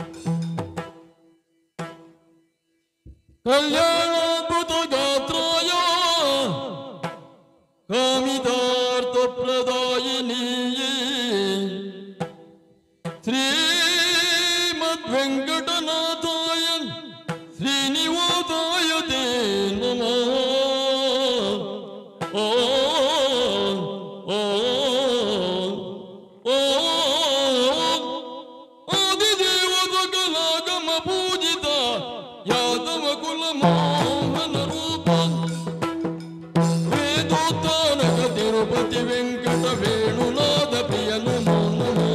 ಕಲ್ಯಾಣಾದ್ಭುತ ಗಾತ್ರಾಯ ಕಾಮಿತಾರ್ಥ ಪ್ರದಾಯಿನಿಯೇ ಶ್ರೀಮದ್ ವೆಂಕಟನಾಥಾಯ ಶ್ರೀನಿವಾಸಾಯ ತೇ ನಮಃ ಓ ಓ ಓ ಆದಿದೇವ ಸಕಲಾಗಮ ಪೂಜಿತ ಯಾದವ ಕುಲ ಮೋಹನ ರೂಪ ವೇದೋತ್ತಾನಕ ತಿರುಪತಿ ವೆಂಕಟ ವೇಣುನಾಥ ಪ್ರಿಯ ನಮೋ ನಮೋ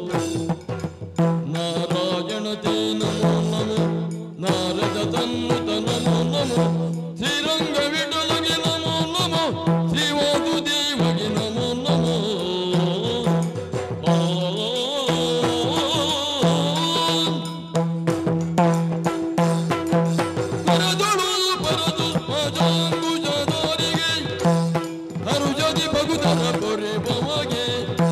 ನಾರಾಯಣ ತೇ ನಮೋ ನಮೋ ನಾರದ ತನ್ನುತ ನಮೋ ನಮೋ ಶ್ರೀರಂಗ ವಿಠಲಗೆ ನಮೋ ನಮೋ ಶ್ರೀವಾಸುದೇವಗೆ ನಮೋ ನಮೋ ಆ ಪರದೊಳು ಪರದು ಅಜಾಂಗುಜದವರಿಗೆ ಹರುಜದಿ ಭಗುತರ ಪೊರೆ ಬಮಗೆ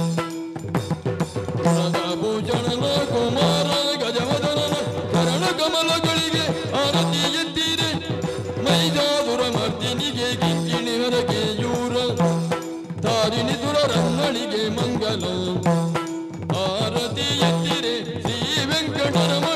ಭೂಷಣನ ಕುಮಾರ ಗಜವದನನ ಕರಣ ಕಮಲಗಳಿಗೆ ಆರತಿ ಎತ್ತಿರೆ ಮೈಜಾದುರ ಮರ್ದಿನಿಗೆ ಕಿಂಕಿಣಿ ಹೊರಗೆ ಯೂರ ತಾರಿಣಿ ದುರರನ್ನಳಿಗೆ ಮಂಗಲ ಆರತಿ ಎತ್ತಿರೆ ಶ್ರೀ ವೆಂಕಟರಮ